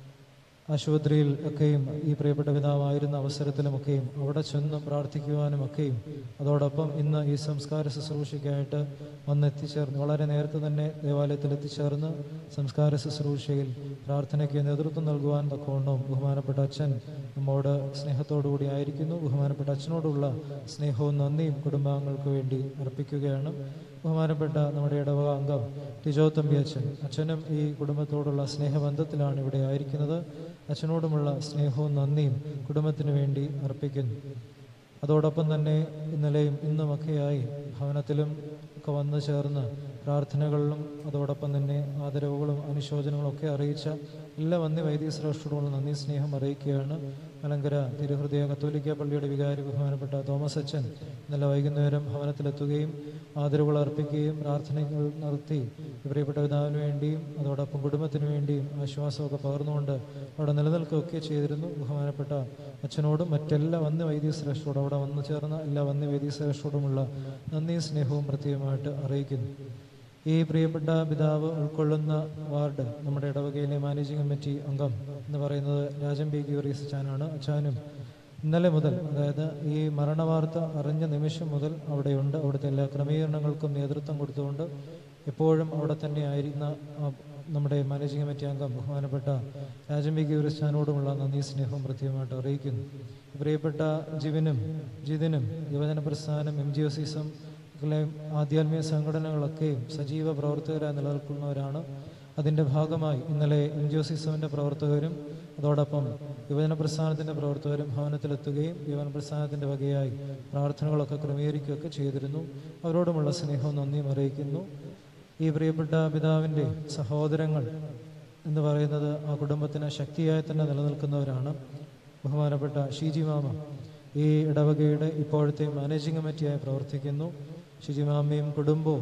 ആശുപത്രിയിൽ ഒക്കെയും ഈ പ്രിയപ്പെട്ട പിതാവായിരുന്ന അവസരത്തിലുമൊക്കെയും അവിടെ ചെന്ന് പ്രാർത്ഥിക്കുവാനും ഒക്കെയും അതോടൊപ്പം ഇന്ന് ഈ സംസ്കാര ശുശ്രൂഷയ്ക്കായിട്ട് വന്നെത്തിച്ചേർന്ന് വളരെ നേരത്തെ തന്നെ ദേവാലയത്തിൽ എത്തിച്ചേർന്ന് സംസ്കാര ശുശ്രൂഷയിൽ പ്രാർത്ഥനയ്ക്ക് നേതൃത്വം നൽകുവാൻ തക്കവണ്ണവും ബഹുമാനപ്പെട്ട അച്ഛൻ നമ്മോട് സ്നേഹത്തോടുകൂടി ആയിരിക്കുന്നു ബഹുമാനപ്പെട്ട അച്ഛനോടുള്ള സ്നേഹവും നന്ദിയും കുടുംബാംഗങ്ങൾക്ക് വേണ്ടി അർപ്പിക്കുകയാണ് ബഹുമാനപ്പെട്ട നമ്മുടെ ഇടവക അംഗം ടിജോ തമ്പി അച്ഛൻ അച്ഛനും ഈ കുടുംബത്തോടുള്ള സ്നേഹബന്ധത്തിലാണ് ഇവിടെ ആയിരിക്കുന്നത് അച്ഛനോടുമുള്ള സ്നേഹവും നന്ദിയും കുടുംബത്തിന് വേണ്ടി അർപ്പിക്കുന്നു അതോടൊപ്പം തന്നെ ഇന്നലെയും ഇന്നുമൊക്കെയായി ഭവനത്തിലും ഒക്കെ വന്നു ചേർന്ന് പ്രാർത്ഥനകളിലും അതോടൊപ്പം തന്നെ ആദരവുകളും അനുശോചനങ്ങളും ഒക്കെ അറിയിച്ച എല്ലാ വന്യ വൈദ്യശ്രേഷ്ഠരോടും നന്ദി സ്നേഹം അറിയിക്കുകയാണ് മലങ്കര തിരുഹൃദയ കത്തോലിക്ക പള്ളിയുടെ വികാരി ബഹുമാനപ്പെട്ട തോമസ് അച്ഛൻ ഇന്നലെ വൈകുന്നേരം ഭവനത്തിലെത്തുകയും ആദരവുകൾ അർപ്പിക്കുകയും പ്രാർത്ഥനകൾ നടത്തി പ്രിയപ്പെട്ട പിതാവിന് വേണ്ടിയും അതോടൊപ്പം കുടുംബത്തിന് വേണ്ടിയും ആശ്വാസമൊക്കെ പകർന്നുകൊണ്ട് അവിടെ നിലനിൽക്കുകയൊക്കെ ചെയ്തിരുന്നു ബഹുമാനപ്പെട്ട അച്ഛനോടും മറ്റെല്ലാ വന്യ വൈദ്യശ്രേഷ്ഠരോടും അവിടെ വന്നു ചേർന്ന എല്ലാ വന്യ വൈദ്യശ്രേഷ്ഠരോടുമുള്ള നന്ദിയും സ്നേഹവും പ്രത്യേകമായിട്ട് അറിയിക്കുന്നു ഈ പ്രിയപ്പെട്ട പിതാവ് ഉൾക്കൊള്ളുന്ന വാർഡ് നമ്മുടെ ഇടവകയിലെ മാനേജിംഗ് കമ്മിറ്റി അംഗം എന്ന് പറയുന്നത് രാജൻ പി ഗ്യൂറീസ് അച്ചാനാണ് അച്ചാനും ഇന്നലെ മുതൽ അതായത് ഈ മരണവാർത്ത അറിഞ്ഞ നിമിഷം മുതൽ അവിടെയുണ്ട് അവിടുത്തെ എല്ലാ ക്രമീകരണങ്ങൾക്കും നേതൃത്വം കൊടുത്തുകൊണ്ട് എപ്പോഴും അവിടെ തന്നെ ആയിരുന്ന ആ നമ്മുടെ മാനേജിംഗ് കമ്മിറ്റി അംഗം ബഹുമാനപ്പെട്ട രാജൻ പി ഗ്യൂറീസ് അച്ചാനോടുമുള്ള നന്ദി സ്നേഹവും പ്രത്യേകമായിട്ട് അറിയിക്കുന്നു പ്രിയപ്പെട്ട ജിവിനും ജിതിനും യുവജന പ്രസ്ഥാനം എം ജി ഒ സിസം ആധ്യാത്മിക സംഘടനകളൊക്കെയും സജീവ പ്രവർത്തകരായി നിലനിൽക്കുന്നവരാണ് അതിൻ്റെ ഭാഗമായി ഇന്നലെ എം ജി ഒ സിസമിൻ്റെ പ്രവർത്തകരും അതോടൊപ്പം യുവജന പ്രസ്ഥാനത്തിൻ്റെ പ്രവർത്തകരും ഭവനത്തിലെത്തുകയും യുവജന പ്രസ്ഥാനത്തിൻ്റെ വകയായി പ്രാർത്ഥനകളൊക്കെ ക്രമീകരിക്കുകയൊക്കെ ചെയ്തിരുന്നു അവരോടുമുള്ള സ്നേഹവും നന്ദിയും അറിയിക്കുന്നു ഈ പ്രിയപ്പെട്ട പിതാവിൻ്റെ സഹോദരങ്ങൾ എന്ന് പറയുന്നത് ആ കുടുംബത്തിന് ശക്തിയായി തന്നെ നിലനിൽക്കുന്നവരാണ് ബഹുമാനപ്പെട്ട ഷീജി മാമ ഈ ഇടവകയുടെ ഇപ്പോഴത്തെ മാനേജിംഗ് കമ്മിറ്റിയായി പ്രവർത്തിക്കുന്നു ഷിജി മാമയും കുടുംബവും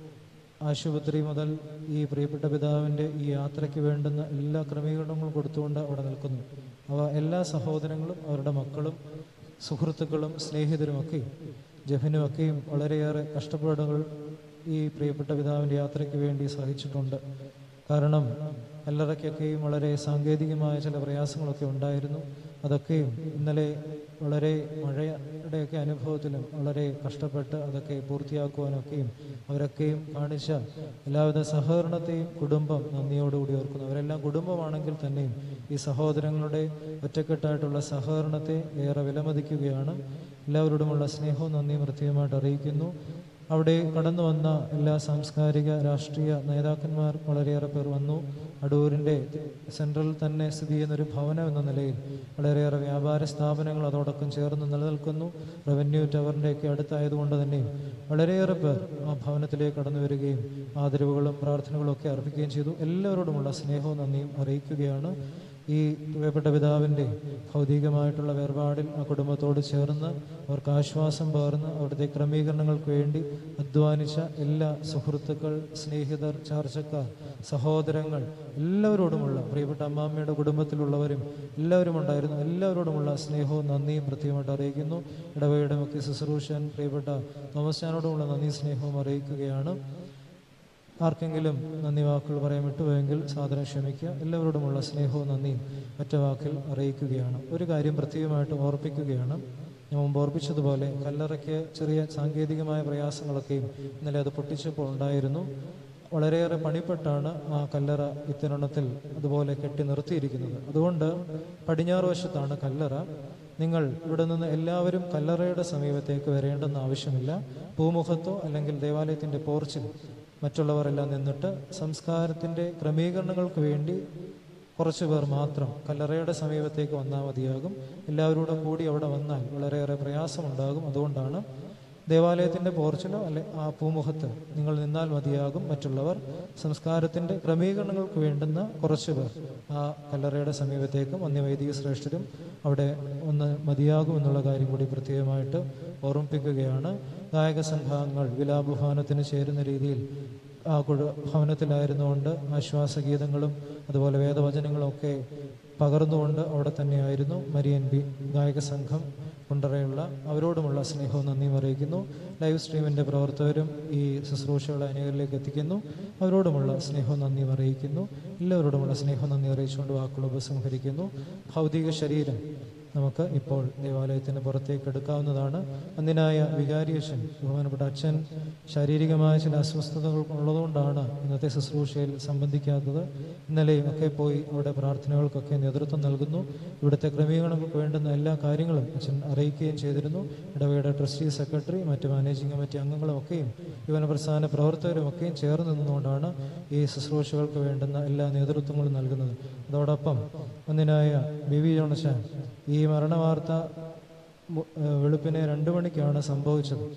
ആശുപത്രി മുതൽ ഈ പ്രിയപ്പെട്ട പിതാവിൻ്റെ ഈ യാത്രയ്ക്ക് വേണ്ടുന്ന എല്ലാ ക്രമീകരണങ്ങളും കൊടുത്തുകൊണ്ട് അവിടെ നിൽക്കുന്നു അവ എല്ലാ സഹോദരങ്ങളും അവരുടെ മക്കളും സുഹൃത്തുക്കളും സ്നേഹിതരുമൊക്കെയും ജഫിനുമൊക്കെയും വളരെയേറെ കഷ്ടപ്പാടുകൾ ഈ പ്രിയപ്പെട്ട പിതാവിൻ്റെ യാത്രയ്ക്ക് വേണ്ടി സഹിച്ചിട്ടുണ്ട് കാരണം കല്ലറയ്ക്കൊക്കെയും വളരെ സാങ്കേതികമായ ചില പ്രയാസങ്ങളൊക്കെ ഉണ്ടായിരുന്നു അതൊക്കെയും ഇന്നലെ വളരെ മഴയുടെയൊക്കെ അനുഭവത്തിലും വളരെ കഷ്ടപ്പെട്ട് അതൊക്കെ പൂർത്തിയാക്കുവാനൊക്കെയും അവരൊക്കെയും കാണിച്ച എല്ലാവിധ സഹകരണത്തെയും കുടുംബം നന്ദിയോടുകൂടി ഓർക്കുന്നു അവരെല്ലാം കുടുംബമാണെങ്കിൽ തന്നെയും ഈ സഹോദരങ്ങളുടെ ഒറ്റക്കെട്ടായിട്ടുള്ള സഹകരണത്തെ ഏറെ വിലമതിക്കുകയാണ് എല്ലാവരോടുമുള്ള സ്നേഹവും നന്ദിയും പ്രത്യേകമായിട്ട് അറിയിക്കുന്നു അവിടെ കടന്നു വന്ന എല്ലാ സാംസ്കാരിക രാഷ്ട്രീയ നേതാക്കന്മാർ വളരെയേറെ പേർ വന്നു അടൂരിൻ്റെ സെൻട്രലിൽ തന്നെ സ്ഥിതി ചെയ്യുന്ന ഒരു ഭവനം എന്ന നിലയിൽ വളരെയേറെ വ്യാപാര സ്ഥാപനങ്ങൾ അതോടൊപ്പം ചേർന്ന് നിലനിൽക്കുന്നു റവന്യൂ ടവറിൻ്റെയൊക്കെ അടുത്തായതുകൊണ്ട് തന്നെയും വളരെയേറെ പേർ ആ ഭവനത്തിലേക്ക് കടന്നു വരികയും ആദരവുകളും പ്രാർത്ഥനകളും ഒക്കെ അർപ്പിക്കുകയും ചെയ്തു എല്ലാവരോടുമുള്ള സ്നേഹവും നന്ദിയും അറിയിക്കുകയാണ് ഈ പ്രിയപ്പെട്ട പിതാവിൻ്റെ ഭൗതികമായിട്ടുള്ള വേർപാടിൽ ആ കുടുംബത്തോട് ചേർന്ന് അവർക്ക് ആശ്വാസം പകർന്ന് അവിടുത്തെ ക്രമീകരണങ്ങൾക്ക് വേണ്ടി അധ്വാനിച്ച എല്ലാ സുഹൃത്തുക്കൾ സ്നേഹിതർ ചാർച്ചക്കാർ സഹോദരങ്ങൾ എല്ലാവരോടുമുള്ള പ്രിയപ്പെട്ട അമ്മാമ്മയുടെ കുടുംബത്തിലുള്ളവരും എല്ലാവരും ഉണ്ടായിരുന്നു എല്ലാവരോടുമുള്ള സ്നേഹവും നന്ദിയും പ്രത്യേകമായിട്ട് അറിയിക്കുന്നു ഇടവയുടെ മുഖ്യ ശുശ്രൂഷൻ പ്രിയപ്പെട്ട തോമസ് ചാനോടുമുള്ള നന്ദി സ്നേഹവും അറിയിക്കുകയാണ് ആർക്കെങ്കിലും നന്ദി വാക്കുകൾ പറയാൻ വിട്ടുപോയെങ്കിൽ സാധനം ക്ഷമിക്കുക എല്ലാവരോടുമുള്ള സ്നേഹവും നന്ദിയും ഒറ്റ വാക്കിൽ അറിയിക്കുകയാണ് ഒരു കാര്യം പ്രത്യേകമായിട്ട് ഓർപ്പിക്കുകയാണ് ഞാൻ മുമ്പ് ഓർപ്പിച്ചതുപോലെ കല്ലറയ്ക്ക് ചെറിയ സാങ്കേതികമായ പ്രയാസങ്ങളൊക്കെയും ഇന്നലെ അത് പൊട്ടിച്ചപ്പോൾ ഉണ്ടായിരുന്നു വളരെയേറെ പണിപ്പെട്ടാണ് ആ കല്ലറ ഇത്തരുണത്തിൽ അതുപോലെ കെട്ടി നിർത്തിയിരിക്കുന്നത് അതുകൊണ്ട് പടിഞ്ഞാറ് വശത്താണ് കല്ലറ നിങ്ങൾ ഇവിടെ നിന്ന് എല്ലാവരും കല്ലറയുടെ സമീപത്തേക്ക് വരേണ്ടെന്ന് ആവശ്യമില്ല പൂമുഖത്തോ അല്ലെങ്കിൽ ദേവാലയത്തിൻ്റെ പോർച്ചിൽ മറ്റുള്ളവരെല്ലാം നിന്നിട്ട് സംസ്കാരത്തിൻ്റെ ക്രമീകരണങ്ങൾക്ക് വേണ്ടി കുറച്ച് പേർ മാത്രം കല്ലറയുടെ സമീപത്തേക്ക് വന്നാൽ മതിയാകും എല്ലാവരോടും കൂടി അവിടെ വന്നാൽ വളരെയേറെ പ്രയാസമുണ്ടാകും അതുകൊണ്ടാണ് ദേവാലയത്തിൻ്റെ പോർച്ചിലോ അല്ലെ ആ പൂമുഖത്ത് നിങ്ങൾ നിന്നാൽ മതിയാകും മറ്റുള്ളവർ സംസ്കാരത്തിൻ്റെ ക്രമീകരണങ്ങൾക്ക് വേണ്ടുന്ന കുറച്ച് പേർ ആ കല്ലറയുടെ സമീപത്തേക്കും വന്യവൈദിക ശ്രേഷ്ഠരും അവിടെ ഒന്ന് മതിയാകും എന്നുള്ള കാര്യം കൂടി പ്രത്യേകമായിട്ട് ഓർമ്മിപ്പിക്കുകയാണ് ഗായക സംഘങ്ങൾ വിലാപുഹാനത്തിന് ചേരുന്ന രീതിയിൽ ആ കുഴ ഭവനത്തിലായിരുന്നുകൊണ്ട് ആശ്വാസഗീതങ്ങളും അതുപോലെ വേദവചനങ്ങളും ഒക്കെ പകർന്നുകൊണ്ട് അവിടെ തന്നെയായിരുന്നു മരിയൻ ബി ഗായക സംഘം കുണ്ടറയുള്ള അവരോടുമുള്ള സ്നേഹവും നന്ദിയും അറിയിക്കുന്നു ലൈവ് സ്ട്രീമിൻ്റെ പ്രവർത്തകരും ഈ ശുശ്രൂഷകളെ അനേകരിലേക്ക് എത്തിക്കുന്നു അവരോടുമുള്ള സ്നേഹവും നന്ദിയും അറിയിക്കുന്നു എല്ലാവരോടുമുള്ള സ്നേഹവും നന്ദി അറിയിച്ചുകൊണ്ട് വാക്കുകൾ ഉപസംഹരിക്കുന്നു ഭൗതിക ശരീരം നമുക്ക് ഇപ്പോൾ ദേവാലയത്തിന് പുറത്തേക്ക് എടുക്കാവുന്നതാണ് അന്തിനായ വികാരിയച്ഛൻ ബഹുമാനപ്പെട്ട അച്ഛൻ ശാരീരികമായ ചില അസ്വസ്ഥതകൾ ഉള്ളതുകൊണ്ടാണ് ഇന്നത്തെ ശുശ്രൂഷയിൽ സംബന്ധിക്കാത്തത് ഇന്നലെയും ഒക്കെ പോയി അവിടെ പ്രാർത്ഥനകൾക്കൊക്കെ നേതൃത്വം നൽകുന്നു ഇവിടുത്തെ ക്രമീകരണങ്ങൾക്ക് വേണ്ടുന്ന എല്ലാ കാര്യങ്ങളും അച്ഛൻ അറിയിക്കുകയും ചെയ്തിരുന്നു ഇടവയുടെ ട്രസ്റ്റി സെക്രട്ടറി മറ്റ് മാനേജിംഗ് കമ്മിറ്റി അംഗങ്ങളും ഒക്കെയും യുവന പ്രസ്ഥാന പ്രവർത്തകരും ഒക്കെയും ചേർന്ന് നിന്നുകൊണ്ടാണ് ഈ ശുശ്രൂഷകൾക്ക് വേണ്ടുന്ന എല്ലാ നേതൃത്വങ്ങളും നൽകുന്നത് അതോടൊപ്പം ഒന്നിനായ ബി വി ജോണശാൻ ഈ മരണവാർത്ത മു- ഏഹ് വെളുപ്പിനെ രണ്ടു മണിക്കാണ് സംഭവിച്ചത്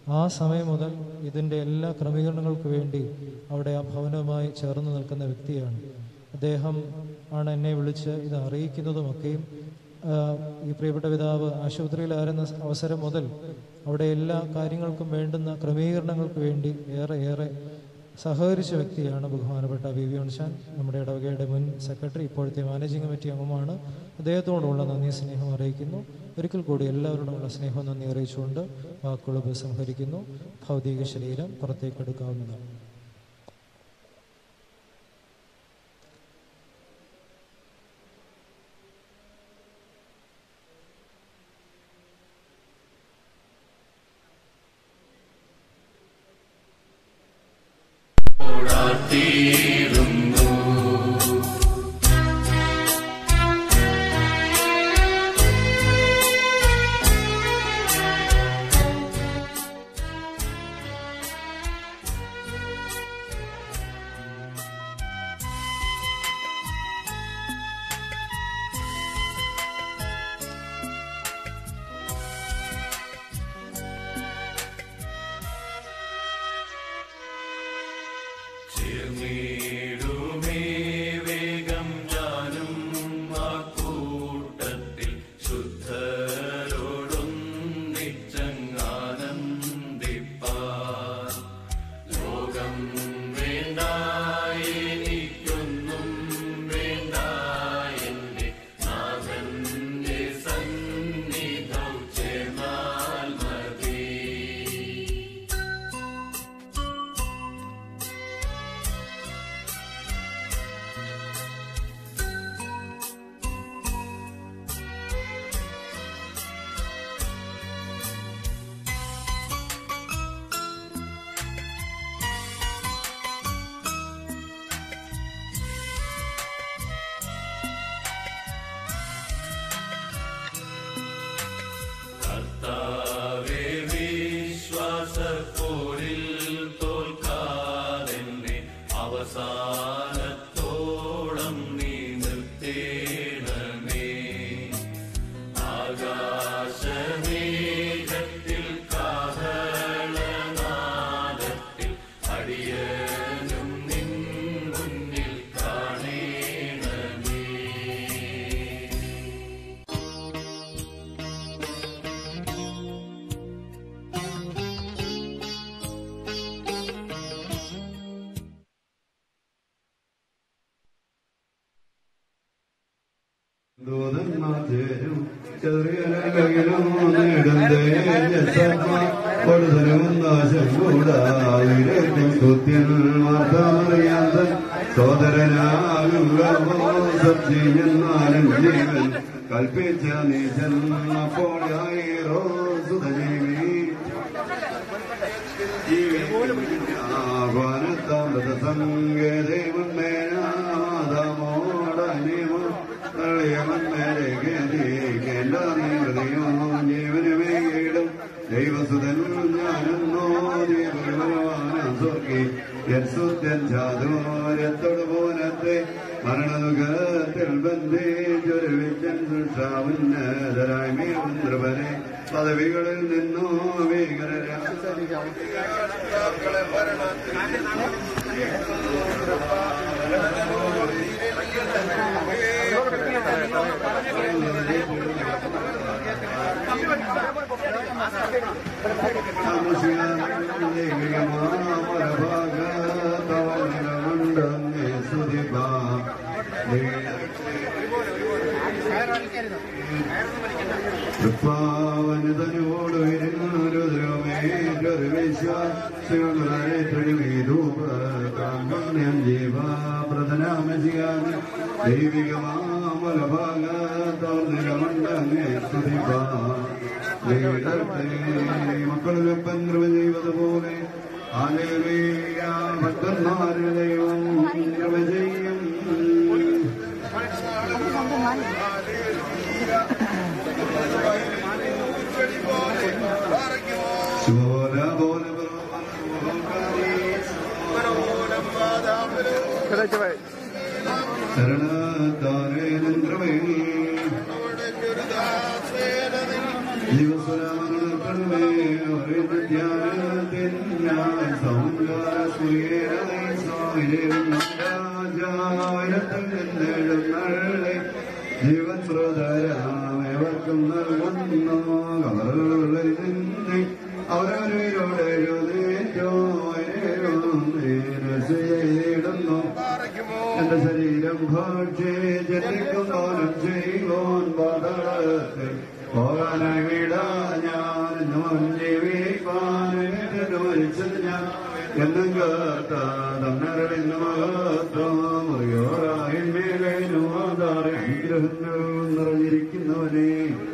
ആ സമയം മുതൽ ഇതിൻ്റെ എല്ലാ ക്രമീകരണങ്ങൾക്ക് വേണ്ടി അവിടെ ആ ഭവനവുമായി ചേർന്ന് നിൽക്കുന്ന വ്യക്തിയാണ് അദ്ദേഹം ആണ് എന്നെ വിളിച്ച് ഇത് അറിയിക്കുന്നതുമൊക്കെയും ആ, ഈ പ്രിയപ്പെട്ട പിതാവ് ആശുപത്രിയിലായിരുന്ന അവസരം മുതൽ അവിടെ എല്ലാ കാര്യങ്ങൾക്കും വേണ്ടുന്ന ക്രമീകരണങ്ങൾക്ക് വേണ്ടി ഏറെ ഏറെ സഹകരിച്ച വ്യക്തിയാണ് ബഹുമാനപ്പെട്ട വി വി ഉൺഷാൻ നമ്മുടെ ഇടവകയുടെ മുൻ സെക്രട്ടറി ഇപ്പോഴത്തെ മാനേജിംഗ് കമ്മിറ്റി അംഗമാണ് അദ്ദേഹത്തോടുള്ള നന്ദി സ്നേഹം അറിയിക്കുന്നു ഒരിക്കൽ കൂടി എല്ലാവരോടുമുള്ള സ്നേഹവും നന്ദി അറിയിച്ചുകൊണ്ട് വാക്കുകൾ ഉപസംഹരിക്കുന്നു ഭൗതിക ശരീരം പുറത്തേക്കെടുക്കാവുന്നതാണ് ഓടാത്തീരുന്നു ചേർന്നിടുമേ വേഗം ഞാനും ആ കൂട്ടത്തിൽ ശുദ്ധരോടൊന്നിച്ചങ്ങാനന്ദിപ്പാൻ ലോകം വേണ്ട എനിക്കൊന്നും വേണ്ട എന്റെ നാഥന്റെ സന്നിധൗ ചേർന്നാൽ മതി കർത്താവേ വിശ്വാസപ്പോരിൽ തോൽക്കാതെന്നെ അവസാനത്തോളം നീ നിർത്തേണമേ ആകാശമേഘത്തിൽ കാഹളനാദത്തിൽ അടിയനും നിൻ മുന്നിൽ കാണേണമേ ദൂതന്മാരും ചെറിയനകലും കൊടുതലും നാശം കൂടാതിരക്കും സ്തുത്യൻ മാർത്താമറിയാന്തൻ സോദരനാകുക സത്യനാലും ജീവൻ കൽപ്പിച്ച നീചൻ അപ്പോൾ ആയിരോ സുതജീവി ആഹ്വാനത്താമൃത സങ്കേതേവൻ മേനാദമോടനിമ പ്രളയമന്മേരെ കേണ്ട ഹൃദയം ജീവനമേയിടും ദൈവസുതൻ ഞാനെന്നോ ദൈവമാനം സ്വർഗി യത്സുത്യൻ ചാതോരത്തോട് പോനത്തെ മരണനുഖത്തിൽ ബന്ധിച്ചൊരുവിച്ചൻ സുഷാവുന്നതരായി മീന്ദ്രവരെ പദവികളിൽ നിന്നോ കൃപാവനതനോട് വരുന്നൊരു വിശ്വാസികളായിട്ടും ജീവ പ്രധാനമസിയാൻ ദൈവികമാമലഭാഗത്തോർന്നിരമണ്ടങ്ങേ സ്തുതിപ്പാ മക്കളിലൊപ്പം കൃപ ചെയ്തതുപോലെ ആലേലിയ ഭക്തന്മാരുടെ ദൈവം കൃപ ചെയ്യും ശോല ബോല ശരണത്താരേ നന്ദ്രമേ ദിവസരാമേ ഒരേ ധ്യാനം രാജാവിനത്തിൽ നിന്നെഴുന്നള്ളി ജീവൻ മൃതരാമേവർക്കും നൽകുന്നു കവറുകളിൽ നിന്ന് അവരവരോട് എഴുന്നേറ്റോ ചെയ്തിടുന്നു എന്റെ ശരീരം ഭക്ഷ്യ ജനിക്കുന്നോനും ചെയ്യുവാൻ പാതളത്തിൽ പോകാനായി വിടാ ഞാൻ എന്നും ജീവിക്കാനും മരിച്ചത് ഞാൻ എന്നും കേട്ട തന്നരളിന്ന് മഹത്വം അറിയോറായ്മേലും ആധാര വിഗ്രഹങ്ങൾ നിറഞ്ഞിരിക്കുന്നവനെ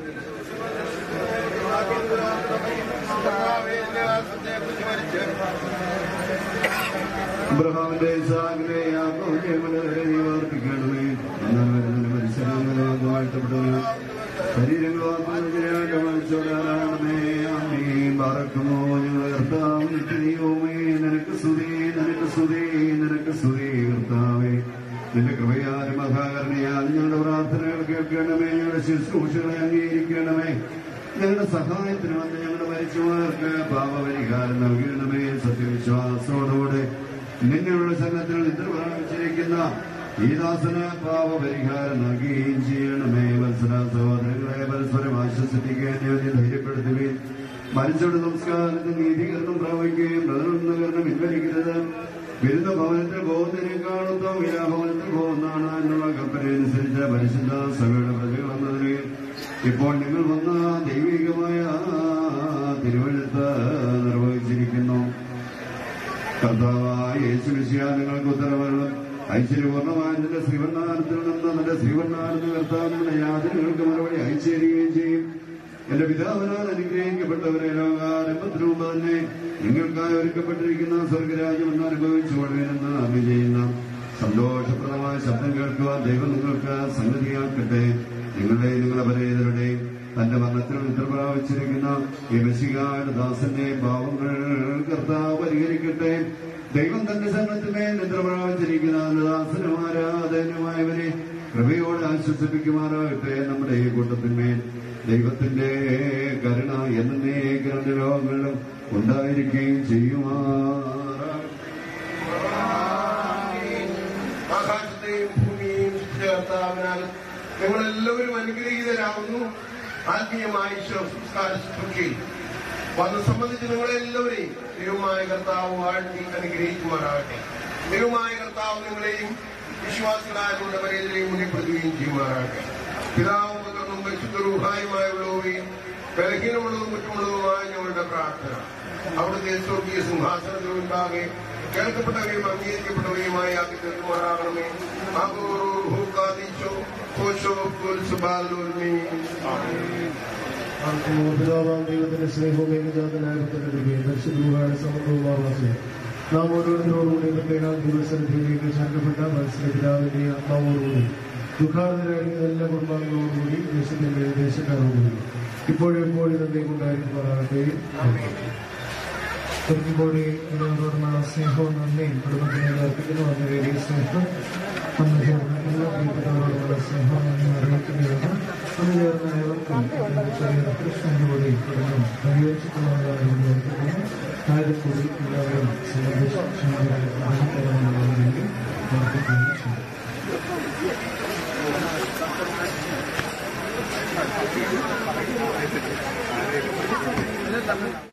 അബ്രഹാമിന്റെ ഇസാഖിനെ യാക്കോബിന്റെ മലരെ നീ വാർപ്പിക്കണമേ എന്നാൽ വരുന്നതിന് പരിസരങ്ങളോ വാഴ്ത്തപ്പെടുക ശരീരങ്ങളോ മത്സരാണമേ അമ്മേ പറക്കുമോ ഞങ്ങൾ കർത്താവ് നിത്യദൈവമേ നിനക്ക് സ്തുതി നിനക്ക് സ്തുതി നിനക്ക് സ്തുതി കർത്താവേ നിന്റെ കൃപയാലും മഹാകരണയാൽ ഞങ്ങളുടെ പ്രാർത്ഥനകൾ കേൾക്കണമേ ഞങ്ങളുടെ ശുശ്രൂഷകളെ അംഗീകരിക്കണമേ ഞങ്ങളുടെ സഹായത്തിന് വന്ന് ഞങ്ങളുടെ മരിച്ചവർക്ക് പാപപരിഹാരം നൽകണമേ സത്യവിശ്വാസത്തോടുകൂടെ നിങ്ങളുടെ സംഘത്തിൽ നിദ്ര പ്രാപിച്ചിരിക്കുന്ന ഈ ദാസന് പാപപരിഹാരം നൽകുകയും ചെയ്യണമേ മത്സര സഹോദരങ്ങളെ പരസ്പരം ആശ്വസിപ്പിക്കുകയും ധൈര്യപ്പെടുത്തുകയും മരിച്ചവരുടെ സംസ്കാരത്തിന് നീതീകരണം പ്രാപിക്കുകയും പ്രകടനം പിൻവലിക്കരുത് വിരുദ്ധ ഭവനത്തിൽ പോകുന്നതിനേക്കാളും വിരാഭവനത്തിൽ പോകുന്നതാണ് എന്നുള്ള കൽപ്പനയനുസരിച്ച് പരിശുദ്ധ സഭയുടെ പ്രജകളെന്നതിന് ഇപ്പോൾ നിങ്ങൾ വന്ന ദൈവികമായ തിരുവഴുത്ത് നിർവഹിച്ചിരിക്കുന്നു കർത്താവായ യേശു വിഷയ നിങ്ങൾക്ക് ഉത്തരവുകളും ഐശ്വര്യപൂർണ്ണമായ നിന്റെ ശ്രീവർണ്ണാനത്തിൽ നിന്ന് നിന്റെ ശ്രീവർണ്ണാനത്തിന് കർത്താവിന്റെ യാതനകൾക്ക് മറുപടി അയച്ചേരുകയും ചെയ്യും എന്റെ പിതാവിനാൽ അനുഗ്രഹിക്കപ്പെട്ടവരെ ലോകാരംഭത്തിനു മുമ്പ് തന്നെ നിങ്ങൾക്കായി ഒരുക്കപ്പെട്ടിരിക്കുന്ന സ്വർഗരാജ്യം എന്ന് അനുഭവിച്ചു കൊള്ളുമെന്ന് അറിവ് ചെയ്യുന്ന സന്തോഷപ്രദമായ ശബ്ദം കേൾക്കുവാൻ ദൈവം നിങ്ങൾക്ക് സംഗതിയാക്കട്ടെ നിങ്ങളുടെ നിങ്ങളുടെ പരേതരുടെയും തന്റെ മരണത്തിൽ നിദ്ര പ്രാപിച്ചിരിക്കുന്ന ഈ മെസ്സികാരുടെ ദാസന്റെ ഭാവങ്ങൾ കർത്താവ് പരിഹരിക്കട്ടെ ദൈവം തന്റെ സംഘത്തിനെ നിദ്ര പ്രാപിച്ചിരിക്കുന്ന തന്റെ ദാസനും ആരാധനുമായവരെ കൃപയോടെ ആശ്വസിപ്പിക്കുമാറാകട്ടെ നമ്മുടെ ഈ കൂട്ടത്തിന്മേൽ ദൈവത്തിന്റെ കരുണ എന്നേക്ക് രണ്ട് ലോകങ്ങളിലും ഉണ്ടായിരിക്കുകയും ചെയ്യുമാറാകട്ടെ ആകാശത്തെയും ഭൂമിയെയും ചേർത്താവിനാൽ നിങ്ങളെല്ലാവരും അനുഗ്രഹീതരാകുന്നു ആത്മീയമായ ഈശ്വര സംസ്കാര ശുശ്രൂഷയിൽ വന്ന് സംബന്ധിച്ച് നിങ്ങളെല്ലാവരെയും ദൈവമായ കർത്താവ് വാഴ്ത്തി അനുഗ്രഹിക്കുമാറാകട്ടെ ദൈവമായ കർത്താവ് നിങ്ങളെയും വിശ്വാസികളായ നിങ്ങളുടെ പരേതരെയും മുന്നിപ്പെടുത്തുകയും ചെയ്യുമാറാകട്ടെ പിതാവും പുത്രനും പരിശുദ്ധരൂഹായുമായുള്ളവയും ബലഹീനമുള്ളതും കുറ്റമുള്ളതുമായ ഞങ്ങളുടെ പ്രാർത്ഥന അവിടുത്തെ സ്വർഗീയ സിംഹാസനത്തിന് മുൻപാകെ കേൾക്കപ്പെട്ടവയും അംഗീകരിക്കപ്പെട്ടവയുമായി ആക്കി തീർക്കുമാറാകണമേ ആകോറൂർഭൂക്കാദീശോ കോശോ കുൽസുബാലോൽമീ പിതാവാം ദൈവത്തിന്റെ സ്നേഹവും ഏകജാതനായ പുത്രന്റെ പരിശുദ്ധമായ സമത്വവും ആവാസവും നാം ഓരോരുത്തരോടുകൂടി പ്രത്യേക ദിവസത്തിലേക്ക് ചേർക്കപ്പെട്ട മത്സര പിതാവിന്റെ ആത്മാവോടുകൂടി ദുഃഖാതരായിരിക്കുന്ന എല്ലാ കുടുംബാംഗങ്ങളോടുകൂടി ദേശത്തിന്റെ ദേശക്കാരോടുകൂടി ഇപ്പോഴും എപ്പോഴും എന്നേക്കുണ്ടായിരിക്കുമാറാകട്ടെ കൂടി എല്ലാവരോടുമുള്ള സ്നേഹവും നന്ദിയും കുടുംബത്തിന് അർപ്പിക്കുന്നു വന്ന വലിയ സ്നേഹം വന്നു ചേർന്ന എല്ലാ പ്രിയപ്പെട്ടവരോടുമുള്ള സ്നേഹവും നന്ദി അറിയിക്കുന്നതാണ് വന്നു ചേർന്ന ഏവർക്കും ചെറിയ കൃഷ്ണന്റെ കൂടി കുടുംബം പരിവേഷിക്കുന്നവരായി ആരും കൂടി എല്ലാവരും സംബന്ധിച്ച് പ്രാർത്ഥിക്കുകയും ചെയ്യും